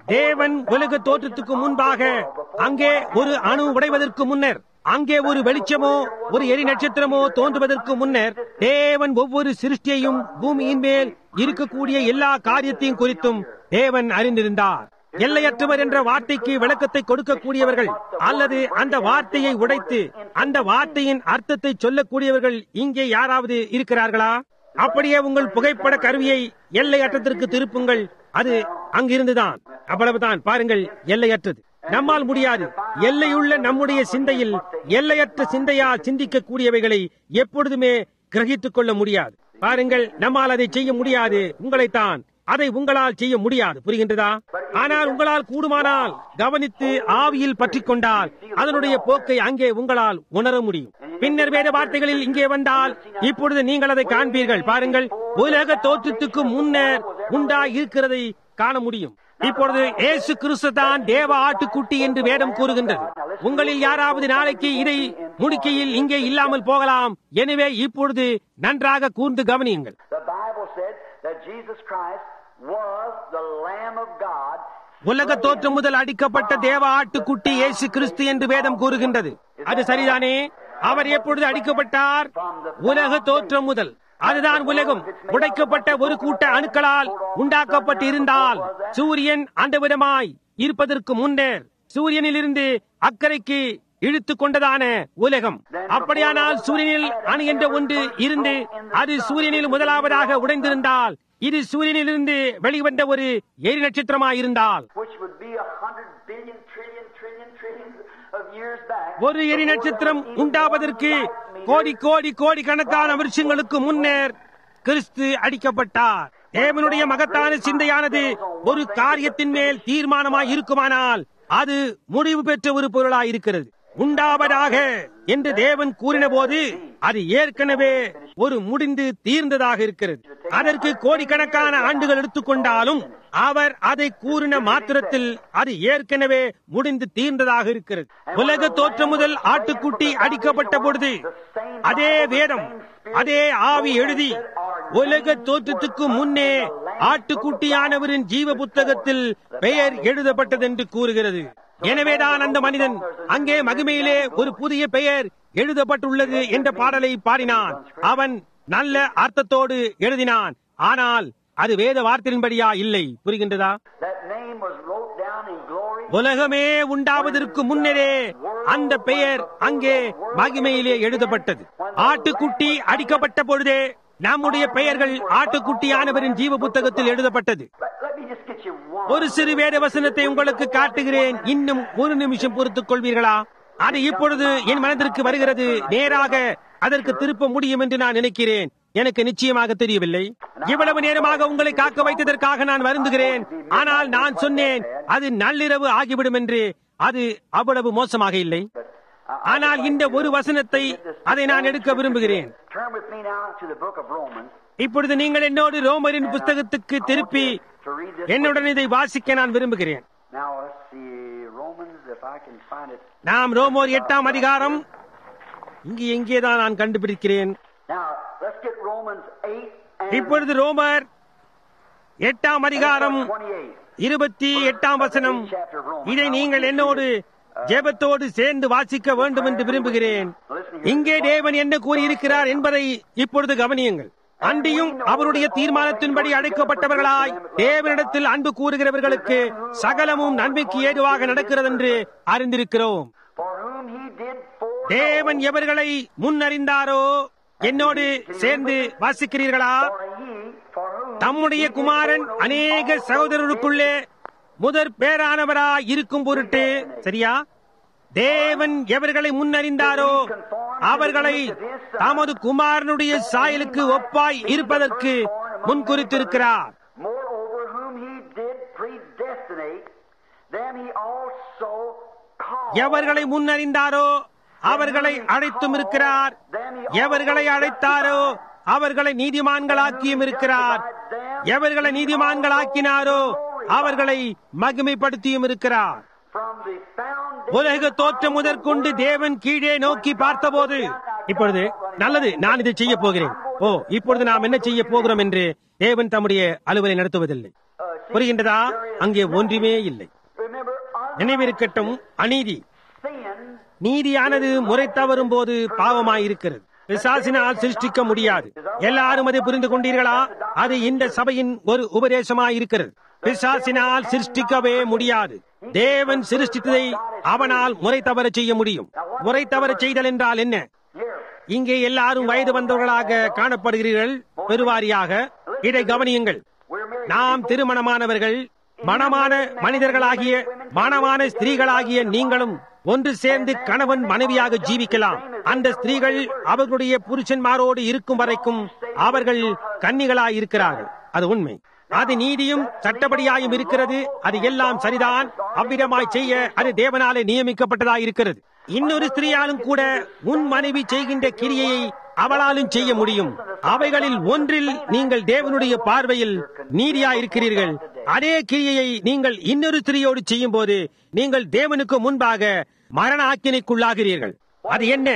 தேவன் உலக தோற்றத்துக்கு முன்பாக அங்கே ஒரு அணு உடைவதற்கு முன்னர் அங்கே ஒரு வெளிச்சமோ ஒரு எரி நட்சத்திரமோ தோன்றுவதற்கு முன்னர் தேவன் ஒவ்வொரு சிருஷ்டியையும் பூமியின் மேல் இருக்கக்கூடிய எல்லா காரியத்தையும் குறித்தும் தேவன் அறிந்திருந்தார் எல்லையற்றவர் என்ற வார்த்தைக்கு விளக்கத்தை கொடுக்கக்கூடியவர்கள் அல்லது அந்த வார்த்தையை உடைத்து அந்த வார்த்தையின் அர்த்தத்தை சொல்லக்கூடியவர்கள் இங்கே யாராவது இருக்கிறார்களா அப்படியே உங்கள் புகைப்பட கருவியை எல்லையற்றத்திற்கு திருப்புங்கள் அது அங்கிருந்துதான் அவ்வளவுதான் பாருங்கள் எல்லையற்றது நம்மால் முடியாது எல்லையுள்ள நம்முடைய சிந்தையில் எல்லையற்ற சிந்தையால் சிந்திக்கக்கூடியவைகளை எப்பொழுதுமே கிரகித்துக் கொள்ள முடியாது பாருங்கள் நம்மால் அதை செய்ய முடியாது உங்களைத்தான் அதை உங்களால் செய்ய முடியாது புரிகின்றதா ஆனால் உங்களால் கூடுமானால் கவனித்து ஆவியில் பற்றிக் கொண்டால் அதனுடைய போக்கை அங்கே உங்களால் உணர முடியும் பின்னர் வேத வார்த்தைகளில் இங்கே வந்தால் இப்பொழுது நீங்கள் அதை காண்பீர்கள் பாருங்கள் உலக தோற்றத்துக்கு முன்னர் உண்டா இருக்கிறதை காண முடியும் இப்பொழுது இயேசு கிறிஸ்து தான் தேவ ஆட்டுக்குட்டி என்று வேதம் கூறுகின்றது உங்களில் யாராவது நாளைக்கு இதை முடிக்கையில் இங்கே இல்லாமல் போகலாம் எனவே இப்பொழுது நன்றாக கூர்ந்து கவனியுங்கள் The Bible said that Jesus Christ was the Lamb of God. உலக தோற்றம் முதல் அடிக்கப்பட்ட தேவ ஆட்டுக்குட்டி இயேசு கிறிஸ்து என்று வேதம் கூறுகின்றது அது சரிதானே அவர் எப்பொழுது அடிக்கப்பட்டார் உலக தோற்றம் முதல் அதுதான் உலகம் உடைக்கப்பட்ட ஒரு கூட்ட அணுக்களால் உண்டாக்கப்பட்டு இருந்தால் சூரியன் அந்த விதமாய் இருப்பதற்கு முன்னர் சூரியனிலிருந்து அக்கறைக்கு இழுத்துக் கொண்டதான உலகம் அப்படியானால் சூரியனில் அணு என்ற ஒன்று இருந்து அது சூரியனில் முதலாவதாக உடைந்திருந்தால் இது சூரியனிலிருந்து வெளிவந்த ஒரு எரி நட்சத்திரமாயிருந்தால் which would be a hundred billion trillion trillion trillions of years back. ஒரு எரி நட்சத்திரம் உண்டாவதற்கு கோடி கோடி கோடி கணக்கான வருஷங்களுக்கு முன்னர் கிறிஸ்து அடிக்கப்பட்டார் தேவனுடைய மகத்தான சிந்தையானது ஒரு காரியத்தின் மேல் தீர்மானமாய் இருக்குமானால் அது முடிவு பெற்ற ஒரு பொருளாய் இருக்கிறது உண்டாவதாக என்று தேவன் கூறின போது அது ஏற்கனவே ஒரு முடிந்து தீர்ந்ததாக இருக்கிறது அதற்கு கோடிக்கணக்கான ஆண்டுகள் எடுத்துக்கொண்டாலும் அவர் அதை கூறின மாத்திரத்தில் அது ஏற்கனவே முடிந்து தீர்ந்ததாக இருக்கிறது உலக தோற்றம் முதல் ஆட்டுக்குட்டி அடிக்கப்பட்ட பொழுது அதே வேதம் அதே ஆவி எழுதி உலக தோற்றத்துக்கு முன்னே ஆட்டுக்குட்டியானவரின் ஜீவ புத்தகத்தில் பெயர் எழுதப்பட்டது என்று கூறுகிறது எனவேதான் அந்த மனிதன் அங்கே மகிமையிலே ஒரு புதிய பெயர் எழுதப்பட்டுள்ளது என்ற பாடலை பாடினான் அவன் நல்ல அர்த்தத்தோடு எழுதினான் ஆனால் அது வேத வார்த்தையின்படியா இல்லை புரிகின்றதா That name was wrote down in glory. உலகமே உண்டாவதற்கு முன்னரே அந்த பெயர் அங்கே மகிமையிலே எழுதப்பட்டது ஆட்டுக்குட்டி அடிக்கப்பட்ட பொழுதே நம்முடைய பெயர்கள் ஆட்டுக்குட்டியானவரின் ஜீவ புத்தகத்தில் எழுதப்பட்டது Let, let me just get you one. ஒரு சிறு வேத வசனத்தை உங்களுக்கு காட்டுகிறேன் இன்னும் ஒரு நிமிஷம் பொறுத்துக் கொள்வீர்களா அது இப்பொழுது என் மனதிற்கு வருகிறது நேராக அதற்கு திருப்ப முடியும் என்று நான் நினைக்கிறேன் எனக்கு நிச்சயமாக தெரியவில்லை இவ்வளவு நேரமாக உங்களை காக்க வைத்ததற்காக நான் வருந்துகிறேன் ஆனால் நான் சொன்னேன் அது நள்ளிரவு ஆகிவிடும் என்று அது அவ்வளவு மோசமாக இல்லை ஆனால் இந்த ஒரு வசனத்தை அதை நான் எடுக்க விரும்புகிறேன் Turn with me now to the book of Romans இப்பொழுது நீங்கள் என்னோடு ரோமரின் புஸ்தகத்துக்கு திருப்பி to read this. என்னுடன் இதை வாசிக்க நான் விரும்புகிறேன் Now let's see Romans if I can find it. நாம் ரோமோர் எட்டாம் அதிகாரம் இங்கு எங்கேதான் நான் கண்டுபிடிக்கிறேன் Now let's get Romans 8 and இப்பொழுது ரோமர் எட்டாம் அதிகாரம் 28. இருபத்தி எட்டாம் வசனம் இதை நீங்கள் என்னோடு ஜெபத்தோடு சேர்ந்து வாசிக்க வேண்டும் என்று விரும்புகிறேன் இங்கே தேவன் என்ன கூறியிருக்கிறார் என்பதை இப்பொழுது கவனியுங்கள் அன்றியும் அவருடைய தீர்மானத்தின்படி அழைக்கப்பட்டவர்களாய் தேவனிடத்தில் அன்பு கூறுகிறவர்களுக்கு சகலமும் நன்மைக்கு ஏதுவாக நடக்கிறதென்று அறிந்திருக்கிறோம் For whom he did foreknow, தேவன் எவர்களை முன்னறிந்தாரோ என்னோடு சேர்ந்து வாசிக்கிறீர்களா for he, for whom தம்முடைய குமாரன் அநேக சகோதரருக்குள்ளே முதற் பேரானவராய் இருக்கும் பொருட்டு சரியா தேவன் எவர்களை முன்னறிந்தாரோ அவர்களை தமது குமாரனுடைய சாயலுக்கு ஒப்பாய் இருப்பதற்கு முன்குறித்திருக்கிறார் moreover whom he did predestinate, them he also called. எவர்களை முன்னறிந்தாரோ அவர்களை அழைத்தும் இருக்கிறார் எவர்களை அழைத்தாரோ அவர்களை நீதிமான்களாக்கியும் இருக்கிறார் எவர்களை நீதிமான்களாக்கினாரோ அவர்களை மகிமைப்படுத்தியும் இருக்கிறார் From the foundation உலக தோற்றம் முதற்கொண்டு தேவன் கீழே நோக்கி பார்த்தபோது இப்பொழுது நல்லது நான் இதை செய்ய போகிறேன் ஓ இப்பொழுது நாம் என்ன செய்ய போகிறோம் என்று தேவன் தம்முடைய அலுவலை நடத்துவதில்லை uh, புரிகின்றதா அங்கே ஒன்றுமே இல்லை Remember, நினைவிருக்கட்டும் அநீதி sin நீதியானது முறை தவறும் போது பாவமாயிருக்கிறது பிசாசினால் சிருஷ்டிக்க முடியாது எல்லாரும் அதை புரிந்து கொண்டீர்களா அது இந்த சபையின் ஒரு உபதேசமாயிருக்கிறது பிசாசினால் சிருஷ்டிக்கவே முடியாது தேவன் சிருஷ்டித்ததை அவனால் முறை தவற செய்ய முடியும் முறை தவற செய்தல் என்றால் என்ன here. இங்கே எல்லாரும் வயது வந்தவர்களாக காணப்படுகிறீர்கள் பெருவாரியாக இதை கவனியுங்கள் We're married. நாம் திருமணமானவர்கள் மணமான மனிதர்களாகிய மணமான ஸ்திரீகளாகிய நீங்களும் ஒன்று சேர்ந்து கணவன் மனைவியாக ஜீவிக்கலாம் அந்த ஸ்திரீகள் அவர்களுடைய புருஷன்மாரோடு இருக்கும் வரைக்கும் அவர்கள் கன்னிகளாய் இருக்கிறார்கள் அது உண்மை அது நீதியும் சட்டப்படியாயும் இருக்கிறது அது எல்லாம் சரிதான் அவ்விதமாய் செய்ய அது தேவனாலே நியமிக்கப்பட்டதாய் இருக்கிறது இன்னொரு ஸ்திரீயாலும் கூட உன் மனைவி செய்கின்ற கிரியையை அவளாலும் செய்ய முடியும் அவைகளில் ஒன்றில் நீங்கள் தேவனுடைய பார்வையில் நீதியா இருக்கிறீர்கள் அதே கிரியையை நீங்கள் இன்னொரு ஸ்திரீயோடு செய்யும் போது நீங்கள் தேவனுக்கு முன்பாக மரண ஆக்கினைக்குள்ளாகிறீர்கள் அது என்ன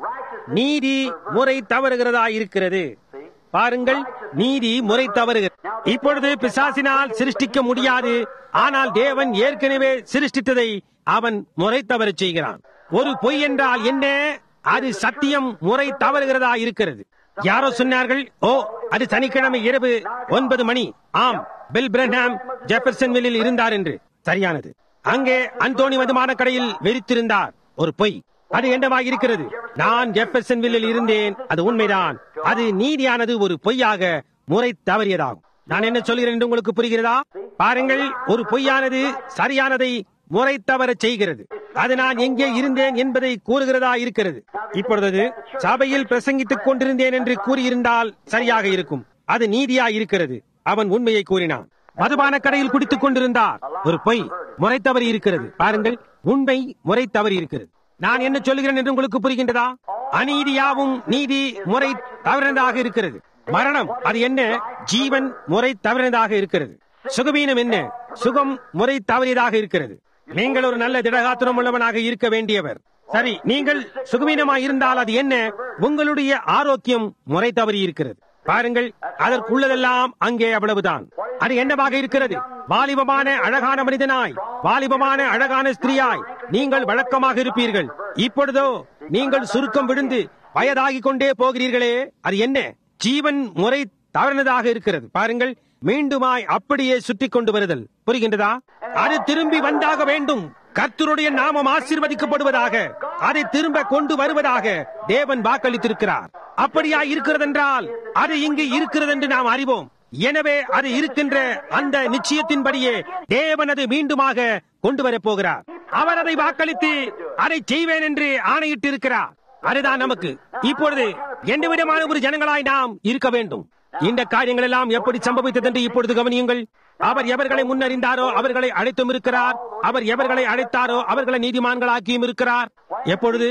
நீதி முறை தவறுகிறதா இருக்கிறது பாருங்கள் நீதி முறை தவறுகிறது இப்பொழுது பிசாசினால் சிருஷ்டிக்க முடியாது ஆனால் தேவன் ஏற்கனவே சிருஷ்டித்ததை அவன் முறை தவறு செய்கிறான் ஒரு பொய் என்றால் என்ன அது சத்தியம் முறை தவறுகிறதா இருக்கிறது யாரோ சொன்னார்கள் ஓ அது சனிக்கிழமை இரவு ஒன்பது மணி ஆம் பில் பிரஹாம் ஜெபர்சன்வில்லில் இருந்தார் என்று சரியானது அங்கே அந்தோணி மதுமான கடையில் வெறித்திருந்தார் ஒரு பொய் அது என்னவாக இருக்கிறது நான் ஜெபர்சன்வில்லில் இருந்தேன் அது உண்மைதான் அது நீதியானது ஒரு பொய்யாக முறை தவறியதாகும் நான் என்ன சொல்கிறேன் என்று உங்களுக்கு புரிகிறதா பாருங்கள் ஒரு பொய்யானது சரியானதை முறை தவற செய்கிறது அது நான் எங்கே இருந்தேன் என்பதை கூறுகிறதா இருக்கிறது இப்பொழுது சபையில் பிரசங்கித்துக் கொண்டிருந்தேன் என்று கூறியிருந்தால் சரியாக இருக்கும் அது நீதியா இருக்கிறது அவன் உண்மையை கூறினான் மதுபான கடையில் குடித்துக் கொண்டிருந்தார் ஒரு பொய் முறை தவறி இருக்கிறது பாருங்கள் உண்மை முறை தவறி இருக்கிறது நான் என்ன சொல்லுகிறேன் என்று உங்களுக்கு புரிகின்றதா அநீதியாவும் நீதி முறை தவறினதாக இருக்கிறது மரணம் அது என்ன ஜீவன் முறை தவறினதாக இருக்கிறது சுகவீனம் என்ன சுகம் முறை தவறியதாக இருக்கிறது நீங்கள் ஒரு நல்ல திடகாத்திரம் உள்ளவனாக இருக்க வேண்டியவர் சரி நீங்கள் சுகவீனமாய் இருந்தால் அது என்ன உங்களுடைய ஆரோக்கியம் முறை தவறி இருக்கிறது பாருங்கள் அதற்குள்ளதெல்லாம் அங்கே அவ்வளவுதான் அது என்னவாக இருக்கிறது வாலிபமான அழகான மனிதனாய் வாலிபமான அழகான ஸ்திரீயாய் நீங்கள் வழக்கமாக இருப்பீர்கள் இப்பொழுதோ நீங்கள் சுருக்கம் விழுந்து வயதாகிக் கொண்டே போகிறீர்களே அது என்ன ஜீவன் முறை தவறினதாக இருக்கிறது பாருங்கள் மீண்டுமாய் அப்படியே சுற்றி கொண்டு வருதல் புரிகின்றதா அது திரும்பி வந்தாக வேண்டும் கர்த்தருடைய நாமம் ஆசீர்வதிக்கப்படுவதாக அதை திரும்ப கொண்டு வருவதாக தேவன் வாக்களித்திருக்கிறார் அப்படியா இருக்கிறது என்றால் அது இங்கு இருக்கிறது என்று நாம் அறிவோம் எனவே அது இருக்கின்ற அந்த நிச்சயத்தின்படியே தேவன் அது மீண்டுமாக கொண்டு வரப் போகிறார் அவர் அதை வாக்களித்து அதை செய்வேன் என்று ஆணையிட்டு இருக்கிறார் அதுதான் நமக்கு இப்பொழுது எந்த விதமான ஒரு ஜனங்களாய் நாம் இருக்க வேண்டும் இந்த காரியங்கள் எல்லாம் எப்படி சம்பவித்தது என்று இப்பொழுது கவனியுங்கள் அவர் எவர்களை முன்னறிந்தாரோ அவர்களை அழைத்தும் இருக்கிறார் அவர் எவர்களை அழைத்தாரோ அவர்களை நீதிமான்களாக்கியும் இருக்கிறார் எப்பொழுது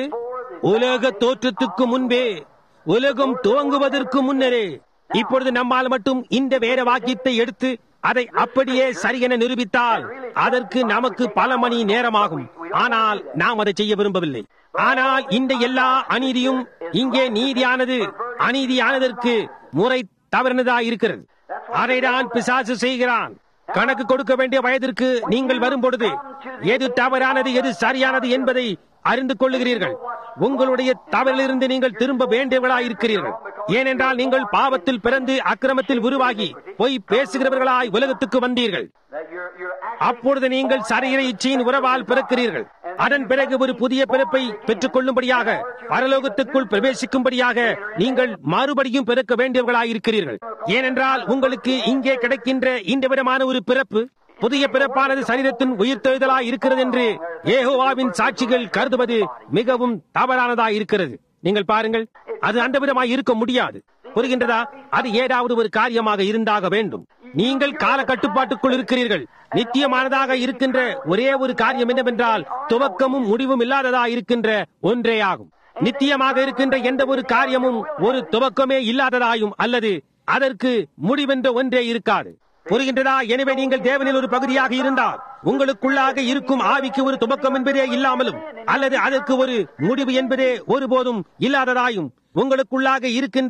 உலக தோற்றத்துக்கு முன்பே உலகம் துவங்குவதற்கு முன்னரே இப்பொழுது நம்மால் மட்டும் இந்த வேற வாக்கியத்தை எடுத்து அதை அப்படியே சரியென நிரூபித்தால் அதற்கு நமக்கு பல மணி நேரமாகும் ஆனால் நாம் அதை செய்ய விரும்பவில்லை ஆனால் இந்த எல்லா அநீதியும் இங்கே நீதியானது அநீதியானதற்கு முறை தவறினதா இருக்கிறது அதைதான் பிசாசு செய்கிறான் கணக்கு கொடுக்க வேண்டிய வயதிற்கு நீங்கள் வரும்பொழுது எது தவறானது எது சரியானது என்பதை அறிந்து கொள்ளுகிறீர்கள் உங்களுடைய தவறிலிருந்து நீங்கள் திரும்ப வேண்டியவர்களாய் இருக்கிறீர்கள் ஏனென்றால் நீங்கள் பாவத்தில் பிறந்து அக்கிரமத்தில் உருவாகி பொய் பேசுகிறவர்களாய் உலகத்துக்கு வந்தீர்கள் That you're, you're actually அப்பொழுது நீங்கள் சரீர இச்சையின் உறவால் பிறக்கிறீர்கள் அதன் பிறகு ஒரு புதிய பிறப்பை பெற்றுக் கொள்ளும்படியாக பரலோகத்துக்குள் பிரவேசிக்கும்படியாக நீங்கள் மறுபடியும் பிறக்க வேண்டியவர்களாய் இருக்கிறீர்கள் ஏனென்றால் உங்களுக்கு இங்கே கிடைக்கின்ற இந்த விதமான ஒரு பிறப்பு புதிய பிறப்பானது சரீரத்தின் உயிர்த்தெழுதலாய் இருக்கிறது என்று ஏகோவாவின் சாட்சிகள் கருதுவது மிகவும் தவறானதாய் இருக்கிறது நீங்கள் பாருங்கள் அது அந்த விதமாய் இருக்க முடியாது புரிகின்றதா அது ஏதாவது ஒரு காரியமாக இருந்தாக வேண்டும் நீங்கள் கால கட்டுப்பாட்டுக்குள் இருக்கிறீர்கள் நித்தியமானதாக இருக்கின்ற ஒரே ஒரு காரியம் என்னவென்றால் துவக்கமும் முடிவும் இல்லாததா இருக்கின்ற ஒன்றே ஆகும் நித்தியமாக இருக்கின்ற எந்த ஒரு காரியமும் ஒரு துவக்கமே இல்லாததாயும் அல்லது அதற்கு முடிவென்ற ஒன்றே இருக்காது புரிகின்றதா எனவே நீங்கள் தேவனில் ஒரு பகுதியாக இருந்தால் உங்களுக்குள்ளாக இருக்கும் ஆவிக்கு ஒரு துவக்கம் என்பதே இல்லாமலும் அல்லது அதற்கு ஒரு முடிவு என்பதே ஒருபோதும் இல்லாததாயும் உங்களுக்குள்ளாக இருக்கின்ற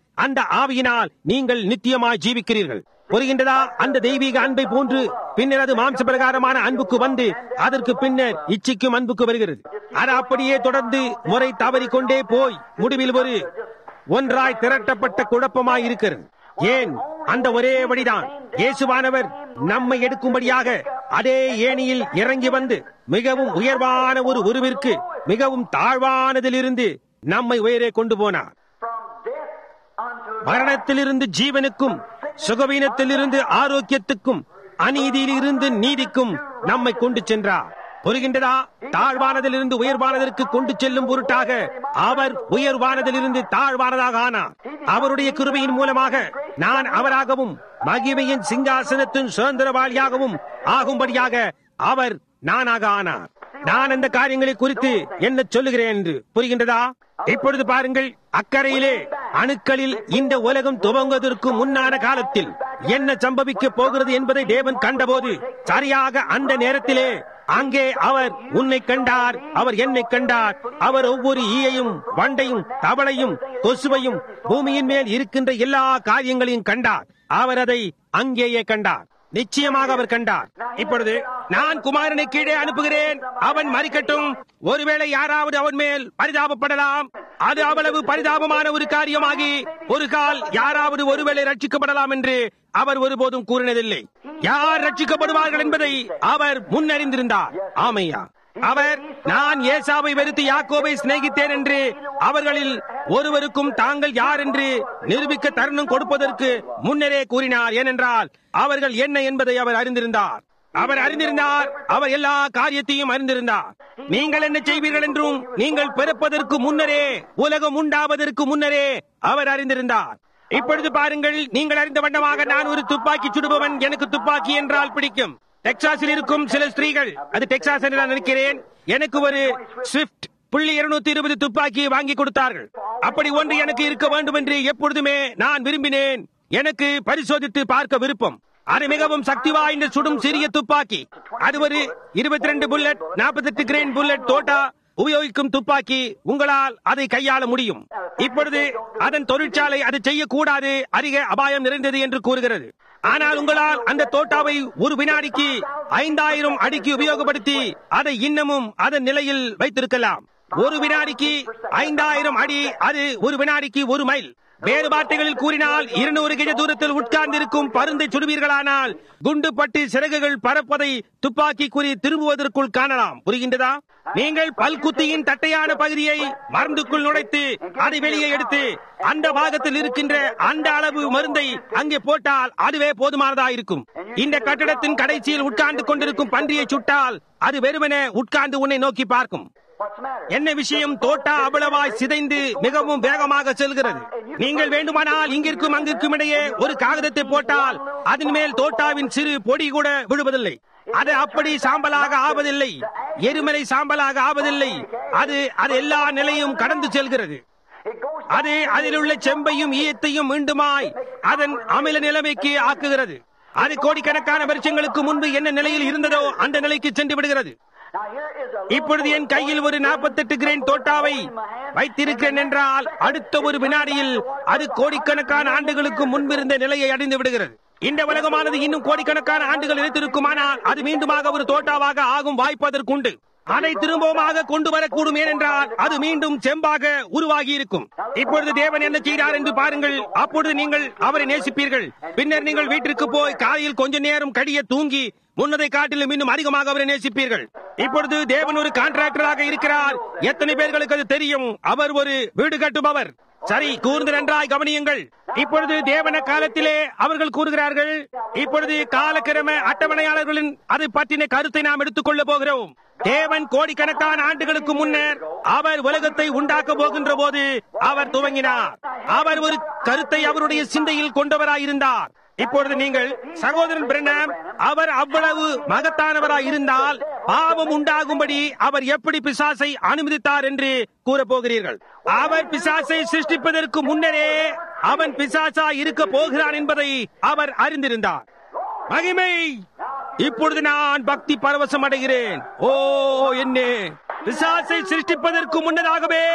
அந்த ஆவியினால் நீங்கள் நித்தியமாய் ஜீவிக்கிறீர்கள் புரிகின்றதா அந்த தெய்வீக அன்பை போன்று பின்னர் அது மாம்ச பிரகாரமான அன்புக்கு வந்து அதற்கு பின்னர் இச்சிக்கும் அன்புக்கு வருகிறது அது அப்படியே தொடர்ந்து முறை தவறிக்கொண்டே போய் முடிவில் ஒரு ஒன்றாய் திரட்டப்பட்ட குழப்பமாய் இருக்கிறது ஏன் அந்த ஒரே வழிதான் இயேசுவானவர் நம்மை எடுக்கும்படியாக அதே ஏணியில் இறங்கி வந்து மிகவும் உயர்வான ஒரு உருவிற்கு மிகவும் தாழ்வானதிலிருந்து நம்மை உயரே கொண்டு போனார் From death unto மரணத்திலிருந்து ஜீவனுக்கும் சுகவீனத்திலிருந்து ஆரோக்கியத்துக்கும் அநீதியிலிருந்து நீதிக்கும் நம்மை கொண்டு சென்றார் புரிகின்றதா தாழ்வானதிலிருந்து உயர்வானதற்கு கொண்டு செல்லும் பொருட்டாக அவர் உயர்வானதிலிருந்து தாழ்வானதாக ஆனார் அவருடைய கிருபையின் மூலமாக நான் அவராகவும் மகிமையின் சிங்காசனத்தின் சுதந்திரவாளியாகவும் ஆகும்படியாக அவர் நானாக ஆனார் நான் அந்த காரியங்களை குறித்து என்ன சொல்லுகிறேன் என்று புரிகின்றதா இப்பொழுது பாருங்கள் அக்கறையிலே அணுக்களில் இந்த உலகம் துவங்குவதற்கு முன்னான காலத்தில் என்ன சம்பவிக்க போகிறது என்பதை தேவன் கண்டபோது சரியாக அந்த நேரத்திலே அங்கே அவர் உன்னை கண்டார் அவர் என்னை கண்டார் அவர் ஒவ்வொரு ஈயையும் வண்டையும் தவளையும் கொசுவையும் பூமியின் மேல் இருக்கின்ற எல்லா காரியங்களையும் கண்டார் அவர் அதை அங்கேயே கண்டார் நிச்சயமாக அவர் கண்டார் இப்பொழுது நான் குமாரனை கீழே அனுப்புகிறேன் அவன் மறிக்கட்டும் ஒருவேளை யாராவது அவன் மேல் பரிதாபப்படலாம் அது அவ்வளவு பரிதாபமான ஒரு காரியமாகி ஒரு கால் யாராவது ஒருவேளை ரட்சிக்கப்படலாம் என்று அவர் ஒருபோதும் கூறினதில்லை யார் ரட்சிக்கப்படுவார்கள் என்பதை அவர் முன்னறிந்திருந்தார் ஆமையா அவர் நான் ஏசாவை வெறுத்து யாக்கோபை சிநேகித்தேன் என்று அவர்களில் ஒருவருக்கும் தாங்கள் யார் என்று நிரூபிக்க தருணம் கொடுப்பதற்கு முன்னரே கூறினார் ஏனென்றால் அவர்கள் என்ன என்பதை அவர் அறிந்திருந்தார் அவர் அறிந்திருந்தார் அவர் எல்லா காரியத்தையும் அறிந்திருந்தார் நீங்கள் என்ன செய்வீர்கள் என்றும் நீங்கள் பிறப்பதற்கு முன்னரே உலகம் உண்டாவதற்கு முன்னரே அவர் அறிந்திருந்தார் இப்பொழுது பாருங்கள் நீங்கள் அறிந்த வண்ணமாக நான் ஒரு துப்பாக்கி சுடுபவன் எனக்கு துப்பாக்கி என்றால் பிடிக்கும் டெக்சாஸில் இருக்கும் சில ஸ்திரீகள் அது டெக்சாஸ் என்று நான் நினைக்கிறேன் எனக்கு ஒரு ஸ்விஃப்ட் புள்ளி இருநூத்தி இருபது துப்பாக்கி வாங்கி கொடுத்தார்கள் அப்படி ஒன்று எனக்கு இருக்க வேண்டும் என்று எப்பொழுதுமே நான் விரும்பினேன் எனக்கு பரிசோதித்து பார்க்க விருப்பம் அது மிகவும் சக்தி வாய்ந்த சுடும் சிறிய துப்பாக்கி அது ஒரு இருபத்தி ரெண்டு புல்லட் நாற்பத்தெட்டு கிரெயின் புல்லட் தோட்டா உபயோகிக்கும் துப்பாக்கி உங்களால் அதை கையாள முடியும் இப்பொழுது அதன் தொழிற்சாலை அது செய்யக்கூடாது அதிக அபாயம் நிறைந்தது என்று கூறுகிறது ஆனால் உங்களால் அந்த தோட்டாவை ஒரு வினாடிக்கு ஐந்தாயிரம் அடிக்கு உபயோகப்படுத்தி அதை இன்னமும் அதன் நிலையில் வைத்திருக்கலாம் ஒரு வினாடிக்கு ஐந்தாயிரம் அடி அது ஒரு வினாடிக்கு ஒரு மைல் வேறு வார்த்தைகளில் கூறினால் இருநூறு கஜ தூரத்தில் உட்கார்ந்திருக்கும் பருந்தை சுடுவீர்களானால் குண்டு பட்டு சிறகுகள் பறப்பதை துப்பாக்கி குறி திரும்புவதற்குள் காணலாம் புரிகின்றதா நீங்கள் பல்குத்தியின் தட்டையான பகுதியை மருந்துக்குள் நுழைத்து அதை வெளியே எடுத்து அந்த பாகத்தில் இருக்கின்ற அந்த அளவு மருந்தை அங்கே போட்டால் அதுவே போதுமானதா இருக்கும் இந்த கட்டடத்தின் கடைசியில் உட்கார்ந்து கொண்டிருக்கும் பன்றியை சுட்டால் அது வெறுமனே உட்கார்ந்து உன்னை நோக்கி பார்க்கும் What's the matter? என்ன விஷயம் தோட்டா அவ்வளவாய் சிதைந்து மிகவும் வேகமாக செல்கிறது நீங்கள் வேண்டுமானால் இங்கிருக்கும் அங்கிருக்கும் இடையே ஒரு காகிதத்தை போட்டால் அதன் மேல் தோட்டாவின் சிறு பொடி கூட விழுவதில்லை அது அப்படி சாம்பலாக ஆவதில்லை எரிமலை சாம்பலாக ஆவதில்லை அது அது எல்லா நிலையும் கடந்து செல்கிறது It goes அது அதில் உள்ள செம்பையும் ஈயத்தையும் மீண்டுமாய் அதன் அமில நிலைமைக்கு ஆக்குகிறது அது கோடிக்கணக்கான வருஷங்களுக்கு முன்பு என்ன நிலையில் இருந்ததோ அந்த நிலைக்கு சென்று விடுகிறது Now here is a இப்பொழுது என் கையில் ஒரு நாற்பத்தெட்டு கிரெயின் தோட்டாவை வைத்திருக்கிறேன் என்றால் அடுத்த ஒரு வினாடியில் அது கோடிக்கணக்கான ஆண்டுகளுக்கு முன்பிருந்த நிலையை அடைந்து விடுகிறது இந்த உலகமானது இன்னும் கோடிக்கணக்கான ஆண்டுகள் நிலைத்திருக்குமானால் அது மீண்டுமாக ஒரு தோட்டாவாக ஆகும் வாய்ப்பு அதற்குண்டு அதை திரும்பவுமாக கொண்டு வரக்கூடும் ஏனென்றால் அது மீண்டும் செம்பாக உருவாகி இருக்கும் இப்பொழுது தேவன் என்ன செய்கிறார் என்று பாருங்கள் அப்பொழுது நீங்கள் அவரை நேசிப்பீர்கள் பின்னர் நீங்கள் வீட்டிற்கு போய் காலையில் கொஞ்ச நேரம் கடிய தூங்கி முன்னதை காட்டிலும் இன்னும் அதிகமாக அவரை நேசிப்பீர்கள் இப்பொழுது தேவன் ஒரு கான்ட்ராக்டராக இருக்கிறார் எத்தனை பேர்களுக்கு அது தெரியும் அவர் ஒரு வீடு கட்டுபவர் சரி கூர்ந்து நன்றாய் கவனியுங்கள் இப்பொழுது தேவன காலத்திலே அவர்கள் கூறுகிறார்கள் இப்பொழுது காலக்கிரம அட்டவணையாளர்களின் அதை பற்றின கருத்தை நாம் எடுத்துக் கொள்ள போகிறோம் தேவன் கோடிக்கணக்கான ஆண்டுகளுக்கு முன்னர் அவர் உலகத்தை உண்டாக்க போகின்ற போது அவர் துவங்கினார் அவர் ஒரு கருத்தை அவருடைய சிந்தையில் கொண்டவராயிருந்தார் இப்பொழுது நீங்கள் சகோதரன் பிரணம் அவர் அவ்வளவு மகத்தானவராய் இருந்தால் பாவம் உண்டாகும்படி அவர் எப்படி பிசாசை அனுமதித்தார் என்று கூறப்போகிறீர்கள் அவர் பிசாசை சிருஷ்டிப்பதற்கு முன்னரே அவன் பிசாசா இருக்க போகிறான் என்பதை அவர் அறிந்திருந்தார் மகிமை இப்பொழுது நான் பக்தி பரவசம் அடைகிறேன் ஓ என்ன பிசாசை சிருஷ்டிப்பதற்கு முன்னதாகவே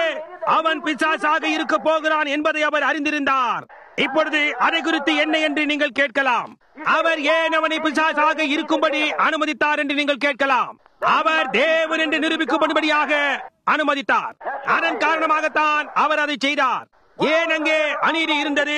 அவன் பிசாசாக இருக்க போகிறான் என்பதை அவர் அறிந்திருந்தார் இப்பொழுது அதை குறித்து என்ன என்று நீங்கள் கேட்கலாம் அவர் ஏன் அவனை பிசாசாக இருக்கும்படி அனுமதித்தார் என்று நீங்கள் கேட்கலாம் அவர் தேவன் என்று நிரூபிக்கும்படியாக அனுமதித்தார் அதன் காரணமாகத்தான் அவர் அதை செய்தார் ஏன் அங்கே அநீதி இருந்தது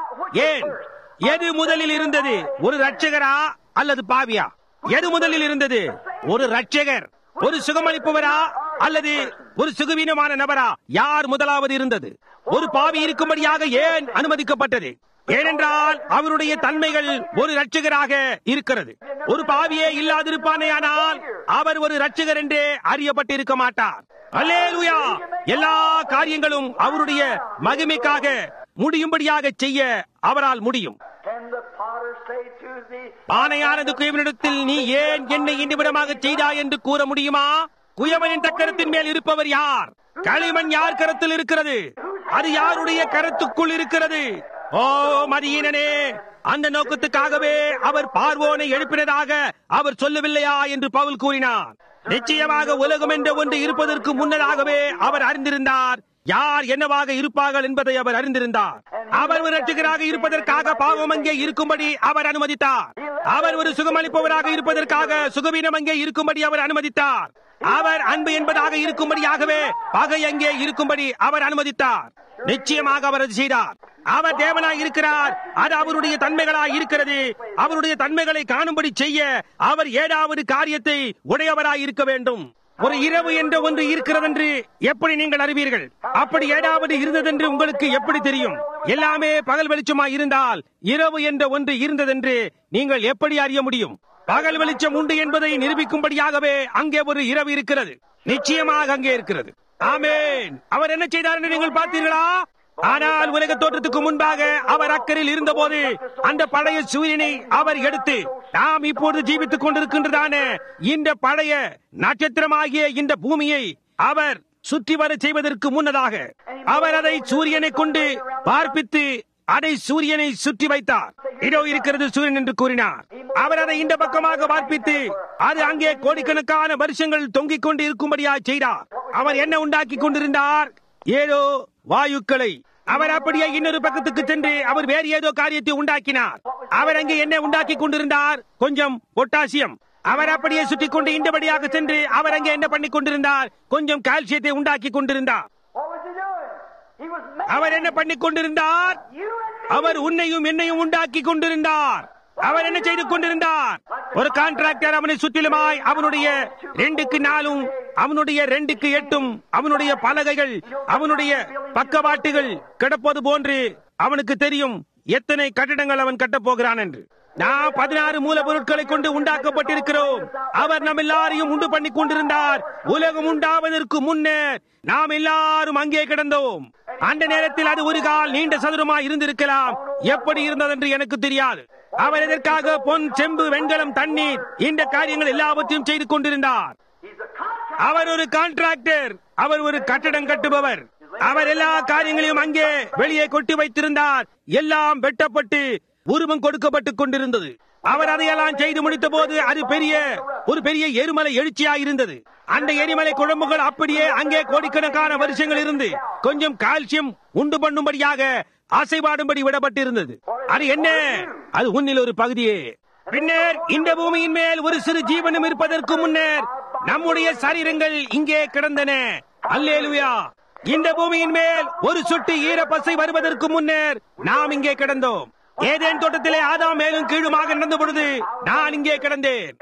ஏன் எது முதலில் இருந்தது ஒரு ரட்சகரா அல்லது பாவியா எது முதலில் இருந்தது ஒரு ரட்சகர் ஒரு சுகமளிப்பவரா அல்லது ஒரு சுகவீனமான நபரா யார் முதலாவது இருந்தது ஒரு பாவி இருக்கும்படியாக ஏன் அனுமதிக்கப்பட்டது ஏனென்றால் அவருடைய தன்மைகள் ஒரு ரட்சகராக இருக்கிறது ஒரு பாவியே இல்லாதிருப்பானேயானால் அவர் ஒரு ரட்சகர் என்றே அறியப்பட்டிருக்க மாட்டார் அல்லேலூயா எல்லா காரியங்களும் அவருடைய மகிமைக்காக முடியும்படியாக செய்ய அவரால் முடியும் Can the potter say to thee, ஆணையானது குயவனிடத்தில் நீ ஏன் என்னை இன்றுவிடமாக செய்தாய் என்று கூற முடியுமா குயவனின் தக்கரத்தின் மேல் இருப்பவர் யார் களிமண் யார் கரத்தில் இருக்கிறது அது யாருடைய கரத்துக்குள் இருக்கிறது ஓ மதியினனே அந்த நோக்கத்துக்காகவே அவர் பார்வோனை எழுப்பினதாக அவர் சொல்லவில்லையா என்று பவுல் கூறினார் நிச்சயமாக உலகம் என்ற ஒன்று இருப்பதற்கு முன்னதாகவே அவர் அறிந்திருந்தார் யார் என்னவாக இருப்பார்கள் என்பதை அவர் அறிந்திருந்தார் அவர் ஒரு ரட்சகராக இருப்பதற்காக பாவம் அங்கே இருக்கும்படி அவர் அனுமதித்தார் அவர் ஒரு சுகமளிப்பவராக இருப்பதற்காக சுகவீனம் அங்கே இருக்கும்படி அவர் அனுமதித்தார் அவர் அன்பு என்பதாக இருக்கும்படியாகவே பகை அங்கே இருக்கும்படி அவர் அனுமதித்தார் நிச்சயமாக அவர் அது செய்தார் அவர் தேவனாய் இருக்கிறார் அது அவருடைய தன்மைகளாய் இருக்கிறது அவருடைய தன்மைகளை காணும்படி செய்ய அவர் ஏழாவது காரியத்தை உடையவராய் இருக்க வேண்டும் ஒரு இரவு என்ற ஒன்று இருக்கிறதென்று எப்படி நீங்கள் அறிவீர்கள் அப்படி ஏழாவது இருந்ததென்று உங்களுக்கு எப்படி தெரியும் எல்லாமே பகல் வெளிச்சமாய் இருந்தால் இரவு என்ற ஒன்று இருந்ததென்று நீங்கள் எப்படி அறிய முடியும் பகல் வெளிச்சம் உண்டு என்பதை நிரூபிக்கும்படியாகவே அங்கே ஒரு இரவு இருக்கிறது நிச்சயமாக அங்கே இருக்கிறது ஆமேன் அவர் என்ன செய்தார் என்று நீங்கள் பார்த்தீர்களா ஆனால் உலக தோற்றத்துக்கு முன்பாக அவர் அக்கறையில் இருந்தபோது அந்த பழைய சூரியனை அவர் எடுத்து நாம் இப்பொழுது ஜீவித்துக் கொண்டிருக்கின்றதான இந்த பழைய நட்சத்திரமாகிய இந்த பூமியை அவர் சுற்றி வர செய்வதற்கு முன்னதாக அவர் அதை சூரியனை கொண்டு பார்ப்பித்து அதை சூரியனை சுற்றி வைத்தார் இதோ இருக்கிறது சூரியன் என்று கூறினார் அவர் அதை இந்த பக்கமாக பார்ப்பித்து அது அங்கே கோடிக்கணக்கான வருஷங்கள் தொங்கிக் கொண்டு இருக்கும்படியாக செய்தார் அவர் என்ன உண்டாக்கி கொண்டிருந்தார் ஏதோ வாயுக்களை அவர் அப்படியே இன்னொரு பக்கத்துக்கு சென்று அவர் வேறு ஏதோ காரியத்தை உண்டாக்கினார் அவர் அங்கே என்ன உண்டாக்கி கொண்டிருந்தார் கொஞ்சம் பொட்டாசியம் அவர் அப்படியே சுற்றி கொண்டு இந்தபடியாக சென்று அவர் அங்கே என்ன பண்ணி கொண்டிருந்தார் கொஞ்சம் கால்சியத்தை உண்டாக்கி கொண்டிருந்தார் what was he doing? He was making அவர் என்ன பண்ணி கொண்டிருந்தார் you and me. அவர் உன்னையும் என்னையும் உண்டாக்கி கொண்டிருந்தார் அவர் என்ன செய்து கொண்டிருந்தார் ஒரு கான்ட்ராக்டர் அவனை சுற்றிலுமாய் அவனுடைய ரெண்டுக்கு நாலும் அவனுடைய ரெண்டுக்கு எட்டும் அவனுடைய பலகைகள் அவனுடைய பக்கவாட்டுகள் கிடப்பது போன்று அவனுக்கு தெரியும் எத்தனை கட்டிடங்கள் அவன் கட்டப் போகிறான் என்று நாம் பதினாறு மூலப்பொருட்களை கொண்டு உண்டாக்கப்பட்டிருக்கிறோம் அவர் நம் எல்லாரையும் உண்டு பண்ணி கொண்டிருந்தார் உலகம் உண்டாவதற்கு முன்னர் நாம் எல்லாரும் அங்கே கிடந்தோம் அந்த நேரத்தில் அது ஒரு கால் நீண்ட சதுரமாய் இருந்திருக்கலாம் எப்படி இருந்ததென்று எனக்கு தெரியாது அவர் எதற்காக பொன் செம்பு வெண்கலம் தண்ணீர் இந்த காரியங்கள் எல்லாவற்றையும் செய்து கொண்டிருந்தார் He's a contract. அவர் ஒரு கான்ட்ராக்டர் அவர் ஒரு கட்டடம் கட்டுபவர் அவர் எல்லா காரியங்களையும் அங்கே வெளியே கொட்டி வைத்திருந்தார் எல்லாம் வெட்டப்பட்டு உருவம் கொடுக்கப்பட்டுக் கொண்டிருந்தது அவர் அதையெல்லாம் செய்து முடித்த போது அது பெரிய ஒரு பெரிய எரிமலை எழுச்சியாக இருந்தது அந்த எரிமலை குழம்புகள் அப்படியே அங்கே கோடிக்கணக்கான வருஷங்கள் இருந்து கொஞ்சம் கால்சியம் உண்டு பண்ணும்படியாக ஆசைப்பாடும்படி விடப்பட்டிருந்தது அது என்ன அது உன்னில் ஒரு பகுதியே பின்னர் இந்த பூமியின் மேல் ஒரு சிறு ஜீவனம் இருப்பதற்கு முன்னர் நம்முடைய சரீரங்கள் இங்கே கிடந்தன அல்லேலுயா இந்த பூமியின் மேல் ஒரு சொட்டு ஈரப்பசை வருவதற்கு முன்னர் நாம் இங்கே கிடந்தோம் ஏதேன் தோட்டத்திலே ஆதாம் மேலும் கீழுமாக நடந்த பொழுது நான் இங்கே கிடந்தேன்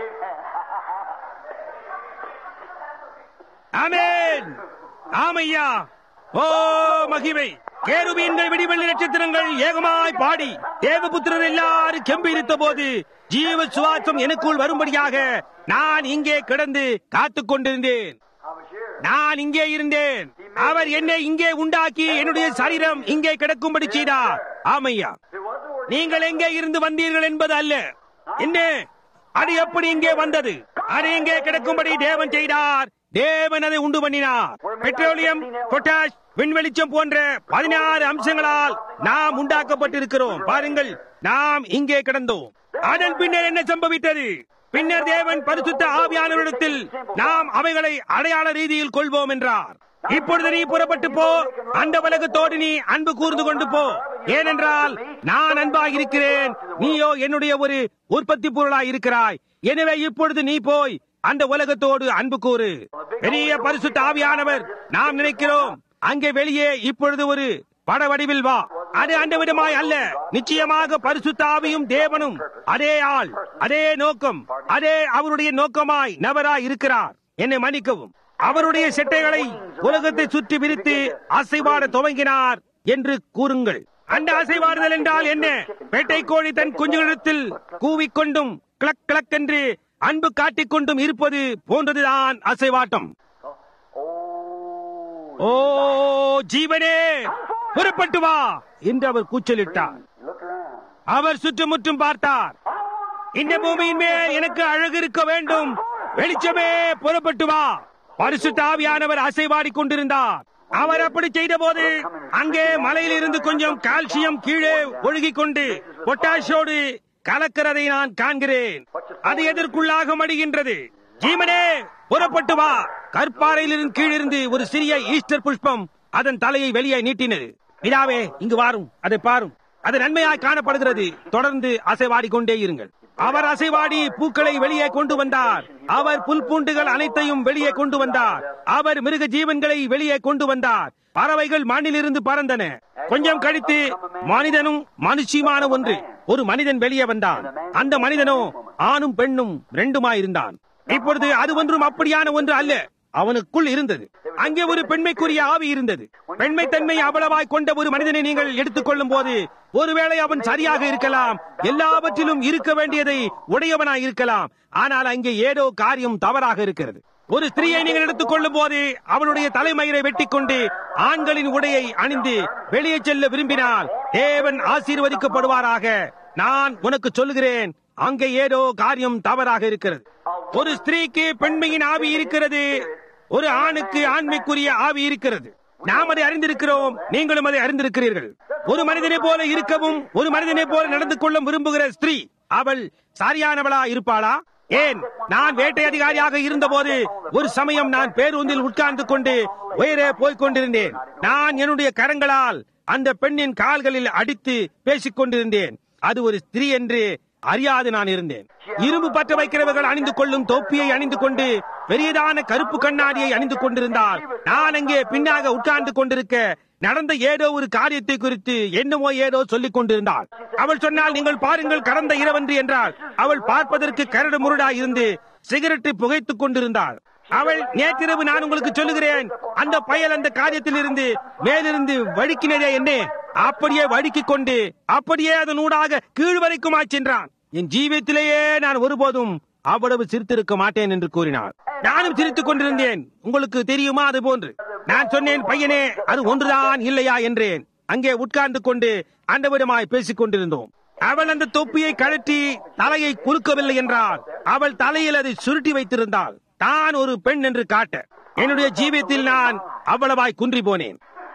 ஆமென் ஆமையா ஓ மகிமை கேருபீன்கள் விடிவெள்ளி நட்சத்திரங்கள் ஏகமாய் பாடி தேவபுத்திரர் எல்லாரும் கெம்பிருத்த போது ஜீவ சுவாசம் எனக்குள் வரும்படியாக நான் இங்கே கிடந்து காத்துக் கொண்டிருந்தேன் I was here. நான் இங்கே இருந்தேன் அவர் என்னை இங்கே உண்டாக்கி என்னுடைய சரீரம் இங்கே கிடக்கும்படி செய்தார் ஆமையா It was the word. நீங்கள் எங்கே இருந்து வந்தீர்கள் என்பது அல்ல என்ன அது எப்படி இங்கே வந்தது அது இங்கே கிடக்கும்படி தேவன் செய்தார் தேவன் அதை உண்டு பண்ணினார் பெட்ரோலியம் பொட்டாஷ் விண்வெளிச்சம் போன்ற பதினாறு அம்சங்களால் நாம் உண்டாக்கப்பட்டிருக்கிறோம் பாருங்கள் நாம் இங்கே கிடந்தோம் அதன் பின்னர் என்ன சம்பவித்தது பின்னர் தேவன் பரிசுத்த ஆவியானவரிடத்தில் நாம் அவைகளை அடையாள ரீதியில் கொள்வோம் என்றார் இப்பொழுது நீ புறப்பட்டு போ அந்த உலகத்தோடு நீ அன்பு கூர்ந்து கொண்டு போ ஏனென்றால் நான் அன்பாக இருக்கிறேன் நீயோ என்னுடைய ஒரு உற்பத்தி பொருளாய் இருக்கிறாய் எனவே இப்பொழுது நீ போய் அந்த உலகத்தோடு அன்பு கூறு பெரிய பரிசுத்த ஆவியானவர் நாம் நினைக்கிறோம் அங்கே வெளியே இப்பொழுது ஒரு பட வடிவில் வா அது அந்த விதமாய் அல்ல நிச்சயமாக பரிசுத்த ஆவியும் தேவனும் அதே ஆள் அதே நோக்கம் அதே அவருடைய நோக்கமாய் நபராய் இருக்கிறார் என்னை மன்னிக்கவும் அவருடைய செட்டைகளை உலகத்தை சுற்றி விரித்து அசைவாட துவங்கினார் என்று கூறுங்கள் அந்த அசைவாடுதல் என்றால் என்ன வேட்டை கோழி தன் குஞ்சுகளிடத்தில் கூவிக்கொண்டும் கிளக் கிளக் என்று அன்பு காட்டிக் கொண்டும் இருப்பது போன்றதுதான் அசைவாட்டம் Oh, ஓ ஜீவனே புறப்பட்டு வா என்று அவர் கூச்சலிட்டார் look around. அவர் சுற்றுமுற்றும் பார்த்தார் இந்த பூமியின் மேல் எனக்கு அழகு இருக்க வேண்டும் வெளிச்சமே புறப்பட்டு வா பரிசுத்த ஆவியானவர் அசைவாடி கொண்டிருந்தார் அவர் அப்படி செய்த போது அங்கே மலையில் இருந்து கொஞ்சம் கால்சியம் கீழே ஒழுகிக் கொண்டு பொட்டாஷோடு கலக்கிறதை நான் காண்கிறேன் அது எதற்குள்ளாக மடிகின்றது ஜீவனே புறப்பட்டு வா கற்பாறையிலிருந்து கீழிருந்து ஒரு சிறிய ஈஸ்டர் புஷ்பம் அதன் தலையை வெளியே நீட்டினது பிதாவே இங்கு வாரும் அதை பாரும் அது நன்மையாய் காணப்படுகிறது தொடர்ந்து அசைவாடி கொண்டே இருங்கள் அவர் அசைவாடி பூக்களை வெளியே கொண்டு வந்தார் அவர் புல் பூண்டுகள் அனைத்தையும் வெளியே கொண்டு வந்தார் அவர் மிருக ஜீவன்களை வெளியே கொண்டு வந்தார் பறவைகள் மண்ணிலிருந்து பறந்தன கொஞ்சம் கழித்து மனிதனும் மனுஷியுமான ஒன்று ஒரு மனிதன் வெளியே வந்தான் அந்த மனிதனோ ஆணும் பெண்ணும் ரெண்டுமாயிருந்தான் இப்பொழுது அது ஒன்றும் அப்படியான ஒன்று அல்ல அவனுக்குள் இருந்தது அங்கே ஒரு பெண்மைக்குரிய ஆவி இருந்தது பெண்மை தன்மை அவ்வளவாய் கொண்ட ஒரு மனிதனை நீங்கள் எடுத்துக்கொள்ளும் போது ஒருவேளை அவன் சரியாக இருக்கலாம் எல்லாவற்றிலும் இருக்க வேண்டியதை உடையவனாய் இருக்கலாம் ஆனால் அங்கே ஏதோ காரியம் தவறாக இருக்கிறது ஒரு ஸ்திரீயை நீங்கள் எடுத்துக்கொள்ளும் போது அவளுடைய தலைமயிரை வெட்டிக் கொண்டு ஆண்களின் உடையை அணிந்து வெளியே செல்ல விரும்பினால் தேவன் ஆசீர்வதிக்கப்படுவாராக நான் உனக்கு சொல்லுகிறேன் அங்கே ஏதோ காரியம் தவறாக இருக்கிறது ஒரு ஸ்திரீக்கு பெண்மையின் ஆவி இருக்கிறது ஒரு ஆணுக்கு ஆண்மைக்குரிய ஆவி இருக்கிறது நாம் அதை அறிந்திருக்கிறோம் நீங்களும் அதை அறிந்திருக்கிறீர்கள் ஒரு மனிதனை போல இருக்கவும் ஒரு மனிதனை போல நடந்து கொள்ள விரும்புகிற ஸ்திரீ அவள் சரியானவளா இருப்பாளா ஏன் நான் வேட்டை அதிகாரியாக இருந்தபோது ஒரு சமயம் நான் பேருந்தில் உட்கார்ந்து கொண்டு உயரே போய்க் கொண்டிருந்தேன் நான் என்னுடைய கரங்களால் அந்த பெண்ணின் கால்களில் அடித்து பேசிக் கொண்டிருந்தேன் அது ஒரு ஸ்திரீ என்று அறியாது நான் இருந்தேன் இரும்பு பற்ற வைக்கிறவர்கள் அணிந்து கொள்ளும் தொப்பியை அணிந்து கொண்டு பெரியதான கருப்பு கண்ணாடியை அணிந்து கொண்டிருந்தார் நான் அங்கே பின்னாக உட்கார்ந்து கொண்டிருக்க நடந்த ஏதோ ஒரு காரியத்தை குறித்து என்னமோ ஏதோ சொல்லிக் கொண்டிருந்தாள் அவள் சொன்னால் நீங்கள் பாருங்கள் கடந்த இரவன்று என்றால் அவள் பார்ப்பதற்கு கரடு முரடா இருந்து சிகரெட்டை புகைத்துக் கொண்டிருந்தாள் அவள் நேற்றிரவு நான் உங்களுக்கு சொல்லுகிறேன் அந்த பயல் அந்த காரியத்தில் இருந்து மேலிருந்து வழுக்கினதே என்ன அப்படியே வழுக்கிக் கொண்டு அப்படியே அதன் ஊடாக கீழ் வரைக்கும் சென்றான் என் ஜீவியத்திலேயே நான் ஒருபோதும் அவ்வளவு சிரித்திருக்க மாட்டேன் என்று கூறினார் நானும் சிரித்துக் கொண்டிருந்தேன் உங்களுக்கு தெரியுமா அது போன்று நான் சொன்னேன் பையனே அது ஒன்றுதான் இல்லையா என்றேன் அங்கே உட்கார்ந்து கொண்டு அந்த விதமாய் பேசிக் கொண்டிருந்தோம் அவள் அந்த தொப்பியை கழற்றி தலையை குலுக்கவில்லை என்றால் அவள் தலையில் அதை சுருட்டி வைத்திருந்தாள் தான் ஒரு பெண் என்று காட்ட என்னுடைய ஜீவியத்தில் நான் அவ்வளவாய் குன்றி போனேன்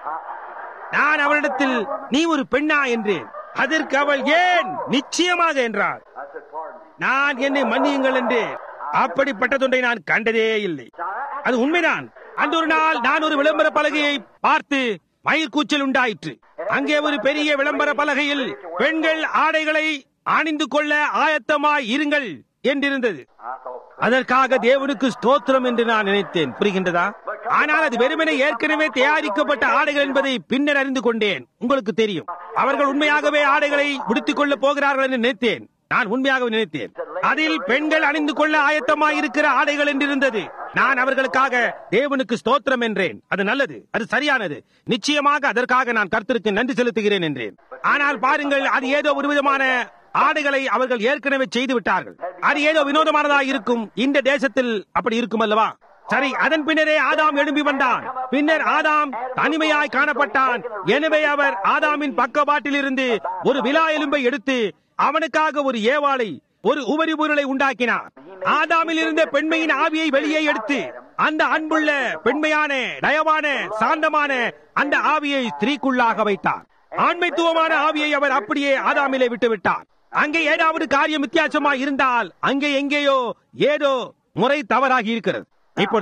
நான் அவளிடத்தில் நீ ஒரு பெண்ணா என்றேன் அதற்கு அவள் ஏன் நிச்சயமாக என்றாள் I said, pardon me. நான் என்னை மன்னியுங்கள் என்று அப்படிப்பட்டதொன்றை நான் கண்டதே இல்லை அது உண்மைதான் அந்த ஒரு நாள் நான் ஒரு விளம்பர பலகையை பார்த்து மயிர்கூச்சல் உண்டாயிற்று அங்கே ஒரு பெரிய விளம்பர பலகையில் பெண்கள் ஆடைகளை அணிந்து கொள்ள ஆயத்தமாய் இருங்கள் என்றிருந்தது I thought, அதற்காக தேவனுக்கு ஸ்தோத்திரம் என்று நான் நினைத்தேன் புரிகின்றதா ஆனால் அது வெறுமனே ஏற்கனவே தயாரிக்கப்பட்ட ஆடைகள் என்பதை பின்னர் அறிந்து கொண்டேன் உங்களுக்கு தெரியும் அவர்கள் உண்மையாகவே ஆடைகளை உடுத்திக் கொள்ள போகிறார்கள் என்று நினைத்தேன் நான் உண்மையாக நினைத்தேன் அதில் பெண்கள் அணிந்து கொள்ள ஆயத்தமாய் இருக்கிற ஆடைகள் என்றிருந்தது நான் அவர்களுக்காக தேவனுக்கு ஸ்தோத்திரம் என்றேன் அது நல்லது அது சரியானது நிச்சயமாக அதற்காக நான் கர்த்தருக்கு நன்றி செலுத்துகிறேன் என்றேன் ஆனால் பாருங்கள் அது ஏதோ ஒரு விதமான ஆடைகளை அவர்கள் ஏற்கனவே செய்து விட்டார்கள் அது ஏதோ வினோதமானதா இருக்கும் இந்த தேசத்தில் அப்படி இருக்கும் அல்லவா சரி அதன் பின்னரே ஆதாம் எழும்பி வந்தான் பின்னர் ஆதாம் தனிமையாய் காணப்பட்டான் எனவே அவர் ஆதாமின் பக்கவாட்டில் இருந்து ஒரு விலா எலும்பை எடுத்து அவனுக்காக ஒரு ஏவாளை ஒரு உபரி பொருளை உண்டாக்கினார் ஆதாமில் இருந்த பெண்மையின் ஆவியை வெளியே எடுத்து அந்த அன்புள்ள பெண்மையான தயவான சாந்தமான அந்த ஆவியை ஸ்திரீக்குள்ளாக வைத்தார் ஆண்மைத்துவமான ஆவியை அவர் அப்படியே ஆதாமிலே விட்டு விட்டார் அங்கே ஏதாவது காரியம் வித்தியாசமா இருந்தால் அங்கே எங்கேயோ ஏதோ முறை தவறாகி இருக்கிறது இப்பொழுது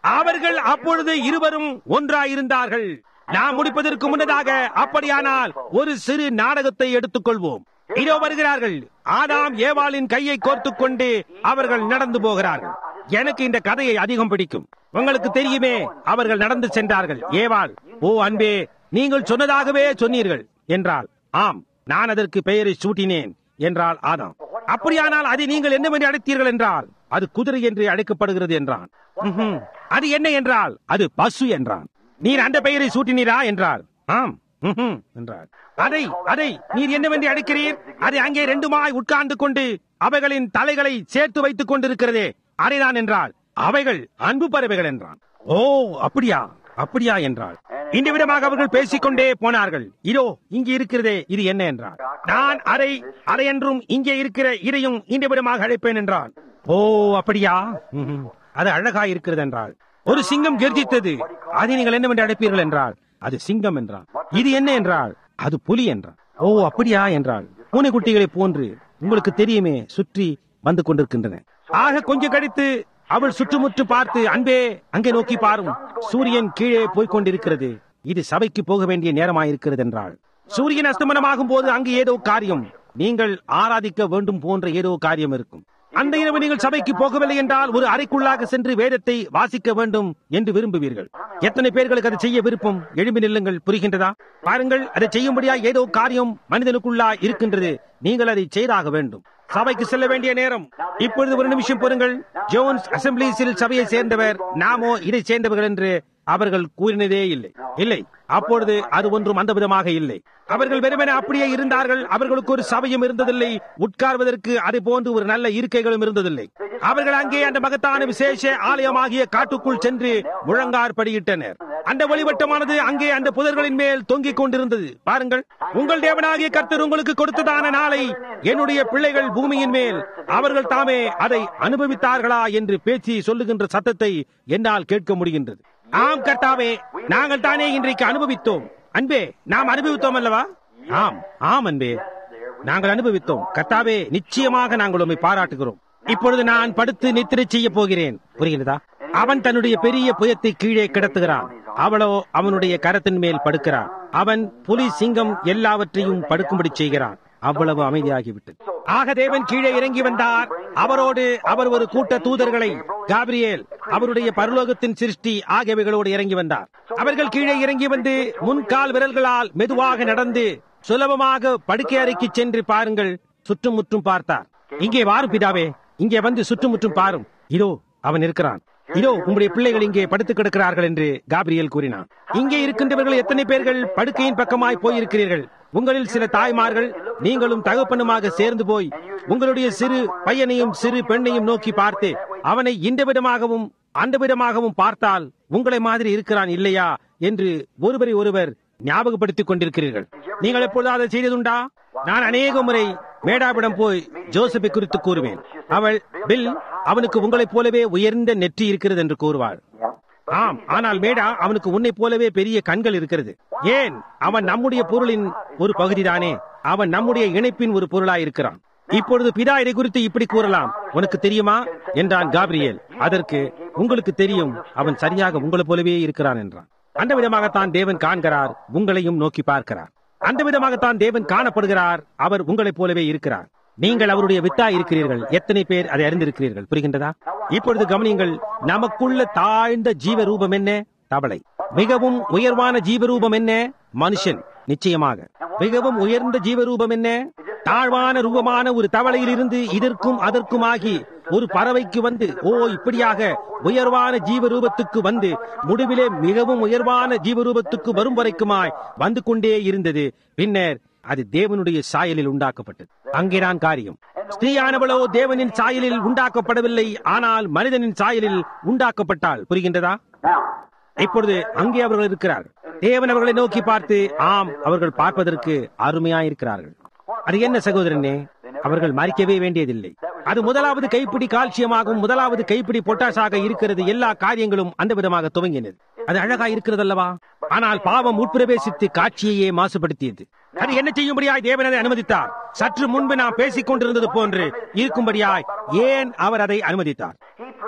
அவர்கள் அப்பொழுது இருவரும் ஒன்றாயிருந்தார்கள் நாம் முடிப்பதற்கு முன்னதாக அப்படியானால் ஒரு சிறு நாடகத்தை எடுத்துக்கொள்வோம் இதோ வருகிறார்கள் ஆதாம் ஏவாளின் கையை கோர்த்துக் கொண்டு அவர்கள் நடந்து போகிறார்கள் எனக்கு இந்த கதையை அதிகம் பிடிக்கும் உங்களுக்கு தெரியுமே அவர்கள் நடந்து சென்றார்கள் ஏவாள் ஓ அன்பே நீங்கள் சொன்னதாகவே சொன்னீர்கள் என்றால் ஆம் நான் அதற்கு பெயரை சூட்டினேன் என்றால் ஆதாம் அப்படியானால் அதை நீங்கள் என்னவென்று அழைத்தீர்கள் என்றால் அது குதிரை என்று அழைக்கப்படுகிறது என்றான் ம்ஹும். அது என்ன என்றால் அது பசு என்றான் நீர் அந்த பெயரை சூட்டினீரா என்றால் ஆம் ம்ஹும் என்றார் அதை அதை நீர் என்னவென்று அழைக்கிறீர் அதை அங்கே ரெண்டுமாய் உட்கார்ந்து கொண்டு அவைகளின் தலைகளை சேர்த்து வைத்துக் கொண்டிருக்கிறதே அதைதான் என்றால் அவைகள் அன்பு பறவைகள் என்றான் ஓ அப்படியா அப்படியா என்றாள் இந்த விதமாக அவர்கள் பேசிக்கொண்டே போனார்கள் இதோ இங்கு இருக்கிறதே இது என்ன என்றார் நான் அதை அதை என்றும் இங்கே இருக்கிற இதையும் இந்த விதமாக அழைப்பேன் என்றான் ஓ அப்படியா ம்ஹும். அது அழகா இருக்கிறது என்றாள் ஒரு சிங்கம் கெர்ஜித்தது அதை நீங்கள் என்னவென்று அழைப்பீர்கள் என்றால் அது சிங்கம் என்றான் இது என்ன என்றால் அது புலி என்றான் ஓ அப்படியா என்றாள் பூனைக்குட்டிகளை போன்று உங்களுக்கு தெரியுமே சுற்றி வந்து கொண்டிருக்கின்றன ஆக கொஞ்சம் கழித்து அவள் சுற்றுமுற்று பார்த்து அன்பே அங்கே நோக்கி பாரும் சூரியன் கீழே போய்க் கொண்டிருக்கிறது இது சபைக்கு போக வேண்டிய நேரமாயிருக்கிறது என்றாள் சூரியன் அஸ்தமனமாகும் போது அங்கு ஏதோ காரியம் நீங்கள் ஆராதிக்க வேண்டும் போன்ற ஏதோ காரியம் இருக்கும் அந்த இரவு நீங்கள் சபைக்கு போகவில்லை என்றால் ஒரு அறைக்குள்ளாக சென்று வேதத்தை வாசிக்க வேண்டும் என்று விரும்புவீர்கள் எத்தனை பேர்களுக்கு அதை செய்ய விருப்பம் எழும்பி நில்லுங்கள் புரிகின்றதா பாருங்கள் அதை செய்யும்படியா ஏதோ காரியம் மனிதனுக்குள்ளா இருக்கின்றது நீங்கள் அதை செய்தாக வேண்டும் சபைக்கு செல்ல வேண்டிய நேரம் இப்பொழுது ஒரு நிமிஷம் பொறுங்கள் ஜோன்ஸ் அசம்பிளிஸில் சபையை சேர்ந்தவர் நாமோ இதை சேர்ந்தவர்கள் என்று அவர்கள் கூறினதே இல்லை இல்லை அப்பொழுது அது ஒன்றும் அந்த விதமாக இல்லை அவர்கள் வெறுமனே அப்படியே இருந்தார்கள் அவர்களுக்கு ஒரு சபையும் இருந்ததில்லை உட்கார்வதற்கு அதை போன்று ஒரு நல்ல இருக்கைகளும் இருந்ததில்லை அவர்கள் அங்கே அந்த மகத்தான விசேஷ ஆலயமாகிய காட்டுக்குள் சென்று முழங்கார் படியிட்டனர் அந்த ஒளிவட்டமானது அங்கே அந்த புதர்களின் மேல் தொங்கிக் கொண்டிருந்தது பாருங்கள் உங்கள் தேவனாகிய கர்த்தர் உங்களுக்கு கொடுத்ததான நாளை என்னுடைய பிள்ளைகள் பூமியின் மேல் அவர்கள் தாமே அதை அனுபவித்தார்களா என்று பேசி சொல்லுகின்ற சத்தத்தை என்னால் கேட்க முடிகின்றது ஆம் கர்த்தாவே நாங்கள் தானே இன்றைக்கு அனுபவித்தோம் அன்பே நாம் அனுபவித்தோம் அல்லவா ஆம் ஆம் அன்பே நாங்கள் அனுபவித்தோம் கர்த்தாவே நிச்சயமாக நாங்கள் உண்மை பாராட்டுகிறோம் இப்பொழுது நான் படுத்து நித்திரை செய்ய போகிறேன் புரிகிறதா அவன் தன்னுடைய பெரிய புயத்தை கீழே கிடத்துகிறான் அவளோ அவனுடைய கரத்தின் மேல் படுக்கிறான் அவன் புலி சிங்கம் எல்லாவற்றையும் படுக்கும்படி செய்கிறான் அவ்வளவு அமைதியாகிவிட்டது ஆக தேவன் கீழே இறங்கி வந்தார் அவரோடு அவர் ஒரு கூட்ட தூதர்களை காபிரியேல் அவருடைய பரலோகத்தின் சிருஷ்டி ஆகியவைகளோடு இறங்கி வந்தார் அவர்கள் கீழே இறங்கி வந்து முன்கால் விரல்களால் மெதுவாக நடந்து சுலபமாக படுக்கை அறைக்கு சென்று பாருங்கள் சுற்றுமுற்றும் பார்த்தார் இங்கே வாரும் பிதாவே இங்கே வந்து சுற்றுமுற்றும் பாரும் இதோ அவன் இருக்கிறான் இதோ உங்களுடைய பிள்ளைகள் இங்கே படுத்துக் கிடக்கிறார்கள் என்று காபிரியல் கூறினான் இங்கே இருக்கின்றவர்கள் எத்தனை பேர்கள் படுக்கையின் பக்கமாய் போயிருக்கிறீர்கள் உங்களில் சில தாய்மார்கள் நீங்களும் தகப்பனுமாக சேர்ந்து போய் உங்களுடைய சிறு பையனையும் சிறு பெண்ணையும் நோக்கி பார்த்து அவனை இந்த விதமாகவும் அந்த விதமாகவும் பார்த்தால் உங்களை மாதிரி இருக்கிறான் இல்லையா என்று ஒருவரை ஒருவர் ஞாபகப்படுத்திக் கொண்டிருக்கிறீர்கள் நீங்கள் எப்பொழுதாவது அதை செய்ததுண்டா நான் அநேக முறை மேடாவிடம் போய் ஜோசப்பை குறித்து கூறுவேன் அவள் பில் அவனுக்கு உங்களைப் போலவே உயர்ந்த நெற்றி இருக்கிறது என்று கூறுவாள் ஆம் ஆனால் மேடா அவனுக்கு உன்னைப் போலவே பெரிய கண்கள் இருக்கிறது ஏன் அவன் நம்முடைய பொருளின் ஒரு பகுதிதானே அவன் நம்முடைய இணைப்பின் ஒரு பொருளாய் இருக்கிறான் இப்பொழுது பிதா இதை குறித்து இப்படி கூறலாம் உனக்கு தெரியுமா என்றான் காப்ரியேல் அதற்கு உங்களுக்கு தெரியும் அவன் சரியாக உங்களைப் போலவே இருக்கிறான் என்றான் அந்த விதமாகத்தான் தேவன் காண்கிறார் உங்களையும் நோக்கி பார்க்கிறார் அந்த விதமாகத்தான் தேவன் காணப்படுகிறார் அவர் உங்களைப் போலவே இருக்கிறார் நீங்கள் அவருடைய வித்தா இருக்கிறீர்கள் எத்தனை பேர் அதை அறிந்திருக்கிறீர்கள் புரிகின்றதா இப்பொழுது கவனியுங்கள் நமக்குள்ள தாழ்ந்த ஜீவ ரூபம் என்ன தவளை மிகவும் உயர்வான ஜீவ ரூபம் என்ன மனுஷன் நிச்சயமாக மிகவும் உயர்ந்த ஜீவ ரூபம் என்ன தாழ்வான ரூபமான ஒரு தவளையிலிருந்து இதற்கும் அதற்கும் ஆகி ஒரு பறவைக்கு வந்து ஓ இப்படியாக உயர்வான ஜீவ ரூபத்துக்கு வந்து முடிவிலே மிகவும் உயர்வான ஜீவ ரூபத்துக்கு வரும் வரைக்குமாய் வந்து கொண்டே இருந்தது பின்னர் அது தேவனுடைய சாயலில் உண்டாக்கப்பட்டது அங்கேதான் காரியம் ஸ்திரீயானவளோ தேவனின் சாயலில் உண்டாக்கப்படவில்லை ஆனால் மனிதனின் சாயலில் உண்டாக்கப்பட்டால் புரிகின்றதா இப்பொழுது அங்கே அவர்கள் இருக்கிறார்கள் தேவன் அவர்களை நோக்கி பார்த்து ஆம் அவர்கள் பார்ப்பதற்கு அருமையாயிருக்கிறார்கள் அது என்ன சகோதரனே அவர்கள் மறிக்கவே வேண்டியதில்லை அது முதலாவது கைப்பிடி கால்சியமாகவும் முதலாவது கைப்பிடி பொட்டாசாக இருக்கிறது எல்லா காரியங்களும் அந்த விதமாக துவங்கினது அது அழகா இருக்கிறது அல்லவா ஆனால் பாவம் உட்பிரவேசித்து காட்சியையே மாசுபடுத்தியது அது என்ன செய்யும்படியாய் தேவன் அதை அனுமதித்தார் சற்று முன்பு நாம் பேசிக் கொண்டிருந்தது போன்று இருக்கும்படியாய் ஏன் அவர் அதை அனுமதித்தார் He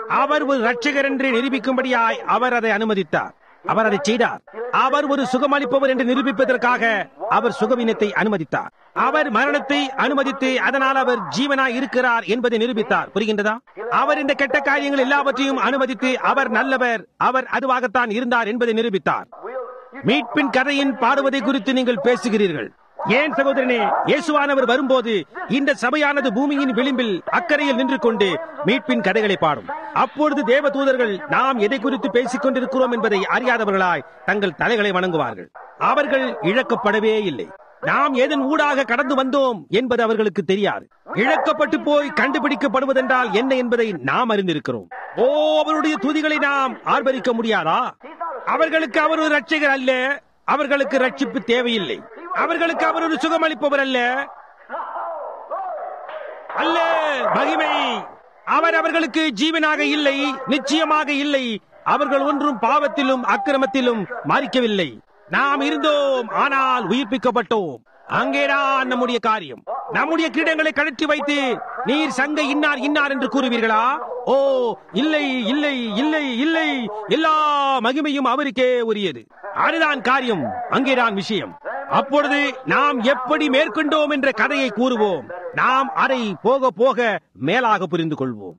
அவர் ஒரு ரட்சகர் என்று நிரூபிக்கும்படியாய் அவர் அதை அனுமதித்தார் அவர் அதை செய்தார் அவர் ஒரு சுகமளிப்பவர் என்று நிரூபிப்பதற்காக அவர் சுகவீனத்தை அனுமதித்தார் அவர் மரணத்தை அனுமதித்து அதனால் அவர் ஜீவனாய் இருக்கிறார் என்பதை நிரூபித்தார் புரிகின்றதா அவர் இந்த கெட்ட காரியங்கள் எல்லாவற்றையும் அனுமதித்து அவர் நல்லவர் அவர் அதுவாகத்தான் இருந்தார் என்பதை நிரூபித்தார் மீட்பின் கதையின் பாடுவதை குறித்து நீங்கள் பேசுகிறீர்கள் ஏன் சகோதரனே இயேசுவானவர் வரும்போது இந்த சபையானது பூமியின் விளிம்பில் அக்கறையில் நின்று கொண்டு மீட்பின் கதைகளை பாடும் அப்பொழுது தேவ தூதர்கள் நாம் எதை குறித்து பேசிக் கொண்டிருக்கிறோம் என்பதை அறியாதவர்களாய் தங்கள் தலைகளை வணங்குவார்கள் அவர்கள் இழக்கப்படவே இல்லை நாம் எதன் ஊடாக கடந்து வந்தோம் என்பது அவர்களுக்கு தெரியாது இழக்கப்பட்டு போய் கண்டுபிடிக்கப்படுவதென்றால் என்ன என்பதை நாம் அறிந்திருக்கிறோம் ஓ அவருடைய துதிகளை நாம் ஆர்ப்பரிக்க முடியாதா அவர்களுக்கு அவர் ஒரு ரட்சகர் அல்ல அவர்களுக்கு ரட்சிப்பு தேவையில்லை அவர்களுக்கு அவர் ஒரு சுகமளிப்பவர் அல்ல அல்ல மகிமை அவர் அவர்களுக்கு ஜீவனாக இல்லை நிச்சயமாக இல்லை அவர்கள் ஒன்றும் பாவத்திலும் அக்கிரமத்திலும் மறிக்கவில்லை நாம் இருந்தோம் ஆனால் உயிர்ப்பிக்கப்பட்டோம் அங்கேதான் நம்முடைய காரியம் நம்முடைய கிரீடங்களை கழற்றி வைத்து நீர் சங்க இன்னார் இன்னார் என்று கூறுவீர்களா ஓ இல்லை இல்லை இல்லை இல்லை எல்லா மகிமையும் அவருக்கே உரியது அதுதான் காரியம் அங்கேதான் விஷயம் அப்பொழுது நாம் எப்படி மேற்கொண்டோம் என்ற கதையை கூறுவோம் நாம் அதை போக போக மேலாக புரிந்து கொள்வோம்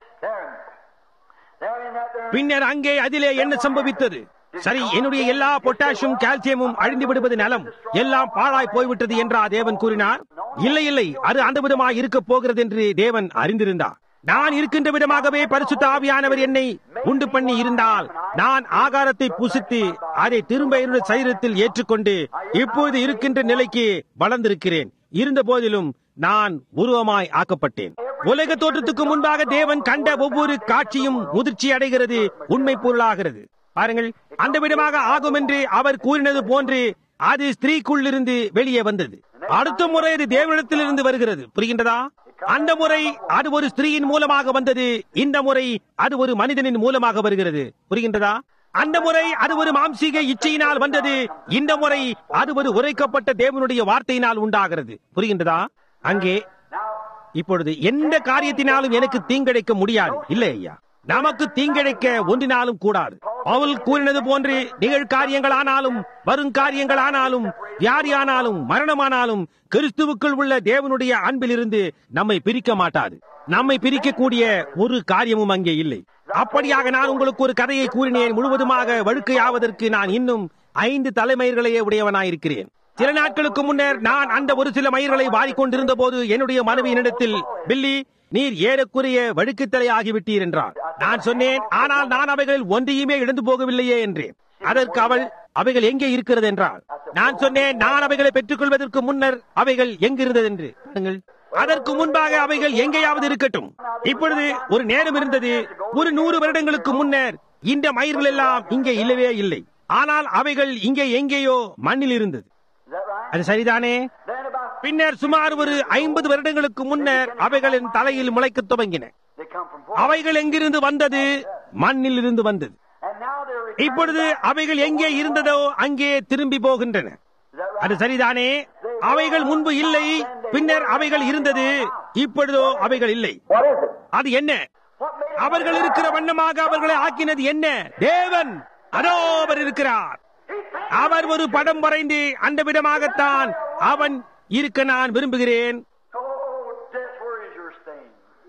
There, there in that there. பின்னர் அங்கே அதிலே என்ன சம்பவித்தது சரி என்னுடைய எல்லா பொட்டாசியம் கால்சியமும் அழிந்து விடுவது நலம் எல்லாம் பாழாய் போய்விட்டது என்றா தேவன் கூறினார் இல்லை இல்லை அது அந்த விதமாய் இருக்க போகிறது என்று தேவன் அறிந்திருந்தார் நான் இருக்கின்ற விதமாகவே பரிசுத்த ஆவியானவர் என்னை உண்டு பண்ணி இருந்தால் நான் ஆகாரத்தை புசித்து அதை திரும்ப என்னுடைய சரீரத்தில் ஏற்றுக்கொண்டு இப்போது இருக்கின்ற நிலைக்கு வளர்ந்திருக்கிறேன் இருந்த போதிலும் நான் உருவமாய் ஆக்கப்பட்டேன் உலக தோற்றத்துக்கு முன்பாக தேவன் கண்ட ஒவ்வொரு காட்சியும் முதிர்ச்சி அடைகிறது உண்மை பொருளாகிறது பாருங்கள் அந்த விதமாக ஆகும் என்று அவர் கூறினது போன்று அது ஸ்திரீக்குள்ளிருந்து வெளியே வந்தது அடுத்த முறை அது தேவனிடத்திலிருந்து வருகிறது புரிகின்றதா அந்த முறை அது ஒரு ஸ்திரீயின் மூலமாக வந்தது இந்த முறை அது ஒரு மனிதனின் மூலமாக வருகிறது புரிகின்றதா அந்த முறை அது ஒரு மாம்சீக இச்சையினால் வந்தது இந்த முறை அது ஒரு உரைக்கப்பட்ட தேவனுடைய வார்த்தையினால் உண்டாகிறது புரிகின்றதா அங்கே இப்பொழுது எந்த காரியத்தினாலும் எனக்கு தீங்கிழைக்க முடியாது இல்லை ஐயா நமக்கு தீங்கிழைக்க ஒன்றினாலும் கூடாது பவுல் கூறினது போன்று நிகழ்காரியங்களானாலும் வருங்காரியங்களானாலும் வியாதியானாலும் மரணமானாலும் கிறிஸ்துவுக்குள் உள்ள தேவனுடைய அன்பிலிருந்து நம்மை பிரிக்க மாட்டாது நம்மை பிரிக்கக்கூடிய ஒரு காரியமும் அங்கே இல்லை அப்படியாக நான் உங்களுக்கு ஒரு கதையை கூறினேன் முழுவதுமாக வழுக்கையாவதற்கு நான் இன்னும் ஐந்து தலைமயிர்களையே உடையவனாயிருக்கிறேன் சில நாட்களுக்கு முன்னர் நான் அந்த ஒரு சில மயிர்களை வாரிக்கொண்டிருந்த போது என்னுடைய மனைவியினிடத்தில் பில்லி நீர் ஏறக்குறைய வழுக்குத்தலை ஆகிவிட்டீர் என்றார் நான் சொன்னேன் ஆனால் நான் அவைகளில் ஒன்றையுமே இழந்து போகவில்லையே என்றேன் அதற்கு அவள் அவைகள் எங்கே இருக்கிறது என்றாள் நான் சொன்னேன் நான் அவைகளை பெற்றுக் கொள்வதற்கு முன்னர் அவைகள் எங்கிருந்தது என்று பாருங்கள். அதற்கு முன்பாக அவைகள் எங்கேயாவது இருக்கட்டும் இப்பொழுது ஒரு நேரம் இருந்தது ஒரு நூறு வருடங்களுக்கு முன்னர் இந்த மயிர்கள் எல்லாம் இங்கே இல்லவே இல்லை ஆனால் அவைகள் இங்கே எங்கேயோ மண்ணில் இருந்தது Is that right? அது சரிதானே Then about பின்னர் சுமார் ஒரு ஐம்பது வருடங்களுக்கு முன்னர் அவைகளின் தலையில் முளைக்கத் துவங்கின they come from where? அவைகள் எங்கிருந்து வந்தது மண்ணில் இருந்து வந்தது And now they're returning இப்பொழுது back. அவைகள் எங்கே இருந்ததோ அங்கே திரும்பி போகின்றன Is that right? அது சரிதானே அவைகள் முன்பு இல்லை பின்னர் அவைகள் இருந்தது இப்பொழுதோ அவைகள் இல்லை What is it? அது என்ன What made it? அவர்கள் இருக்கிற வண்ணமாக அவர்களை ஆக்கினது என்ன தேவன் அதோ அவர் இருக்கிறார் அவர் ஒரு படம் வரைந்து அந்த விதமாகத்தான் அவன் இருக்க நான் விரும்புகிறேன் Oh, death, where is your sting?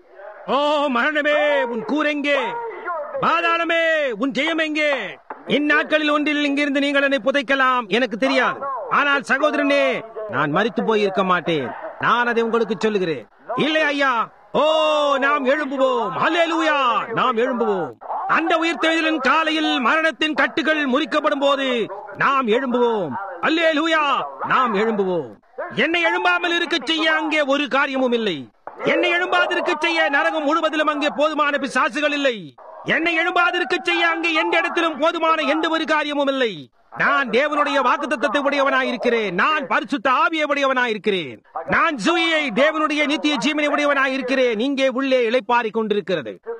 ஓ மரணமே உன் கூரெங்கே பாதாளமே உன் ஜெயம் எங்கே இந்நாட்களில் ஒன்றில் இங்கிருந்து நீங்கள் என்னை புதைக்கலாம் எனக்கு தெரியாது ஆனால் சகோதரனே நான் மறித்து போய் இருக்க மாட்டேன் நான் அதை உங்களுக்கு சொல்லுகிறேன் இல்லை ஐயா ஓ நாம் எழும்புவோம் ஹல்லேலூயா நாம் எழும்புவோம் அந்த உயிர்த்தெழுதலின் காலையில் மரணத்தின் கட்டுகள் முறிக்கப்படும் போது நாம் எழும்புவோம் அல்லேலூயா நாம் எழும்புவோம் என்னை எழும்பாமல் இருக்க செய்ய அங்கே ஒரு காரியமும் இல்லை என்னை எழும்பாதிருக்க செய்ய நரகம் முழுவதிலும் அங்கே போதுமான பிசாசுகள் இல்லை என்னை எழும்பாதிருக்க செய்ய அங்கே எந்த இடத்திலும் போதுமான எந்த ஒரு காரியமும் இல்லை நான் தேவனுடைய வாக்குத்தத்தத்தை உடையவனாயிருக்கிறேன் நான் பரிசுத்த ஆவியை உடையவனாயிருக்கிறேன் நான் ஜூயை தேவனுடைய நித்திய ஜீவனை உடையவனாயிருக்கிறேன் இங்கே உள்ளே இளைப்பாறிக் கொண்டிருக்கிறது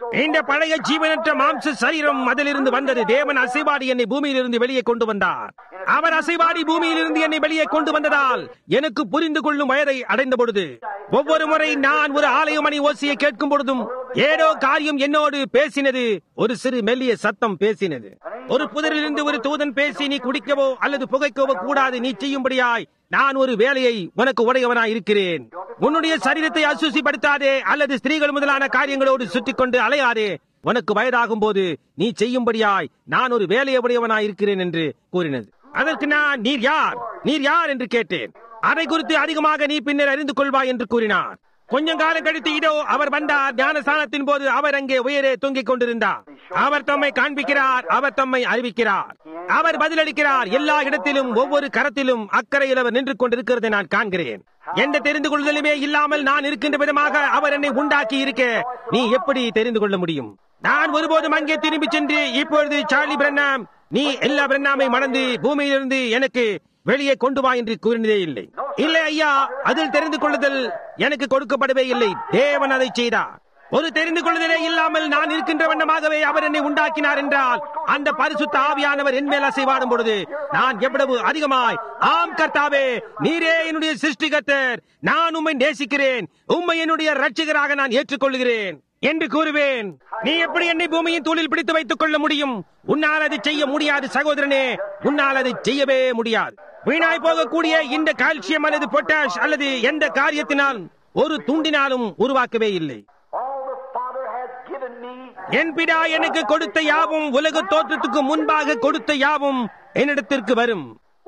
இந்த பழைய ஜீவனற்ற மாம்ச சரீரம் அதிலிருந்து வந்தது தேவன் அசைவாடி என்னை பூமியிலிருந்து வெளியே கொண்டு வந்தார் அவர் அசைவாடி பூமியிலிருந்து என்னை வெளியே கொண்டு வந்ததால் எனக்கு புரிந்து கொள்ளும் வயதை அடைந்த பொழுது ஒவ்வொரு முறை நான் ஒரு ஆலய மணி ஓசையை கேட்கும் பொழுதும் ஏதோ காரியம் என்னோடு பேசினது ஒரு சிறு மெல்லிய சத்தம் பேசினது ஒரு புதரிலிருந்து ஒரு தூதன் பேசி நீ குடிக்கவோ அல்லது புகைக்கவோ கூடாது நீ செய்யும்படியாய் நான் ஒரு வேலையை உனக்கு உடையவனாய் இருக்கிறேன் உன்னுடைய சரீரத்தை அசுசிப்படுத்தாதே அல்லது ஸ்திரீகள் முதலான காரியங்களோடு சுற்றிக் கொண்டு அலையாதே உனக்கு வயதாகும் போது நீ செய்யும்படியாய் நான் ஒரு வேலையை உடையவனாய் இருக்கிறேன் என்று கூறினது அதற்கு நான் நீர் யார் நீர் யார் என்று கேட்டேன் அதை குறித்து அதிகமாக நீ பின்னர் அறிந்து கொள்வாய் என்று கூறினார் கொஞ்சம் காலம் கழித்து இதோ அவர் வந்தார் ஞானஸ்தானத்தின் போது அவர் அங்கே உயரே தொங்கிக் கொண்டிருந்தார் அவர் தம்மை காண்பிக்கிறார் அவர் தம்மை அறிவிக்கிறார் அவர் பதிலளிக்கிறார் எல்லா இடத்திலும் ஒவ்வொரு கரத்திலும் அக்கறையில் அவர் நின்று கொண்டிருக்கிறதை நான் காண்கிறேன் எந்த தெரிந்து கொள்ளுதலுமே இல்லாமல் நான் இருக்கின்ற விதமாக அவர் என்னை உண்டாக்கி இருக்க நீ எப்படி தெரிந்து கொள்ள முடியும் நான் ஒருபோதும் அங்கே திரும்பி சென்று இப்பொழுது சார்லி பிரண்ணாம் நீ எல்லா பிரண்ணாமை மணந்து பூமியிலிருந்து எனக்கு வெளியே கொண்டு வா என்று கூறினதே இல்லை இல்லை ஐயா அதில் தெரிந்து கொள்ளுதல் எனக்கு கொடுக்கப்படவே இல்லை தேவன் அதை செய்தார் ஒரு தெரிந்து கொள்ளுதலே இல்லாமல் நான் இருக்கின்ற வண்ணமாகவே அவர் என்னை உண்டாக்கினார் என்றால் அந்த பரிசுத்த ஆவியானவர் என் மேல் அசைவாடும் பொழுது நான் எவ்வளவு அதிகமாய் ஆம் கர்த்தாவே நீரே என்னுடைய சிருஷ்டிகர்த்தர் நான் உம்மை நேசிக்கிறேன் உம்மை என்னுடைய ரட்சிகராக நான் ஏற்றுக்கொள்கிறேன் என்று கூறுவேன் நீ எப்படி என்னை பூமியின் தூளில் பிடித்து வைத்துக் கொள்ள முடியும் உன்னால் அதை செய்ய முடியாது சகோதரனே உன்னால் அதை செய்யவே முடியாது வீணாய் போகக்கூடிய இந்த கால்சியம் அல்லது பொட்டாஷ் அல்லது எந்த காரியத்தினால் ஒரு துண்டினாலும் உருவாக்கவே இல்லை All the Father has given me என் பிதா எனக்கு கொடுத்த யாவும் உலக தோற்றத்துக்கு முன்பாக கொடுத்த யாவும் என்னிடத்திற்கு வரும்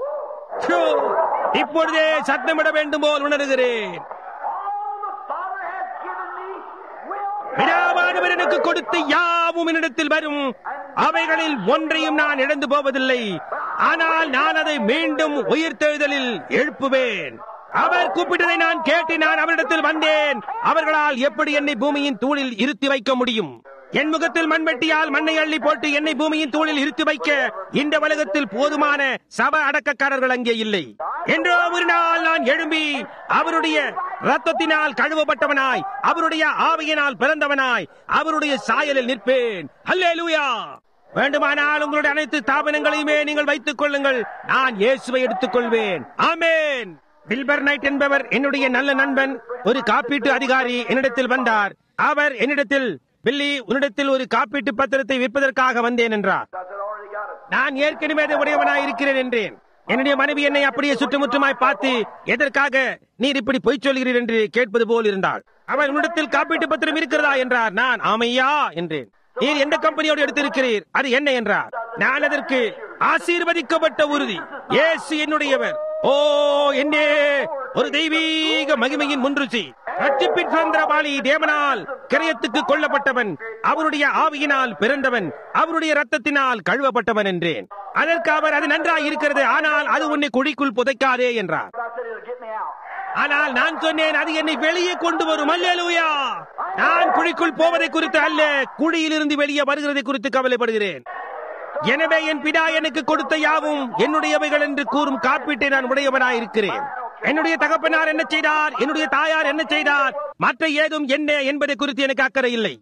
ஹோ, இப்பொழுதே சத்தமிட வேண்டும் போல் உணர்கிறேன் all the Father has given me will பிதாவானவர் எனக்கு கொடுத்த யாவும் என்னிடத்தில் வரும் அவைகளில் ஒன்றையும் நான் இழந்து போவதில்லை ஆனால் நான் அதை மீண்டும் உயிர்த்தெழுதலில் எழுப்புவேன் அவர் கூப்பிட்டதை நான் கேட்டு நான் அவரிடத்தில் வந்தேன் அவர்களால் எப்படி என்னை பூமியின் தூளில் இருத்தி வைக்க முடியும் என் முகத்தில் மண்வெட்டியால் மண்ணை அள்ளி போட்டு என்னை பூமியின் தூளில் இருத்தி வைக்க இந்த உலகத்தில் போதுமான சப அடக்கக்காரர்கள் அங்கே இல்லை என்றோ ஒரு நாள் நான் எழும்பி அவருடைய ரத்தத்தினால் கழுவப்பட்டவனாய் அவருடைய ஆவியினால் பிறந்தவனாய் அவருடைய சாயலில் நிற்பேன் அல்லேலூயா வேண்டுமானால் உங்களுடைய அனைத்து ஸ்தாபனங்களையுமே நீங்கள் வைத்துக் கொள்ளுங்கள் நான் இயேசுவை எடுத்துக் கொள்வேன் ஆமேன் வில்பர் நைட் என்பவர் என்னுடைய நல்ல நண்பன் ஒரு காப்பீட்டு அதிகாரி என்னிடத்தில் வந்தார் அவர் என்னிடத்தில் பில்லி உன்னிடத்தில் ஒரு காப்பீட்டு பத்திரத்தை விற்பதற்காக வந்தேன் என்றார் I said, already got it. நான் ஏற்கனவே அதை உடையவனாய் இருக்கிறேன் என்றேன் என்னுடைய மனைவி என்னை அப்படியே சுற்றுமுற்றுமாய் பார்த்து எதற்காக நீர் இப்படி பொய் சொல்கிறீர் என்று கேட்பது போல் இருந்தாள் அவர் உன்னிடத்தில் காப்பீட்டு பத்திரம் இருக்கிறதா என்றார் நான் ஆமையா என்றேன் நீர் எந்த கம்பெனியோடு எடுத்திருக்கிறீர் அது என்ன என்றார் நான் அதற்கு ஆசீர்வதிக்கப்பட்ட உறுதி இயேசு என்னுடையவர் ஓ என்னே ஒரு தெய்வீக மகிமையின் முன்ருச்சி ரட்சிப்பின் சுதந்திரவாளி தேவனால் கிரயத்துக்கு கொல்லப்பட்டவன் அவருடைய ஆவியினால் பிறந்தவன் அவருடைய ரத்தத்தினால் கழுவப்பட்டவன் என்றேன் அதற்கு அவர் அது நன்றாய் இருக்கிறது ஆனால் அது உன்னை குழிக்குள் புதைக்காதே என்றார் But I said, it'll get me out. ஆனால் நான் சொன்னேன் அது என்னை வெளியே கொண்டு வரும் அல்லேலூயா நான் குழிக்குள் போவதை குறித்து அல்ல குழியிலிருந்து வெளியே வருகிறதை குறித்து கவலைப்படுகிறேன் எனவே என் பிதா எனக்கு கொடுத்த யாவும் என்னுடையவைகள் என்று கூறும் காப்பீட்டை நான் உடையவனாய் இருக்கிறேன் என்னுடைய தகப்பனார் என்ன செய்தார் என்னுடைய தாயார் என்ன செய்தார் மற்ற ஏதும் என்ன என்பதை குறித்து எனக்கு அக்கறை இல்லை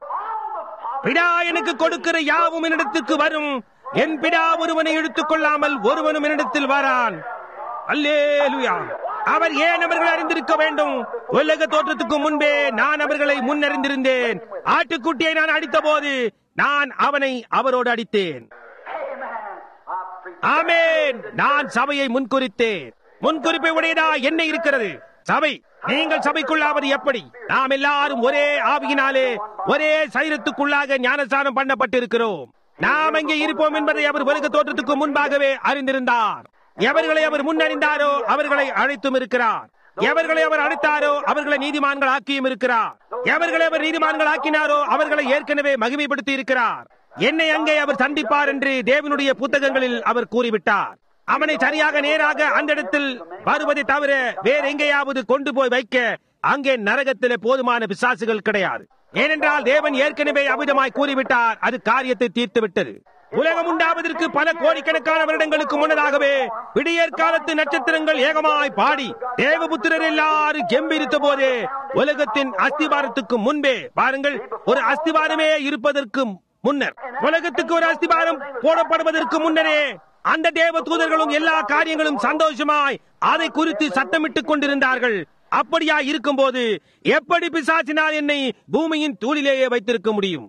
பிதா எனக்கு கொடுக்கிற யாவும் என்னிடத்துக்கு வரும் என் பிதா ஒருவனை இழுத்துக் கொள்ளாமல் ஒருவனும் என்னிடத்தில் வரான் அல்லேலுயா அவர் ஏன் அவர்கள் அறிந்திருக்க வேண்டும் உலக தோற்றத்துக்கு முன்பே நான் அவர்களை முன்னறிந்திருந்தேன் ஆட்டுக்குட்டியை நான் அடித்த போது நான் அவனை அவரோடு அடித்தேன் Amen. I preach. ஆமேன் நான் சபையை முன்குறித்தேன் முன்குறிப்பை உடையதா என்ன இருக்கிறது சபை நீங்கள் சபைக்குள்ளாவது எப்படி நாம் எல்லாரும் ஒரே ஆவியினாலே ஒரே சரீரத்துக்குள்ளாக ஞானஸ்தானம் பண்ணப்பட்டிருக்கிறோம் நாம் அங்கே இருப்போம் என்பதை அவர் உலக தோற்றத்துக்கு முன்பாகவே அறிந்திருந்தார் எவர்களை அவர் முன்னறிந்தாரோ அவர்களை அழைத்தும் இருக்கிறார் எவர்களை அவர் அழைத்தாரோ அவர்களை நீதிமான்கள் ஆக்கியும் இருக்கிறார் எவர்களை அவர் நீதிமான்கள் ஆக்கினாரோ அவர்களை ஏற்கனவே மகிமைப்படுத்தி இருக்கிறார் என்னை அங்கே அவர் சந்திப்பார் என்று தேவனுடைய புத்தகங்களில் அவர் கூறிவிட்டார் அவனை சரியாக நேராக அந்த இடத்தில் வருவதை தவிர வேற எங்கேயாவது கொண்டு போய் வைக்க அங்கே நரகத்திலே போதுமான பிசாசுகள் கிடையாது ஏனென்றால் தேவன் ஏற்கனவே அவிதமாய் கூறிவிட்டார் அது காரியத்தை தீர்த்து விட்டது உலகம் உண்டாவதற்கு பல கோடிக்கணக்கான வருடங்களுக்கு முன்னதாகவே விடியற்காலத்து நட்சத்திரங்கள் ஏகமாய் பாடி தேவபுத்திரர் எல்லாரும் கெம்பிரித்த போதே உலகத்தின் அஸ்திபாரத்துக்கு முன்பே பாருங்கள் ஒரு அஸ்திபாரமே இருப்பதற்கு முன்னர் உலகத்துக்கு ஒரு அஸ்திபாரம் போடப்படுவதற்கு முன்னரே அந்த தேவ தூதர்களும் எல்லா காரியங்களும் சந்தோஷமாய் அதை குறித்து சத்தமிட்டுக் கொண்டிருந்தார்கள் அப்படியா இருக்கும்போது எப்படி பிசாசினால் என்னை பூமியின் தூளிலேயே வைத்திருக்க முடியும்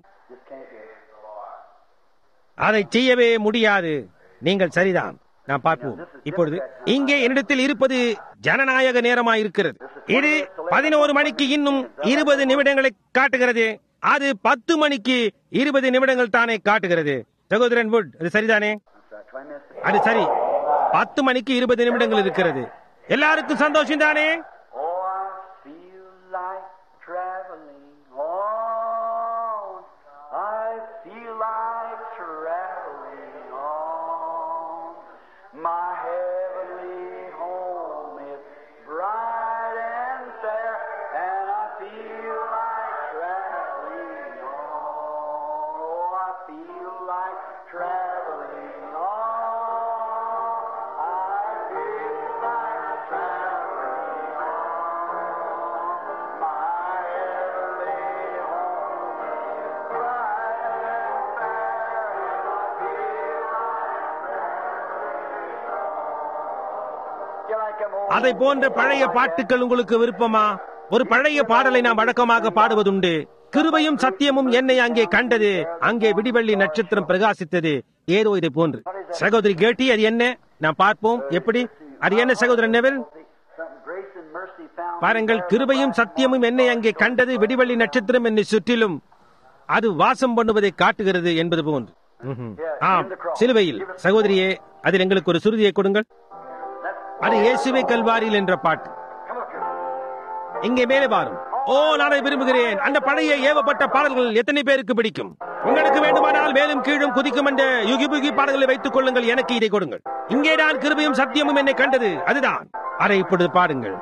அதை செய்யவே முடியாது நீங்கள் சரிதான் நான் பார்ப்போம் இப்பொழுது இங்கே என்னிடத்தில் இருப்பது ஜனநாயக நேரமாயிருக்கிறது இது பதினோரு மணிக்கு இன்னும் இருபது நிமிடங்களை காட்டுகிறது அது பத்து மணிக்கு இருபது நிமிடங்கள் தானே காட்டுகிறது சகோதரன் வுட் அது சரிதானே அது சரி பத்து மணிக்கு இருபது நிமிடங்கள் இருக்கிறது எல்லாருக்கும் சந்தோஷம் தானே Oh, I feel like traveling on. I feel like traveling on. My heavenly home is bright and fair, and I feel like traveling on. Oh, I feel like traveling on. I feel like traveling on. My heavenly home is bright and fair, and I feel like You like 'em old? அதை போன்ற பழைய பாட்டுகள் உங்களுக்கு விருப்பமா ஒரு பழைய பாடலை நாம் வழக்கமாக பாடுவதுண்டு கிருபையும் சத்தியமும் என்னை அங்கே கண்டது அங்கே விடிவெள்ளி நட்சத்திரம் பிரகாசித்தது ஏதோ இதை போன்று சகோதரி கேட்டி அது என்ன நாம் பார்ப்போம் எப்படி அது என்ன சகோதரன் Neville Something grace and mercy found me பாருங்கள் there. கிருபையும் சத்தியமும் என்னை அங்கே கண்டது விடிவெள்ளி நட்சத்திரம் என்னை சுற்றிலும் அது வாசம் பண்ணுவதை காட்டுகிறது என்பது போன்று ம்ஹும். ஆம் சிலுவையில் சகோதரியே அதில் எங்களுக்கு ஒரு சுருதியை கொடுங்கள் அது இயேசுவை கல்வாரியில் என்ற பாட்டு இங்கே மேலே பாரும் ஓ நான் அதை விரும்புகிறேன் அந்த பழைய ஏவப்பட்ட பாடல்கள் எத்தனை பேருக்கு பிடிக்கும் உங்களுக்கு வேண்டுமானால் மேலும் கீழும் குதிக்கும் என்ற யுகிபுகி பாடல்களை வைத்துக் கொள்ளுங்கள் எனக்கு இதை கொடுங்கள் இங்கே நான் கிருபையும் சத்தியமும் என்னை கண்டது அதுதான் அதை இப்பொழுது பாடுங்கள்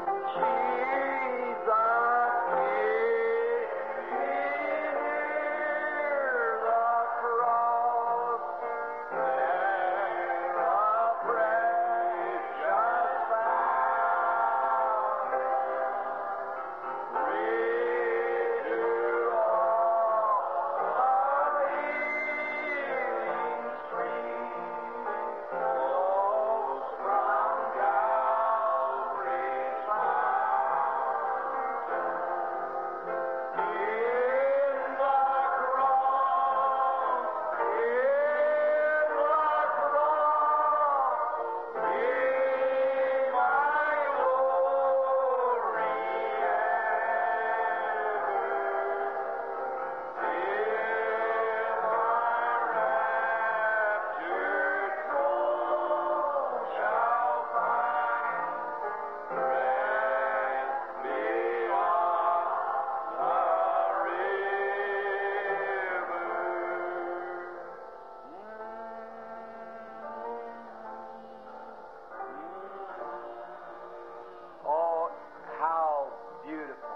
Oh, how beautiful.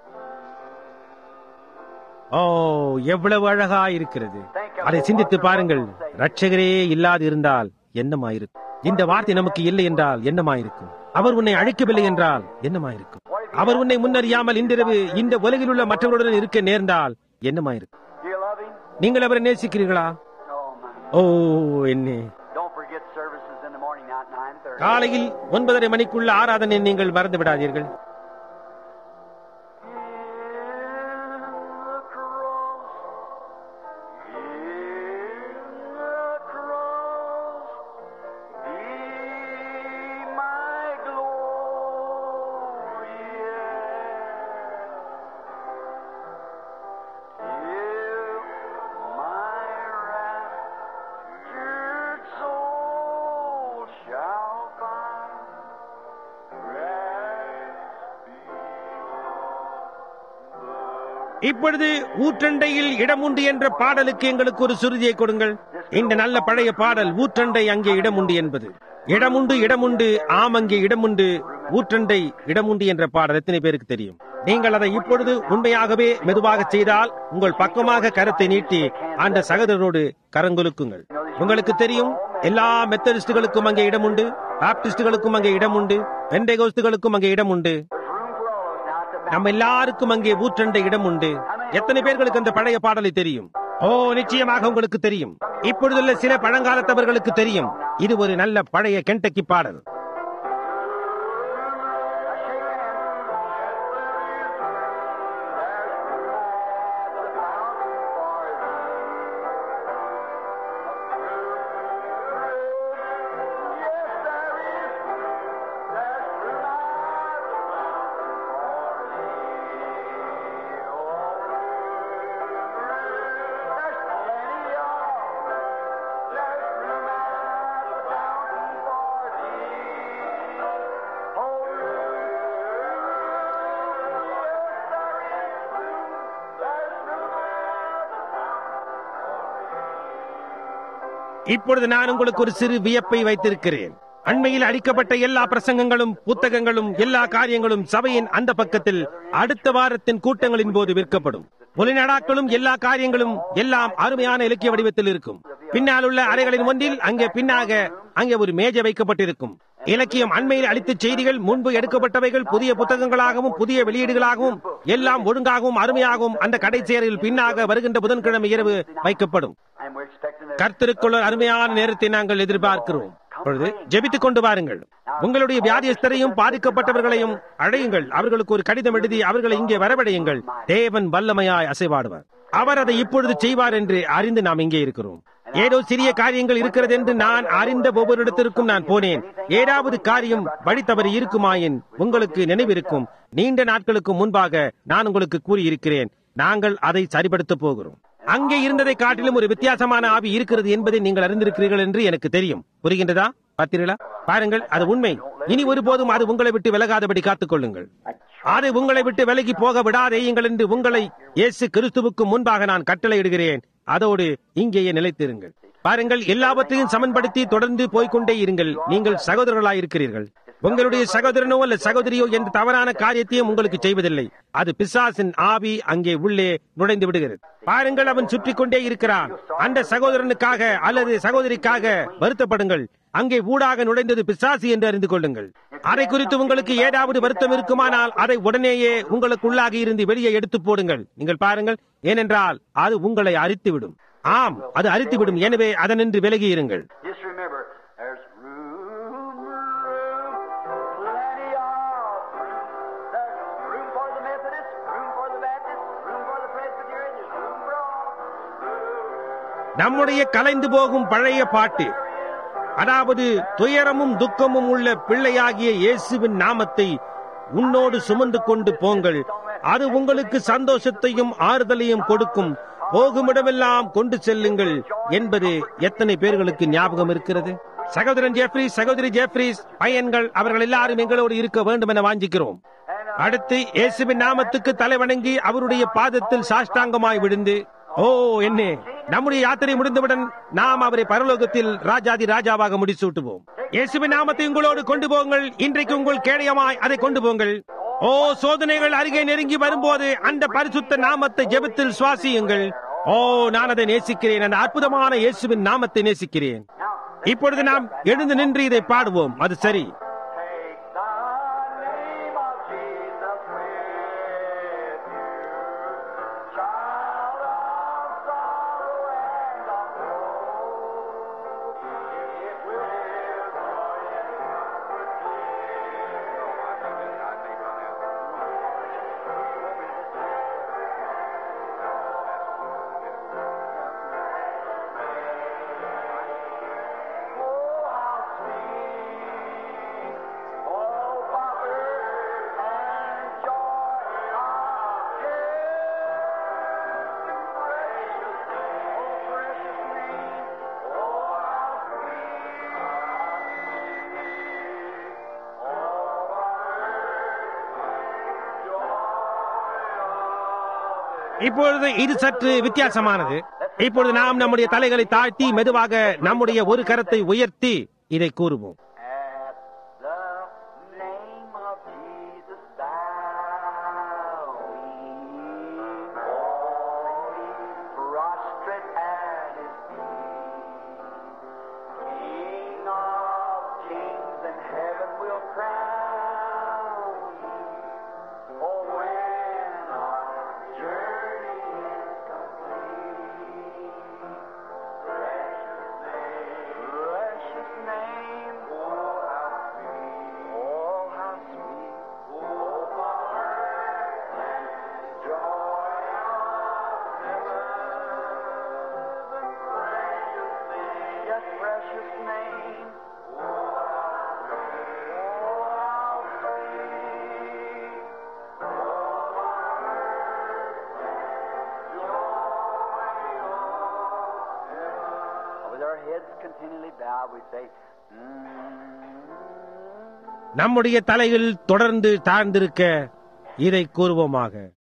ஓ எவ்வளவு அழகா இருக்கிறது அதை சிந்தித்து பாருங்கள் ரட்சகரே இல்லாது இருந்தால் என்னமாயிருக்கும் இந்த வார்த்தை நமக்கு இல்லை என்றால் என்னமாயிருக்கும் அவர் உன்னை அழைக்கவில்லை என்றால் என்னமாயிருக்கும் அவர் உன்னை முன்னறியாமல் இன்றிரவு இந்த உலகில் உள்ள மற்றவர்களுடன் இருக்க நேர்ந்தால் என்னமாயிருக்கும் Do you love him? நீங்கள் அவரை நேசிக்கிறீர்களா Oh, my. ஓ என்னே Don't forget services in the morning at 9.30. காலையில் ஒன்பதரை மணிக்குள்ள ஆராதனை நீங்கள் மறந்து விடாதீர்கள் Shall find இப்பொழுது ஊற்றண்டையில் இடம் உண்டு என்ற பாடலுக்கு எங்களுக்கு ஒரு சுருதியை கொடுங்கள் இந்த நல்ல பழைய பாடல் ஊற்றண்டை அங்கே இடம் உண்டு என்பது இடமுண்டு இடமுண்டு ஆம் அங்கே இடமுண்டு ஊற்றண்டை இடமுண்டு என்ற பாடல் எத்தனை பேருக்கு தெரியும் நீங்கள் அதை இப்பொழுது உண்மையாகவே மெதுவாக செய்தால் உங்கள் பக்கமாக கரத்தை நீட்டி அந்த சகோதரரோடு கரங்கொலுக்குங்கள் உங்களுக்கு தெரியும் எல்லா மெத்தடிஸ்டுகளுக்கும் அங்கே இடம் உண்டு பாப்டிஸ்டுகளுக்கும் அங்கே இடம் உண்டு பெண்டைகோஸ்துகளுக்கும் அங்கே இடம் உண்டு There's room for all of us now at the நம்ம எல்லாருக்கும் அங்கே ஊற்றண்ட இடம் உண்டு எத்தனை பேர்களுக்கு அந்த பழைய பாடலை தெரியும் ஓ நிச்சயமாக உங்களுக்கு தெரியும் இப்பொழுதுள்ள சில பழங்காலத்தவர்களுக்கு தெரியும் இது ஒரு நல்ல பழைய கெண்டக்கி பாடல் இப்பொழுது நான் உங்களுக்கு ஒரு சிறு வியப்பை வைத்திருக்கிறேன் அண்மையில் அளிக்கப்பட்ட எல்லா பிரசங்கங்களும் புத்தகங்களும் எல்லா காரியங்களும் சபையின் அந்த பக்கத்தில் அடுத்த வாரத்தின் கூட்டங்களின் போது விற்கப்படும் ஒலிநடாக்களும் எல்லா காரியங்களும் எல்லாம் அருமையான இலக்கிய வடிவத்தில் இருக்கும் பின்னால் உள்ள அறைகளின் ஒன்றில் அங்கே பின்னாக அங்கே ஒரு மேஜை வைக்கப்பட்டிருக்கும் இலக்கியம் அண்மையில் அளித்த செய்திகள் முன்பு எடுக்கப்பட்டவைகள் புதிய புத்தகங்களாகவும் புதிய வெளியீடுகளாகவும் எல்லாம் ஒழுங்காகவும் அருமையாகவும் அந்த கடைசேரில் பின்னாக வருகின்ற புதன்கிழமை இரவு வைக்கப்படும் And we're expecting that. கர்த்தருக்குள்ள அருமையான நேரத்தை நாங்கள் எதிர்பார்க்கிறோம் இப்பொழுது ஜெபித்துக் கொண்டு வாருங்கள் உங்களுடைய வியாதியஸ்தரையும் பாதிக்கப்பட்டவர்களையும் அழையுங்கள் அவர்களுக்கு ஒரு கடிதம் எழுதி அவர்களை இங்கே வரவழையுங்கள் தேவன் வல்லமையாய் அசைவாடுவார் அவர் அதை இப்பொழுது செய்வார் என்று அறிந்து நாம் இங்கே இருக்கிறோம் ஏதோ சிறிய காரியங்கள் இருக்கிறது என்று நான் அறிந்த ஒவ்வொரு இடத்திற்கும் நான் போனேன் ஏதாவது காரியம் வழி தவறி இருக்குமாயின் உங்களுக்கு நினைவிருக்கும் நீண்ட நாட்களுக்கு முன்பாக நான் உங்களுக்கு கூறியிருக்கிறேன் நாங்கள் அதை சரிபடுத்தப் போகிறோம் அங்கே இருந்ததை காட்டிலும் ஒரு வித்தியாசமான ஆவி இருக்கிறது என்பதை நீங்கள் அறிந்திருக்கிறீர்கள் என்று எனக்கு தெரியும் புரிகின்றதா பார்த்தீர்களா பாருங்கள் அது உண்மை இனி ஒருபோதும் அது உங்களை விட்டு விலகாதபடி காத்துக் கொள்ளுங்கள் அது உங்களை விட்டு விலகி போக விடாதேயுங்கள் என்று உங்களை இயேசு கிறிஸ்துவுக்கு முன்பாக நான் கட்டளையிடுகிறேன் அதோடு இங்கேயே நிலைத்திருங்கள் பாருங்கள் எல்லாவற்றையும் சமன்படுத்தி தொடர்ந்து போய்க்கொண்டே இருங்கள் நீங்கள் சகோதரர்களாயிருக்கிறீர்கள் உங்களுடைய சகோதரனோ அல்ல சகோதரியோ என்ற தவறான காரியத்தையும் உங்களுக்கு செய்வதில்லை அது பிசாசின் ஆவி அங்கே உள்ளே நுழைந்து விடுகிறது பாருங்கள் அவன் சுற்றி கொண்டே இருக்கிறான் அந்த சகோதரனுக்காக அல்லது சகோதரிக்காக வருத்தப்படுங்கள் அங்கே ஊடாக நுழைந்தது பிசாசு என்று அறிந்து கொள்ளுங்கள் அதை குறித்து உங்களுக்கு ஏதாவது வருத்தம் இருக்குமானால் அதை உடனேயே உங்களுக்கு உள்ளாகி இருந்து வெளியே எடுத்து போடுங்கள் நீங்கள் பாருங்கள் ஏனென்றால் அது உங்களை அரித்துவிடும் ஆம் அது அரித்துவிடும் எனவே அதனின்று விலகி இருங்கள் Just remember, there's room, room, plenty of room. There's room for the Methodist, room for the Baptist, room for the Presbyterian, there's room for all. நம்முடைய கலைந்து போகும் பழைய பாட்டு அதாவது துயரமும் துக்கமும் உள்ள பிள்ளையாகிய இயேசுவின் நாமத்தை உன்னோடு சுமந்து கொண்டு போங்கள் அது உங்களுக்கு சந்தோஷத்தையும் ஆறுதலையும் கொடுக்கும் போகுமிடமெல்லாம் கொண்டு செல்லுங்கள் என்பது எத்தனை பேர்களுக்கு ஞாபகம் இருக்கிறது சகோதரன் ஜெஃப்ரிஸ் சகோதரி ஜெஃப்ரிஸ் பையன்கள் அவர்கள் எல்லாரும் எங்களோடு இருக்க வேண்டும் என வாஞ்சிக்கிறோம் அடுத்து இயேசுவின் நாமத்துக்கு தலைவணங்கி அவருடைய பாதத்தில் சாஷ்டாங்கமாய் விழுந்து ஓ என்னே நம்முடைய யாத்திரை முடிந்தவுடன் நாம் அவரை பரலோகத்தில் ராஜாதி ராஜாவாக முடிசூட்டுவோம் இயேசுவின் நாமத்தை உங்களோடு கொண்டு போங்கள் இன்றைக்கு உங்கள் கேடயமாய் அதை கொண்டு போங்கள் ஓ சோதனைகள் அருகே நெருங்கி வரும்போது அந்த பரிசுத்த நாமத்தை ஜெபத்தில் சுவாசியுங்கள் ஓ நான் அதை நேசிக்கிறேன் அந்த அற்புதமான இயேசுவின் நாமத்தை நேசிக்கிறேன் இப்பொழுது நாம் எழுந்து நின்று இதை பாடுவோம் அது சரி Take the name of Jesus with you, child of sorrow and of woe. It will live Oh, how sweet, oh, Father, and joy of heaven. Precious name, oh, precious name, oh, how sweet, oh, இப்பொழுது இது சற்று வித்தியாசமானது இப்பொழுது நாம் நம்முடைய தலைகளை தாழ்த்தி மெதுவாக நம்முடைய ஒரு கரத்தை உயர்த்தி இதை கூறுவோம் At the name of Jesus, thou we fall prostrate at his feet. precious name. Oh, how sweet. With our heads continually bowed, we say, mm நம்முடைய தலையில் தொடர்ந்து தாழ்ந்திருக்க இதை கூறுவோமாக